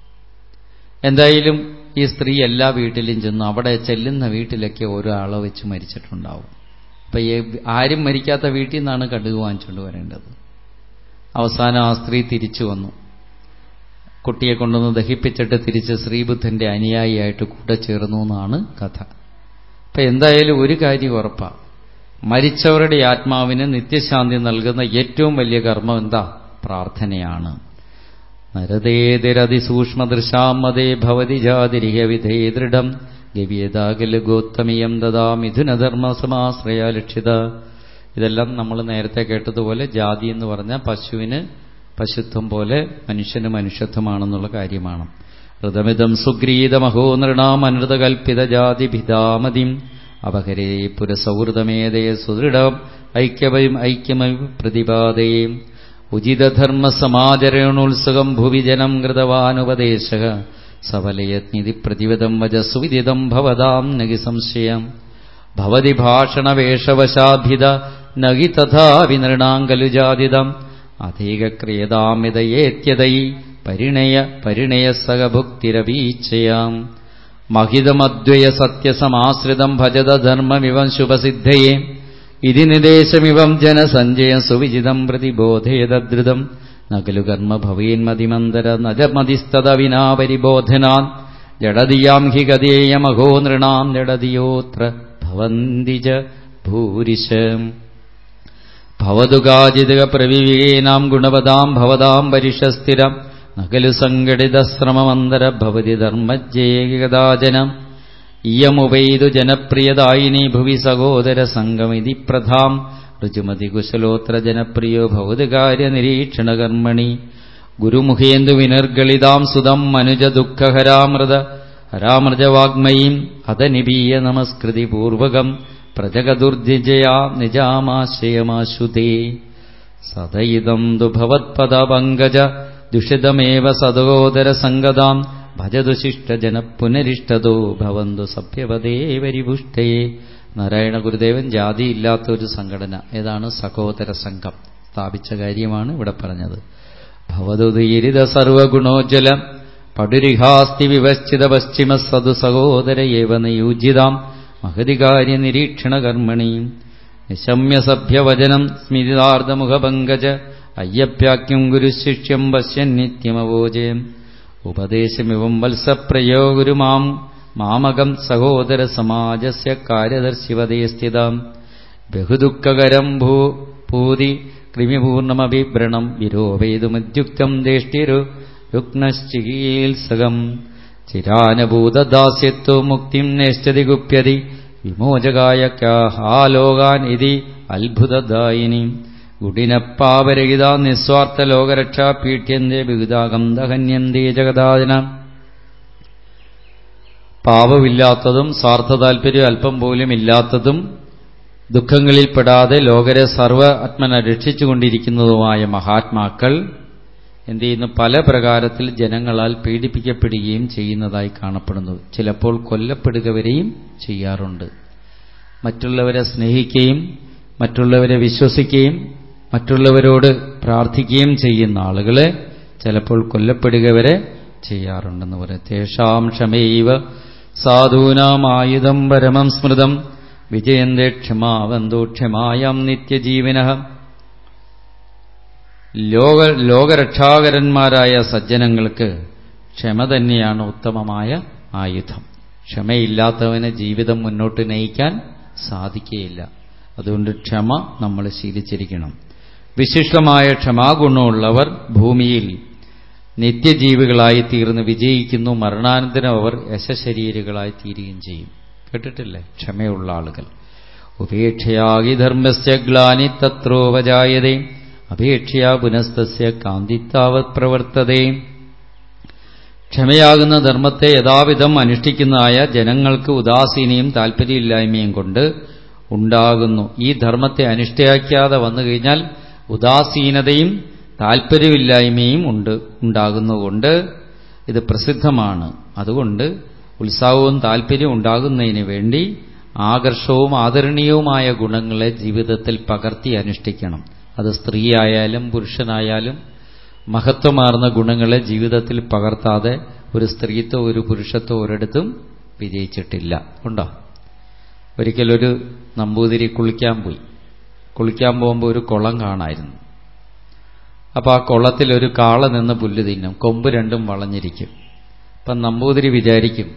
S1: എന്തായാലും ഈ സ്ത്രീ എല്ലാ വീട്ടിലും ചെന്നു അവിടെ ചെല്ലുന്ന വീട്ടിലൊക്കെ ഓരോ ആളെ വെച്ച് മരിച്ചിട്ടുണ്ടാവും അപ്പൊ ആരും മരിക്കാത്ത വീട്ടിൽ നിന്നാണ് കടുക് വാങ്ങിച്ചുകൊണ്ട് വരേണ്ടത് അവസാനം ആ സ്ത്രീ തിരിച്ചു വന്നു കുട്ടിയെ കൊണ്ടുവന്ന് ദഹിപ്പിച്ചിട്ട് തിരിച്ച് ശ്രീബുദ്ധന്റെ അനുയായിയായിട്ട് കൂടെ ചേർന്നു എന്നാണ് കഥ അപ്പൊ എന്തായാലും ഒരു കാര്യം ഉറപ്പാ മരിച്ചവരുടെ ആത്മാവിന് നിത്യശാന്തി നൽകുന്ന ഏറ്റവും വലിയ കർമ്മം എന്താ പ്രാർത്ഥനയാണ് നരതേതിരതിസൂക്ഷ്മദൃശാമതേ ഭവതി ജാതിരിഹ വിധേ ദൃഢം ഗവ്യതാകല ഗോത്തമീയം ദദാ മിഥുനധർമ്മസമാശ്രയ ലക്ഷിത ഇതെല്ലാം നമ്മൾ നേരത്തെ കേട്ടതുപോലെ ജാതി എന്ന് പറഞ്ഞാൽ പശുവിന് പശുത്വം പോലെ മനുഷ്യന് മനുഷ്യത്വമാണെന്നുള്ള കാര്യമാണ് ഋതമിതം സുഗ്രീതമഹോ നൃണാം അനൃതകൽപ്പിത ജാതിഭിതാമതിം അപഹരേ പുരസൗഹൃദമേതേ സുദൃഢം ഐക്യമയും ഐക്യമയ പ്രതിപാദയേ ഉചിതധർമ്മസമാചരണോത്സുകം ഭുവി ജനം കൃതവാനുപദേശ സഫലയജ്ഞിതി പ്രതിവിധം വജസ്സുവിദിതം ഭവതാം നഗി സംശയം ഭവതി ഭാഷണവേഷവശാഭിത നഗി തഥാ വിനൃണാങ്കലുജാതിതം അധീകക്രിയതാമിതയേത്യതൈ പരിണയ പരിണയസഹഭുക്തിരവീച്ചയാം മഹിതമദ്വയ സത്യസമാശ്രിതം ഭജത ധർമ്മമിവം ശുഭസിദ്ധയേ ഇതി നിദേശമിവം ജനസഞ്ജയം സുവിജിതം പ്രതിബോധേതദ്രുതം നകലു കർമ്മ ഭവേന്മതിമന്തര നജമതിസ്തത വിനാ പരിബോധനാൻ ജഡതിയാം ഹി ഗതേയമഹോ നൃണാം ജഡതിയോത്ര ഭവന്തി ച ഭൂരിശം ഭവതു കാചിതക പ്രവിവേനാം ഗുണവതാം ഭവതാം പരിഷസ്ഥിരം നകലു സംഘടിതശ്രമമന്തര ഭവതി ധർമ്മജ്ജേകദാജനം ഇയമുപൈതു ജനപ്രിയദായിനി ഭുവി സഹോദര സംഗമിതി പ്രധാം ഋജുമതി കുശലോത്ര ജനപ്രിയോ ഭൗതികാര്യ നിരീക്ഷണകർമ്മണി ഗുരുമുഖേന്ദു വിനർഗളിതാം സുതം മനുജ ദുഃഖഹരാമൃത ഹരാമൃജവാഗ്മയീം അതനിപീയ നമസ്കൃതി പൂർവകം പ്രജഗദുർജിജയാ നിജാമാശ്രയമാശുതേ സദയിദം തു ഭവത്പദപങ്കജ ദുഷിതമേവ സദോദരസംഗതാം ഭജതു ശിഷ്ടജന പുനരിഷ്ടതോ ഭവന്തു സഭ്യപദേ വരിപുഷ്ടയെ നാരായണ ഗുരുദേവൻ ജാതിയില്ലാത്ത ഒരു സംഘടന ഏതാണ് സഹോദര സംഘം സ്ഥാപിച്ച കാര്യമാണ് ഇവിടെ പറഞ്ഞത് ഭവതുതീരിത സർവഗുണോജ്വല പടുരിഹാസ്തി വിവശ്ചിത പശ്ചിമ സതു സഹോദര ഏവ നിയൂജിതാം മഹതികാര്യ നിരീക്ഷണ കർമ്മണീം നിശമ്യസഭ്യവചനം സ്മിതാർദ്ധമുഖപങ്കജ അയ്യപ്യാക്യം ഗുരുശിഷ്യം പശ്യൻ നിത്യമവോജയം ഉപദേശമിവം വത്സപ്രയോ ഗുരുമാം മാമകം സഹോദര സമാജസ്യ കാര്യദർശിവതേ സ്ഥിതാം ബഹുദുഃഖകരം ഭൂ പൂതി കൃമിപൂർണമഭിഭ്രണം വിരോപേതുമദ്യുക്തം ദേഷ്ടിരു രുഗ്നശ്ചികീത്സകം ചിരാനഭൂതദാസ്യത്വ മുക്തിം നേഷ്ടതി ഗുപ്യതി വിമോചകായ ഹാലോകാൻ ഇതി അത്ഭുതദായിനി ഗുഡിനപ്പാപരഹിത നിസ്വാർത്ഥ ലോകരക്ഷാ പീഠ്യന്തേ വിഹിതാകം ദഹന്യന്തേ ജഗദാജന പാപമില്ലാത്തതും സ്വാർത്ഥ താല്പര്യം അല്പം പോലും ഇല്ലാത്തതും ദുഃഖങ്ങളിൽപ്പെടാതെ ലോകരെ സർവ ആത്മന രക്ഷിച്ചുകൊണ്ടിരിക്കുന്നതുമായ മഹാത്മാക്കൾ എന്ത് ചെയ്യുന്നു പല പ്രകാരത്തിൽ ജനങ്ങളാൽ പീഡിപ്പിക്കപ്പെടുകയും ചെയ്യുന്നതായി കാണപ്പെടുന്നു ചിലപ്പോൾ കൊല്ലപ്പെടുക വരെയും ചെയ്യാറുണ്ട് മറ്റുള്ളവരെ സ്നേഹിക്കുകയും മറ്റുള്ളവരെ വിശ്വസിക്കുകയും മറ്റുള്ളവരോട് പ്രാർത്ഥിക്കുകയും ചെയ്യുന്ന ആളുകളെ ചിലപ്പോൾ കൊല്ലപ്പെടുക വരെ ചെയ്യാറുണ്ടെന്ന് പറയും തേഷാം ക്ഷമൈവ സാധൂനാമായുധം പരമം സ്മൃതം വിജയന്തേ ക്ഷമാവന്തോ ക്ഷമായം നിത്യജീവിന ലോക ലോകരക്ഷാകരന്മാരായ സജ്ജനങ്ങൾക്ക് ക്ഷമ തന്നെയാണ് ഉത്തമമായ ആയുധം ക്ഷമയില്ലാത്തവന് ജീവിതം മുന്നോട്ട് നയിക്കാൻ സാധിക്കുകയില്ല അതുകൊണ്ട് ക്ഷമ നമ്മൾ ശീലിച്ചിരിക്കണം വിശിഷ്ടമായ ക്ഷമാഗുണമുള്ളവർ ഭൂമിയിൽ നിത്യജീവികളായി തീർന്ന് വിജയിക്കുന്നു മരണാനന്തരം അവർ യശശരീരികളായി തീരുകയും ചെയ്യും കേട്ടിട്ടില്ലേ ക്ഷമയുള്ള ആളുകൾ ഉപേക്ഷയാകി ധർമ്മസ്യ ഗ്ലാനി തത്രോപജായതേ അപേക്ഷയാ പുനസ്തസ്യ കാന്തിത്താവത് പ്രവർത്തതേ ക്ഷമയാകുന്ന ധർമ്മത്തെ യഥാവിധം അനുഷ്ഠിക്കുന്നതായ ജനങ്ങൾക്ക് ഉദാസീനയും താല്പര്യമില്ലായ്മയും കൊണ്ട് ഉണ്ടാകുന്നു ഈ ധർമ്മത്തെ അനുഷ്ഠിക്കാതെ വന്നു കഴിഞ്ഞാൽ ഉദാസീനതയും താല്പര്യമില്ലായ്മയും ഉണ്ട് ഉണ്ടാകുന്നതുകൊണ്ട് ഇത് പ്രസിദ്ധമാണ് അതുകൊണ്ട് ഉത്സാഹവും താല്പര്യവും ഉണ്ടാകുന്നതിന് വേണ്ടി ആകർഷവും ആദരണീയവുമായ ഗുണങ്ങളെ ജീവിതത്തിൽ പകർത്തി അനുഷ്ഠിക്കണം അത് സ്ത്രീയായാലും പുരുഷനായാലും മഹത്വമാർന്ന ഗുണങ്ങളെ ജീവിതത്തിൽ പകർത്താതെ ഒരു സ്ത്രീത്വം ഒരു പുരുഷത്വം ഒരിടത്തും വിജയിച്ചിട്ടില്ല ഉണ്ടോ ഒരിക്കലൊരു നമ്പൂതിരി കുളിക്കാൻ പോയി കുളിക്കാൻ പോകുമ്പോൾ ഒരു കുളം കാണായിരുന്നു അപ്പോൾ ആ കുളത്തിൽ ഒരു കാള നിന്ന് പുല്ല് തിന്നും കൊമ്പ് രണ്ടും വളഞ്ഞിരിക്കും അപ്പം നമ്പൂതിരി വിചാരിക്കും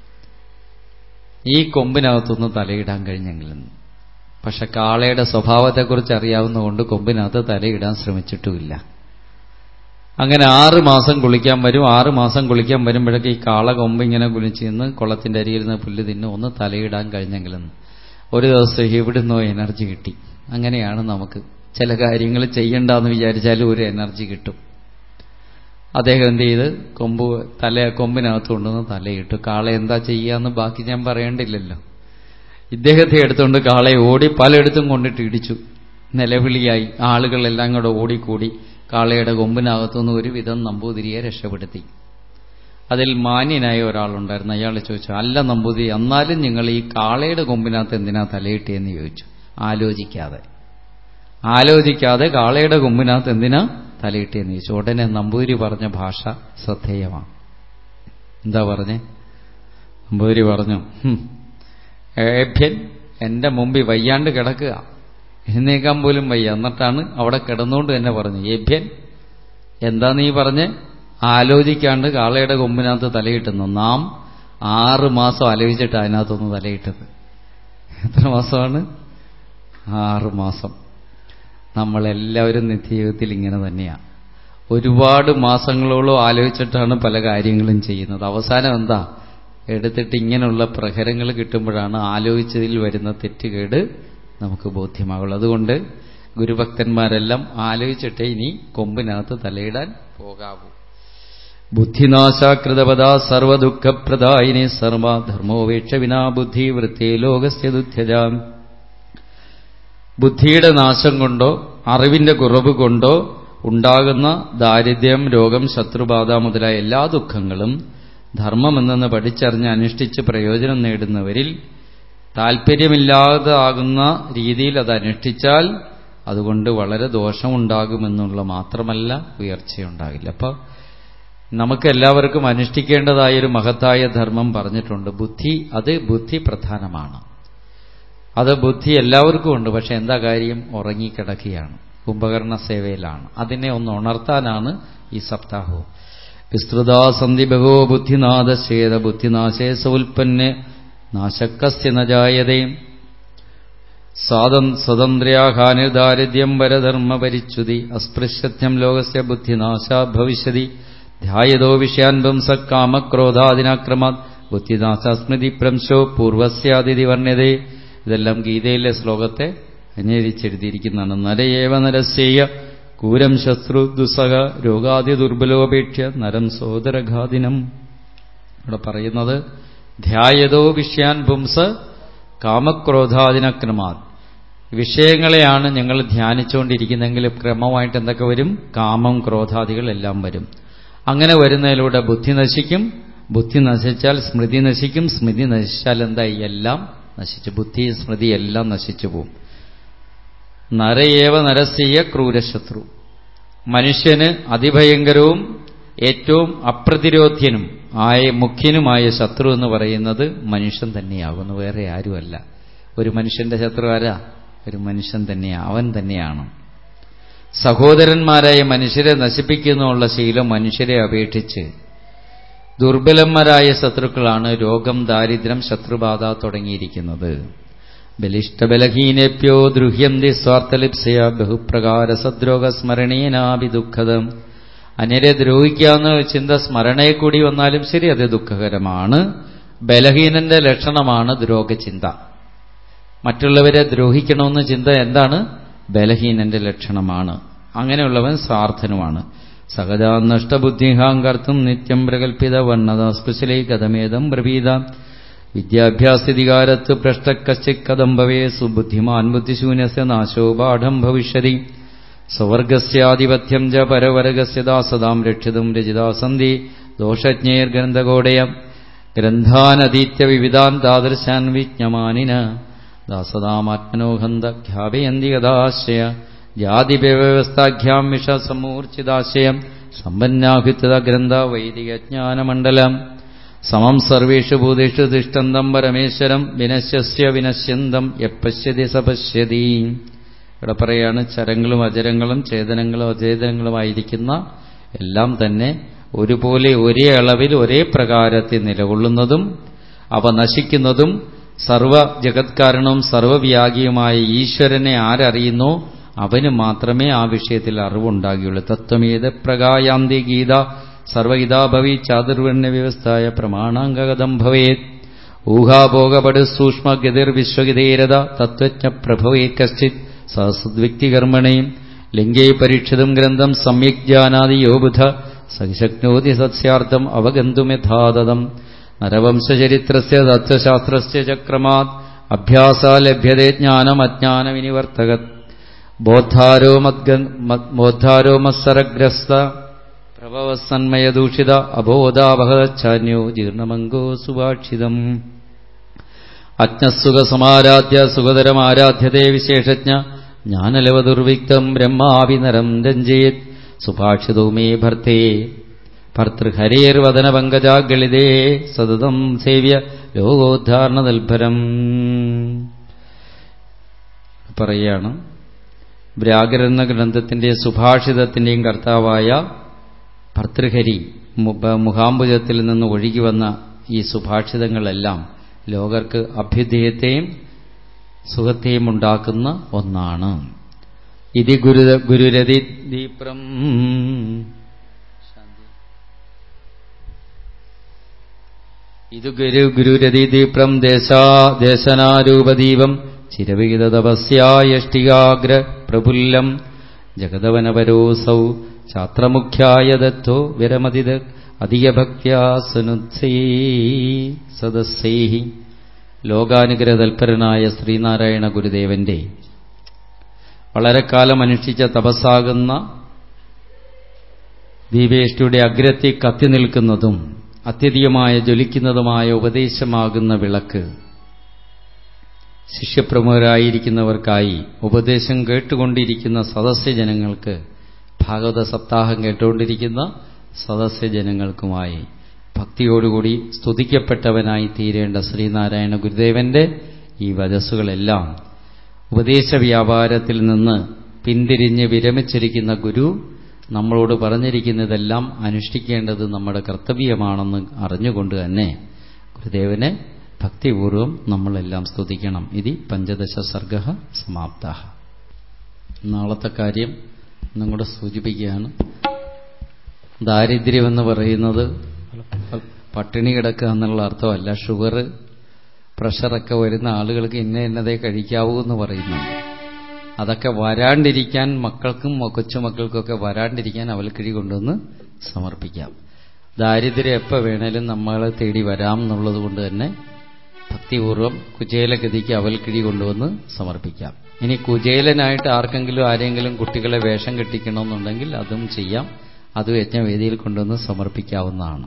S1: ഈ കൊമ്പിനകത്തൊന്ന് തലയിടാൻ കഴിഞ്ഞെങ്കിലെന്ന് പക്ഷെ കാളയുടെ സ്വഭാവത്തെക്കുറിച്ച് അറിയാവുന്നതുകൊണ്ട് കൊമ്പിനകത്ത് തലയിടാൻ ശ്രമിച്ചിട്ടുമില്ല അങ്ങനെ ആറ് മാസം കുളിക്കാൻ വരും ആറ് മാസം കുളിക്കാൻ വരുമ്പോഴേക്ക് ഈ കാള കൊമ്പ് ഇങ്ങനെ കുളിച്ച് നിന്ന് കുളത്തിന്റെ അരിയിൽ നിന്ന് പുല്ല് തിന്ന് ഒന്ന് തലയിടാൻ കഴിഞ്ഞെങ്കിലെന്ന് ഒരു ദിവസം എവിടുന്നോ എനർജി കിട്ടി അങ്ങനെയാണ് നമുക്ക് ചില കാര്യങ്ങൾ ചെയ്യണ്ടെന്ന് വിചാരിച്ചാലും ഒരു എനർജി കിട്ടും അദ്ദേഹം എന്ത് ചെയ്ത് കൊമ്പ് തല കൊമ്പിനകത്ത് കൊണ്ടുവന്ന് തലയിട്ടു കാള എന്താ ചെയ്യാന്ന് ബാക്കി ഞാൻ പറയേണ്ടില്ലല്ലോ ഇദ്ദേഹത്തെ എടുത്തുകൊണ്ട് കാളയെ ഓടി പലയിടത്തും കൊണ്ടിട്ട് ഇടിച്ചു നിലവിളിയായി ആളുകളെല്ലാം കൂടെ ഓടിക്കൂടി കാളയുടെ കൊമ്പിനകത്തുനിന്ന് ഒരുവിധം നമ്പൂതിരിയെ രക്ഷപ്പെടുത്തി അതിൽ മാന്യനായ ഒരാളുണ്ടായിരുന്നു അയാൾ ചോദിച്ചു അല്ല നമ്പൂതിരി എന്നാലും നിങ്ങൾ ഈ കാളയുടെ കൊമ്പിനകത്ത് എന്തിനാ തലയിട്ടിയെന്ന് ചോദിച്ചു ആലോചിക്കാതെ ആലോചിക്കാതെ കാളയുടെ കൊമ്പിനകത്ത് എന്തിനാ തലയിട്ടിയെന്ന് ചോദിച്ചു ഉടനെ നമ്പൂതിരി പറഞ്ഞ ഭാഷ ശ്രദ്ധേയമാണ് എന്താ പറഞ്ഞേ നമ്പൂതിരി പറഞ്ഞു ഏഭ്യൻ എന്റെ മുമ്പിൽ വയ്യാണ്ട് കിടക്കുക എഴുന്നേക്കാൻ പോലും വയ്യ എന്നിട്ടാണ് അവിടെ കിടന്നുകൊണ്ട് തന്നെ പറഞ്ഞു ഏഭ്യൻ എന്താ നീ പറഞ്ഞ് ആലോചിക്കാണ്ട് കാളയുടെ കൊമ്പിനകത്ത് തലയിട്ടുന്നു നാം ആറ് മാസം ആലോചിച്ചിട്ട് അതിനകത്തൊന്ന് തലയിട്ടത് എത്ര മാസമാണ് ആറ് മാസം നമ്മളെല്ലാവരും നിത്യജീവിതത്തിൽ ഇങ്ങനെ തന്നെയാണ് ഒരുപാട് മാസങ്ങളോളം ആലോചിച്ചിട്ടാണ് പല കാര്യങ്ങളും ചെയ്യുന്നത് അവസാനം എന്താ എടുത്തിട്ട് ഇങ്ങനെയുള്ള പ്രഹരങ്ങൾ കിട്ടുമ്പോഴാണ് ആലോചിച്ചതിൽ വരുന്ന തെറ്റുകേട് നമുക്ക് ബോധ്യമാകുള്ളൂ അതുകൊണ്ട് ഗുരുഭക്തന്മാരെല്ലാം ആലോചിച്ചിട്ടേ ഇനി കൊമ്പിനകത്ത് തലയിടാൻ പോകാവൂ ബുദ്ധിനാശാകൃതപദ സർവദുഃഖപ്രദായിനി സർവധർമ്മോപേക്ഷ വിനാ ബുദ്ധി വൃത്തി ലോകസ്യ ദുഃഖജാം ബുദ്ധിയുടെ നാശം കൊണ്ടോ അറിവിന്റെ കുറവ് കൊണ്ടോ ഉണ്ടാകുന്ന ദാരിദ്ര്യം രോഗം ശത്രുബാധ മുതലായ എല്ലാ ദുഃഖങ്ങളും ധർമ്മമെന്നെന്ന് പഠിച്ചറിഞ്ഞ് അനുഷ്ഠിച്ച് പ്രയോജനം നേടുന്നവരിൽ താല്പര്യമില്ലാതാകുന്ന രീതിയിൽ അത് അനുഷ്ഠിച്ചാൽ അതുകൊണ്ട് വളരെ ദോഷമുണ്ടാകുമെന്നുള്ള മാത്രമല്ല ഉയർച്ചയുണ്ടാകില്ല അപ്പോൾ നമുക്ക് എല്ലാവർക്കും അനുഷ്ഠിക്കേണ്ടതായൊരു മഹത്തായ ധർമ്മം പറഞ്ഞിട്ടുണ്ട് ബുദ്ധി അത് ബുദ്ധി പ്രധാനമാണ് അത് ബുദ്ധി എല്ലാവർക്കും ഉണ്ട് പക്ഷെ എന്താ കാര്യം ഉറങ്ങിക്കിടക്കുകയാണ് കുംഭകർണ സേവയിലാണ് അതിനെ ഒന്ന് ഉണർത്താനാണ് ഈ സപ്താഹവും വിസ്തൃതാസന്ധി ബഹോ ബുദ്ധിനാഥശേത ബുദ്ധിനാശേ സൗൽപ്പന്നെ നാശക്കസ്യ നജായതയും സ്വാതം സ്വതന്ത്ര്യാഹാനിർദാരിദ്ര്യം വരധർമ്മ പരിച്യുതി അസ്പൃശ്യത്യം ലോകസ്യ ബുദ്ധിനാശ ഭവിഷ്യതി ധ്യായതോ വിഷയാൻ വംസക്കാമക്രോധാദിനാക്രമാത് ബുദ്ധിനാശ സ്മൃതി പ്രംശോ പൂർവസ്യാതിഥി വർണ്യതേ ഇതെല്ലാം ഗീതയിലെ ശ്ലോകത്തെ അന്വേഷിച്ചെഴുതിയിരിക്കുന്നതാണ് നരയേവ നരസ്യേയ കൂരം ശത്രു ദുസ്സഹ രോഗാദി ദുർബലോപേക്ഷ്യ നരം സോദരഘാതിനം ഇവിടെ പറയുന്നത് ധ്യായതോ വിഷയാൻ പുംസ് കാമക്രോധാദിനക്രമാത് വിഷയങ്ങളെയാണ് ഞങ്ങൾ ധ്യാനിച്ചുകൊണ്ടിരിക്കുന്നെങ്കിൽ ക്രമമായിട്ട് എന്തൊക്കെ വരും കാമം ക്രോധാദികൾ എല്ലാം വരും അങ്ങനെ വരുന്നതിലൂടെ ബുദ്ധി നശിക്കും ബുദ്ധി നശിച്ചാൽ സ്മൃതി നശിക്കും സ്മൃതി നശിച്ചാൽ എന്തായി എല്ലാം നശിച്ചു ബുദ്ധി സ്മൃതി എല്ലാം നശിച്ചു പോവും നരയേവ നരസീയ ക്രൂരശത്രു മനുഷ്യന് അതിഭയങ്കരവും ഏറ്റവും അപ്രതിരോധ്യനും ആയ മുഖ്യനുമായ ശത്രു എന്ന് പറയുന്നത് മനുഷ്യൻ തന്നെയാകുന്നു വേറെ ആരുമല്ല ഒരു മനുഷ്യന്റെ ശത്രു ആരാ ഒരു മനുഷ്യൻ തന്നെയാണ് അവൻ തന്നെയാണ് സഹോദരന്മാരായ മനുഷ്യരെ നശിപ്പിക്കുന്നുള്ള ശീലം മനുഷ്യരെ അപേക്ഷിച്ച് ദുർബലന്മാരായ ശത്രുക്കളാണ് രോഗം ദാരിദ്ര്യം ശത്രുബാധ തുടങ്ങിയിരിക്കുന്നത് ബലിഷ്ടബലഹീനേഭ്യോ ദ്രുഹ്യന്തി സ്വാർത്ഥലിപ്സയ ബഹുപ്രകാര സദ്രോഗ സ്മരണീനാഭി ദുഃഖതം അന്യരെ ദ്രോഹിക്കാവുന്ന ചിന്ത സ്മരണയെ കൂടി വന്നാലും ശരി അത് ദുഃഖകരമാണ് ബലഹീനന്റെ ലക്ഷണമാണ് ദ്രോഹചിന്ത മറ്റുള്ളവരെ ദ്രോഹിക്കണമെന്ന ചിന്ത എന്താണ് ബലഹീനന്റെ ലക്ഷണമാണ് അങ്ങനെയുള്ളവൻ സ്വാർത്ഥനുമാണ് സഹജാ നഷ്ടബുദ്ധിഹാങ്കർത്തും നിത്യം പ്രകൽപ്പിത വർണ്ണത സ്പൃശലൈ കഥമേദം പ്രഭീത വിദ്യാഭ്യാസിധികാരത്ത് ഭ്രഷ്ടക്കശ്ചിത് കഥം ഭവേ സുബുദ്ധിമാൻ ബുദ്ധിശൂന്യസ്യ നാശോ പാഠം ഭവിഷ്യതി സ്വവർഗസ്യാധിപത്യം ച പരവർഗസ്യ ദാസതാം രക്ഷിതും രചിതാസന്ധി ദോഷജ്ഞേർഗ്രന്ഥകോടയം ഗ്രന്ഥാനതീത്യ വിവിധാൻ താദൃശാൻ വിജ്ഞമാനിന ദാസതാമാത്മനോഹന്ത ഖ്യാപയന്തി കഥാശയ ജാതിവ്യവസ്ഥാഖ്യാം വിഷ സമൂർച്ഛിതാശയം സമ്പന്നാഭിത്തത ഗ്രന്ഥ വൈദികജ്ഞാനമണ്ഡലം സമം സർവേഷു ഭൂതേഷു തിഷ്ടന്തം പരമേശ്വരം വിനശ്യസ്യ വിനശ്യന്തം എപ്പശ്യതി സപശ്യതി ഇവിടെ പറയാണ് ചരങ്ങളും അചരങ്ങളും ചേതനങ്ങളും അചേതനങ്ങളുമായിരിക്കുന്ന എല്ലാം തന്നെ ഒരുപോലെ ഒരേ അളവിൽ ഒരേ പ്രകാരത്തിൽ നിലകൊള്ളുന്നതും അവ നശിക്കുന്നതും സർവ ജഗത്കാരണവും സർവവ്യാഗിയുമായ ഈശ്വരനെ ആരറിയുന്നോ അവന് മാത്രമേ ആ വിഷയത്തിൽ അറിവുണ്ടാകുകയുള്ളൂ തത്വമേത പ്രകായാന്തി ഗീത സർവഗീതാ ഭവി ചാതുർവർണ്ണ വ്യവസ്ഥായ പ്രമാണാംഗഗതം ഭവേത് ഊഹാഭോഗപട് സൂക്ഷ്മഗതിർ വിശ്വഗിതേരത തത്വജ്ഞ പ്രഭവേ കശ്ചിത് സഹസദ്വ്യക്തികർമ്മണയും ലിംഗേ പരീക്ഷിതം ഗ്രന്ഥം സമ്യക് ജാനാതി യോബുധ സഹിശക്നോതി സത്സ്യാർത്ഥം അവഗന്തുമെഥാതം നരവംശചരിത്രസ്യ തത്വശാസ്ത്രസ്യ ചക്രമാത് അഭ്യാസാ ലഭ്യതേ ജ്ഞാനമജ്ഞാനവിനിവർത്തകത് ബോദ്ധാരോ ബോദ്ധാരോ മത്സരഗ്രസ്ത പ്രഭവസന്മയദൂഷിത അബോധാവഹച്ഛാന്യോ ജീർണമംഗോ സുഭാഷിതം അജ്ഞസുഖസമാരാധ്യ സുഖതരമാരാധ്യതേ വിശേഷജ്ഞ ജ്ഞാനലവദുർവിക്തം ബ്രഹ്മാവിനരം രഞ്ജേത് സുഭാഷിതോ മേ ഭർത്തേ ഭർത്തൃഹരേർവദനപങ്കജാഗളിതേ സതതം സേവ്യ ലോകോദ്ധാരണതൽഭരം പറയാണ് വ്യാകരണ ഗ്രന്ഥത്തിന്റെ സുഭാഷിതത്തിന്റെയും കർത്താവായ ഭർത്തൃഹരി മുഖാംബുജത്തിൽ നിന്ന് ഒഴുകി വന്ന ഈ സുഭാഷിതങ്ങളെല്ലാം ലോകർക്ക് അഭ്യുദയത്തെയും സുഖത്തെയും ഉണ്ടാക്കുന്ന ഒന്നാണ് ഇതി ഗുരു ഗുരുരതി ദീപ്രം ഇത് ഗുരു ഗുരുരതി ദീപ്രം ദേശാ ദേശനാരൂപദീപം ചിരവിഹിത തപസ്യായഷ്ടികാഗ്ര പ്രഫുല്ലം ജഗതവനപരോസൗ ഛാത്രമുഖ്യായ ദത്തോ വിരമതിത അധികഭക്യാസനുത്സൈ സദസ്സൈ ലോകാനുഗ്രഹതൽപരനായ ശ്രീനാരായണ ഗുരുദേവന്റെ വളരെ കാലം അനുഷ്ഠിച്ച തപസ്സാകുന്ന ദീപേഷ്ടിയുടെ അഗ്രത്തിൽ കത്തി നിൽക്കുന്നതും അത്യധികമായ ജ്വലിക്കുന്നതുമായ ഉപദേശമാകുന്ന വിളക്ക് ശിഷ്യപ്രമുഖരായിരിക്കുന്നവർക്കായി ഉപദേശം കേട്ടുകൊണ്ടിരിക്കുന്ന സദസ്യജനങ്ങൾക്ക് ഭാഗവത സപ്താഹം കേട്ടുകൊണ്ടിരിക്കുന്ന സദസ്യജനങ്ങൾക്കുമായി ഭക്തിയോടുകൂടി സ്തുതിക്കപ്പെട്ടവനായി തീരേണ്ട ശ്രീനാരായണ ഗുരുദേവന്റെ ഈ വചസ്സുകളെല്ലാം ഉപദേശ വ്യാപാരത്തിൽ നിന്ന് പിന്തിരിഞ്ഞ് വിരമിച്ചിരിക്കുന്ന ഗുരു നമ്മളോട് പറഞ്ഞിരിക്കുന്നതെല്ലാം അനുഷ്ഠിക്കേണ്ടത് നമ്മുടെ കർത്തവ്യമാണെന്ന് അറിഞ്ഞുകൊണ്ട് തന്നെ ഗുരുദേവനെ ഭക്തിപൂർവം നമ്മളെല്ലാം സ്തുതിക്കണം ഇത് പഞ്ചദശ സർഗ സമാപ്ത നാളത്തെ കാര്യം ഒന്നും കൂടെ സൂചിപ്പിക്കുകയാണ് ദാരിദ്ര്യമെന്ന് പറയുന്നത് പട്ടിണി കിടക്കുക എന്നുള്ള അർത്ഥമല്ല ഷുഗർ പ്രഷറൊക്കെ വരുന്ന ആളുകൾക്ക് ഇന്ന ഇന്നതേ കഴിക്കാവൂ എന്ന് പറയുന്നുണ്ട് അതൊക്കെ വരാണ്ടിരിക്കാൻ മക്കൾക്കും കൊച്ചുമക്കൾക്കൊക്കെ വരാണ്ടിരിക്കാൻ അവൽക്കിഴി കൊണ്ടുവന്ന് സമർപ്പിക്കാം ദാരിദ്ര്യം എപ്പോൾ വേണേലും നമ്മളെ തേടി വരാം എന്നുള്ളത് കൊണ്ട് തന്നെ ഭക്തിപൂർവ്വം കുചേലഗതിക്ക് അവൽക്കിഴി കൊണ്ടുവന്ന് സമർപ്പിക്കാം ഇനി കുചേലനായിട്ട് ആർക്കെങ്കിലും ആരെങ്കിലും കുട്ടികളെ വേഷം കെട്ടിക്കണമെന്നുണ്ടെങ്കിൽ അതും ചെയ്യാം അതും യജ്ഞവേദിയിൽ കൊണ്ടുവന്ന് സമർപ്പിക്കാവുന്നതാണ്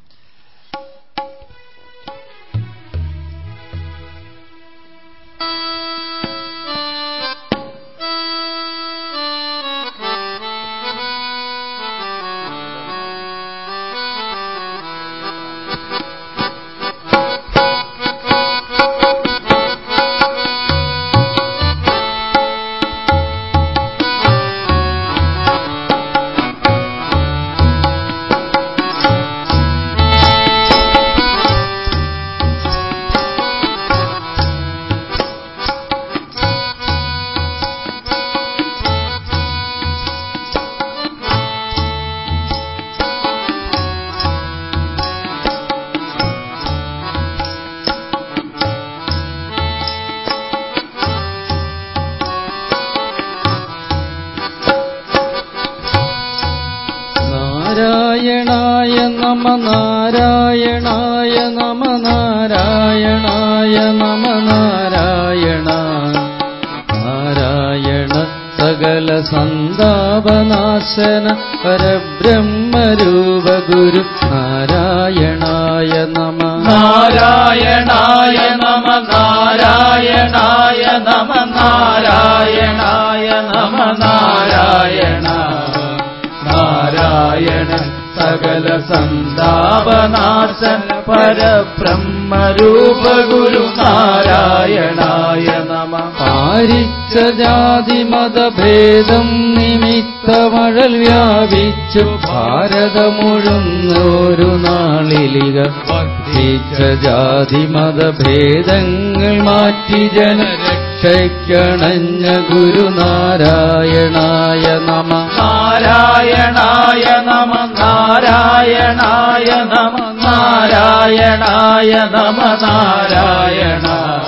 S1: നാരായണായ നമ നാരായണായ നമ നാരായണായ നമ നാരായണ നാരായണ സകല സന്താപനാശന പരബ്രഹ്മരൂപ ഗുരു നാരായണായ നമ
S2: നാരായണായ നമ നാരായണായ നമ നാരായണായ നമ നാരായണ നാരായണ സകല സന്താപനാശന പരബ്രഹ്മരൂപ ഗുരു നാരായണായ നമ
S1: പാരിച്ച ജാതി മതഭേദം നിമിത്തമഴൽ വ്യാപിച്ചു ഭാരതമുഴുന്നൊരു നാളിലിക വർദ്ധിച്ച ജാതി മതഭേദങ്ങൾ മാറ്റി ജനരക്ഷയ്ക്കണഞ്ഞ ഗുരുനാരായണായ നമ
S2: നാരായണായ നമ നാരായണായ നമ നാരായണായ നമ നാരായണ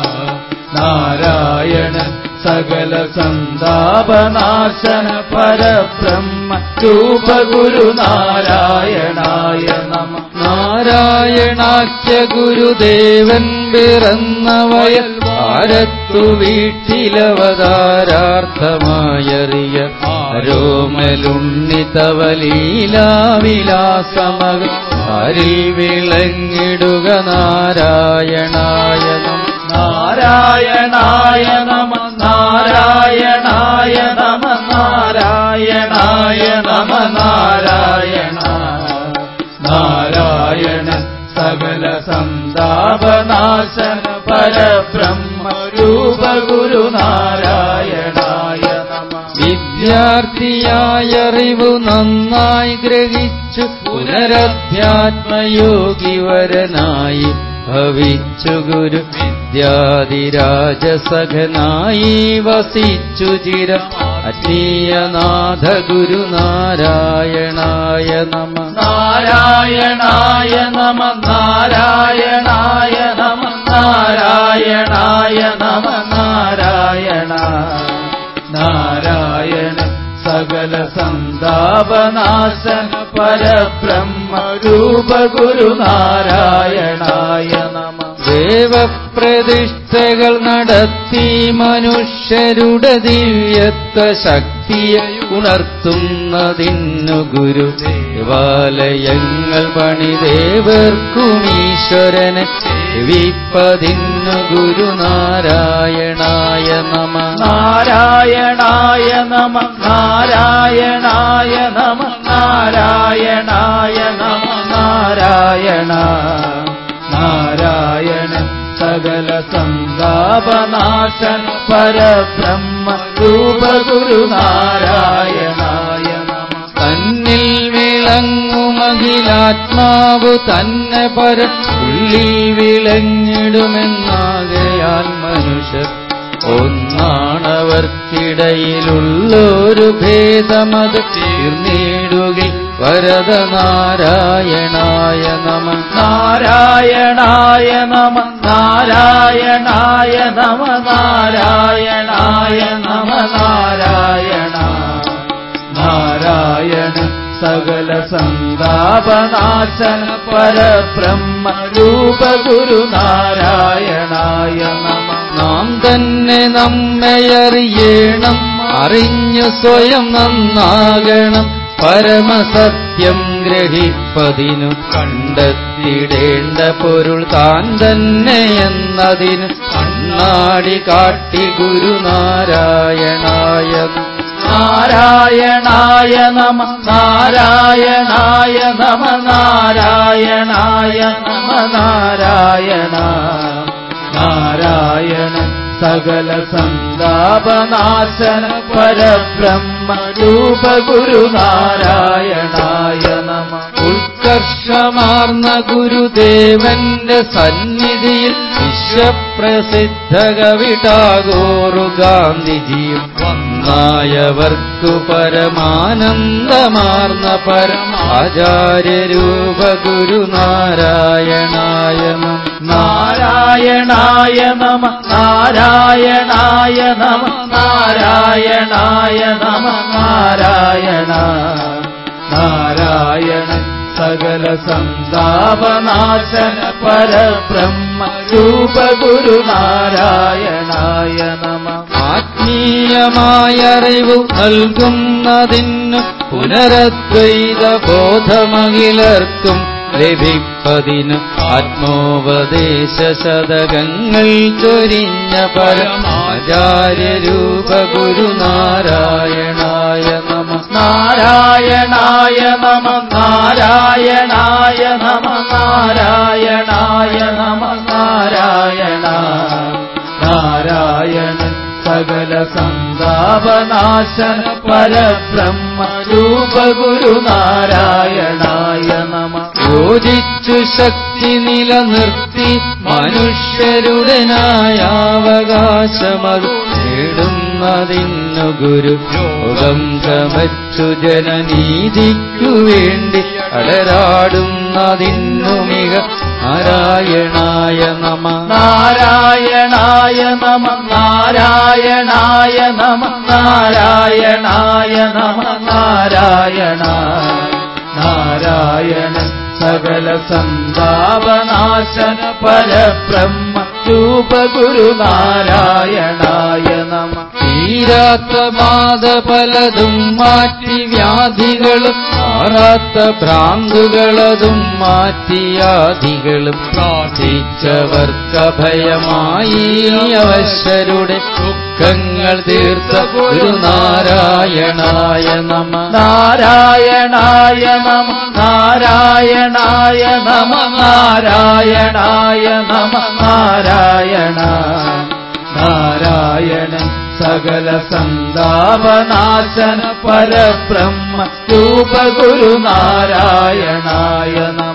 S2: നാരായണ സകല സന്താപനാശന പരബ്രഹ്മ രൂപ ഗുരു നാരായണായ നമ
S1: നാരായണാഖ്യ ഗുരുദേവൻ പിറന്ന വയൽ ഭാരത്തു വീട്ടിലവതാരാർത്ഥമായറിയ രോമലുണ്ണിതവലീലാവിലാസമക ഹരിൽ വിളങ്ങിടുക നാരായണായ നമ
S2: നാരായണായ നമ നാരായണായ നമ നാരായണായ നമ നാരായണ നാരായണ സകല സന്താപനാശന പരബ്രഹ്മ രൂപ ഗുരു നാരായണായ നമ
S1: വിദ്യാർത്ഥിയായ അറിവു നന്നായി ഗ്രഹിച്ചു പുനരധ്യാത്മയോഗി വരനായി ഭവിച്ചു ഗുരു വിദ്യാതിരാജസഖനായി വസിച്ചു ചിര അജ്ഞീയനാഥ ഗുരുനാരായണായ നമ
S2: നാരായണായ നമ നാരായണായ നമ നാരായണായ നമ നാരായണ സകല സന്താപനാശന പരബ്രഹ്മ രൂപ ഗുരുനാരായണായ നമ
S1: ദേവപ്രതിഷ്ഠകൾ നടത്തി മനുഷ്യരുടെ ദിവ്യത്വ ശക്തിയെ ഉണർത്തുന്നതിന്നു ഗുരു ദേവാലയങ്ങൾ പണിദേവർക്കും ഈശ്വരനെ വിപ്പതിന്നു ഗുരുനാരായണായ നമ
S2: നാരായണായ നമ നാരായണായ നമ നാരായണായ നമ നാരായണ നാരായണ സകല സന്താപനാശന പരബ്രഹ്മ രൂപ ഗുരുനാരായണായ നമ
S1: തന്നിൽ വിളങ്ങുമതിലാത്മാവ് തന്നെ പര ഉള്ളിൽ വിളങ്ങിടുമെന്നാകയാൽ മനുഷ്യർ ഒന്നാണവർക്കിടയിലുള്ളൊരു ഭേദമത് തീർന്നിടുകിൽ വരദനാരായണായ നമ
S2: നാരായണായ നമ നാരായണായ നമ നാരായണായ നമ നാരായണ നാരായണ സകല സന്താപനാശന പരബ്രഹ്മ രൂപ ഗുരുനാരായണായ നമ
S1: നാം തന്നെ നമ്മയറിയണം അറിഞ്ഞു സ്വയം നന്നാകണം പരമസത്യം ഗ്രഹിപ്പതിനു കണ്ടെത്തിടേണ്ട പൊരുൾ താൻ തന്നെ എന്നതിന് കണ്ണാടി കാട്ടി ഗുരുനാരായണായ
S2: നാരായണായ നമ നാരായണായ നമ നാരായണായ നമ നാരായണ നാരായണ സകല സന്താപനാശന പരബ്രഹ്മ രൂപ ഗുരുനാരായണായ നമ
S1: ഉത്കർഷമാർന്ന ഗുരുദേവന്റെ സന്നിധിയിൽ വിശ്വപ്രസിദ്ധ കവിടാകോറു ഗാന്ധിജിയും വന്നായവർക്കു പരമാനന്ദമാർന്ന പരമാചാര്യരൂപ ഗുരുനാരായണായ നമ
S2: നാരായണായ നമ നാരായണായ നമ നാരായണായ നമ നാരായണ നാരായണ സകല സന്താപനാശന പരബ്രഹ്മ രൂപ ഗുരുനാരായണായ നമ
S1: ആത്മീയമായ അറിവ് നൽകുന്നതിനു പുനരദ്വൈത ബോധമകിലർക്കും ലഭിപ്പതിന് ആത്മോപദേശ ശതകങ്ങൾ ചൊരിഞ്ഞ പരമാചാര്യരൂപ ഗുരുനാരായണായ നമ
S2: നാരായണായ നമ നാരായണായ നമ നാരായണായ നമ നാരായണ നാരായണ സകല സന്താപനാശന പരബ്രഹ്മ രൂപ ഗുരുനാരായണായ നമ
S1: യോജിച്ചു ശക്തി നിലനിർത്തി മനുഷ്യരുടെ ന്യായാവകാശമത് നേടുന്നതിന്നു ഗുരു യോഗം ചമച്ചു ജനനീതിക്കു വേണ്ടി അടരാടുന്നതിന്നു മിക നാരായണായ നമ
S2: നാരായണായ നമ നാരായണായ നമ നാരായണായ നമ നാരായണ നാരായണ സകല സന്താപനാശന പരബ്രഹ്മ രൂപ ഗുരുനാരായണായ നമ
S1: തീരാത്ത ബാധ പലതും മാറ്റി വ്യാധികളും മാറാത്ത ഭ്രാന്തുകളതും മാറ്റിയാധികളും പ്രാർത്ഥിച്ചവർക്കഭയമായി അവശരുടെ ദുഃഖങ്ങൾ തീർത്ത ഗുരുനാരായണായ നമ
S2: നാരായണായ നമ നാരായണായ നമ നാരായണായ നമ നാരായണ നാരായണ സകല സന്താപനാശന പരബ്രഹ്മ രൂപ ഗുരുനാരായണായ നമ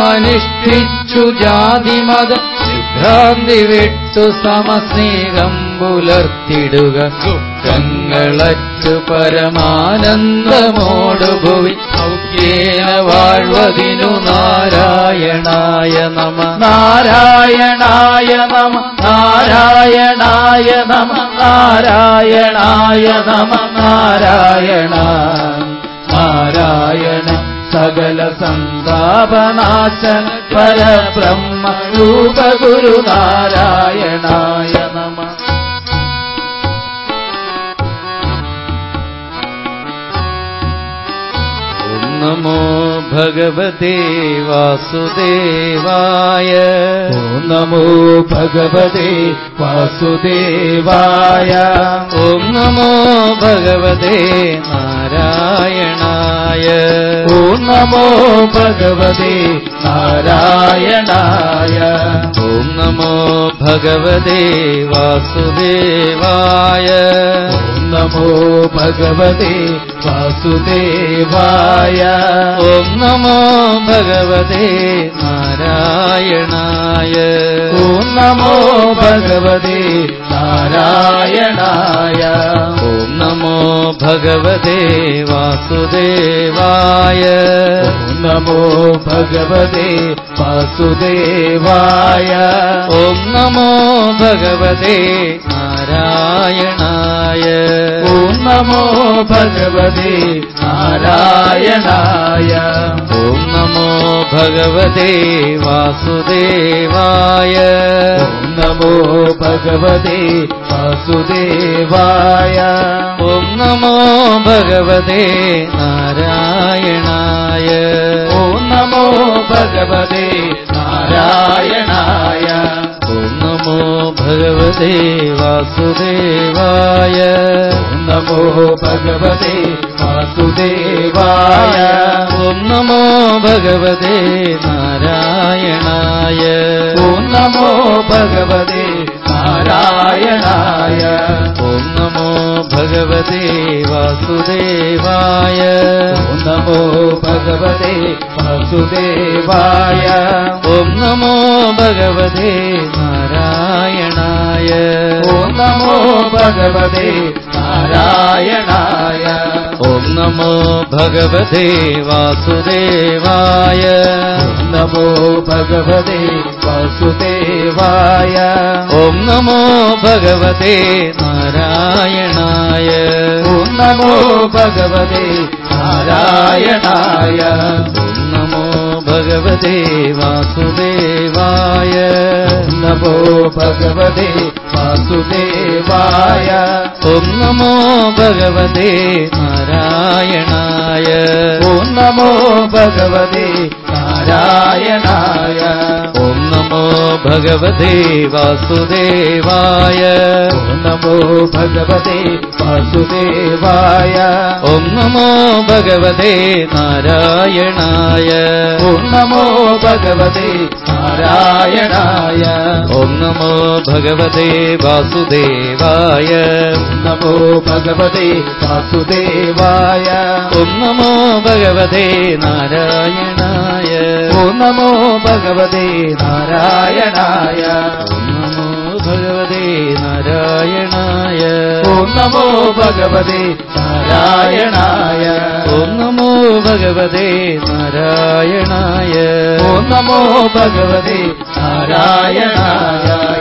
S1: സൽക്കർമ്മമേവരുമനുഷ്ഠിച്ചു ജാതിമത ഭ്രാന്തി വിട്ടു സമസ്നേഹം
S2: പുലർത്തിടുക ദുഃഖങ്ങളറ്റു പരമാനന്ദമോടു ഭുവി സൗഖ്യേന വാഴ്വതിനു നാരായണായ നമ
S1: നാരായണായ നമ നാരായണായ നമ നാരായണായ നമ നാരായണ നാരായണ സകല സന്താപനാശൻ പരബ്രഹ്മ രൂപ ഗുരു നാരായണായ നമ
S2: ഓം നമോ ഭഗവതേ വാസുദേവായ
S1: ഓം നമോ ഭഗവതേ വാസുദേവായ
S2: ഓം നമോ ഭഗവതേ നാരായണായ
S1: ഓം നമോ ഭഗവതേ നാരായണായ
S2: ഓം നമോ ഭഗവതേ വാസുദേവായ
S1: ഓം നമോ ഭഗവതേ വാസുദേവായ
S2: ഓം നമോ ഭഗവതേ നാരായണായ
S1: ഓം നമോ ഭഗവതേ നാരായണായ
S2: ഓം നമോ ഭഗവതേ വാസുദേവായ
S1: ഓം നമോ ഭഗവതേ വാസുദേവായ
S2: ഓം നമോ ഭഗവതേ നാരായണായ
S1: ഓം നമോ ഭഗവതേ നാരായണായ
S2: ഓം നമോ ഭഗവതേ വാസുദേവായ
S1: ഓം നമോ ഭഗവതേ വാസുദേവായ
S2: ഓം നമോ ഭഗവതേ നാരായണായ
S1: ഓം നമോ ഭഗവതേ നാരായണായ
S2: ഓം നമോ ഭഗവതേ വാസുദേവായ
S1: ഓം നമോ ഭഗവതേ വാസുദേവായ
S2: ഓം നമോ ഭഗവതേ നാരായണായ
S1: ഓം നമോ ഭഗവതേ നാരായണായ
S2: ഓം നമോ ഭഗവതേ വാസുദേവായ
S1: ഓം നമോ ഭഗവതേ വാസുദേവായ
S2: ഓം നമോ ഭഗവതേ നാരായണായ
S1: ഓം നമോ ഭഗവതേ നാരായണായ
S2: ഓം നമോ ഭഗവതേ വാസുദേവായ
S1: ഓം നമോ ഭഗവതേ വാസുദേവായ
S2: ഓം നമോ ഭഗവതേ നാരായണായ
S1: ഓം നമോ ഭഗവതേ നാരായണായ
S2: ഓം നമോ ഭഗവതേ വാസുദേവായ
S1: ഓം നമോ ഭഗവതേ വാസുദേവായ
S2: ഓം നമോ ഭഗവതേ നാരായണായ
S1: ഓം നമോ ഭഗവതേ നാരായണായ
S2: ഓം നമോ ഭഗവതേ വാസുദേവായ
S1: ഓം നമോ ഭഗവതേ വാസുദേവായ
S2: ഓം നമോ ഭഗവതേ നാരായണായ
S1: ഓം നമോ ഭഗവതേ നാരായണായ
S2: ഓം നമോ ഭഗവതേ വാസുദേവായ
S1: ഓം നമോ ഭഗവതേ വാസുദേവായ
S2: ഓം നമോ ഭഗവതേ നാരായണായ
S1: ഓം നമോ ഭഗവതേ നാരായണായ
S2: ഓം നമോ ഭഗവതേ നാരായണായ
S1: ഓം നമോ ഭഗവതേ നാരായണായ
S2: ഓം നമോ ഭഗവതേ നാരായണായ
S1: ഓം നമോ ഭഗവതേ നാരായണായ